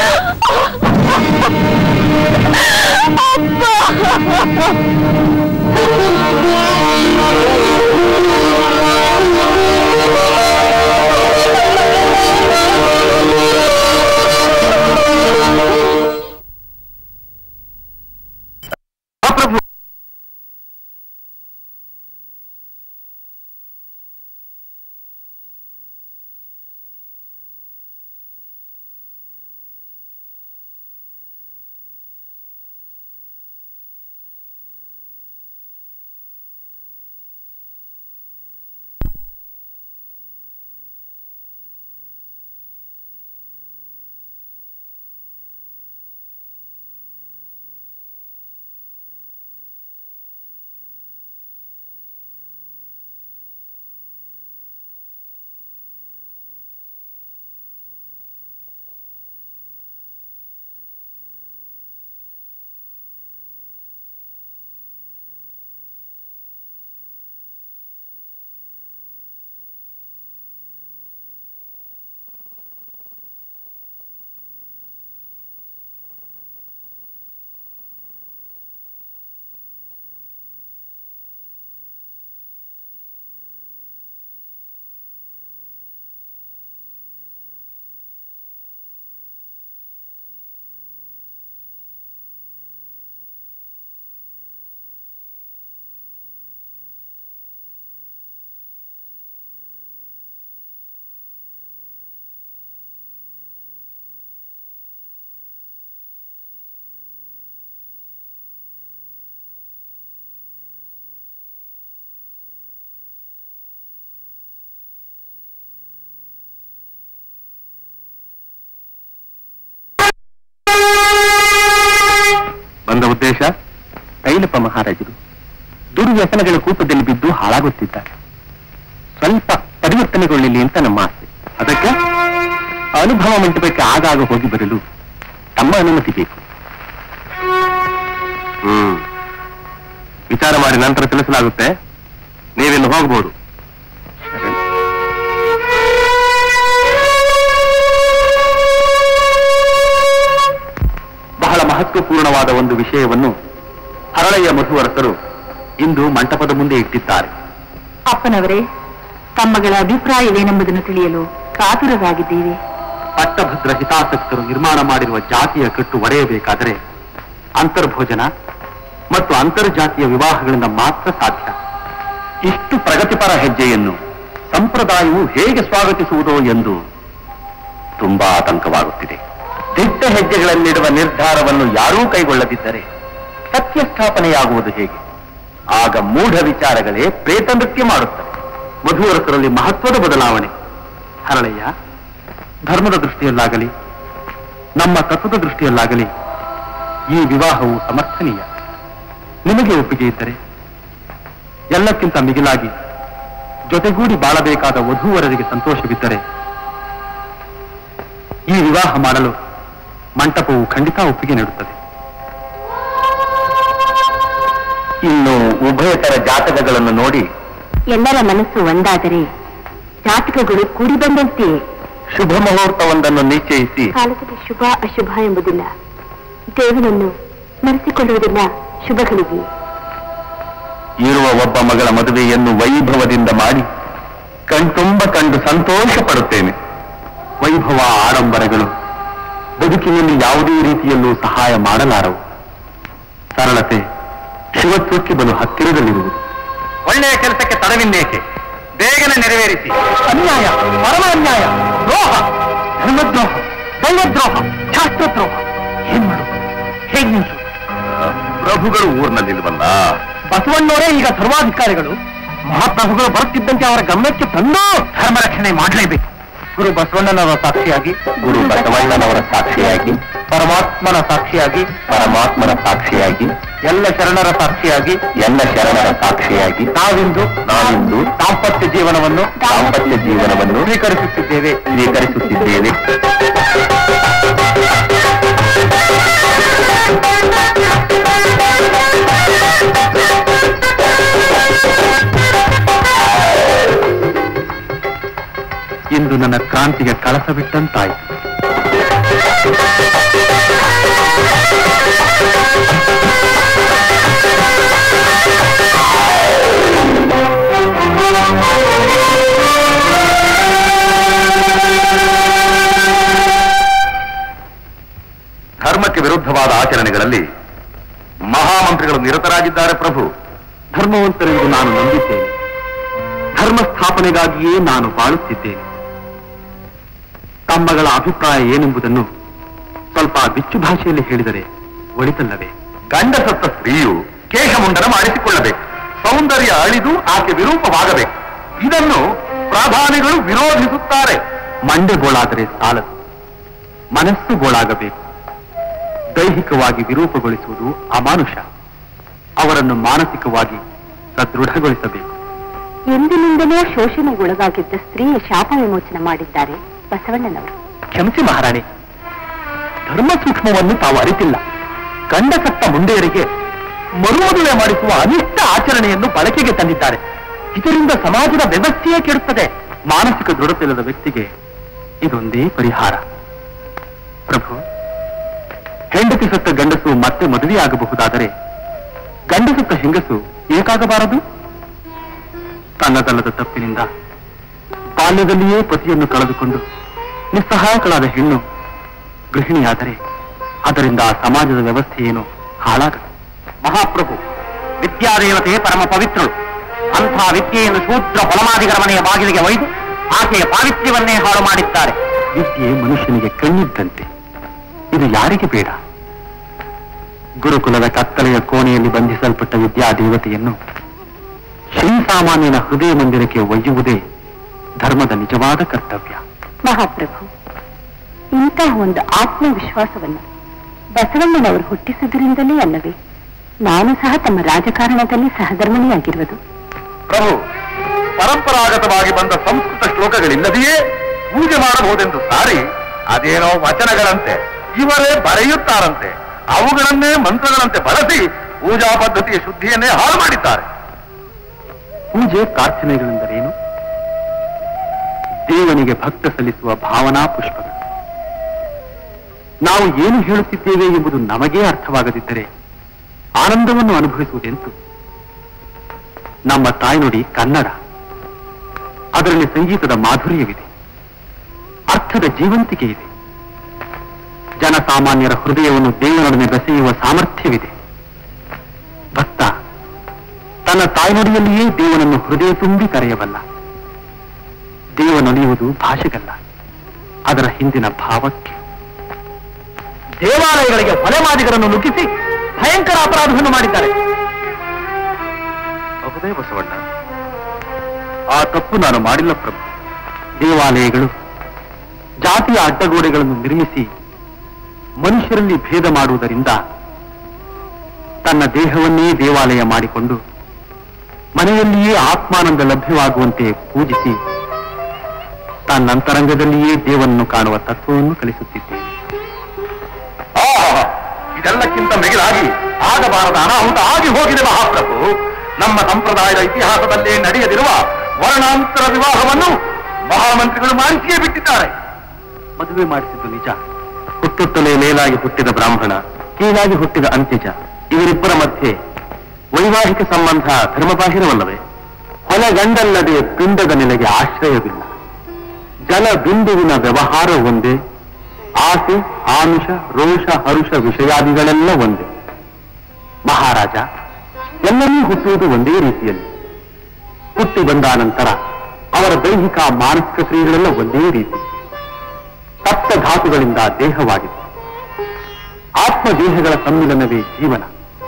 ಬಂದ ಉದ್ದೇಶ ತೈಲಪ ಮಹಾರಾಜರು ದುರ್ವ್ಯಸನಗಳ ಕೂಪದಲ್ಲಿ ಬಿದ್ದು ಹಾಳಾಗುತ್ತಿದ್ದಾರೆ ಸ್ವಲ್ಪ ಪರಿವರ್ತನೆಗೊಳ್ಳಲಿ ಅಂತ ನಮ್ಮ ಆಸೆ ಅದಕ್ಕೆ ಅನುಭವ ಮಂಟಪಕ್ಕೆ ಆಗಾಗ ಹೋಗಿ ಬರಲು ತಮ್ಮ ಅನುಮತಿ ಬೇಕು ಹ್ಮ್ ವಿಚಾರ ಮಾಡಿ ನಂತರ ತಿಳಿಸಲಾಗುತ್ತೆ ನೀವಿನ್ನು ಹೋಗಬಹುದು ಬಹಳ ಮಹತ್ವಪೂರ್ಣವಾದ ಒಂದು ವಿಷಯವನ್ನು ಹರಳೆಯ ಮಧುವರಸರು ಇಂದು ಮಂಟಪದ ಮುಂದೆ ಇಟ್ಟಿದ್ದಾರೆ ಅಪ್ಪನವರೇ ತಮ್ಮಗಳ ಅಭಿಪ್ರಾಯವೇನೆಂಬುದನ್ನು ತಿಳಿಯಲು ಕಾತುರರಾಗಿದ್ದೀವಿ ಪಟ್ಟಭದ್ರ ಹಿತಾಸಕ್ತರು ನಿರ್ಮಾಣ ಮಾಡಿರುವ ಜಾತಿಯ ಕಟ್ಟು ಒಡೆಯಬೇಕಾದರೆ ಅಂತರ್ಭೋಜನ ಮತ್ತು ಅಂತರ್ಜಾತಿಯ ವಿವಾಹಗಳಿಂದ ಮಾತ್ರ ಸಾಧ್ಯ ಇಷ್ಟು ಪ್ರಗತಿಪರ ಹೆಜ್ಜೆಯನ್ನು ಸಂಪ್ರದಾಯವು ಹೇಗೆ ಸ್ವಾಗತಿಸುವುದೋ ಎಂದು ತುಂಬಾ ಆತಂಕವಾಗುತ್ತಿದೆ ದಿಟ್ಟ ಹೆಜ್ಜೆಗಳನ್ನಿಡುವ ನಿರ್ಧಾರವನ್ನು ಯಾರೂ ಕೈಗೊಳ್ಳದಿದ್ದರೆ ಸತ್ಯ ಸ್ಥಾಪನೆಯಾಗುವುದು ಹೇಗೆ ಆಗ ಮೂಢ ವಿಚಾರಗಳೇ ಪ್ರೇತ ನೃತ್ಯ ಮಾಡುತ್ತವೆ ಮಧುವರಸರಲ್ಲಿ ಮಹತ್ವದ ಬದಲಾವಣೆ ಹರಳಯ್ಯ ಧರ್ಮದ ದೃಷ್ಟಿಯಲ್ಲಾಗಲಿ ನಮ್ಮ ತತ್ವದ ದೃಷ್ಟಿಯಲ್ಲಾಗಲಿ ಈ ವಿವಾಹವು ಸಮರ್ಥನೀಯ ನಿಮಗೆ ಒಪ್ಪಿಗೆ ಇದ್ದರೆ ಎಲ್ಲಕ್ಕಿಂತ ಮಿಗಿಲಾಗಿ ಜೊತೆಗೂಡಿ ಬಾಳಬೇಕಾದ ವಧೂವರರಿಗೆ ಸಂತೋಷವಿದ್ದರೆ ಈ ವಿವಾಹ ಮಾಡಲು ಮಂಟಪವು ಖಂಡಿತ ಒಪ್ಪಿಗೆ ನೀಡುತ್ತದೆ ಇನ್ನು ಉಭಯತರ ಜಾತಕಗಳನ್ನು ನೋಡಿ ಎಲ್ಲರ ಮನಸ್ಸು ಒಂದಾದರೆ ಜಾತಕಗಳು ಕೂಡಿ ಬಂದಂತೆಯೇ ಶುಭ ಮುಹೂರ್ತವೊಂದನ್ನು ನಿಶ್ಚಯಿಸಿ ಕಾಲದಲ್ಲಿ ಶುಭ ಅಶುಭ ಎಂಬುದಿಲ್ಲ ದೇವನನ್ನು ಸ್ಮರಿಸಿಕೊಳ್ಳುವುದಿಲ್ಲ ಶುಭಗಳಿಗೆ ಇರುವ ಒಬ್ಬ ಮಗಳ ಮದುವೆಯನ್ನು ವೈಭವದಿಂದ ಮಾಡಿ ಕಣ್ತುಂಬ ಕಂಡು ಸಂತೋಷ ಪಡುತ್ತೇನೆ ವೈಭವ ಆಡಂಬರಗಳು ಬದುಕಿನಲ್ಲಿ ಯಾವುದೇ ರೀತಿಯಲ್ಲೂ ಸಹಾಯ ಮಾಡಲಾರವು ಸರಳತೆ ಶಿವತ್ವಕ್ಕೆ ಬಲು ಹತ್ತಿರದಲ್ಲಿರುವುದು ಒಳ್ಳೆಯ ಕೆಲಸಕ್ಕೆ ತಡವಿನ್ನೇಕೆ ಬೇಗನೆ ನೆರವೇರಿಸಿ ಅನ್ಯಾಯ ಪರಮ ಅನ್ಯಾಯ ದ್ರೋಹ ಧರ್ಮದ್ರೋಹ ದೈವದ್ರೋಹ ಶಾಸ್ತ್ರದ್ರೋಹ ಏನ್ ಮಾಡು ಹೇಗೆ ನಿಲ್ಸು ಪ್ರಭುಗಳು ಊರಿನಲ್ಲಿಲ್ವಲ್ಲ ಬಸವಣ್ಣವರೇ ಈಗ ಸರ್ವಾಧಿಕಾರಿಗಳು ಮಹಾಪ್ರಭುಗಳು ಬರುತ್ತಿದ್ದಂತೆ ಅವರ ಗಮನಕ್ಕೆ ತಂದು ಧರ್ಮ ರಕ್ಷಣೆ ಮಾಡಲೇಬೇಕು ಗುರು ಬಸವಣ್ಣನವರ ಸಾಕ್ಷಿಯಾಗಿ ಗುರು ಬಸವಣ್ಣನವರ ಸಾಕ್ಷಿಯಾಗಿ ಪರಮಾತ್ಮನ ಸಾಕ್ಷಿಯಾಗಿ ಪರಮಾತ್ಮನ ಸಾಕ್ಷಿಯಾಗಿ ಎಲ್ಲ ಶರಣರ ಸಾಕ್ಷಿಯಾಗಿ ಎಲ್ಲ ಶರಣರ ಸಾಕ್ಷಿಯಾಗಿ ನಾವಿಂದು ನಾವಿಂದು ದಾಂಪತ್ಯ ಜೀವನವನ್ನು ದಾಂಪತ್ಯ ಜೀವನವನ್ನು ಸ್ವೀಕರಿಸುತ್ತಿದ್ದೇವೆ ಸ್ವೀಕರಿಸುತ್ತಿದ್ದೇವೆ ಇಂದು ನನ್ನ ಕ್ರಾಂತಿಗೆ ಕಳಸ ಬಿಟ್ಟಂತಾಯಿತು ಧರ್ಮಕ್ಕೆ ವಿರುದ್ಧವಾದ ಆಚರಣೆಗಳಲ್ಲಿ ಮಹಾಮಂತ್ರಿಗಳು ನಿರತರಾಗಿದ್ದಾರೆ ಪ್ರಭು ಧರ್ಮವಂತರೆಂದು ನಾನು ನಂಬಿದ್ದೇನೆ ಧರ್ಮ ಸ್ಥಾಪನೆಗಾಗಿಯೇ ನಾನು ಬಾಳುತ್ತಿದ್ದೇನೆ ತಮ್ಮಗಳ ಅಭಿಪ್ರಾಯ ಏನೆಂಬುದನ್ನು ಸ್ವಲ್ಪ ಬಿಚ್ಚು ಭಾಷೆಯಲ್ಲಿ ಹೇಳಿದರೆ ಒಳಿತಲ್ಲವೇ ಗಂಡ ಸತ್ತ ಸ್ತ್ರೀಯು ಕೇಶಮುಂಡನ ಮಾಡಿಸಿಕೊಳ್ಳಬೇಕು ಸೌಂದರ್ಯ ಅಳಿದು ಆಕೆ ವಿರೂಪವಾಗಬೇಕು ಇದನ್ನು ಪ್ರಧಾನಿಗಳು ವಿರೋಧಿಸುತ್ತಾರೆ ಮಂಡೆ ಗೋಳಾದರೆ ಸಾಲದು ಮನಸ್ಸು ಗೋಳಾಗಬೇಕು ದೈಹಿಕವಾಗಿ ವಿರೂಪಗೊಳಿಸುವುದು ಅಮಾನುಷ ಅವರನ್ನು ಮಾನಸಿಕವಾಗಿ ಸದೃಢಗೊಳಿಸಬೇಕು ಎಂದಿನಿಂದಲೂ ಶೋಷಣೆಗೊಳಗಾಗಿದ್ದ ಸ್ತ್ರೀಯ ಶಾಪ ವಿಮೋಚನೆ ಮಾಡಿದ್ದಾರೆ ಬಸವಣ್ಣನವರು ಕ್ಷಮಿಸಿ ಮಹಾರಾಣಿ ಧರ್ಮ ಸೂಕ್ಷ್ಮವನ್ನು ತಾವು ಅರಿತಿಲ್ಲ ಗಂಡ ಸತ್ತ ಮುಂಡೆಯರಿಗೆ ಮರುಮದುವೆ ಮಾಡಿಸುವ ಅನಿಷ್ಟ ಆಚರಣೆಯನ್ನು ಬಳಕೆಗೆ ತಂದಿದ್ದಾರೆ ಇದರಿಂದ ಸಮಾಜದ ವ್ಯವಸ್ಥೆಯೇ ಕೆಡುತ್ತದೆ ಮಾನಸಿಕ ದೃಢತೆಯಿಲ್ಲದ ವ್ಯಕ್ತಿಗೆ ಇದೊಂದೇ ಪರಿಹಾರ ಪ್ರಭು ಹೆಂಡತಿ ಸತ್ತ ಗಂಡಸು ಮತ್ತೆ ಮದುವೆಯಾಗಬಹುದಾದರೆ ಗಂಡ ಸತ್ತ ಹೆಂಗಸು ಏಕಾಗಬಾರದು ತನ್ನದಲ್ಲದ ತಪ್ಪಿನಿಂದ ಬಾಲ್ಯದಲ್ಲಿಯೇ ಪತಿಯನ್ನು ಕಳೆದುಕೊಂಡು ನಿಸ್ಸಹಾಯಕಳಾದ ಹೆಣ್ಣು ಗೃಹಿಣಿಯಾದರೆ ಅದರಿಂದ ಆ ಸಮಾಜದ ವ್ಯವಸ್ಥೆ ಏನು ಹಾಳಾಗ ಮಹಾಪ್ರಭು ವಿದ್ಯಾದೇವತೆ ಪರಮ ಪವಿತ್ರಳು ಅಂಥ ವಿದ್ಯೆಯನ್ನು ಶೂದ್ರ ಹೊಲಮಾದಿಗರ ಮನೆಯ ಬಾಗಿಲಿಗೆ ಒಯ್ದು ಆಕೆಯ ಪಾವಿತ್ರ್ಯವನ್ನೇ ಹಾಳು ಮಾಡಿದ್ದಾರೆ ವಿದ್ಯೆ ಮನುಷ್ಯನಿಗೆ ಕಣ್ಣಿದ್ದಂತೆ ಇದು ಯಾರಿಗೆ ಬೇಡ ಗುರುಕುಲದ ಕತ್ತಲೆಯ ಕೋಣೆಯಲ್ಲಿ ಬಂಧಿಸಲ್ಪಟ್ಟ ವಿದ್ಯಾದೇವತೆಯನ್ನು ಶ್ರೀಸಾಮಾನ್ಯನ ಹೃದಯ ಮಂದಿರಕ್ಕೆ ಒಯ್ಯುವುದೇ ಧರ್ಮದ ನಿಜವಾದ ಕರ್ತವ್ಯ ಮಹಾಪ್ರಭು ಇಂತಹ ಒಂದು ಆತ್ಮವಿಶ್ವಾಸವನ್ನು ಬಸವಣ್ಣನವರು ಹುಟ್ಟಿಸುವುದರಿಂದಲೇ ಅಲ್ಲವೇ ನಾನು ಸಹ ತಮ್ಮ ರಾಜಕಾರಣದಲ್ಲಿ ಸಹಧರ್ಮಣಿಯಾಗಿರುವುದು ಪ್ರಭು ಪರಂಪರಾಗತವಾಗಿ ಬಂದ ಸಂಸ್ಕೃತ ಶ್ಲೋಕಗಳಿಲ್ಲದೆಯೇ ಪೂಜೆ ಮಾಡಬಹುದೆಂದು ಸಾರಿ ಅದೇನೋ ವಚನಗಳಂತೆ ಇವರೇ ಬರೆಯುತ್ತಾರಂತೆ ಅವುಗಳನ್ನೇ ಮಂತ್ರಗಳಂತೆ ಬಳಸಿ ಪೂಜಾ ಪದ್ಧತಿಯ ಶುದ್ಧಿಯನ್ನೇ ಹಾಳು ಮಾಡಿದ್ದಾರೆ ಪೂಜೆ ಪ್ರಾರ್ಥನೆಗಳೆಂದರೇನು ದೇವನಿಗೆ ಭಕ್ತ ಸಲ್ಲಿಸುವ ಭಾವನಾ ಪುಷ್ಪಗಳು ನಾವು ಏನು ಹೇಳುತ್ತಿದ್ದೇವೆ ಎಂಬುದು ನಮಗೇ ಅರ್ಥವಾಗದಿದ್ದರೆ ಆನಂದವನ್ನು ಅನುಭವಿಸುವುದೆಂತು ನಮ್ಮ ತಾಯ್ನುಡಿ ಕನ್ನಡ ಅದರಲ್ಲಿ ಸಂಗೀತದ ಮಾಧುರ್ಯವಿದೆ ಅರ್ಥದ ಜೀವಂತಿಕೆ ಇದೆ ಜನಸಾಮಾನ್ಯರ ಹೃದಯವನ್ನು ದೇವರೊಡನೆ ಬೆಸೆಯುವ ಸಾಮರ್ಥ್ಯವಿದೆ ಭಕ್ತ ತನ್ನ ತಾಯ್ನುಡಿಯಲ್ಲಿಯೇ ದೇವನನ್ನು ಹೃದಯ ತುಂಬಿ ಕರೆಯಬಲ್ಲ ದೇವನೊಲಿಯುವುದು ಭಾಷೆಗಲ್ಲ ಅದರ ಹಿಂದಿನ ಭಾವಕ್ಕೆ ದೇವಾಲಯಗಳಿಗೆ ಹೊಲೆಮಾದಿಗರನ್ನು ನುಗ್ಗಿಸಿ ಭಯಂಕರ ಅಪರಾಧವನ್ನು ಮಾಡಿದ್ದಾರೆ ಹೌದೇ ಬಸವಣ್ಣ ಆ ತಪ್ಪು ನಾನು ಮಾಡಿಲ್ಲ ಪ್ರಭು ದೇವಾಲಯಗಳು ಜಾತಿಯ ಅಡ್ಡಗೋಡೆಗಳನ್ನು ನಿರ್ಮಿಸಿ ಮನುಷ್ಯರಲ್ಲಿ ಭೇದ ಮಾಡುವುದರಿಂದ ತನ್ನ ದೇಹವನ್ನೇ ದೇವಾಲಯ ಮಾಡಿಕೊಂಡು ಮನೆಯಲ್ಲಿಯೇ ಆತ್ಮಾನಂದ ಲಭ್ಯವಾಗುವಂತೆ ಪೂಜಿಸಿ ತನ್ನಂತರಂಗದಲ್ಲಿಯೇ ದೇವನನ್ನು ಕಾಣುವ ತತ್ವವನ್ನು ಕಲಿಸುತ್ತಿದ್ದೇನೆ ಇದೆಲ್ಲಕ್ಕಿಂತ ಮಿಗಿಲಾಗಿ ಆಗಬಾರದ ಅನಾಹುತ ಆಗಿ ಹೋಗಿದೆ ಮಹಾಪ್ರಭು ನಮ್ಮ ಸಂಪ್ರದಾಯದ ಇತಿಹಾಸದಲ್ಲೇ ನಡೆಯದಿರುವ ವರ್ಣಾಂತರ ವಿವಾಹವನ್ನು ಮಹಾಮಂತ್ರಿಗಳು ಮಾಡಿಸಿಯೇ ಬಿಟ್ಟಿದ್ದಾರೆ ಮದುವೆ ಮಾಡಿಸಿದ್ದು ನಿಜ ಹುಟ್ಟುತ್ತಲೇ ಮೇಲಾಗಿ ಹುಟ್ಟಿದ ಬ್ರಾಹ್ಮಣ ಕೀಳಾಗಿ ಹುಟ್ಟಿದ ಅಂತ್ಯಜ ಇವರಿಬ್ಬರ ಮಧ್ಯೆ ವೈವಾಹಿಕ ಸಂಬಂಧ ಧರ್ಮಬಾಹಿರವಲ್ಲವೇ ಹೊಲಗಂಡಲ್ಲದೆ ಪಿಂಡದ ನೆಲೆಗೆ ಆಶ್ರಯವಿಲ್ಲ ಜಲ ಬಿಂದುವಿನ ವ್ಯವಹಾರ ಒಂದೇ ಆಸೆ ಆಮಿಷ ರೋಷ ಹರುಷ ವಿಷಯಾದಿಗಳೆಲ್ಲ ಒಂದೇ ಮಹಾರಾಜ ಎಲ್ಲರೂ ಹುಟ್ಟುವುದು ಒಂದೇ ರೀತಿಯಲ್ಲಿ ಹುಟ್ಟಿ ಬಂದ ನಂತರ ಅವರ ದೈಹಿಕ ಮಾನಸಿಕ ಕ್ರಿಯೆಗಳೆಲ್ಲ ಒಂದೇ ರೀತಿ ಸಪ್ತ ಧಾತುಗಳಿಂದ ದೇಹವಾಗಿದೆ ಆತ್ಮದೇಹಗಳ ಸಮ್ಮಿಲನವೇ ಜೀವನ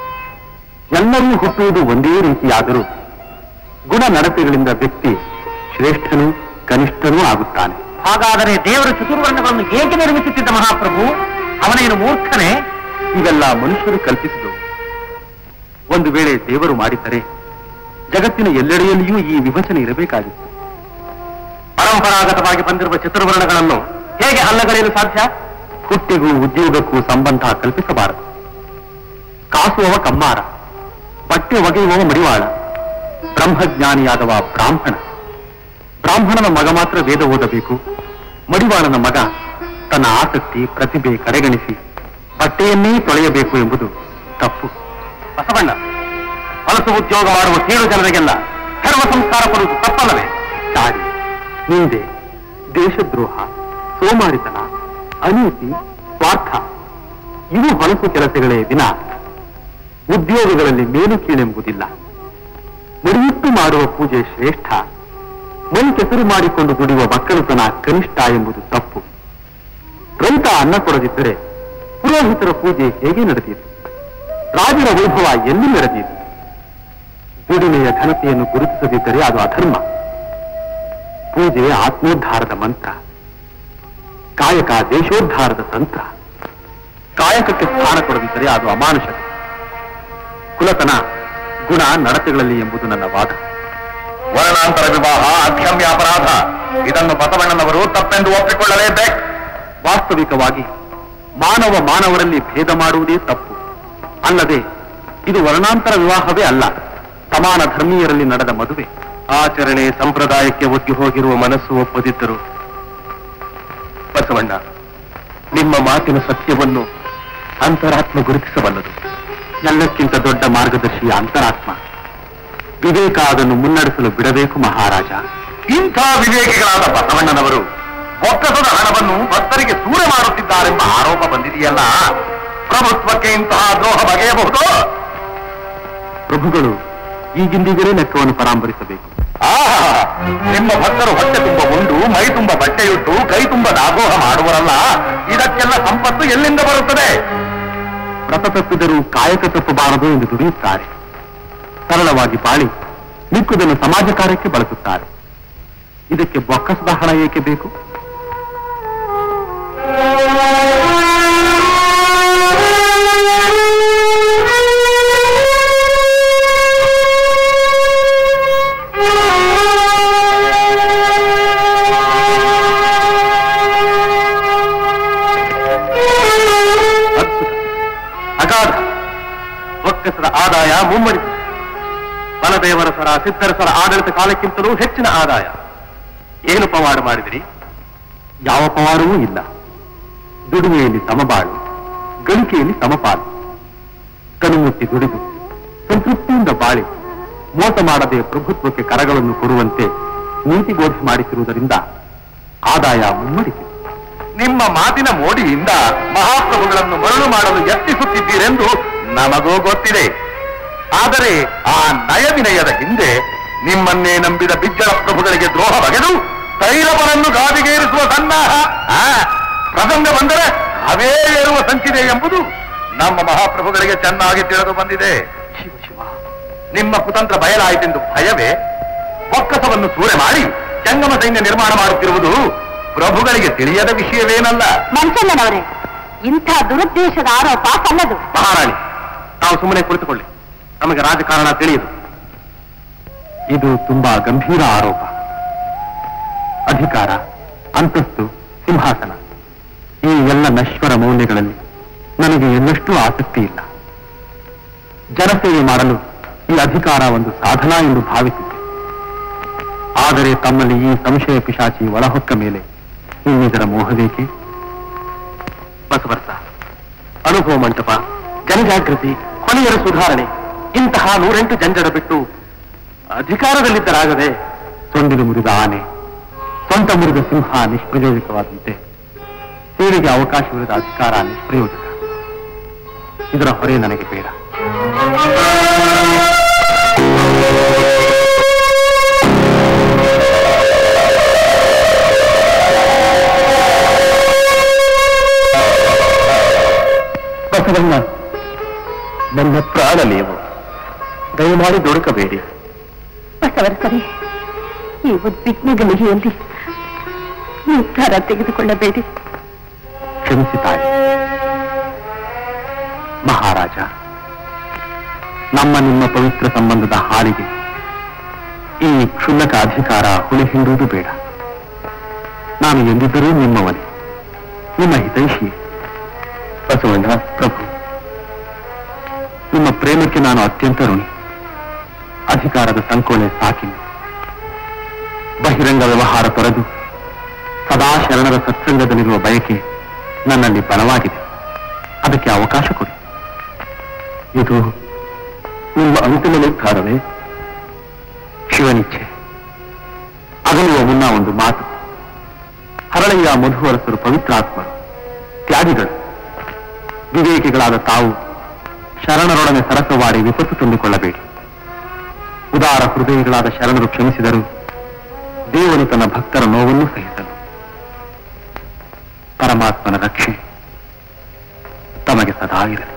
ಎಲ್ಲರೂ ಹುಟ್ಟುವುದು ಒಂದೇ ರೀತಿಯಾದರೂ ಗುಣ ನಡತೆಗಳಿಂದ ವ್ಯಕ್ತಿ ಶ್ರೇಷ್ಠನೂ ಕನಿಷ್ಠನೂ ಆಗುತ್ತಾನೆ ಹಾಗಾದರೆ ದೇವರ ಚತುರ್ವರ್ಣಗಳನ್ನು ಏಕೆ ನಿರ್ಮಿಸುತ್ತಿದ್ದ ಮಹಾಪ್ರಭು ಅವನೇನು ಮೂರ್ಖನೇ ಇವೆಲ್ಲ ಮನುಷ್ಯರು ಕಲ್ಪಿಸಿದವು ಒಂದು ವೇಳೆ ದೇವರು ಮಾಡಿದ್ದರೆ ಜಗತ್ತಿನ ಎಲ್ಲೆಡೆಯಲ್ಲಿಯೂ ಈ ವಿಭಜನೆ ಇರಬೇಕಾಗಿತ್ತು ಪರಂಪರಾಗತವಾಗಿ ಬಂದಿರುವ ಚತುರ್ವರ್ಣಗಳನ್ನು ಹೇಗೆ ಅಲ್ಲಗಳೆಯಲು ಸಾಧ್ಯ ಹುಟ್ಟಿಗೂ ಉದ್ಯೋಗಕ್ಕೂ ಸಂಬಂಧ ಕಲ್ಪಿಸಬಾರದು ಕಾಸುವವ ಕಮ್ಮಾರ ಬಟ್ಟೆ ಒಗೆಯುವವ ಮಡಿವಾಳ ಬ್ರಹ್ಮಜ್ಞಾನಿಯಾದವ ಬ್ರಾಹ್ಮಣ ಬ್ರಾಹ್ಮಣನ ಮಗ ಮಾತ್ರ ವೇದ ಓದಬೇಕು ಮಡಿವಾಳನ ಮಗ ತನ್ನ ಆಸಕ್ತಿ ಪ್ರತಿಭೆ ಕಡೆಗಣಿಸಿ ಬಟ್ಟೆಯನ್ನೇ ತೊಳೆಯಬೇಕು ಎಂಬುದು ತಪ್ಪು ಬಸವಣ್ಣ ಹೊಲಸು ಉದ್ಯೋಗ ಮಾಡುವ ಕೀಳು ಜನರಿಗೆಲ್ಲ ಧರ್ಮ ಸಂಸ್ಕಾರ ಕೊಡುವುದು ತಪ್ಪಲ್ಲವೇ ಚಾಡಿ ನಿಂದೆ ದೇಶದ್ರೋಹ ಸೋಮಾರಿತನ ಅನೀತಿ ಸ್ವಾರ್ಥ ಇವು ಹೊಲಸು ಕೆಲಸಗಳೇ ವಿನ ಉದ್ಯೋಗಗಳಲ್ಲಿ ಮೇಲು ಕೀಳೆಂಬುದಿಲ್ಲ ಮುಡಿಯುಟ್ಟು ಮಾಡುವ ಪೂಜೆ ಶ್ರೇಷ್ಠ ಮೈ ಕೆಸರು ಮಾಡಿಕೊಂಡು ದುಡಿಯುವ ಮಕ್ಕಳುತನ ಕನಿಷ್ಠ ಎಂಬುದು ತಪ್ಪು ರೈತ ಅನ್ನ ಕೊಡದಿದ್ದರೆ ಪುರೋಹಿತರ ಪೂಜೆ ಹೇಗೆ ನಡೆದಿದೆ ರಾಜರ ವೈಭವ ಎಲ್ಲಿ ನಡೆದಿದೆ ದುಡಿಮೆಯ ಘನತೆಯನ್ನು ಗುರುತಿಸದಿದ್ದರೆ ಅದು ಅಧರ್ಮ ಪೂಜೆ ಆತ್ಮೋದ್ಧಾರದ ಮಂತ್ರ ಕಾಯಕ ದೇಶೋದ್ಧಾರದ ತಂತ್ರ ಕಾಯಕಕ್ಕೆ ಸ್ಥಾನ ಕೊಡದಿದ್ದರೆ ಅದು ಅಮಾನುಷತೆ ಕುಲತನ ಗುಣ ನಡತೆಗಳಲ್ಲಿ ಎಂಬುದು ನನ್ನ ವಾದ ವರ್ಣಾಂತರ ವಿವಾಹ ಅಕ್ಷಮ್ಯ ಅಪರಾಧ ಇದನ್ನು ಬಸವಣ್ಣನವರು ತಪ್ಪೆಂದು ಒಪ್ಪಿಕೊಳ್ಳಲೇಬೇಕು ವಾಸ್ತವಿಕವಾಗಿ ಮಾನವ ಮಾನವರಲ್ಲಿ ಭೇದ ಮಾಡುವುದೇ ತಪ್ಪು ಅಲ್ಲದೆ ಇದು ವರ್ಣಾಂತರ ವಿವಾಹವೇ ಅಲ್ಲ ಸಮಾನ ಧರ್ಮೀಯರಲ್ಲಿ ನಡೆದ ಮದುವೆ ಆಚರಣೆ ಸಂಪ್ರದಾಯಕ್ಕೆ ಒಗ್ಗಿ ಹೋಗಿರುವ ಮನಸ್ಸು ಒಪ್ಪದಿದ್ದರು ಬಸವಣ್ಣ ನಿಮ್ಮ ಮಾತಿನ ಸತ್ಯವನ್ನು ಅಂತರಾತ್ಮ ಗುರುತಿಸಬಲ್ಲದು ಎಲ್ಲಕ್ಕಿಂತ ದೊಡ್ಡ ಮಾರ್ಗದರ್ಶಿಯ ಅಂತರಾತ್ಮ ವಿವೇಕ ಅದನ್ನು ಮುನ್ನಡೆಸಲು ಬಿಡಬೇಕು ಮಹಾರಾಜ ಇಂಥ ವಿವೇಕಿಗಳಾದ ಬಸವಣ್ಣನವರು ಒಕ್ಕಸದ ಹಣವನ್ನು ಭಕ್ತರಿಗೆ ಸೂರೆ ಮಾಡುತ್ತಿದ್ದಾರೆಂಬ ಆರೋಪ ಬಂದಿದೆಯಲ್ಲ ಪ್ರಭುತ್ವಕ್ಕೆ ಇಂತಹ ದ್ರೋಹ ಬಗೆಯಬಹುದು ಪ್ರಭುಗಳು ಈಗಿಂದೀಗಲೇ ಲೆಕ್ಕವನ್ನು ಪರಾಂಬರಿಸಬೇಕು ನಿಮ್ಮ ಭಕ್ತರು ಹೊಟ್ಟೆ ತುಂಬ ಉಂಡು ಮೈ ತುಂಬ ಬಟ್ಟೆಯುಟ್ಟು ಕೈ ತುಂಬ ದಾಗೋಹ ಮಾಡುವರಲ್ಲ ಇದಕ್ಕೆಲ್ಲ ಸಂಪತ್ತು ಎಲ್ಲಿಂದ ಬರುತ್ತದೆ ವ್ರತ ತಪ್ಪಿದರೂ ಕಾಯಕ ತಪ್ಪಬಾರದು ಎಂದು ದುಡಿಯುತ್ತಾರೆ ಸರಳವಾಗಿ ಬಾಳಿ ಮಿಕ್ಕುದನ್ನು ಸಮಾಜ ಕಾರ್ಯಕ್ಕೆ ಬಳಸುತ್ತಾರೆ ಇದಕ್ಕೆ ಬೊಕ್ಕಸದ ಹಣ ಏಕೆ ಬೇಕು ಅದ್ಭುತ ಅಗಾಧ ಬೊಕ್ಕಸದ ಆದಾಯ ಮುಮ್ಮಡಿಸಿದೆ ಬಲದೇವರ ಸರ ಸಿದ್ಧರ ಸರ ಆಡಳಿತ ಕಾಲಕ್ಕಿಂತಲೂ ಹೆಚ್ಚಿನ ಆದಾಯ ಏನು ಪವಾಡ ಮಾಡಿದಿರಿ ಯಾವ ಪವಾಡವೂ ಇಲ್ಲ ದುಡಿಮೆಯಲ್ಲಿ ಸಮಬಾಳು ಗಳಿಕೆಯಲ್ಲಿ ಸಮಪಾಲು ಕನುಮುಟ್ಟಿ ದುಡಿದು ಸಂತೃಪ್ತಿಯಿಂದ ಬಾಳಿ ಮೋಸ ಮಾಡದೆ ಪ್ರಭುತ್ವಕ್ಕೆ ಕರಗಳನ್ನು ಕೊಡುವಂತೆ ನೀತಿ ಘೋಷಣೆ ಮಾಡಿಸಿರುವುದರಿಂದ ಆದಾಯ ಮುಮ್ಮಡಿಸಿದೆ ನಿಮ್ಮ ಮಾತಿನ ಮೋಡಿಯಿಂದ ಮಹಾಪ್ರಭುಗಳನ್ನು ಮರಳು ಮಾಡಲು ಯತ್ನಿಸುತ್ತಿದ್ದೀರೆಂದು ನಮಗೂ ಗೊತ್ತಿದೆ ಆದರೆ ಆ ನಯವಿನಯದ ಹಿಂದೆ ನಿಮ್ಮನ್ನೇ ನಂಬಿದ ಬಿಜ್ಜಳ ಪ್ರಭುಗಳಿಗೆ ದ್ರೋಹ ಬಗೆದು ತೈಲವನನ್ನು ಗಾದಿಗೇರಿಸುವ ಸನ್ನಾಹ ಆ, ಪ್ರಸಂಗ ಬಂದರೆ ಅವೇ ಏರುವ ಸಂಚಿದೆ ಎಂಬುದು ನಮ್ಮ ಮಹಾಪ್ರಭುಗಳಿಗೆ ಚೆನ್ನಾಗಿ ತಿಳಿದು ಬಂದಿದೆ ಶಿವ ಶಿವ ನಿಮ್ಮ ಕುತಂತ್ರ ಬಯಲಾಯಿತೆಂದು ಭಯವೇ ಒಕ್ಕಸವನ್ನು ಸೂರೆ ಮಾಡಿ ಜಂಗಮ ಸೈನ್ಯ ನಿರ್ಮಾಣ ಮಾಡುತ್ತಿರುವುದು ಪ್ರಭುಗಳಿಗೆ ತಿಳಿಯದ ವಿಷಯವೇನಲ್ಲ ಮಂಚಣ್ಣನವರೇ ಇಂಥ ದುರುದ್ದೇಶದ ಆರೋಪ ಸಲ್ಲದು ಮಹಾರಾಣಿ ತಾವು ಸುಮ್ಮನೆ ಕುಳಿತುಕೊಳ್ಳಿ ನಮಗೆ ರಾಜಕಾರಣ ತಿಳಿಯದು ಇದು ತುಂಬಾ ಗಂಭೀರ ಆರೋಪ ಅಧಿಕಾರ ಅಂತಸ್ತು ಸಿಂಹಾಸನ ಈ ಎಲ್ಲ ನಶ್ವರ ಮೌಲ್ಯಗಳಲ್ಲಿ ನನಗೆ ಎನ್ನಷ್ಟೂ ಆಸಕ್ತಿ ಇಲ್ಲ ಜನಸೇವೆ ಮಾಡಲು ಈ ಅಧಿಕಾರ ಒಂದು ಸಾಧನ ಎಂದು ಭಾವಿಸಿದ್ದೆ ಆದರೆ ತಮ್ಮಲ್ಲಿ ಈ ಸಂಶಯ ಪಿಶಾಚಿ ಒಳಹೊಕ್ಕ ಮೇಲೆ ಇನ್ನಿದರ ಮೋಹವೇಕೆ ಬಸವರ್ತ ಅನುಭವ ಮಂಟಪ ಜನಜಾಗೃತಿ ಕೊನೆಯರ ಸುಧಾರಣೆ ಇಂತಹ ನೂರೆಂಟು ಜಂಜಡ ಬಿಟ್ಟು ಅಧಿಕಾರದಲ್ಲಿದ್ದರಾಗದೆ ಸೊಂಡಿಲು ಮುರಿದ ಆನೆ ಸ್ವಂತ ಮುರಿದ ಸಿಂಹ ನಿಷ್ಪ್ರಯೋಜಕವಾದಂತೆ ಸೇವೆಗೆ ಅವಕಾಶವಿರದ ಅಧಿಕಾರ ನಿಷ್ಪ್ರಯೋಜಕ ಇದರ ಹೊರೆ ನನಗೆ ಬೇಡ ಬಸವಣ್ಣ ನನ್ನ ಪ್ರಾಣ ನೀವು ದಯಮಾಡಿ ದುಡುಕಬೇಡಿ ಬಸವರಸರೇ ಈ ಉದ್ವಿಗ್ನ ಗಳಿಗೆಯಲ್ಲಿ ನಿರ್ಧಾರ ತೆಗೆದುಕೊಳ್ಳಬೇಡಿ ಕ್ಷಮಿಸಿ ತಾಯಿ ಮಹಾರಾಜ ನಮ್ಮ ನಿಮ್ಮ ಪವಿತ್ರ ಸಂಬಂಧದ ಹಾಲಿಗೆ ಈ ಕ್ಷುಲ್ಲಕ ಅಧಿಕಾರ ಹುಳಿ ಹಿಂಡುವುದು ಬೇಡ ನಾನು ಎಂದಿದ್ದರೂ ನಿಮ್ಮವನೇ ನಿಮ್ಮ ಹಿತೈಷಿ ಬಸವಣ್ಣ ಪ್ರಭು ನಿಮ್ಮ ಪ್ರೇಮಕ್ಕೆ ನಾನು ಅತ್ಯಂತ ಋಣಿ ಅಧಿಕಾರದ ಸಂಕೋಲೆ ಸಾಕಿಲ್ಲ ಬಹಿರಂಗ ವ್ಯವಹಾರ ತೊರೆದು ಸದಾ ಶರಣರ ಸತ್ಸಂಗದಲ್ಲಿರುವ ಬಯಕೆ ನನ್ನಲ್ಲಿ ಬಲವಾಗಿದೆ ಅದಕ್ಕೆ ಅವಕಾಶ ಕೊಡಿ ಇದು ನಿಮ್ಮ ಅಂತಿಮ ನಿರ್ಧಾರವೇ ಶಿವನಿಚ್ಛೆ ಅಗಲುವ ಮುನ್ನ ಒಂದು ಮಾತು ಹರಳಯ್ಯ ಮಧುವರಸರು ಪವಿತ್ರಾತ್ಮರು ತ್ಯಾಗಿಗಳು ವಿವೇಕಿಗಳಾದ ತಾವು ಶರಣರೊಡನೆ ಸರಸವಾಡಿ ವಿಪತ್ತು ತಂದುಕೊಳ್ಳಬೇಡಿ ಉದಾರ ಹೃದಯಗಳಾದ ಶರಣರು ಕ್ಷಮಿಸಿದರು ದೇವನು ತನ್ನ ಭಕ್ತರ ನೋವನ್ನು ಸಹಿಸಲು ಪರಮಾತ್ಮನ ರಕ್ಷೆ ತಮಗೆ ಸದಾ ಇರಲಿ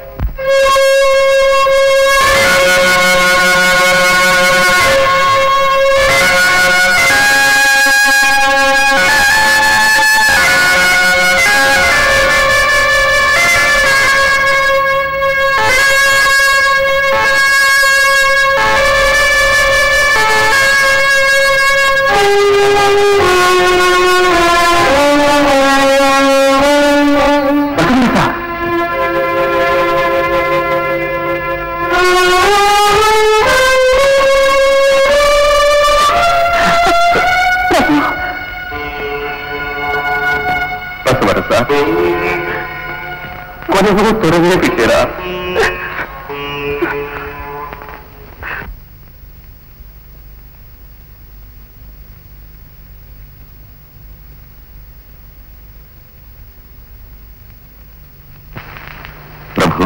ಬಸವಣ್ಣ ಬಸವರಸ ಕೊನೆಗೂ ತೊಡಗೇ ಬಿಟ್ಟಿರಾ ಪ್ರಭು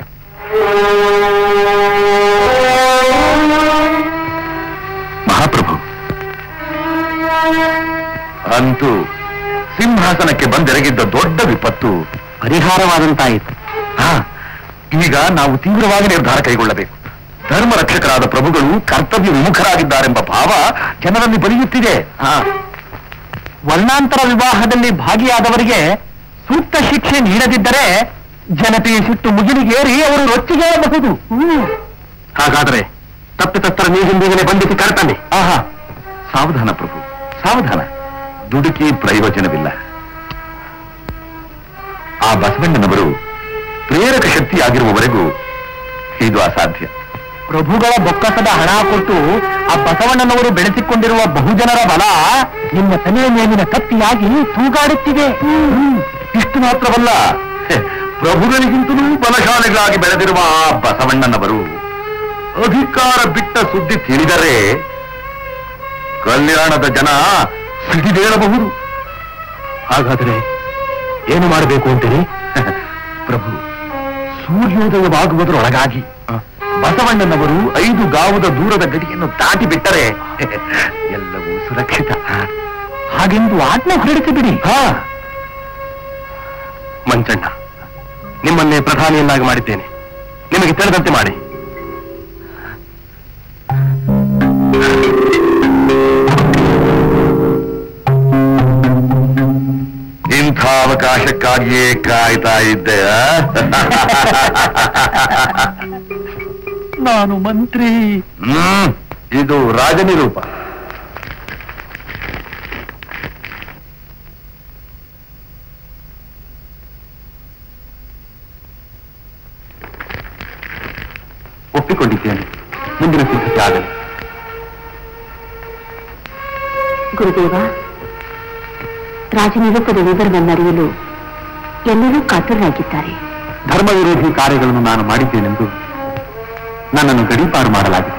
ಮಹಾಪ್ರಭು ಅಂತೂ ಸಿಂಹಾಸನಕ್ಕೆ ಬಂದೆರಗಿದ್ದ ದೊಡ್ಡ ವಿಪತ್ತು ಪರಿಹಾರವಾದಂತಾಯಿತು ಹಾ ಈಗ ನಾವು ತೀವ್ರವಾಗಿ ನಿರ್ಧಾರ ಕೈಗೊಳ್ಳಬೇಕು ಧರ್ಮ ರಕ್ಷಕರಾದ ಪ್ರಭುಗಳು ಕರ್ತವ್ಯ ವಿಮುಖರಾಗಿದ್ದಾರೆಂಬ ಭಾವ ಜನರಲ್ಲಿ ಬಲಿಯುತ್ತಿದೆ ಹಾ ವರ್ಣಾಂತರ ವಿವಾಹದಲ್ಲಿ ಭಾಗಿಯಾದವರಿಗೆ ಸೂಕ್ತ ಶಿಕ್ಷೆ ನೀಡದಿದ್ದರೆ ಜನತೆಯ ಸಿಟ್ಟು ಮುಗಿಲಿಗೇರಿ ಅವರು ರೊಚ್ಚಿಗೇಳಬಹುದು ಹಾಗಾದರೆ ತಪ್ಪಿತಸ್ಥರ ನೀರಿಂದಿಗಲೇ ಬಂಧಿಸಿ ಕರ್ತಾನೆ ಆಹಾ ಸಾವಧಾನ ಪ್ರಭು ಸಾವಧಾನ ದುಡುಕಿ ಪ್ರಯೋಜನವಿಲ್ಲ ಆ ಬಸವಣ್ಣನವರು ಪ್ರೇರಕ ಶಕ್ತಿಯಾಗಿರುವವರೆಗೂ ಇದು ಅಸಾಧ್ಯ ಪ್ರಭುಗಳ ಬೊಕ್ಕಸದ ಹಣ ಕೊಟ್ಟು ಆ ಬಸವಣ್ಣನವರು ಬೆಳೆಸಿಕೊಂಡಿರುವ ಬಹುಜನರ ಬಲ ನಿಮ್ಮ ತಲೆಯ ಮೇಲಿನ ಕತ್ತಿಯಾಗಿ ತೂಗಾಡುತ್ತಿದೆ ಇಷ್ಟು ಮಾತ್ರವಲ್ಲ ಹೆ, ಪ್ರಭುಗಳಿಗಿಂತಲೂ ಬಲಶಾಲಿಗಳಾಗಿ ಬೆಳೆದಿರುವ ಆ ಬಸವಣ್ಣನವರು ಅಧಿಕಾರ ಬಿಟ್ಟ ಸುದ್ದಿ ತಿಳಿದರೆ ಕಲ್ಯಾಣದ ಜನ ಸಿಡಿದೇಳಬಹುದು ಹಾಗಾದ್ರೆ ಏನು ಮಾಡಬೇಕು ಅಂತೀರಿ ಪ್ರಭು ಸೂರ್ಯೋದಯವಾಗುವುದರೊಳಗಾಗಿ ಬಸವಣ್ಣನವರು ಐದು ಗಾವದ ದೂರದ ಗಡಿಯನ್ನು ದಾಟಿ ಬಿಟ್ಟರೆ ಎಲ್ಲವೂ ಸುರಕ್ಷಿತ ಹಾಗೆಂದು ಆಜ್ಞೆ ಹೊರಡಿಸಿಬಿಡಿ ಹಾ ಮಂಚಣ್ಣ ನಿಮ್ಮನ್ನೇ ಪ್ರಧಾನಿಯನ್ನಾಗಿ ಮಾಡಿದ್ದೇನೆ ನಿಮಗೆ ತಿಳಿದಂತೆ ಮಾಡಿ ಇಂಥ ಅವಕಾಶಕ್ಕಾಗಿಯೇ ಕಾಯ್ತಾ ಇದ್ದೆ ಆ? ನಾನು ಮಂತ್ರಿ ಹ್ಮ್ ಇದು ರಾಜನಿರೂಪ ಒಪ್ಪಿಕೊಂಡಿದ್ದೇನೆ ಮುಂದಿನ ಸಿದ್ಧತೆ ಆಗಲಿ ಗುರುದೇವ ರಾಜನಿರೂಪದ ವಿವರವನ್ನರಿಯಲು ಎಲ್ಲರೂ ಕಾತುರರಾಗಿದ್ದಾರೆ ಧರ್ಮ ವಿರೋಧಿ ಕಾರ್ಯಗಳನ್ನು ನಾನು ಮಾಡಿದ್ದೇನೆಂದು ನನ್ನನ್ನು ಗಡೀಪಾರು ಮಾಡಲಾಗಿದೆ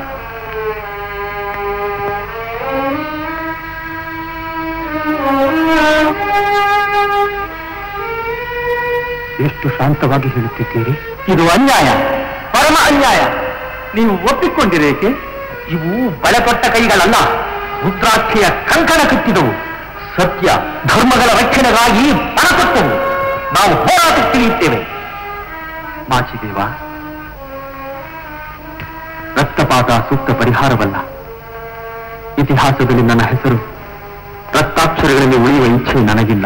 ಎಷ್ಟು ಶಾಂತವಾಗಿ ಹೇಳುತ್ತಿದ್ದೀರಿ ಇದು ಅನ್ಯಾಯ ಪರಮ ಅನ್ಯಾಯ ನೀವು ಒಪ್ಪಿಕೊಂಡಿರೇಕೆ ಇವು ಬಳೆಪಟ್ಟ ಕೈಗಳಲ್ಲ ರುದ್ರಾಕ್ಷಿಯ ಕಂಕಣ ಕಟ್ಟಿದವು ಸತ್ಯ ಧರ್ಮಗಳ ರಕ್ಷಣೆಗಾಗಿ ಪಣಕೊಟ್ಟವು ನಾವು ಹೋರಾಟಕ್ಕಿಳಿಯುತ್ತೇವೆ ಮಾಚಿದೇವ ರಕ್ತಪಾತ ಸೂಕ್ತ ಪರಿಹಾರವಲ್ಲ ಇತಿಹಾಸದಲ್ಲಿ ನನ್ನ ಹೆಸರು ರಕ್ತಾಕ್ಷರಗಳಲ್ಲಿ ಉಳಿಯುವ ಇಚ್ಛೆ ನನಗಿಲ್ಲ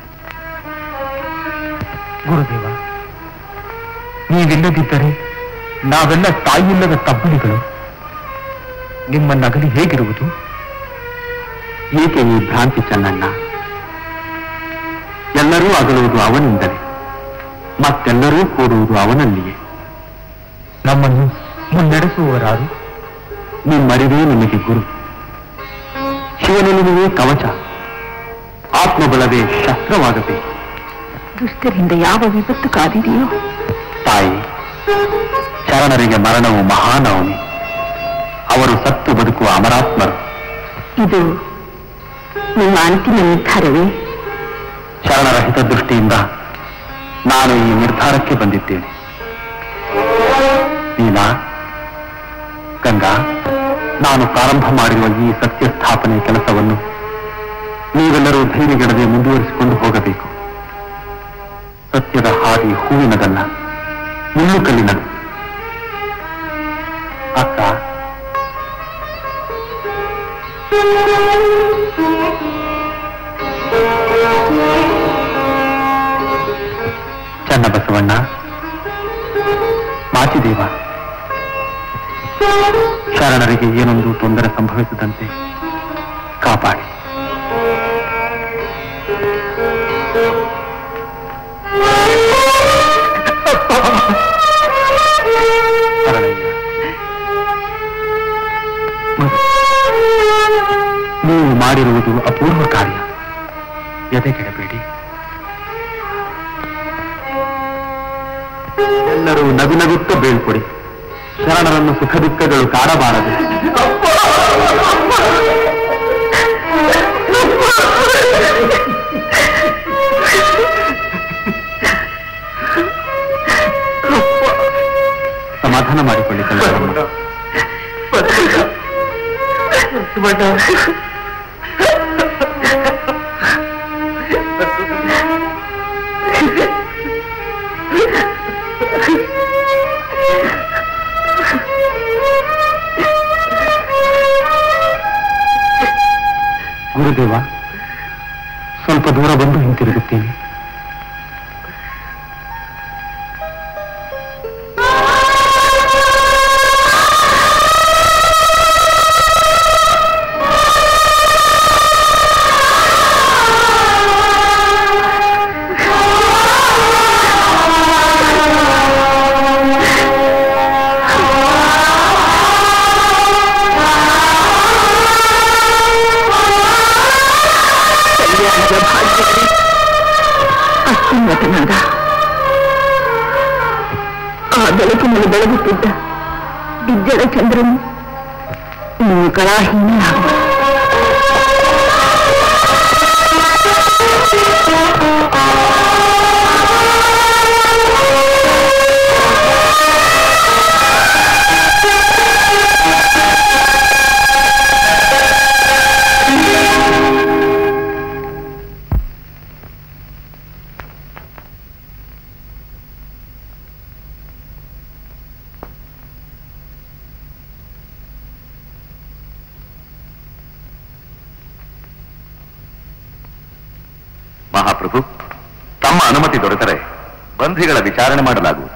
ಗುರುದೇವ ನೀವಿಲ್ಲದಿದ್ದರೆ ನಾವೆಲ್ಲ ತಾಯಿಲ್ಲದ ತಬ್ಬಲಿಗಳು ನಿಮ್ಮ ನಗಲಿ ಹೇಗಿರುವುದು ಏಕೆ ಈ ಭ್ರಾಂತಿ ಚೆನ್ನಣ್ಣ ಎಲ್ಲರೂ ಅಗಲುವುದು ಅವನಿಂದಲೇ ಮತ್ತೆಲ್ಲರೂ ಕೂಡುವುದು ಅವನಲ್ಲಿಯೇ ನಮ್ಮನ್ನು ಮುನ್ನಡೆಸುವವರಾರು ನಿಮ್ಮರಿವೇ ನಿಮಗೆ ಗುರು ಶಿವನೆಲುವೆ ಕವಚ ಆತ್ಮಬಲವೇ ಶಸ್ತ್ರವಾಗಬೇಕು ದುಷ್ಟರಿಂದ ಯಾವ ವಿಪತ್ತು ಕಾದಿದೆಯೋ ತಾಯಿ ಶರಣರಿಗೆ ಮರಣವು ಮಹಾನವಮಿ ಅವರು ಸತ್ತು ಬದುಕುವ ಅಮರಾತ್ಮರು ಇದು ನಿಮ್ಮ ಅಂತಿಮ ನಿರ್ಧಾರವೇ ಶರಣರ ಹಿತದೃಷ್ಟಿಯಿಂದ ನಾನು ಈ ನಿರ್ಧಾರಕ್ಕೆ ಬಂದಿದ್ದೇನೆ ನೀಲಾ ಗಂಗಾ ನಾನು ಪ್ರಾರಂಭ ಮಾಡಿರುವ ಈ ಸತ್ಯ ಸ್ಥಾಪನೆ ಕೆಲಸವನ್ನು ನೀವೆಲ್ಲರೂ ಧೈರ್ಯಗೆಡದೆ ಮುಂದುವರಿಸಿಕೊಂಡು ಹೋಗಬೇಕು ಸತ್ಯದ ಹಾದಿ ಹೂವಿನದಲ್ಲ ಮುಳ್ಳು ಕಲ್ಲಿನದು ಅಕ್ಕ ಚನ್ನಬಸವಣ್ಣ ಮಾಚಿದೇವ ಶರಣರಿಗೆ ಏನೊಂದು ತೊಂದರೆ ಸಂಭವಿಸದಂತೆ ಕಾಪಾಡಿ ಶರಣಯ್ಯ. ನೀವು ಮಾಡಿರುವುದು ಅಪೂರ್ವ ಕಾರ್ಯ ಎದೆಗೆಡಬೇಡಿ ಎಲ್ಲರೂ ನಗು ನಗುತ್ತ ಬೀಳ್ಕೊಡಿ ಶರಣರನ್ನು ಸುಖ ದುಃಖಗಳು ಕಾಡಬಾರದು ಸಮಾಧಾನ ಮಾಡಿಕೊಳ್ಳಿ ಕಲ್ಯಾಣಮ್ಮ ಗುರುದೇವ ಸ್ವಲ್ಪ ದೂರ ಬಂದು ಹಿಂತಿರುಗುತ್ತೇನೆ ಅತ್ಯುನ್ನತನಾದ ಆ ಬೆಳಕಿನಲ್ಲಿ ಬೆಳಗುತ್ತಿದ್ದ ವಿದ್ಯೆಯ ಚಂದ್ರನು ಇವುಗಳ ಹೀನಾಗುವ ಮಹಾಪ್ರಭು ತಮ್ಮ ಅನುಮತಿ ದೊರೆತರೆ ಬಂಧಿಗಳ ವಿಚಾರಣೆ ಮಾಡಲಾಗುವುದು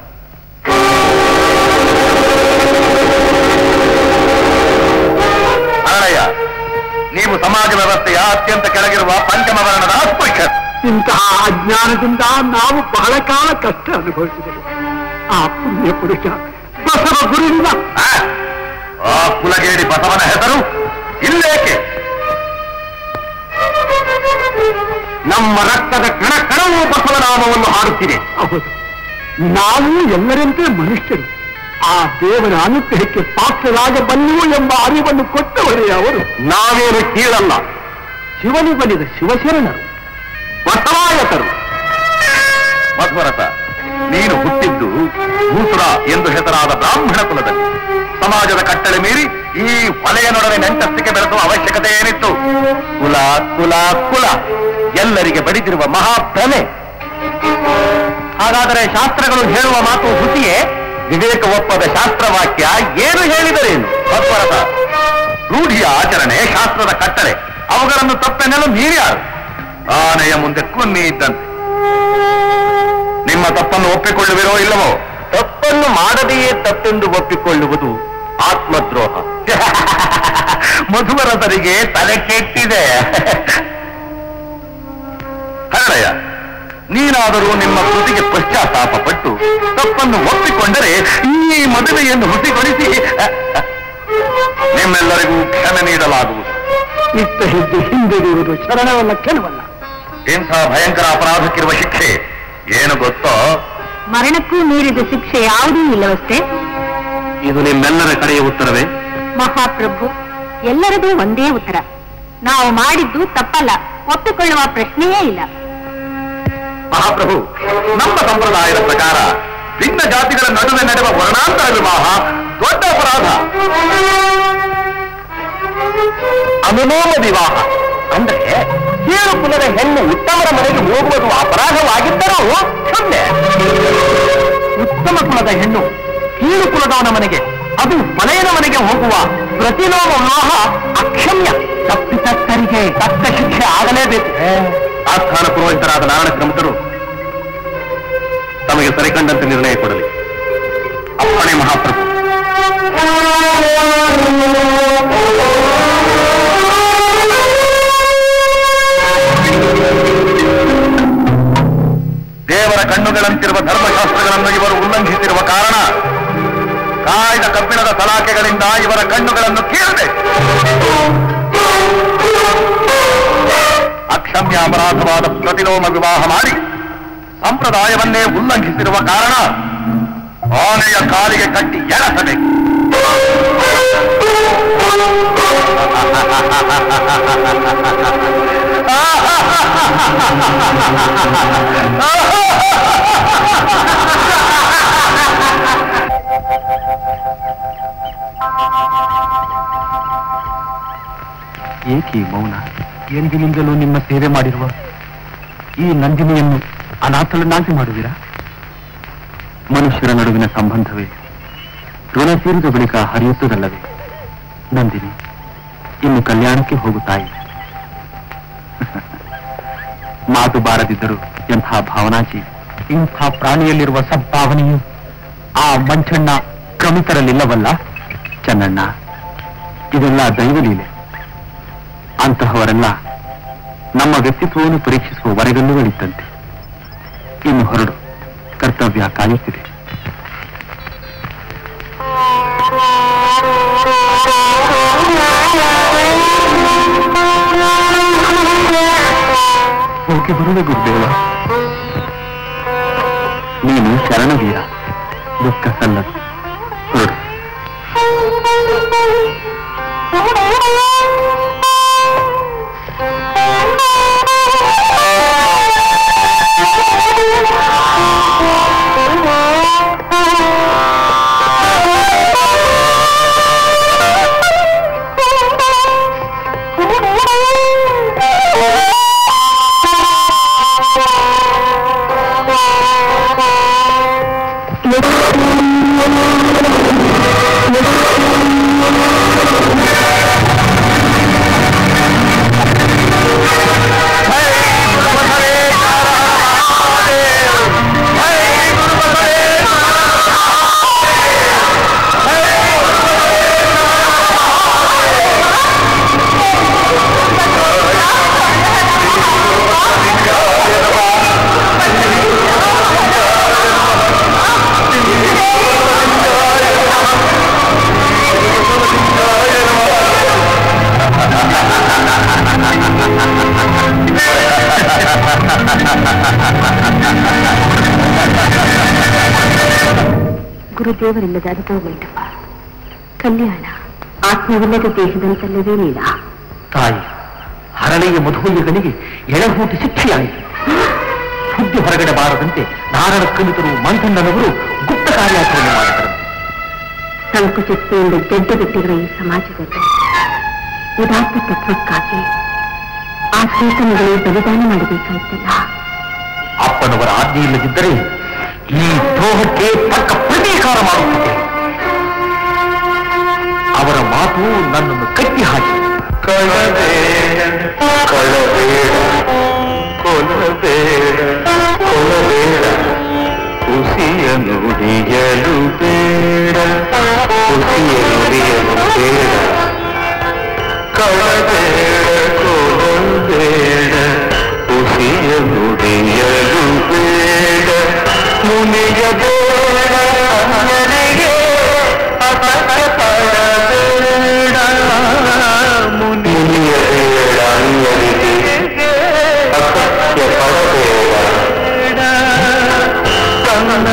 ಅರಳಯ್ಯ ನೀವು ಸಮಾಜ ವ್ಯವಸ್ಥೆಯ ಅತ್ಯಂತ ಕೆಳಗಿರುವ ಪಂಚಮ ವರ್ಣದ ಅಸ್ಪೃಶ್ಯರು ಇಂತಹ ಅಜ್ಞಾನದಿಂದ ನಾವು ಬಹಳ ಕಾಲ ಕಷ್ಟ ಅನುಭವಿಸಿದೆವು ಆ ಪುಣ್ಯ ಪುರುಷ ಬಸವ ಗುರುವಿನ ಆ? ಆ ಕುಲಗೇಡಿ ಬಸವನ ಹೆಸರು ಇಲ್ಲೇಕೆ ನಮ್ಮ ರಕ್ತದ ಕಣ ಕಣವು ಬಸವನಾಮವನ್ನು ಹಾಡುತ್ತಿದೆ ಹೌದು ನಾವು ಎಲ್ಲರಂತೆ ಮನುಷ್ಯರು ಆ ದೇವರ ಅನುಗ್ರಹಕ್ಕೆ ಪಾತ್ರರಾಗಬಲ್ಲೆವು ಎಂಬ ಅರಿವನ್ನು ಕೊಟ್ಟವರೇ ಅವರು ನಾವೇನು ಕೀಳಲ್ಲ ಶಿವನು ಬಲಿದ ಶಿವಶರಣರು ಬಸವಾಯತರು ಮಧ್ವರಥ ನೀನು ಹುಟ್ಟಿದ್ದು ಭೂಸುರ ಎಂದು ಹೆಸರಾದ ಬ್ರಾಹ್ಮಣ ಕುಲದಲ್ಲಿ ಸಮಾಜದ ಕಟ್ಟಳೆ ಮೀರಿ ಈ ಹೊಲೆಯನೊಡನೆ ನೆಂಟಸ್ತಿಕೆ ಬೆಳೆಸುವ ಅವಶ್ಯಕತೆ ಏನಿತ್ತು ಕುಲ ಕುಲ ಕುಲ ಎಲ್ಲರಿಗೆ ಬಡಿದಿರುವ ಮಹಾಭ್ರಮೆ ಹಾಗಾದರೆ ಶಾಸ್ತ್ರಗಳು ಹೇಳುವ ಮಾತು ಹುಸಿಯೇ ವಿವೇಕ ಒಪ್ಪದ ಶಾಸ್ತ್ರವಾಕ್ಯ ಏನು ಹೇಳಿದರೇನು ಮಧ್ವರಥ ರೂಢಿಯ ಆಚರಣೆ ಶಾಸ್ತ್ರದ ಕಟ್ಟಳೆ ಅವುಗಳನ್ನು ತಪ್ಪೆನ್ನಲು ನೀರ್ಯಾರು ಆನೆಯ ಮುಂದೆ ಕುನ್ನಿ ಇದ್ದಂತೆ ನಿಮ್ಮ ತಪ್ಪನ್ನು ಒಪ್ಪಿಕೊಳ್ಳುವಿರೋ ಇಲ್ಲವೋ ತಪ್ಪನ್ನು ಮಾಡದೆಯೇ ತಪ್ಪೆಂದು ಒಪ್ಪಿಕೊಳ್ಳುವುದು ಆತ್ಮದ್ರೋಹ ಮಧುವರಸರಿಗೆ ತಲೆ ಕೆಟ್ಟಿದೆ ಹರಳಯ್ಯ ನೀನಾದರೂ ನಿಮ್ಮ ಕೃತಿಗೆ ಪಶ್ಚಾತ್ತಾಪ ಪಟ್ಟು ತಪ್ಪನ್ನು ಒಪ್ಪಿಕೊಂಡರೆ ಈ ಮದುವೆಯನ್ನು ಹುಸಿಗೊಳಿಸಿ ನಿಮ್ಮೆಲ್ಲರಿಗೂ ಕ್ಷಮೆ ನೀಡಲಾಗುವುದು ಇತ್ತ ಹೆಜ್ಜೆ ಹಿಂದಿರುವುದು ಶರಣವಲ್ಲ ಕೆಲವಲ್ಲ ಇಂಥ ಭಯಂಕರ ಅಪರಾಧಕ್ಕಿರುವ ಶಿಕ್ಷೆ ಏನು ಗೊತ್ತೋ ಮರಣಕ್ಕೂ ಮೀರಿದ ಶಿಕ್ಷೆ ಯಾವುದೂ ಇಲ್ಲವಷ್ಟೇ ಇದು ನಿಮ್ಮೆಲ್ಲರ ಕಡೆಯ ಉತ್ತರವೇ ಮಹಾಪ್ರಭು ಎಲ್ಲರದೂ ಒಂದೇ ಉತ್ತರ ನಾವು ಮಾಡಿದ್ದು ತಪ್ಪಲ್ಲ ಒಪ್ಪಿಕೊಳ್ಳುವ ಪ್ರಶ್ನೆಯೇ ಇಲ್ಲ ಮಹಾಪ್ರಭು ನಮ್ಮ ಸಂಪ್ರದಾಯದ ಪ್ರಕಾರ ಭಿನ್ನ ಜಾತಿಗಳ ನಡುವೆ ನಡೆಯುವ ವರ್ಣಾಂತರ ವಿವಾಹ ದೊಡ್ಡ ಅಪರಾಧ ಅನುಲೋಮ ವಿವಾಹ ಅಂದ್ರೆ ಕೀಳು ಕುಲದ ಹೆಣ್ಣು ಉತ್ತಮರ ಮನೆಗೆ ಹೋಗುವುದು ಅಪರಾಧವಾಗಿದ್ದರೂ ಕ್ಷಮ್ಯ ಉತ್ತಮ ಕುಲದ ಹೆಣ್ಣು ಕೀಳು ಕುಲದವನ ಮನೆಗೆ ಅದು ಮನೆಯನ ಮನೆಗೆ ಹೋಗುವ ಪ್ರತಿಲೋಮ ವಿವಾಹ ಅಕ್ಷಮ್ಯ ತಪ್ಪಿತಸ್ಥರಿಗೆ ತಕ್ಕ ಶಿಕ್ಷೆ ಆಗಲೇಬೇಕು ಆಸ್ಥಾನ ಪುರೋಹಿತರಾದ ನಾರಾಯಣ ಕ್ರಮತರು ತಮಗೆ ಸರಿಕಂಡಂತೆ ನಿರ್ಣಯ ಕೊಡಲಿ ಅಪ್ಪಣೆ ಮಹಾಪ್ರಭು ದೇವರ ಕಣ್ಣುಗಳಂತಿರುವ ಧರ್ಮಶಾಸ್ತ್ರಗಳನ್ನು ಇವರು ಉಲ್ಲಂಘಿಸಿರುವ ಕಾರಣ ಕಾಯ್ದ ಕಬ್ಬಿಣದ ಸಲಾಕೆಗಳಿಂದ ಇವರ ಕಣ್ಣುಗಳನ್ನು ಕೀಳದೆ ಅಕ್ಷಮ್ಯ ಅಪರಾಧವಾದ ಪ್ರತಿಲೋಮ ವಿವಾಹ ಮಾಡಿ ಸಂಪ್ರದಾಯವನ್ನೇ ಉಲ್ಲಂಘಿಸಿರುವ ಕಾರಣ ಆನೆಯ ಕಾಲಿಗೆ ಕಟ್ಟಿ ಎಳಸಬೇಕು ಏಕೆ ಈ ಮೌನ ಎಂದಿನಿಂದಲೂ ನಿಮ್ಮ ಸೇವೆ ಮಾಡಿರುವ ಈ ನಂದಿನಿಯನ್ನು ಅನಾಥಳನ್ನಾಗಿ ಮಾಡುವಿರಾ ಮನುಷ್ಯರ ನಡುವಿನ ಸಂಬಂಧವೇ ಋಣ ಸೇರಿದ ಬಳಿಕ ಹರಿಯುತ್ತದಲ್ಲವೇ ನಂದಿನಿ ಇನ್ನು ಕಲ್ಯಾಣಕ್ಕೆ ಹೋಗುತ್ತಾಯಿ ಮಾತು ಬಾರದಿದ್ದರೂ ಎಂಥ ಭಾವನಾಜಿ ಇಂಥ ಪ್ರಾಣಿಯಲ್ಲಿರುವ ಸದ್ಭಾವನೆಯು ಆ ಮಂಚಣ್ಣ ಕ್ರಮಿತರಲ್ಲಿಲ್ಲವಲ್ಲ ಚೆನ್ನಣ್ಣ ಇದೆಲ್ಲ ದೈವಲೀಲೆ ಅಂತಹವರೆಲ್ಲ ನಮ್ಮ ವ್ಯಕ್ತಿತ್ವವನ್ನು ಪರೀಕ್ಷಿಸುವ ವರೆಗಲ್ಲುಗಳಿದ್ದಂತೆ ಇನ್ನು ಹೊರಡು ಕರ್ತವ್ಯ ಕಾಯುತ್ತಿದೆ ಹೋಗಿ ಬರುವೆ ಗುರುದೇವ ನೀನು ಶರಣವೀರ ದುಃಖ ಸಲ್ಲದು ಹೊರಡು ಗುರುದೇವರಿಲ್ಲದ ಅನುಭವವುಂಟಪ್ಪ ಕಲ್ಯಾಣ ಆತ್ಮವಿಲ್ಲದ ದೇಹದಂತಲ್ಲವೇ ನೀಲ ತಾಯಿ ಹರಳೆಯ ಮಧುಯ್ಯಗನಿಗೆ ಎಳಹೂಟಿ ಶಿಕ್ಷೆಯಾಯಿತು ಸುದ್ದಿ ಹೊರಗಡೆ ಬಾರದಂತೆ ನಾರಣ ಕಲಿತರು ಮಂಥಣ್ಣನವರು ಗುಪ್ತ ಕಾರ್ಯಾಚರಣೆ ಮಾಡಿದರು ಸಂಕುಚಿತೆಯಿಂದ ಗೆಡ್ಡೆಗಟ್ಟಿರುವ ಈ ಸಮಾಜದಲ್ಲಿ ಉದಾತ್ತ ತತ್ವಕ್ಕಾಗಿ ಆ ಚೇತನಗಳೇ ಬಲಿದಾನ ಮಾಡಬೇಕಾಯ್ತಲ್ಲ ಅಪ್ಪನವರ ಆಜ್ಞೆ ಇಲ್ಲದಿದ್ದರೆ ಈ ದ್ರೋಹಕ್ಕೆ ತಕ್ಕ ಪ್ರತೀಕಾರ ಮಾಡುತ್ತಿದ್ದೆ ಅವರ ಮಾತು ನನ್ನನ್ನು ಕಟ್ಟಿ ಹಾಕಿ ಕಳಬೇಡ ಕಳಬೇಡ ಕೊಲಬೇಡ ಕೊಲಬೇಡ ಹುಸಿಯ ನುಡಿಯಲು ಬೇಡ ಹುಸಿಯ ನುಡಿಯಲು ಬೇಡ ಕಳಬೇಡ ಕೊಲಬೇಡ ಹುಸಿಯ ನುಡಿಯಲು ಬೇಡ ಮುನಿಯ ಬೇಡ ನನಗೆ ಅಸಹ್ಯ ಪಡಬೇಡ ಮುನಿಯ ಬೇಡ ಅನ್ಯರಿಗೆ ಅಸತ್ಯ ಪಡಬೇಡ ಕನ್ನ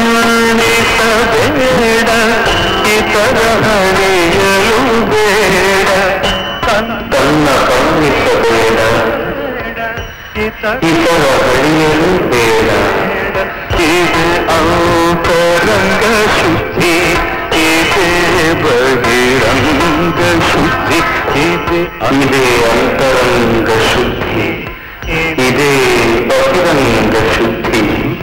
ಬಣ್ಣಿಸಬೇಡ ಇತರ ಹರಿಯಲು ಬೇಡ ಕನ್ನ ಬಣ್ಣಿಸಬೇಡ ಇತರ ಹರಿಯಲು ಬೇಡ ಇದು ಅಂತರಂಗ ಶುದ್ಧಿ ಇದೆ ಬಹಿರಂಗ ಶುದ್ಧಿ ಇದೆ ಇದೇ ಅಂತರಂಗ ಶುದ್ಧಿ ಇದೇ ಬಹಿರಂಗ ಶುದ್ಧಿ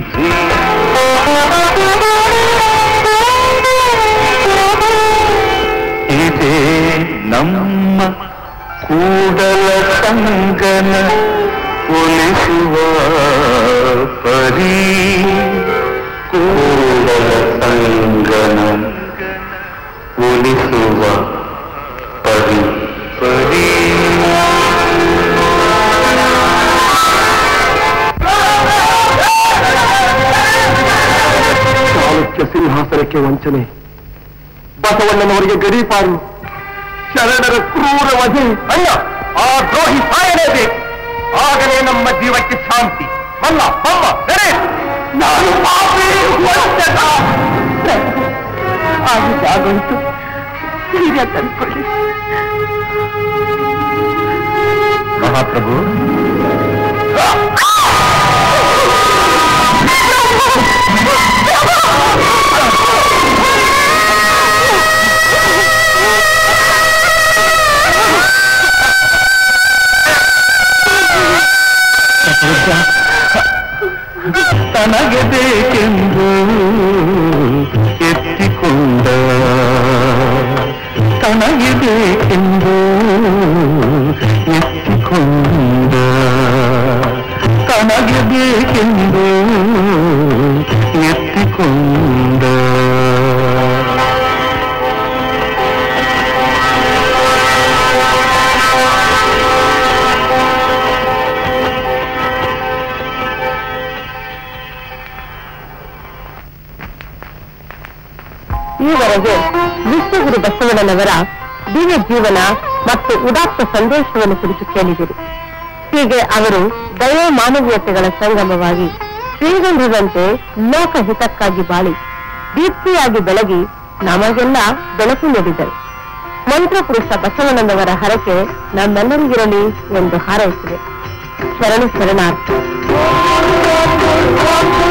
ಇದೇ ನಮ್ಮ ಕೂಡಲ ಸಂಗನ ಒಲಿಸುವ ಪರಿ ಕೂಡಲ ಸಂಗನ ಒಲಿಸುವ ಪರಿ ಪರಿ ಚಾಲುಕ್ಯ ಸಿಂಹಾಸನಕ್ಕೆ ವಂಚನೆ ಬಸವಣ್ಣನವರಿಗೆ ಗಡೀಪಾರು ಶರಣರ ಕ್ರೂರ ವಧೆ ಅಲ್ಲ ಆ ದ್ರೋಹಿ ಸಾಯಲೇಬೇಕು ಆಗಲೇ ನಮ್ಮ ಜೀವಕ್ಕೆ ಶಾಂತಿ ಅಲ್ಲ ಅಮ್ಮ ನಡೆ ನಾನು ಪಾಪಿ ವಂಚಕ. ಆಗಿದ್ದಾಗೋಯ್ತು ಧೈರ್ಯ ತಂದ್ಕೊಳ್ಳಿ ಮಹಾಪ್ರಭು ತನಗೆ ಬೇಕೆಂದು ಎತ್ತಿಕೊಂಡ ತನಗೆ ಬೇಕೆಂದು ಎತ್ತಿಕೊಂಡ ತನಗೆ ಬೇಕೆಂದು ಎತ್ತಿಕೊಂಡ ಈವರೆಗೆ ವಿಶ್ವಗುರು ಬಸವಣ್ಣನವರ ದಿವ್ಯ ಜೀವನ ಮತ್ತು ಉದಾತ್ತ ಸಂದೇಶವನ್ನು ಕುರಿತು ಕೇಳಿದಿರಿ ಹೀಗೆ ಅವರು ದಯೆ ಮಾನವೀಯತೆಗಳ ಸಂಗಮವಾಗಿ ಶ್ರೀಗಂಧದಂತೆ ಲೋಕಹಿತಕ್ಕಾಗಿ ಬಾಳಿ ದೀಪ್ತಿಯಾಗಿ ಬೆಳಗಿ ನಮಗೆಲ್ಲ ಬೆಳಕು ನೀಡಿದರು ಮಂತ್ರ ಪುರುಷ ಬಸವಣ್ಣನವರ ಹರಕೆ ನಮ್ಮೆಲ್ಲರಿಗಿರಲಿ ಎಂದು ಹಾರೈಸಿದೆ ಶರಣು ಶರಣಾರ್ಥಿ